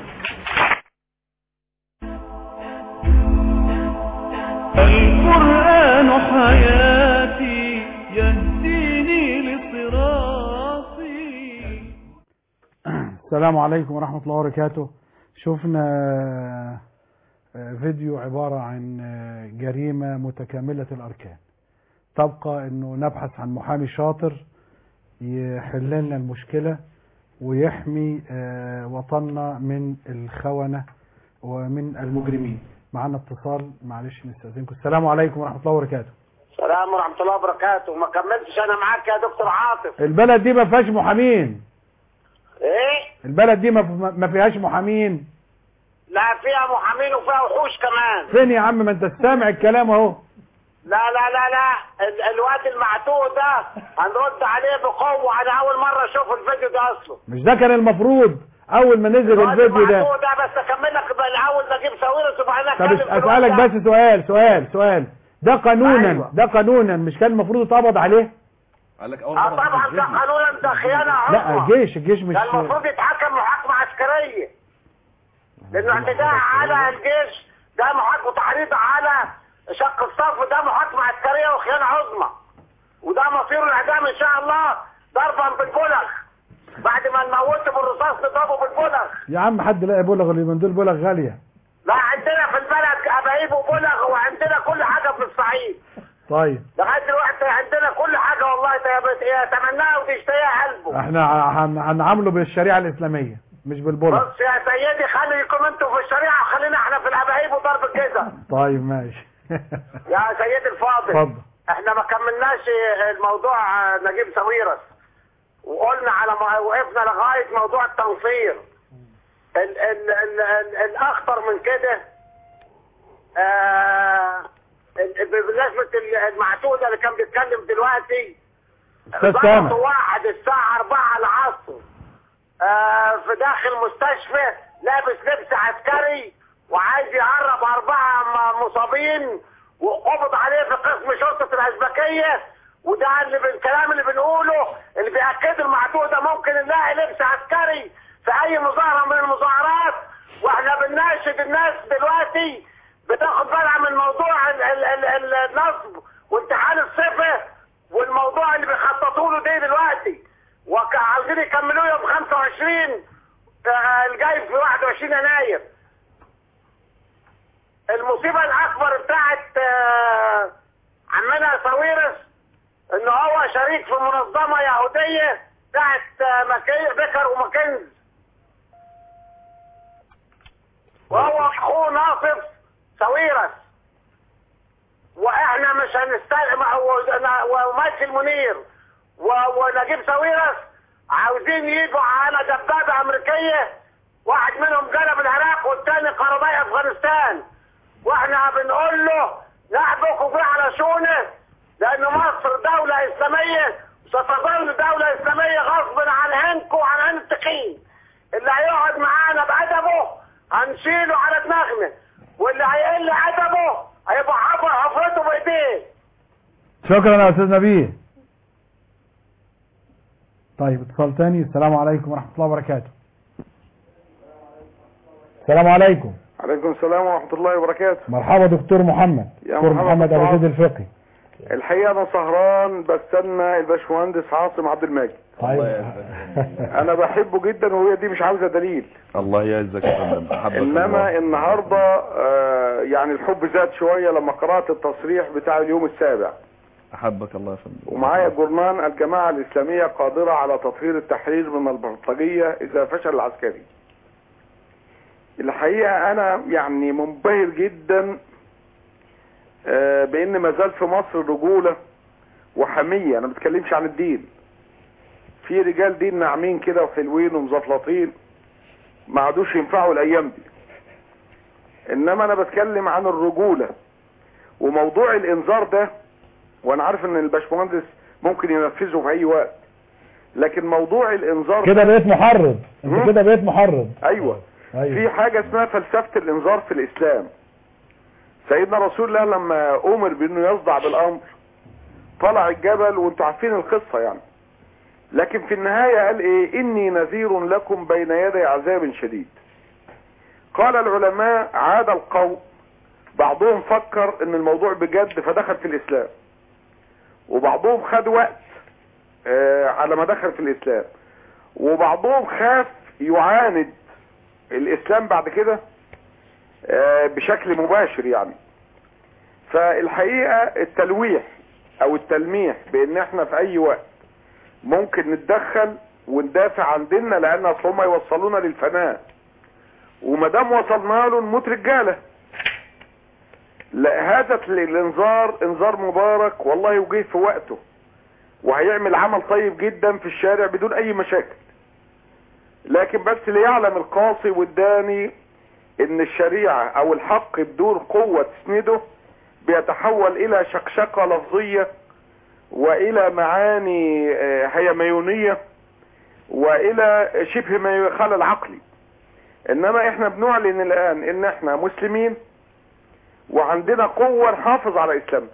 القرآن حياتي يهديني لصراطي السلام عليكم ورحمة الله وبركاته شفنا آه، فيديو عبارة عن آه، جريمة متكاملة الأركان تبقى أنه نبحث عن محامي شاطر يحل لنا المشكلة ويحمي آه، وطننا من الخونة ومن المجرمين معنا اتصال معلش نستأذنكم السلام عليكم ورحمة الله وبركاته السلام ورحمة الله وبركاته ما كملتش أنا معاك يا دكتور عاطف البلد دي ما فيهاش محامين إيه؟ البلد دي ما ما فيهاش محامين لا فيها محامين وفيها وحوش كمان فين يا عم ما انت سامع الكلام اهو لا لا لا لا ال- الواد المعتوه ده هنرد عليه بقوة أنا أول مرة أشوف الفيديو ده أصله مش ده كان المفروض اول ما نزل الفيديو ده المعتوه ده بس أكمل لك الأول نجيب ساويرس وبعدين طب أتكلم في الواد اسالك ده. بس سؤال سؤال سؤال ده قانونا أيوة. ده قانونا مش كان المفروض يتقبض عليه قال لك اول اه طبعا ده قانونا ده خيانة لا عظمى الجيش الجيش مش ده المفروض يتحكم محاكمة عسكرية لأنه اعتداء على الجيش ده محاكمة تحريض على شق الصف ده محاكمة عسكرية وخيانة عظمى وده مصير الإعدام إن شاء الله ضربا بالبلغ بعد ما نموته بالرصاص نضربه بالبلغ يا عم حد لاقي بلغ اليومين دول بلغ غاليه لا عندنا في البلد أبايب وبلغ وعندنا كل حاجة في الصعيد طيب لغاية دلوقتي عندنا كل حاجة والله يتمناها وتشتهيها قلبه احنا هن- هنعامله بالشريعه الاسلاميه مش بالبلغ بص يا سيدي خليكم انتوا في الشريعة وخلينا احنا في الأبايب وضرب الجزم طيب ماشي يا سيدي الفاضل اتفضل احنا ما كملناش الموضوع آه، نجيب ساويرس وقلنا على ما وقفنا لغاية موضوع التنصير ال ال ال ال الأخطر من كده آه ال- بمناسبة ال- المعتودة اللي كان بيتكلم دلوقتي أستاذ ضبط سامح. واحد الساعة 4 العصر آه في داخل مستشفى لابس لبس عسكري وعايز يهرب أربعة م- مصابين وقبض عليه في قسم شرطة الأزبكية وده اللي بالكلام اللي بنقوله اللي بيأكد المعتوه ده ممكن نلاقي لبس عسكري في أي مظاهرة من المظاهرات واحنا بنناشد الناس دلوقتي بتاخد بالها من موضوع ال- ال- ال- ال- النصب وامتحان الصفة والموضوع اللي بيخططوا له ده دلوقتي وعاوزين يكملوه يوم 25 آه، الجاي في 21 يناير المصيبة الأكبر بتاعت آه، عمنا ساويرس إن هو شريك في منظمة يهودية بتاعت آه، مكي بكر وماكنز وهو أخوه ناصف ساويرس واحنا مش هنستلم ومايكل منير و- ونجيب ساويرس عاوزين يجوا على دبابة امريكية واحد منهم جنب العراق والتاني قرضاء افغانستان واحنا بنقول له نحبك به على شؤونه لان مصر دولة اسلامية ستظل دولة اسلامية غصب عن هنكو وعن هن التقين اللي هيقعد معانا بأدبه هنشيله على دماغنا واللي هيقل أدبه هيبقى حفر حفرته بإيديه شكرا يا استاذ نبيه طيب اتصال تاني السلام عليكم ورحمه الله وبركاته السلام عليكم عليكم السلام ورحمة الله وبركاته مرحبا دكتور محمد يا دكتور مرحبا محمد ابو دكتور زيد الفقي الحقيقة أنا سهران بستنى الباشمهندس عاصم عبد الماجد طيب أنا بحبه جدا وهي دي مش عاوزة دليل الله يعزك يا فندم أحبك إنما الله. النهاردة آه، يعني الحب زاد شوية لما قرأت التصريح بتاع اليوم السابع احبك الله يا فندم ومعايا جورنان الجماعة الإسلامية قادرة على تطهير التحرير من البلطجية إذا فشل العسكري الحقيقة أنا يعني منبهر جدا آه، بأن ما زال في مصر رجولة وحمية أنا ما بتكلمش عن الدين في رجال دين ناعمين كده وحلوين ومزفلطين ما عادوش ينفعوا الأيام دي إنما أنا بتكلم عن الرجولة وموضوع الإنذار ده وانا عارف ان الباشمهندس ممكن ينفذه في اي وقت لكن موضوع الانذار كده ده- بقيت محرض انت مم. كده بقيت محرض ايوه أيوة. في حاجة اسمها فلسفة الانذار في الاسلام سيدنا رسول الله لما امر بانه يصدع بالامر طلع الجبل وانتوا عارفين القصة يعني لكن في النهاية قال ايه اني نذير لكم بين يدي عذاب شديد قال العلماء عاد القوم بعضهم فكر ان الموضوع بجد فدخل في الاسلام وبعضهم خد وقت آه، على ما دخل في الاسلام وبعضهم خاف يعاند الاسلام بعد كده آه، بشكل مباشر يعني فالحقيقة التلويح او التلميح بان احنا في اي وقت ممكن نتدخل وندافع عن ديننا لان اصل هم يوصلونا للفناء وما دام وصلنا له نموت رجاله لا هذا الانذار انذار مبارك والله وجه في وقته وهيعمل عمل طيب جدا في الشارع بدون اي مشاكل لكن بس ليعلم القاصي والداني ان الشريعة او الحق بدون قوة تسنده بيتحول الى شقشقة لفظية والى معاني آه، هيميونية والى شبه ما خلل عقلي انما احنا بنعلن الان ان احنا مسلمين وعندنا قوة نحافظ على اسلامنا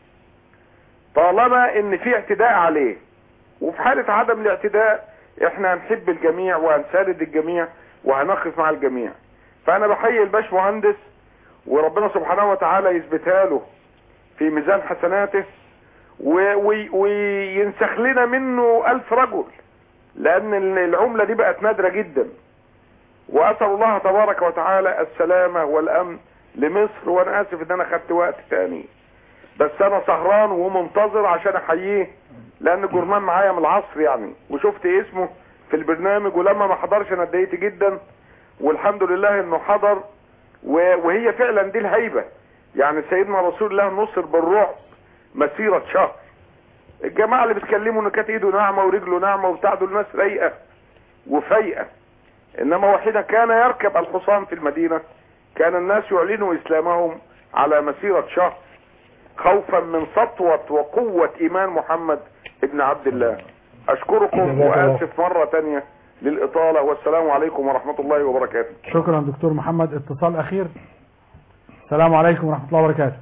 طالما ان في اعتداء عليه وفي حالة عدم الاعتداء احنا هنحب الجميع وهنساند الجميع وهنقف مع الجميع فانا بحيي الباش مهندس وربنا سبحانه وتعالى يثبتها له في ميزان حسناته و- وي- وينسخ لنا منه الف رجل لان العملة دي بقت نادرة جدا واسأل الله تبارك وتعالى السلامة والامن لمصر وانا اسف ان انا خدت وقت تاني بس انا سهران ومنتظر عشان احييه لان الجورنال معايا من العصر يعني وشفت اسمه في البرنامج ولما ما حضرش انا اتضايقت جدا والحمد لله انه حضر و- وهي فعلا دي الهيبة يعني سيدنا رسول الله نصر بالرعب مسيرة شهر الجماعة اللي بيتكلموا ان كانت ايده ناعمة ورجله ناعمة وبتاع دول ناس رايقة وفايقة انما وحين كان يركب الحصان في المدينة كان الناس يعلنوا اسلامهم على مسيرة شهر خوفا من سطوة وقوة ايمان محمد ابن عبد الله اشكركم جزاك الله. واسف مرة تانية للاطالة والسلام عليكم ورحمة الله وبركاته شكرا دكتور محمد اتصال اخير السلام عليكم ورحمة الله وبركاته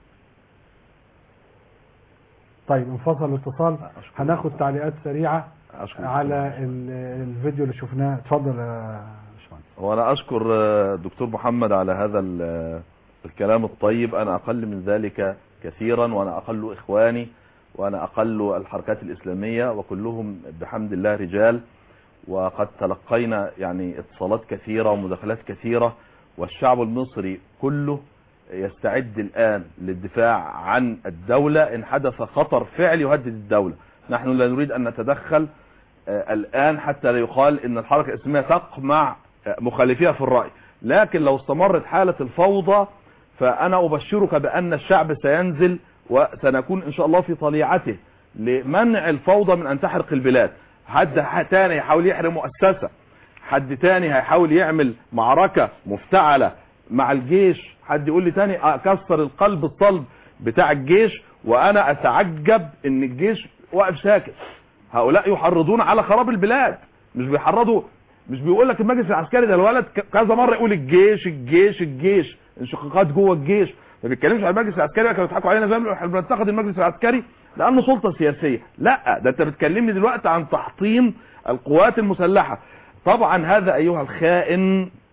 طيب انفصل الاتصال هناخد تعليقات سريعة على ال- الفيديو اللي شفناه اتفضل يا باشمهندس وانا اشكر آه، دكتور محمد على هذا ال- آه، الكلام الطيب انا اقل من ذلك كثيرا وانا اقل اخواني وانا اقل الحركات الاسلامية وكلهم بحمد الله رجال وقد تلقينا يعني اتصالات كثيرة ومداخلات كثيرة والشعب المصري كله يستعد الآن للدفاع عن الدولة إن حدث خطر فعلي يهدد الدولة نحن لا نريد أن نتدخل آه، الآن حتى لا يقال إن الحركة الإسلامية تقمع آه، مخالفيها في الرأي لكن لو استمرت حالة الفوضى فأنا أبشرك بأن الشعب سينزل وسنكون إن شاء الله في طليعته لمنع الفوضى من أن تحرق البلاد حد تاني يحاول يحرق مؤسسة حد تاني هيحاول يعمل معركة مفتعلة مع الجيش حد يقول لي تاني اكسر القلب الصلب بتاع الجيش وانا اتعجب ان الجيش واقف ساكت هؤلاء يحرضون على خراب البلاد مش بيحرضوا مش بيقول لك المجلس العسكري ده الولد ك- كذا مره يقول الجيش الجيش الجيش انشقاقات جوه الجيش ما بيتكلمش عن المجلس العسكري كانوا بيضحكوا علينا زي ما احنا بننتقد المجلس العسكري لانه سلطه سياسيه لا ده انت بتكلمني دلوقتي عن تحطيم القوات المسلحه طبعا هذا ايها الخائن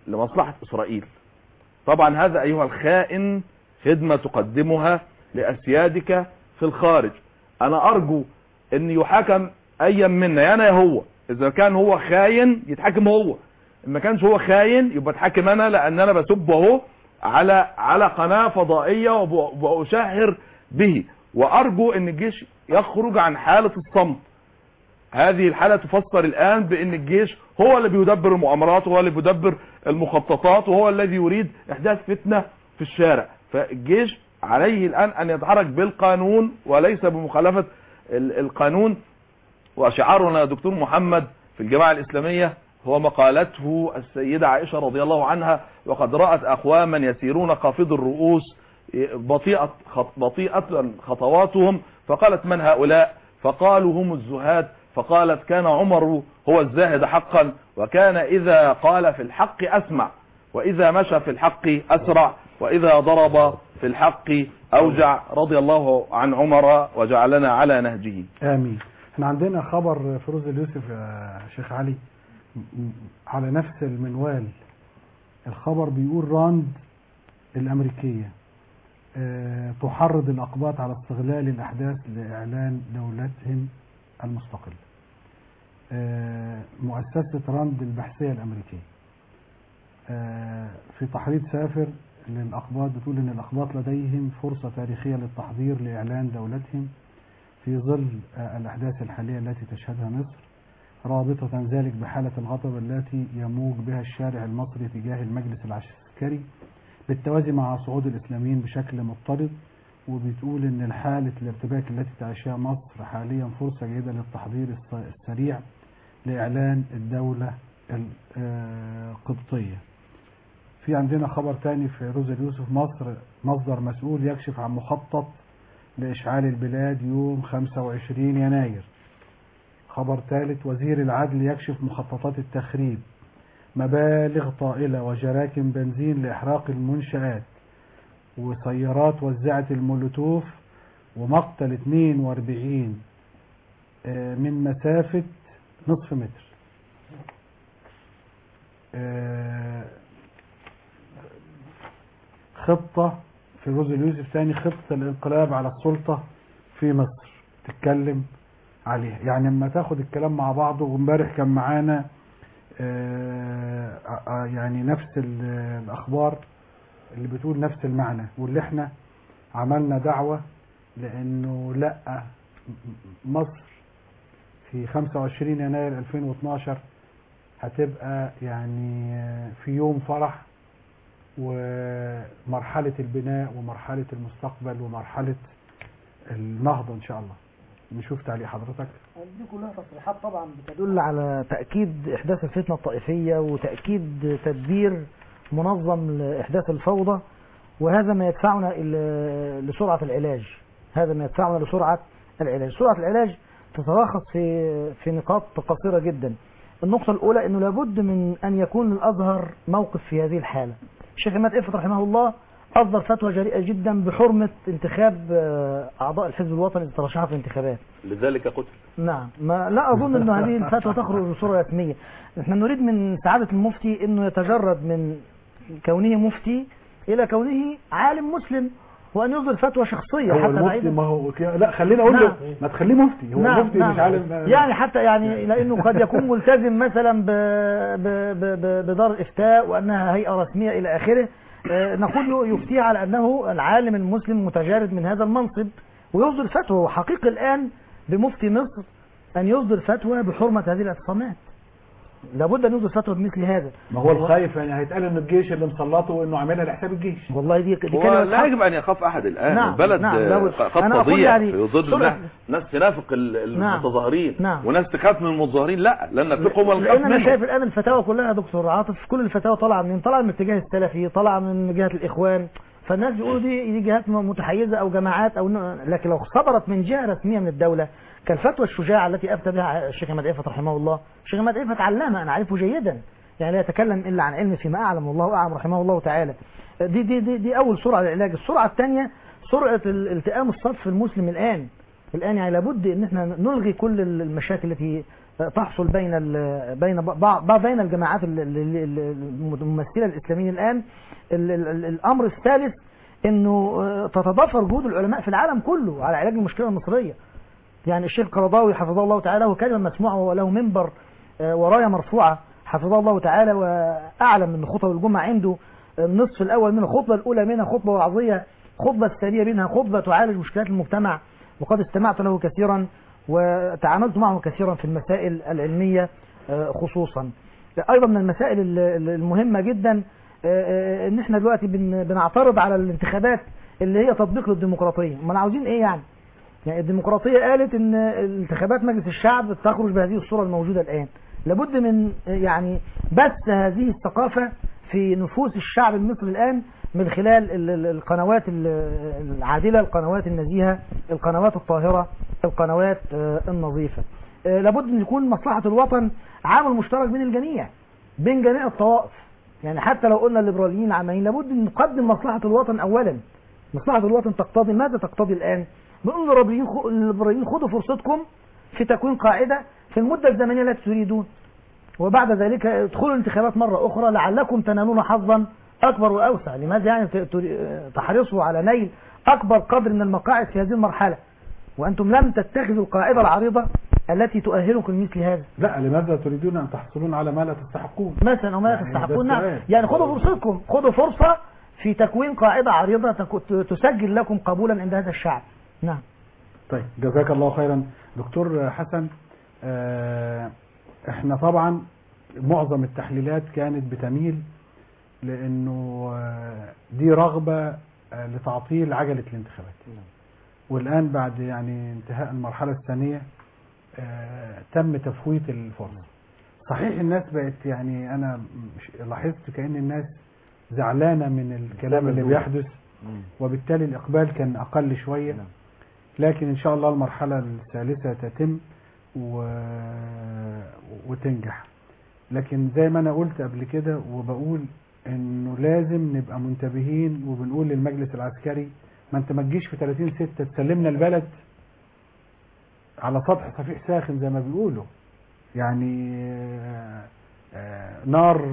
لمصلحة إسرائيل طبعا هذا أيها الخائن خدمة تقدمها لأسيادك في الخارج أنا أرجو أن يحاكم أيا منا يا أنا يا هو إذا كان هو خاين يتحاكم هو إن ما كانش هو خاين يبقى اتحاكم أنا لأن أنا بسبه اهو على على قناة فضائية وب- وأشهر به وأرجو أن الجيش يخرج عن حالة الصمت هذه الحالة تفسر الآن بأن الجيش هو اللي بيدبر المؤامرات وهو اللي بيدبر المخططات وهو الذي يريد إحداث فتنة في الشارع فالجيش عليه الآن أن يتحرك بالقانون وليس بمخالفة ال- القانون وشعارنا يا دكتور محمد في الجماعة الإسلامية هو مقالته السيدة عائشة رضي الله عنها وقد رأت أقواما يسيرون قافض الرؤوس بطيئة خط- بطيئة خطواتهم فقالت من هؤلاء فقالوا هم الزهاد فقالت كان عمر هو الزاهد حقا وكان إذا قال في الحق أسمع وإذا مشى في الحق أسرع وإذا ضرب في الحق أوجع رضي الله عن عمر وجعلنا على نهجه امين احنا عندنا خبر فيروز اليوسف يا شيخ علي م- م- على نفس المنوال الخبر بيقول راند الامريكيه اه تحرض الاقباط على استغلال الاحداث لاعلان دولتهم المستقله اه مؤسسه راند البحثيه الامريكيه اه في تحريض سافر للاقباط بتقول ان الاقباط لديهم فرصه تاريخيه للتحضير لاعلان دولتهم في ظل آه، الأحداث الحالية التي تشهدها مصر رابطة ذلك بحالة الغضب التي يموج بها الشارع المصري تجاه المجلس العسكري بالتوازي مع صعود الإسلاميين بشكل مضطرد وبتقول إن حالة الارتباك التي تعيشها مصر حاليا فرصة جيدة للتحضير الس- السريع لإعلان الدولة القبطية في عندنا خبر تاني في روز اليوسف مصر مصدر مسؤول يكشف عن مخطط لإشعال البلاد يوم 25 يناير خبر ثالث وزير العدل يكشف مخططات التخريب مبالغ طائلة وجراكن بنزين لإحراق المنشآت وسيارات وزعت المولوتوف ومقتل 42 آه، من مسافة نصف متر آه، خطة في روز اليوسف ثاني خطة الانقلاب على السلطة في مصر تتكلم عليها يعني لما تاخد الكلام مع بعضه وامبارح كان معانا آه، آه، يعني نفس ال- الأخبار اللي بتقول نفس المعنى واللي احنا عملنا دعوة لأنه لا مصر في 25 يناير 2012 هتبقى يعني في يوم فرح ومرحلة البناء ومرحلة المستقبل ومرحلة النهضة إن شاء الله نشوف تعليق حضرتك دي كلها تصريحات طبعا بتدل على تأكيد إحداث الفتنة الطائفية وتأكيد تدبير منظم لإحداث الفوضى وهذا ما يدفعنا إلى لسرعة العلاج هذا ما يدفعنا لسرعة العلاج سرعة العلاج تتلخص في في نقاط قصيرة جدا النقطة الأولى أنه لابد من أن يكون للأزهر موقف في هذه الحالة الشيخ عماد إفت رحمه الله أصدر فتوى جريئة جدا بحرمة انتخاب آه، أعضاء الحزب الوطني للترشح في الانتخابات لذلك قتل نعم ما لا اظن ان هذه الفتوى تخرج بصوره رسميه احنا نريد من سعاده المفتي انه يتجرد من كونه مفتي الى كونه عالم مسلم وان يصدر فتوى شخصيه هو حتى المفتي بعيدا ما هو كده- لا خلينا اقول له نعم. ما تخليه مفتي هو نعم المفتي نعم مش عالم يعني حتى يعني لانه قد يكون ملتزم مثلا ب ب ب ب بدار الافتاء وانها هيئه رسميه الى اخره آه، نقول له يفتي على انه العالم المسلم متجارد من هذا المنصب ويصدر فتوى وحقيقي الان بمفتي مصر ان يصدر فتوى بحرمه هذه الاعتصامات لابد ان يصدر فتوى بمثل هذا ما هو الخايف يعني هيتقال ان الجيش اللي مسلطه وانه عاملها لحساب الجيش والله دي دي هو كلمه لا حق. يجب ان يخاف احد الان نعم، البلد نعم، آه، لابد. قد أنا أقول تضيع يعني في ضد سرعة- ناس- ناس تنافق ال- نعم. المتظاهرين نعم. وناس تخاف من المتظاهرين لا لان في قوم لان الخوف انا منهم شايف الان الفتاوى كلها يا دكتور عاطف كل الفتاوى طالعه منين طالعه من الاتجاه السلفي طالعه من جهه الاخوان فالناس بيقولوا دي دي جهات متحيزه او جماعات او ن- لكن لو صدرت من جهه رسميه من الدوله كالفتوى الشجاعه التي افتى بها الشيخ عماد عفت رحمه الله الشيخ عماد عفت علامه انا اعرفه جيدا يعني لا يتكلم الا عن علم فيما اعلم والله اعلم رحمه الله تعالى دي دي دي, دي اول سرعه للعلاج السرعه الثانيه سرعه ال- التئام الصف المسلم الان الان يعني لابد ان احنا نلغي كل المشاكل التي آه، تحصل بين ال- بين بعض بين الجماعات ال- ال- ال- الممثله الاسلاميين الان ال- ال- ال- الامر الثالث انه آه، تتضافر جهود العلماء في العالم كله على علاج المشكله المصريه يعني الشيخ قرضاوي حفظه الله تعالى له كلمه مسموعه وله منبر آه، ورايه مرفوعه حفظه الله تعالى واعلم من خطب الجمعه عنده النصف الاول منها الخطبه الاولى منها خطبه وعظيه خطبه الثانيه منها خطبه تعالج مشكلات المجتمع وقد استمعت له كثيرا وتعاملت معه كثيرا في المسائل العلميه آه، خصوصا ايضا من المسائل ال- ال- المهمه جدا آه، آه، ان احنا دلوقتي بن- بنعترض على الانتخابات اللي هي تطبيق للديمقراطيه ما عاوزين ايه يعني يعني الديمقراطيه قالت ان انتخابات مجلس الشعب تخرج بهذه الصوره الموجوده الان لابد من يعني بث هذه الثقافه في نفوس الشعب المصري الان من خلال ال- ال- القنوات ال- العادله القنوات النزيهه القنوات الطاهره القنوات آه، النظيفه آه، لابد ان يكون مصلحه الوطن عامل مشترك بين الجميع بين جميع الطوائف يعني حتى لو قلنا الليبراليين عمالين لابد ان نقدم مصلحه الوطن اولا مصلحه الوطن تقتضي ماذا تقتضي الان بنقول للربيين خ- الليبراليين خدوا فرصتكم في تكوين قاعده في المده الزمنيه التي تريدون وبعد ذلك ادخلوا الانتخابات مره اخرى لعلكم تنالون حظا اكبر واوسع لماذا يعني ت- ت- تحرصوا على نيل اكبر قدر من المقاعد في هذه المرحله وانتم لم تتخذوا القاعده العريضه التي تؤهلكم لمثل هذا لا لماذا تريدون ان تحصلون على ما لا تستحقون مثلا وما يعني تستحقون ده نعم السؤال. يعني خذوا فرصتكم خذوا فرصه في تكوين قاعده عريضه تك- تسجل لكم قبولا عند هذا الشعب نعم طيب جزاك الله خيرا دكتور حسن آه، احنا طبعا معظم التحليلات كانت بتميل لانه آه، دي رغبة آه، لتعطيل عجلة الانتخابات والان بعد يعني انتهاء المرحلة الثانية آه، تم تفويت الفرصة صحيح الناس بقت يعني انا مش- لاحظت كأن الناس زعلانة من الكلام اللي مزدوجة. بيحدث وبالتالي الإقبال كان أقل شوية لكن إن شاء الله المرحلة الثالثة تتم و... وتنجح لكن زي ما أنا قلت قبل كده وبقول إنه لازم نبقى منتبهين وبنقول للمجلس العسكري ما أنت ما تجيش في 30 ستة تسلمنا البلد على سطح صفيح ساخن زي ما بيقولوا يعني آه، آه، نار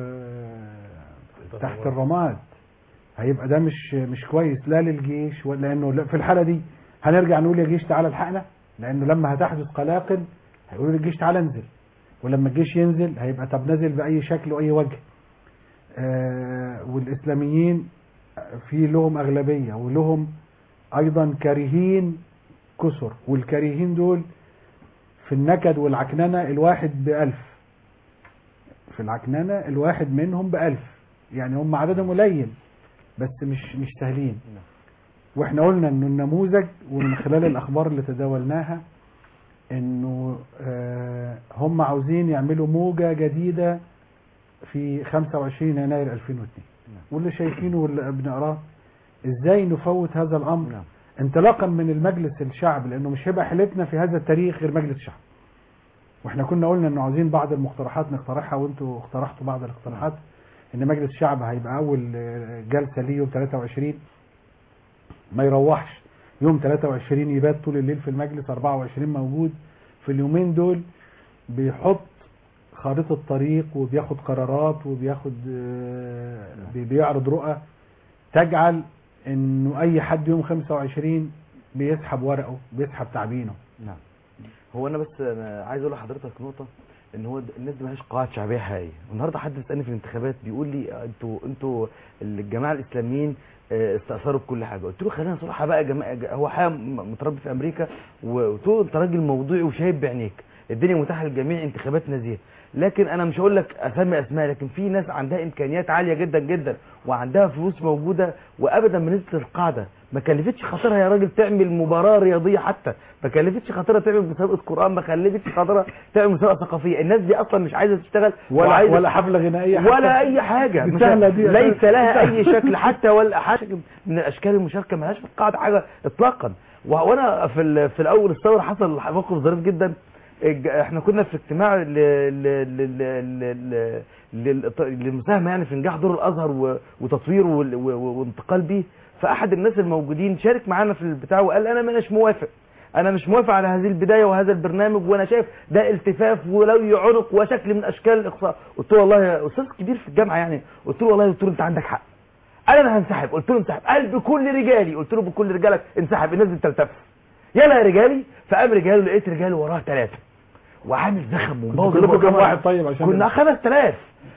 آه، تحت الرماد هيبقى ده مش مش كويس لا للجيش ولا لانه لا- في الحاله دي هنرجع نقول يا جيش تعالى الحقنا لانه لما هتحدث قلاقل هيقولوا للجيش تعالى انزل ولما الجيش ينزل هيبقى طب نازل باي شكل واي وجه آه والاسلاميين في لهم اغلبيه ولهم ايضا كارهين كسر والكارهين دول في النكد والعكننه الواحد بألف في العكننه الواحد منهم بألف يعني هم عددهم قليل بس مش مش سهلين واحنا قلنا انه النموذج ومن خلال الاخبار اللي تداولناها انه آه، هم عاوزين يعملوا موجة جديدة في 25 يناير 2002 واللي شايفينه واللي بنقراه ازاي نفوت هذا الامر انطلاقا من المجلس الشعب لانه مش هيبقى حيلتنا في هذا التاريخ غير مجلس الشعب واحنا كنا قلنا انه عاوزين بعض المقترحات نقترحها وانتوا اقترحتوا بعض الاقتراحات ان مجلس الشعب هيبقى اول آه، جلسه ليه يوم 23 ما يروحش يوم 23 يبات طول الليل في المجلس 24 موجود في اليومين دول بيحط خارطة طريق وبياخد قرارات وبياخد آه، بي- بيعرض رؤى تجعل انه اي حد يوم 25 بيسحب ورقه بيسحب تعبينه نعم هو انا بس انا عايز اقول لحضرتك نقطه ان هو د- الناس دي مالهاش قواعد شعبيه حقيقيه والنهارده حد بيسالني في الانتخابات بيقول لي آه، انتوا انتوا الجماعه الاسلاميين آه، استاثروا بكل حاجه قلت له خلينا صراحه بقى يا جماعه هو حقيقة م- متربي في امريكا وقلت له انت راجل موضوعي وشايف بعينيك الدنيا متاحه للجميع انتخابات نزيهه لكن انا مش هقول لك اسمي اسماء لكن في ناس عندها امكانيات عاليه جدا جدا وعندها فلوس موجوده وابدا بالنسبه للقاعده ما كلفتش خاطرها يا راجل تعمل مباراه رياضيه حتى ما كلفتش خاطرها تعمل مسابقه قران ما كلفتش خاطرها تعمل مسابقه ثقافيه الناس دي اصلا مش عايزه تشتغل ولا وعايزة- ولا حفله غنائيه حتى. ولا اي حاجه دي مش سهلة دي. ليس لها سهلة. اي شكل حتى ولا حاجه من اشكال المشاركه ملهاش في القاعده حاجه اطلاقا و- وانا في ال- في الاول الثوره حصل موقف ظريف جدا الج- احنا كنا في اجتماع ل- ل- ل- ل- ل- للط- للمساهمه يعني في نجاح دور الازهر و- وتطويره وال- و- و- وانتقال بيه فاحد الناس الموجودين شارك معانا في البتاع وقال انا ماناش موافق انا مش موافق على هذه البدايه وهذا البرنامج وانا شايف ده التفاف ولو عنق وشكل من اشكال الاقصاء قلت له والله يا استاذ كبير في الجامعه يعني قلت له والله يا دكتور انت عندك حق قال انا هنسحب قلت له انسحب قال بكل رجالي قلت له بكل رجالك انسحب الناس دي بتلتف يلا يا رجالي فقام رجاله لقيت رجاله وراه ثلاثه وعامل زخم ومبوظ كلكم كام المؤتمر. واحد طيب عشان كنا 5000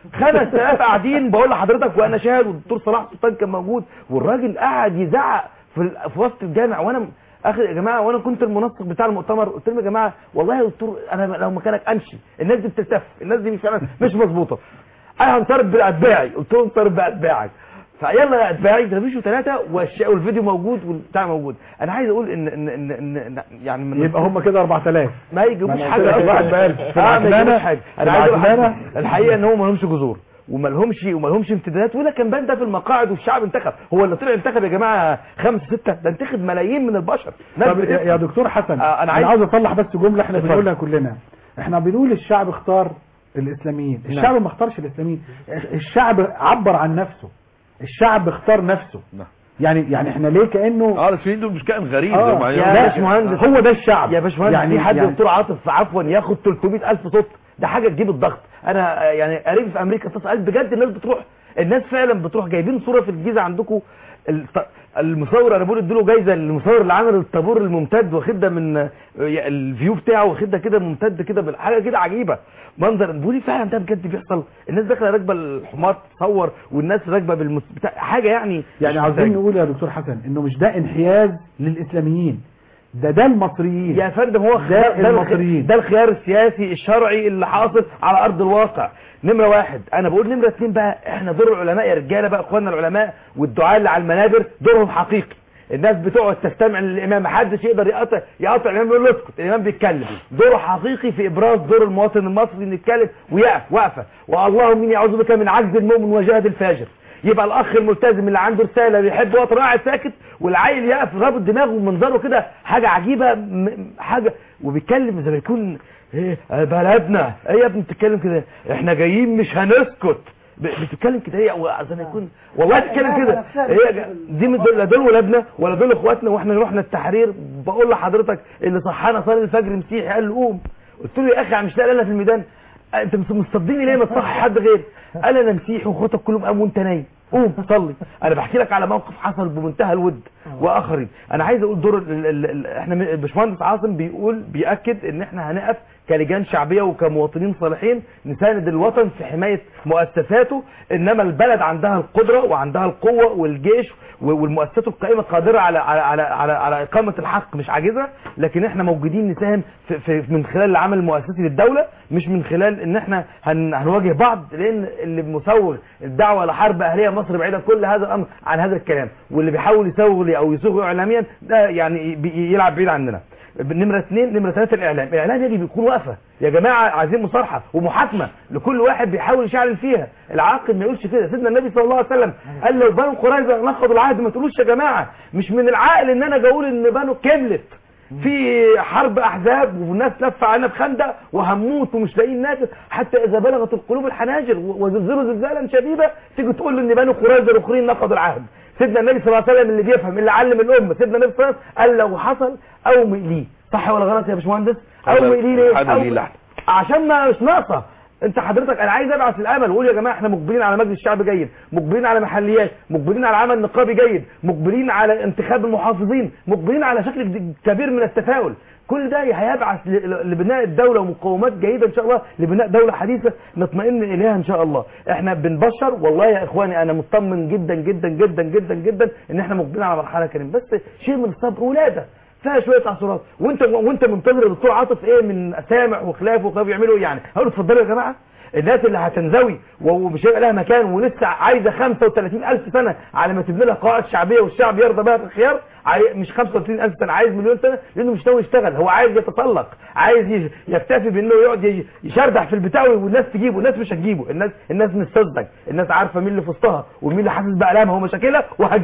5000 قاعدين بقول لحضرتك وانا شاهد والدكتور صلاح سلطان كان موجود والراجل قاعد يزعق في, ال- في وسط الجامع وانا م- اخر يا جماعه وانا كنت المنسق بتاع المؤتمر قلت لهم يا جماعه والله يا دكتور انا لو مكانك امشي الناس دي بتلتف الناس دي فعلا مش مظبوطه انا هنطرد باتباعي قلت لهم طرد باتباعك فيلا يا اتباعي ده مشوا ثلاثه والش- والفيديو موجود والبتاع موجود انا عايز اقول ان ان ان, إن, إن يعني من يبقى هم كده 4000 ما يجيبوش ما أنا حاجه قلت لك واحد بقالب. في اه ما العجلانة- يجيبوش حاجه انا في عايز اقول العجلانة. حاجة. الحقيقه ان هم ما لهمش جذور وما لهمش وما لهمش امتدادات ولا كان بان ده في المقاعد والشعب انتخب هو اللي طلع انتخب يا جماعه خمسه سته ده انتخب ملايين من البشر ناس طب يا بتفهم. يا دكتور حسن آه، انا أنا عايز, عايز- اصلح بس جمله احنا اتفضل. بنقولها كلنا احنا بنقول الشعب اختار الاسلاميين نعم. الشعب ما اختارش الاسلاميين الشعب عبر عن نفسه الشعب اختار نفسه يعني يعني احنا ليه كانه اه الاسلاميين دول مش كائن غريب آه، زي ما يا هي- باشمهندس هو ده الشعب يا باشمهندس يعني- في حد يعني- دكتور عاطف عفوا ياخد 300000 صوت ده حاجه تجيب الضغط انا آه، يعني قريب في امريكا اتصل قال بجد الناس بتروح الناس فعلا بتروح جايبين صوره في الجيزه عندكم الط- المصور انا بقول اديله جايزه المصور اللي عمل الطابور الممتد واخدها من آه، الفيو بتاعه واخدها كده ممتد كده بالحاجه كده عجيبه منظر بقول فعلا ده بجد بيحصل الناس داخله راكبه الحمار تصور والناس راكبه بالمس... بتاع حاجه يعني يعني مش عاوزين محتاجة. نقول يا دكتور حسن انه مش ده انحياز للاسلاميين ده ده المصريين يا فندم هو ده ده, ده, المصريين. الخ- ده الخيار السياسي الشرعي اللي حاصل على ارض الواقع نمره واحد انا بقول نمره اتنين بقى احنا دور العلماء يا رجاله بقى اخواننا العلماء والدعاء اللي على المنابر دورهم حقيقي الناس بتقعد تستمع للامام محدش يقدر يقطع يقطع الامام يقول له اسكت الامام بيتكلم دوره حقيقي في ابراز دور المواطن المصري انه يتكلم ويقف واقفه والله مين يعوذ بك من عجز المؤمن وجهد الفاجر يبقى الاخ الملتزم اللي عنده رساله بيحب وطن قاعد ساكت والعيل يقف رابط دماغه ومنظره كده حاجه عجيبه م- حاجه وبيتكلم زي ما يكون ايه آه، بلدنا ايه يا ابني بتتكلم كده احنا جايين مش هنسكت ب- بتتكلم كده ايه و- زي ما يكون والله بتتكلم كده ايه يا جا- دي من دول لا دول ولادنا ولا دول اخواتنا واحنا رحنا التحرير بقول لحضرتك اللي صحانا صلي الفجر مسيحي قال له قوم قلت له يا اخي مش لاقي انا في الميدان انت مص- مصدقني ليه ما تصحي حد غير قال انا مسيحي واخواتك كلهم قاموا وانت نايم قوم صلي انا بحكي لك على موقف حصل بمنتهى الود واخرين انا عايز اقول دور ال ال ال احنا م- الباشمهندس عاصم بيقول بياكد ان احنا هنقف كلجان شعبيه وكمواطنين صالحين نساند الوطن في حمايه مؤسساته انما البلد عندها القدره وعندها القوه والجيش و- والمؤسسات القائمه قادره على على على على, على اقامه الحق مش عاجزه لكن احنا موجودين نساهم في, في من خلال العمل المؤسسي للدوله مش من خلال ان احنا هن هنواجه بعض لان اللي مسوغ الدعوه لحرب اهليه مصر بعيده كل هذا الامر عن هذا الكلام واللي بيحاول يسوغ لي او يسوغ اعلاميا ده يعني بي- يلعب بعيد عننا نمرة اثنين نمرة ثلاثة الإعلام الإعلام يجب يكون واقفة يا جماعة عايزين مصارحة ومحاكمة لكل واحد بيحاول يشعل فيها العاقل ما يقولش كده سيدنا النبي صلى الله عليه وسلم قال لو بنو قريظة نقضوا العهد ما تقولوش يا جماعة مش من العقل ان انا اقول ان بنو كملت في حرب احزاب والناس لف علينا بخندق وهنموت ومش لاقيين ناس حتى اذا بلغت القلوب الحناجر وزلزلوا زلزالا شديدا تيجي تقول ان بنو قريظه الاخرين نقضوا العهد سيدنا النبي صلى الله عليه وسلم اللي بيفهم اللي علم الامه سيدنا النبي صلى الله عليه وسلم قال لو حصل او مقليه صح ولا غلط يا باشمهندس او هذا مقليه ليه هذا أو ليه لحن. عشان ما مش ناقصه انت حضرتك انا عايز ابعث الامل واقول يا جماعه احنا مقبلين على مجلس الشعب جيد مقبلين على محليات مقبلين على عمل نقابي جيد مقبلين على انتخاب المحافظين مقبلين على شكل جد- كبير من التفاؤل كل ده هيبعث ل- ل- لبناء الدوله ومقومات جيده ان شاء الله لبناء دوله حديثه نطمئن اليها ان شاء الله احنا بنبشر والله يا اخواني انا مطمن جدا جدا جدا جدا جدا ان احنا مقبلين على مرحله كريمه بس شيء من الصبر ولاده فيها شويه تعثرات وانت وانت منتظر الدكتور عاطف ايه من سامع وخلاف وخلاف يعملوا ايه يعني هقول اتفضلوا يا جماعه الناس اللي هتنزوي ومش هيبقى لها مكان ولسه عايزه 35000 سنه على ما تبني لها قواعد شعبيه والشعب يرضى بها في الخيار عاي- مش 35000 سنه عايز مليون سنه لانه مش ناوي يشتغل هو عايز يتطلق عايز ي- يكتفي بانه يقعد ي- يشردح في البتاع والناس تجيبه الناس مش هتجيبه الناس الناس مش صدق الناس عارفه مين اللي في وسطها ومين اللي حاسس بالامها ومشاكلها وهتجيبه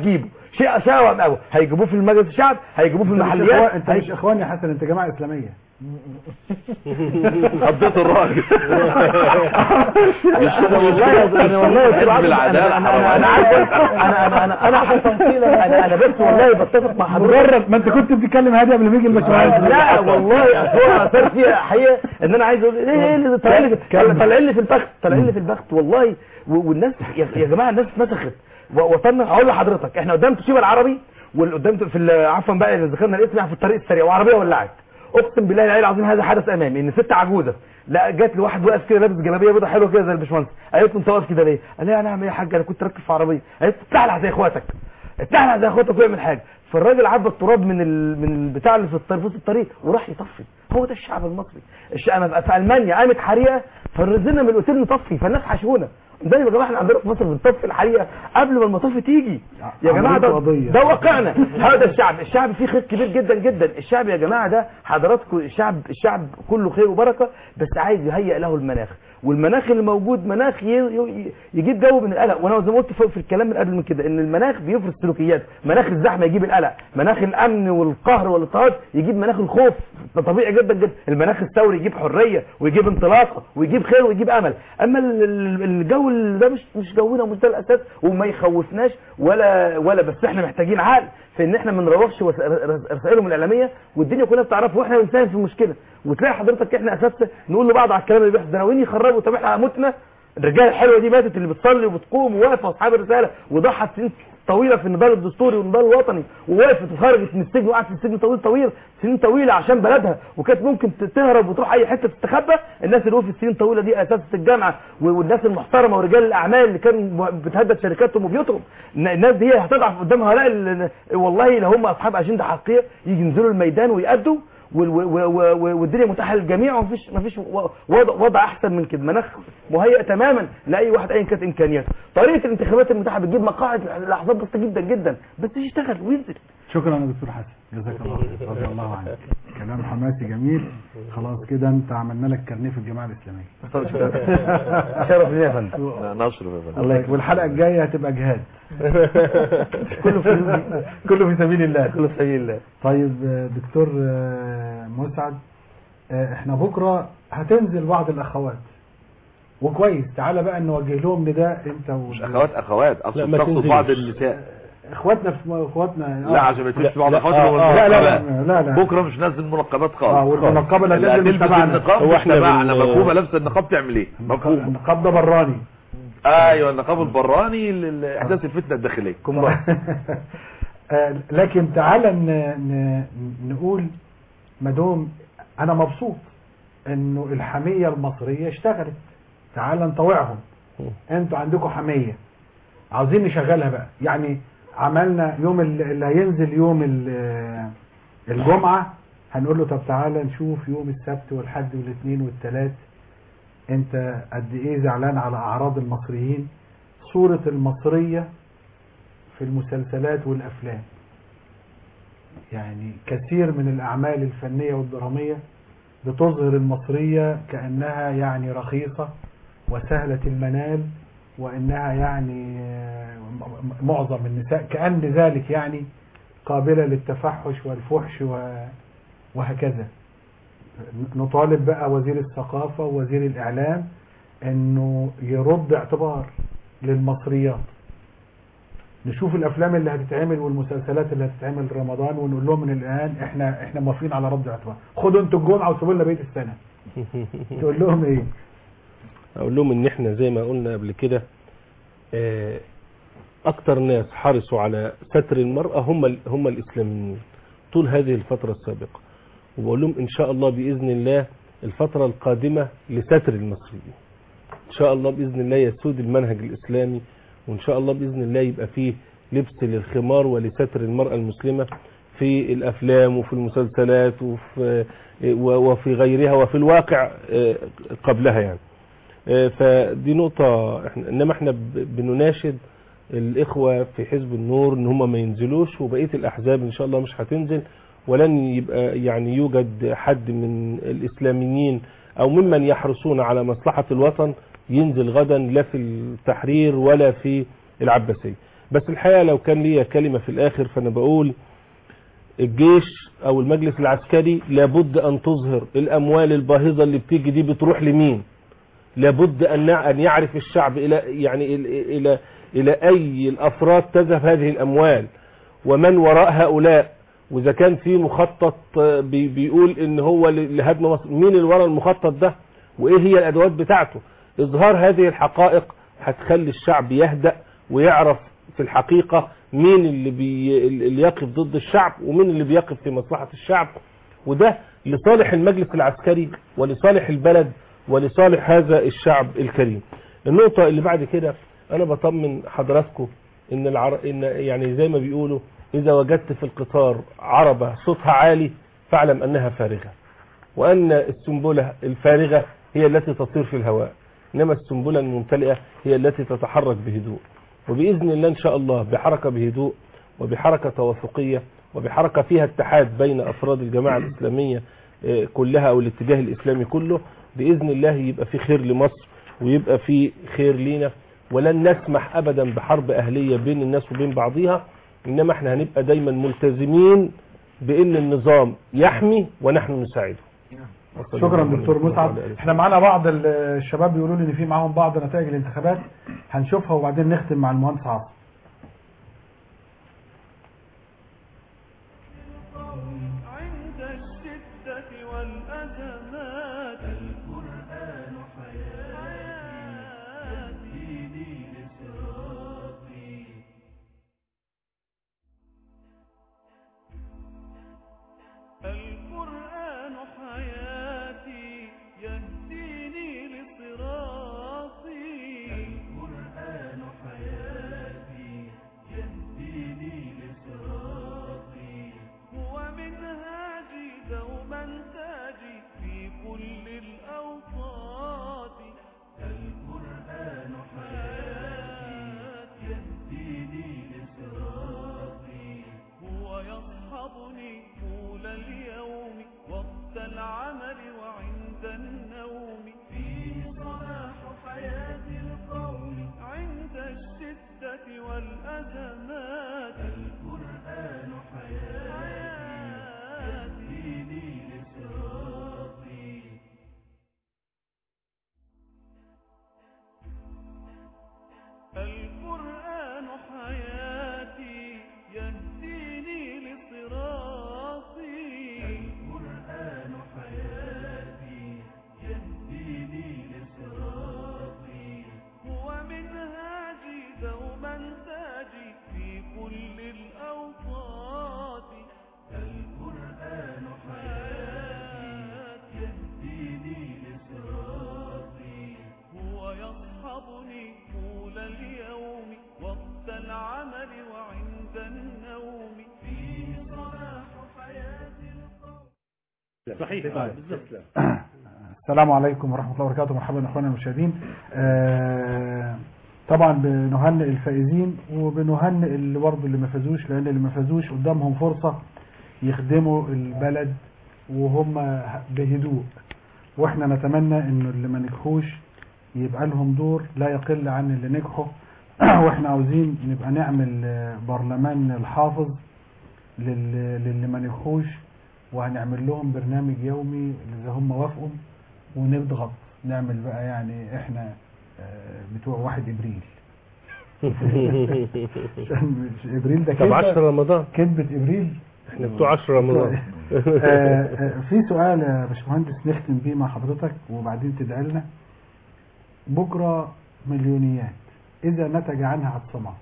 شيء شائع قوي هيجيبوه في المجلس الشعب هيجيبوه في انت مش المحليات إخوان- انت مش اخوان يا حسن انت جماعه اسلاميه خضيت الراجل مش انا والله انا والله يا أستاذ عبد، انا انا انا انا عارف انا انا انا انا حسن فينا انا انا بس والله بتفق مع حضرتك مجرد ما انت كنت بتتكلم هادي قبل ما يجي الباشمهندس لا والله اصل هو اثر فيها حقيقه ان انا عايز اقول ايه ايه اللي طالعين لي كمل. طالعين لي في البخت طالعين لي في البخت والله و- والناس يا يا جماعه الناس اتمسخت و- وصلنا اقول لحضرتك احنا قدام توشيبا العربي والقدام في ال- عفوا بقى اذا ذكرنا الاسم يعني في الطريق السريع وعربيه ولعت اقسم بالله العلي العظيم هذا حدث امامي ان ست عجوزه لا جات لي واحد واقف كده لابس جلابيه بيضاء حلوه كده زي الباشمهندس قالت له انت واقف كده ليه؟ قال لي انا اعمل ايه يا حاج انا كنت راكب في عربيه قالت له اتلعلع زي اخواتك اتلعلع زي اخواتك واعمل حاجه فالراجل عبى التراب من ال... من البتاع اللي في الطريق في وسط الطريق وراح يطفي هو ده الشعب المصري الشعب في المانيا قامت حريقه فنزلنا من الاوتيل نطفي فالناس حشونا ده يا جماعه احنا عندنا في مصر بنطفي الحريقه قبل ما المطافي تيجي يا جماعه ده, عملية قضية. ده واقعنا هذا الشعب الشعب فيه خير كبير جدا جدا الشعب يا جماعه ده حضراتكم الشعب الشعب كله خير وبركه بس عايز يهيئ له المناخ والمناخ اللي موجود مناخ ي- ي- يجيب جو من القلق وانا زي ما قلت في في الكلام من قبل من كده ان المناخ بيفرض سلوكيات مناخ الزحمه يجيب القلق مناخ الامن والقهر والاضطهاد يجيب مناخ الخوف ده طبيعي جدا جدا المناخ الثوري يجيب حريه ويجيب انطلاقه ويجيب خير ويجيب امل اما ال- ال- الجو اللي ده مش مش جونا ومش ده الاساس وما يخوفناش ولا ولا بس احنا محتاجين عقل في ان احنا ما نروحش وس- رس- رسائلهم الاعلاميه والدنيا كلها بتعرفه واحنا بنساهم في المشكله وتلاقي حضرتك احنا اساسا نقول لبعض على الكلام اللي بيحصل ده ناويين يخرجوا طب احنا متنا الرجاله الحلوه دي ماتت اللي بتصلي وبتقوم وواقفه اصحاب الرساله وضحت سنين طويله في النضال الدستوري والنضال الوطني ووقفت وخرجت من السجن وقعدت في السجن طويل طويل سنين طويله عشان بلدها وكانت ممكن ت- تهرب وتروح اي حته تستخبى الناس اللي وقفت سنين طويله دي اساسا الجامعه و- والناس المحترمه ورجال الاعمال اللي كانوا م- بتهدد شركاتهم وبيوتهم الن- الناس دي هي هتضعف قدام هؤلاء ال- والله لو هم اصحاب اجنده حقيقيه يجي ينزلوا الميدان ويأدوا وال- و- و- و- والدنيا متاحه للجميع ومفيش مفيش و- وضع, وضع احسن من كده مناخ مهيئ تماما لاي واحد ايا كانت امكانياته طريقه الانتخابات المتاحه بتجيب مقاعد الاحزاب بسيطه جدا جدا بس يشتغل وينزل شكرا يا دكتور حسن جزاك الله خير رضي الله عنك كلام حماسي جميل خلاص كده انت عملنا لك كارنيه في الجماعه الاسلاميه شرف لينا يا فندم نشر يا فندم الله يكرمك والحلقه الجايه هتبقى جهاد كله في كله في سبيل الله كله في سبيل الله طيب آه، دكتور آه، مسعد آه، احنا بكره هتنزل بعض الاخوات وكويس تعالى بقى نوجه لهم نداء انت و... مش اخوات اخوات لا، اقصد ما تقصد تنزلش. بعض النساء اخواتنا في اخواتنا آه. لا عشان ما يتمش بعض لا، اخواتنا آه، آه، لا لا لا لا لا بكره مش نازل منقبات خالص اه والمنقبه اللي اللي هتنزل مش هتلبس تبعنا النقاب مش تبعنا مفهومه لابسه النقاب تعمل ايه مفهوم النقاب ده براني ايوه النقاب البراني لاحداث الفتنه الداخليه آه، لكن تعالى ن... ن... نقول مدوم انا مبسوط انه الحمية المصرية اشتغلت تعالى نطوعهم انتوا عندكم حمية عاوزين نشغلها بقى يعني عملنا يوم ال- اللي هينزل يوم ال- الجمعة هنقول له طب تعالى نشوف يوم السبت والحد والاثنين والثلاث انت قد ايه زعلان على اعراض المصريين صورة المصرية في المسلسلات والافلام يعني كثير من الاعمال الفنية والدرامية بتظهر المصرية كأنها يعني رخيصة وسهلة المنال وإنها يعني آه، م- معظم النساء كأن ذلك يعني قابلة للتفحش والفحش و- وهكذا نطالب بقى وزير الثقافة ووزير الإعلام إنه يرد اعتبار للمصريات نشوف الافلام اللي هتتعمل والمسلسلات اللي هتتعمل رمضان ونقول لهم من الان احنا احنا موافقين على رد اعتبار خدوا انتوا الجمعه وسيبوا لنا بقيه السنه تقول لهم ايه اقول لهم ان احنا زي ما قلنا قبل كده آه، اكتر ناس حرصوا على ستر المرأة هم ال- هم الاسلاميين طول هذه الفترة السابقة وبقول لهم ان شاء الله باذن الله الفترة القادمة لستر المصريين ان شاء الله باذن الله يسود المنهج الاسلامي وان شاء الله باذن الله يبقى فيه لبس للخمار ولستر المرأة المسلمة في الافلام وفي المسلسلات وفي وفي غيرها وفي الواقع آه، قبلها يعني آه، فدي نقطة احنا انما احنا ب- بنناشد الاخوة في حزب النور ان هم ما ينزلوش وبقية الاحزاب ان شاء الله مش هتنزل ولن يبقى يعني يوجد حد من الاسلاميين او ممن يحرصون على مصلحة الوطن ينزل غدا لا في التحرير ولا في العباسية بس الحقيقة لو كان ليا كلمة في الآخر فأنا بقول الجيش أو المجلس العسكري لابد أن تظهر الأموال الباهظة اللي بتيجي دي بتروح لمين لابد أن نع- أن يعرف الشعب إلى يعني إلى إلى, إلى أي الأفراد تذهب هذه الأموال ومن وراء هؤلاء وإذا كان في مخطط آه، بي- بيقول إن هو ل- لهدم مصر مين اللي ورا المخطط ده وإيه هي الأدوات بتاعته إظهار هذه الحقائق هتخلي الشعب يهدأ ويعرف في الحقيقة مين اللي, بي اللي يقف ضد الشعب ومين اللي بيقف في مصلحة الشعب وده لصالح المجلس العسكري ولصالح البلد ولصالح هذا الشعب الكريم النقطة اللي بعد كده انا بطمن حضراتكم ان العر... ان يعني زي ما بيقولوا اذا وجدت في القطار عربة صوتها عالي فاعلم انها فارغة وان السنبلة الفارغة هي التي تطير في الهواء انما السنبلة الممتلئة هي التي تتحرك بهدوء وبإذن الله إن شاء الله بحركة بهدوء وبحركة توافقية وبحركة فيها اتحاد بين أفراد الجماعة الإسلامية آه، كلها أو الاتجاه الإسلامي كله بإذن الله يبقى في خير لمصر ويبقى في خير لينا ولن نسمح أبدا بحرب أهلية بين الناس وبين بعضها إنما احنا هنبقى دايما ملتزمين بأن النظام يحمي ونحن نساعده شكرا دكتور مسعد احنا معانا بعض ال- الشباب بيقولوا لي ان في معاهم بعض نتائج الانتخابات هنشوفها وبعدين نختم مع المهندس عاصم عند الشدة والأزمات القرآن حياتي ديني لصراطي القرآن حياتي يهديني لصراطي القرآن حياتي يهديني لصراطي هو منهاجي دوما تاجي في كل الأوقات القرآن حياتي يهديني لصراطي هو يصحبني طول اليوم وقت العمل وعند النوم فيه صلاح حياة القوم عند الشدة والأزمات القرآن حياتي يهديني لصراطي القرآن حياتي يهديني لصراطي القرآن حياتي يهديني لصراطي هو منهاجي دوما تاجي في كل الأوقات القرآن حياتي يهديني لصراطي هو يصحبني طول اليوم وقت العمل وعند النوم فيه صلاح حياة القوم صحيح السلام عليكم ورحمة الله وبركاته مرحبا اخواننا المشاهدين آه، طبعا بنهنئ الفائزين وبنهنئ اللي برضه اللي ما فازوش لان اللي ما فازوش قدامهم فرصة يخدموا البلد وهم بهدوء واحنا نتمنى انه اللي ما نجحوش يبقى لهم دور لا يقل عن اللي نجحوا واحنا عاوزين نبقى نعمل آه، برلمان الحافظ لل- للي ما نجحوش وهنعمل لهم برنامج يومي اذا هم وافقوا ونضغط نعمل بقى يعني احنا آه، بتوع واحد ابريل عشان مش ابريل ده طب كذبة- 10 رمضان كذبة ابريل احنا بتوع 10 رمضان آه، آه، في سؤال يا باشمهندس نختم بيه مع حضرتك وبعدين تدعي لنا بكره مليونيات اذا نتج عنها اعتصامات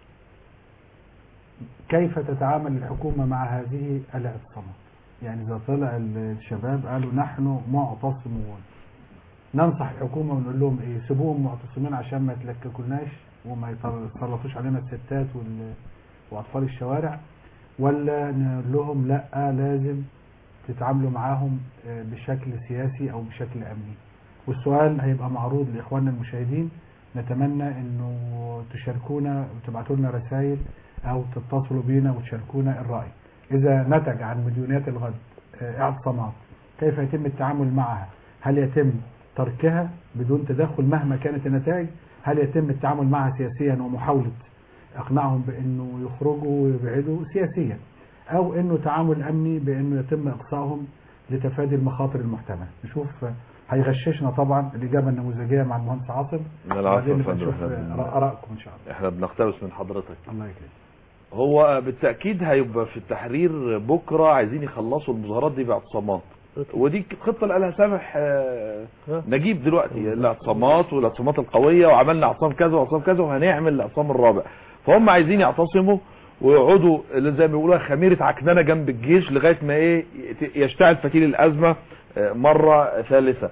كيف تتعامل الحكومه مع هذه الاعتصامات يعني اذا طلع الشباب قالوا نحن معتصمون ننصح الحكومه ونقول لهم ايه سيبوهم معتصمين عشان ما يتلككولناش وما يسلطوش علينا الستات وال- واطفال الشوارع ولا نقول لهم لا لازم تتعاملوا معاهم آه، بشكل سياسي او بشكل امني والسؤال هيبقى معروض لاخواننا المشاهدين نتمنى انه تشاركونا وتبعتوا لنا رسائل او تتصلوا بينا وتشاركونا الراي اذا نتج عن مليونيات الغد آه، اعتصامات كيف يتم التعامل معها هل يتم تركها بدون تدخل مهما كانت النتائج هل يتم التعامل معها سياسيا ومحاولة اقنعهم بانه يخرجوا ويبعدوا سياسيا او انه تعامل امني بانه يتم اقصائهم لتفادي المخاطر المحتمله نشوف هيغششنا طبعا الاجابه النموذجيه مع المهندس عاصم من العفو وبعدين يا نبقى فندم. نشوف إحنا بن- ارائكم ان شاء الله احنا بنقتبس من حضرتك الله يكرمك هو بالتأكيد هيبقى في التحرير بكرة عايزين يخلصوا المظاهرات دي باعتصامات ودي الخطة اللي قالها سامح آه، نجيب دلوقتي الاعتصامات والاعتصامات القوية وعملنا اعتصام كذا واعتصام كذا وهنعمل الاعتصام الرابع فهم عايزين يعتصموا ويقعدوا اللي زي ما بيقولوا خميرة عكننة جنب الجيش لغاية ما ايه يت- يشتعل فتيل الأزمة آه، مرة ثالثة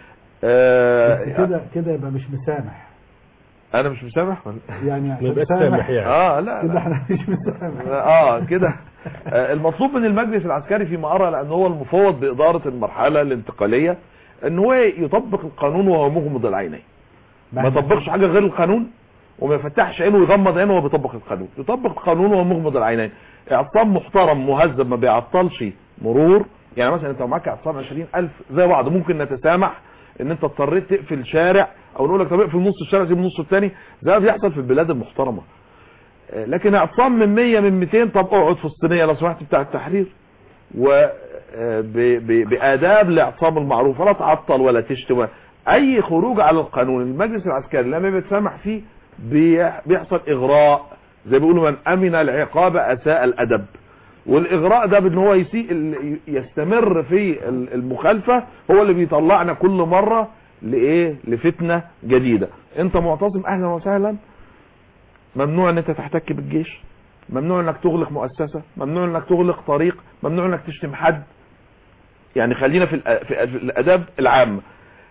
آه، بس كده كده يبقى مش مسامح انا مش مسامح ولا؟ يعني عشان يبقى تسامح سامح يعني. آه، لا، كده لا. احنا مش مسامح اه كده آه، المطلوب من المجلس العسكري فيما ارى لان هو المفوض باداره المرحله الانتقاليه ان هو يطبق القانون وهو مغمض العينين ما يطبقش حاجه غير القانون وما يفتحش عينه ويغمض عينه وهو بيطبق القانون يطبق القانون وهو مغمض العينين اعتصام محترم مهذب ما بيعطلش مرور يعني مثلا انت لو معاك اعتصام 20000 زي بعض ممكن نتسامح ان انت اضطريت تقفل شارع او نقول لك طب اقفل نص الشارع سيب النص الثاني زي ما بيحصل في البلاد المحترمه آه، لكن اعتصام من 100 من 200 طب اقعد في الصينيه لو سمحت بتاع التحرير و آه، ب- ب- باداب الاعتصام المعروف ولا تعطل ولا تشتم اي خروج على القانون المجلس العسكري لما بيتسامح فيه بي- بيحصل اغراء زي ما بيقولوا من امن العقاب اساء الادب والاغراء ده بان هو يسيء ال- يستمر في ال- المخالفه هو اللي بيطلعنا كل مره لايه لفتنه جديده انت معتصم اهلا وسهلا ممنوع ان انت تحتك بالجيش ممنوع انك تغلق مؤسسه ممنوع انك تغلق طريق ممنوع انك تشتم حد يعني خلينا في الأ- في في الاداب العامه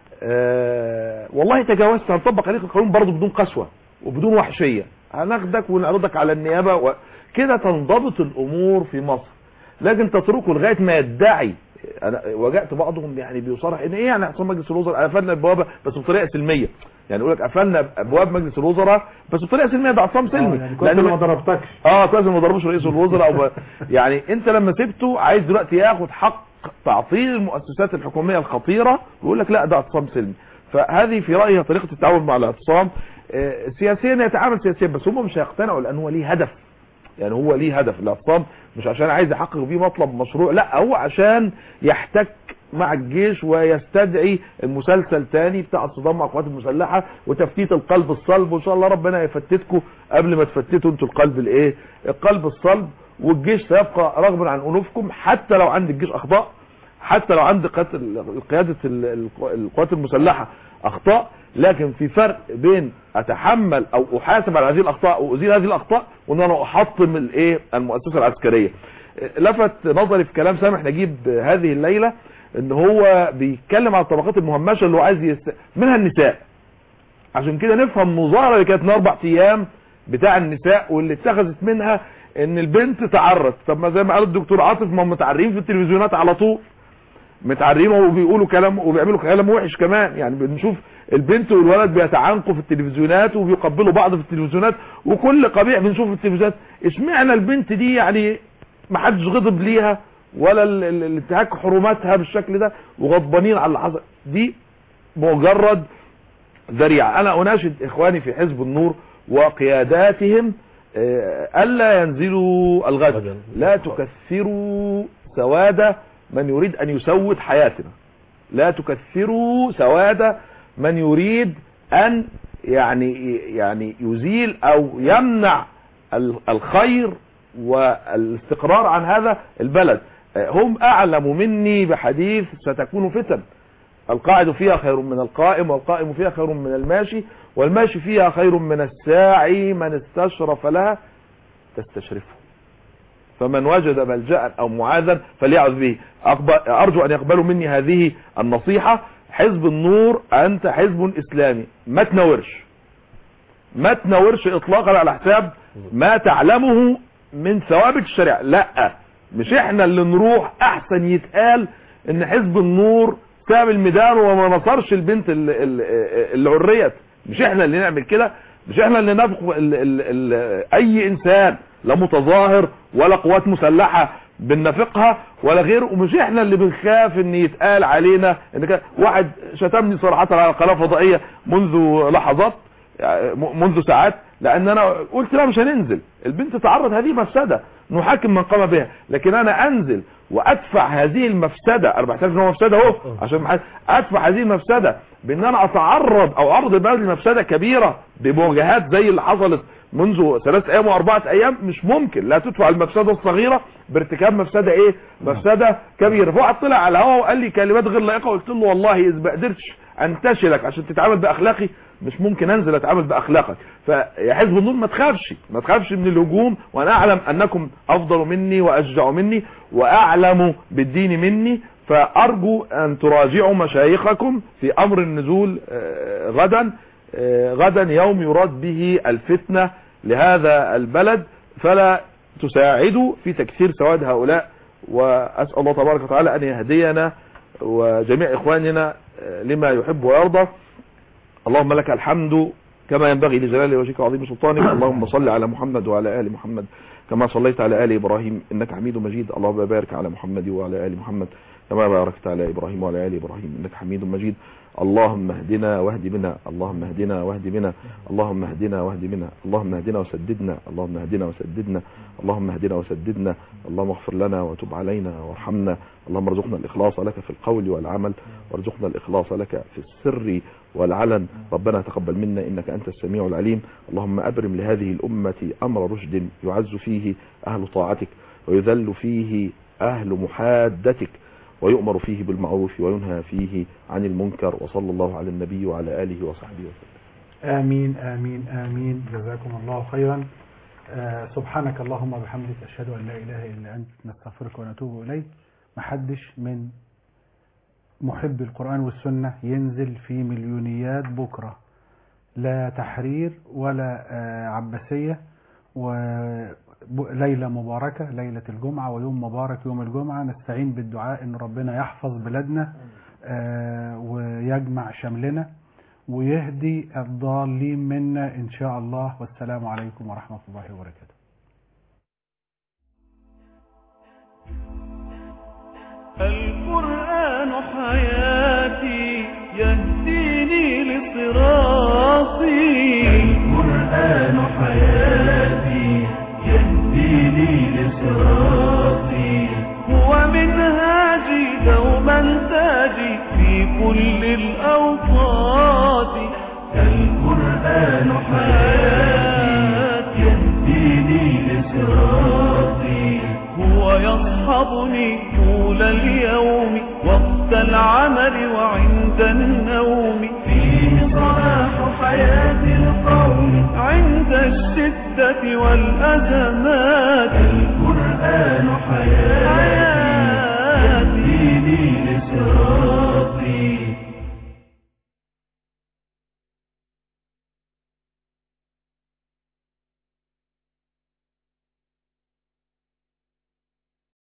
أه والله تجاوزت هنطبق عليك القانون برضه بدون قسوه وبدون وحشيه هناخدك ونعرضك على النيابه و... كده تنضبط الامور في مصر لكن تتركه لغايه ما يدعي انا وجدت بعضهم يعني بيصرح ان ايه يعني اعتصام مجلس الوزراء قفلنا البوابه بس بطريقه سلميه يعني يقول لك قفلنا ابواب مجلس الوزراء بس بطريقه سلميه ده اعتصام سلمي يعني كويس إنه ما ضربتكش اه كويس إنه ما ضربوش رئيس الوزراء او ب... يعني انت لما سبته عايز دلوقتي ياخد حق تعطيل المؤسسات الحكوميه الخطيره ويقول لك لا ده اعتصام سلمي فهذه في رايي طريقه التعامل مع الاعتصام آه، سياسيا يتعامل سياسيا بس هم مش هيقتنعوا لان هو ليه هدف يعني هو ليه هدف الاعتصام مش عشان عايز يحقق بيه مطلب مشروع لا هو عشان يحتك مع الجيش ويستدعي المسلسل تاني بتاع الصدام مع القوات المسلحه وتفتيت القلب الصلب وان شاء الله ربنا يفتتكم قبل ما تفتتوا انتوا القلب الايه القلب الصلب والجيش سيبقى رغما عن انوفكم حتى لو عند الجيش اخطاء حتى لو عند قيادة قيادة ال- القوات المسلحة اخطاء لكن في فرق بين اتحمل او احاسب على هذه الاخطاء وازيل هذه الاخطاء وان انا احطم الايه المؤسسة العسكرية لفت نظري في كلام سامح نجيب هذه الليلة ان هو بيتكلم على الطبقات المهمشة اللي هو عايز يست... منها النساء عشان كده نفهم المظاهرة اللي كانت من اربع ايام بتاع النساء واللي اتخذت منها ان البنت تعرت طب ما زي ما قال الدكتور عاطف ما هم متعرين في التلفزيونات على طول متعرين وبيقولوا كلام وبيعملوا كلام وحش كمان يعني بنشوف البنت والولد بيتعانقوا في التلفزيونات وبيقبلوا بعض في التلفزيونات وكل قبيح بنشوفه في التلفزيونات اشمعنى البنت دي يعني ما حدش غضب ليها ولا ال- ال- الانتهاك حرماتها بالشكل ده وغضبانين على اللي حصل دي مجرد ذريعة انا اناشد اخواني في حزب النور وقياداتهم آه، الا ينزلوا الغد لا تكثروا سواد من يريد ان يسود حياتنا لا تكثروا سواد من يريد ان يعني يعني يزيل او يمنع ال- الخير والاستقرار عن هذا البلد آه، هم اعلم مني بحديث ستكون فتن القاعد فيها خير من القائم والقائم فيها خير من الماشي والماشي فيها خير من الساعي من استشرف لها تستشرفه فمن وجد ملجأ او معاذا فليعذ به أقب- ارجو ان يقبلوا مني هذه النصيحة حزب النور انت حزب اسلامي ما تنورش ما تنورش اطلاقا على حساب ما تعلمه من ثوابت الشريعة لا مش احنا اللي نروح احسن يتقال ان حزب النور ساب الميدان وما نصرش البنت ال- ال- اللي عريت مش احنا اللي نعمل كده مش احنا اللي نفق ال ال ال اي انسان لا متظاهر ولا قوات مسلحة بننافقها ولا غيره ومش احنا اللي بنخاف ان يتقال علينا ان كان واحد شتمني صراحة على قناة فضائية منذ لحظات يعني م- منذ ساعات لان انا قلت لا مش هننزل البنت تعرض هذه مفسده نحاكم من قام بها لكن انا انزل وادفع هذه المفسده انا بعترف ان هو مفسده اهو عشان ما حد- ادفع هذه المفسده بان انا اتعرض او اعرض البلد لمفسده كبيره بمواجهات زي اللي حصلت منذ ثلاث ايام واربعه ايام مش ممكن لا تدفع المفسده الصغيره بارتكاب مفسده ايه مفسده كبيره فواحد طلع على الهواء وقال لي كلمات غير لائقه قلت له والله اذا ما قدرتش انتشلك عشان تتعامل باخلاقي مش ممكن انزل اتعامل باخلاقك فيا حزب النور ما تخافش ما تخافش من الهجوم وانا اعلم انكم افضل مني واشجع مني واعلم بالدين مني فارجو ان تراجعوا مشايخكم في امر النزول آه، غدا آه، غدا يوم يراد به الفتنة لهذا البلد فلا تساعدوا في تكثير سواد هؤلاء واسأل الله تبارك وتعالى ان يهدينا وجميع اخواننا آه، لما يحب ويرضى اللهم لك الحمد كما ينبغي لجلال وجهك وعظيم سلطانك اللهم صل على محمد وعلى ال محمد كما صليت على ال ابراهيم انك حميد مجيد اللهم بارك على محمد وعلى ال محمد كما باركت على ابراهيم وعلى ال ابراهيم انك حميد مجيد اللهم اهدنا واهد بنا اللهم اهدنا واهد بنا اللهم اهدنا واهد بنا اللهم اهدنا وسددنا اللهم اهدنا وسددنا اللهم اهدنا وسددنا اللهم اغفر لنا وتب علينا وارحمنا اللهم ارزقنا الاخلاص لك في القول والعمل وارزقنا الاخلاص لك في السر والعلن ربنا تقبل منا انك انت السميع العليم اللهم ابرم لهذه الامه امر رشد يعز فيه اهل طاعتك ويذل فيه اهل محادتك ويؤمر فيه بالمعروف وينهى فيه عن المنكر وصلى الله على النبي وعلى آله وصحبه وسلم آمين آمين آمين جزاكم الله خيرا آه سبحانك اللهم وبحمدك أشهد أن لا إله إلا أنت نستغفرك ونتوب إليك محدش من محب القرآن والسنة ينزل في مليونيات بكرة لا تحرير ولا آه عباسية وليلة مباركة ليلة الجمعة ويوم مبارك يوم الجمعة نستعين بالدعاء ان ربنا يحفظ بلادنا آه ويجمع شملنا ويهدي الضالين منا ان شاء الله والسلام عليكم ورحمة الله وبركاته القرآن حياتي يهديني لصراطي القرآن حياتي يهديني لصراطي هو منهاجي دوما تاجي في كل الأوقات القرآن حياتي يهديني لصراطي هو يصحبني طول اليوم وقت العمل وعند النوم فيه صلاح حياة القوم عند الشدة والأزمات القرآن حياة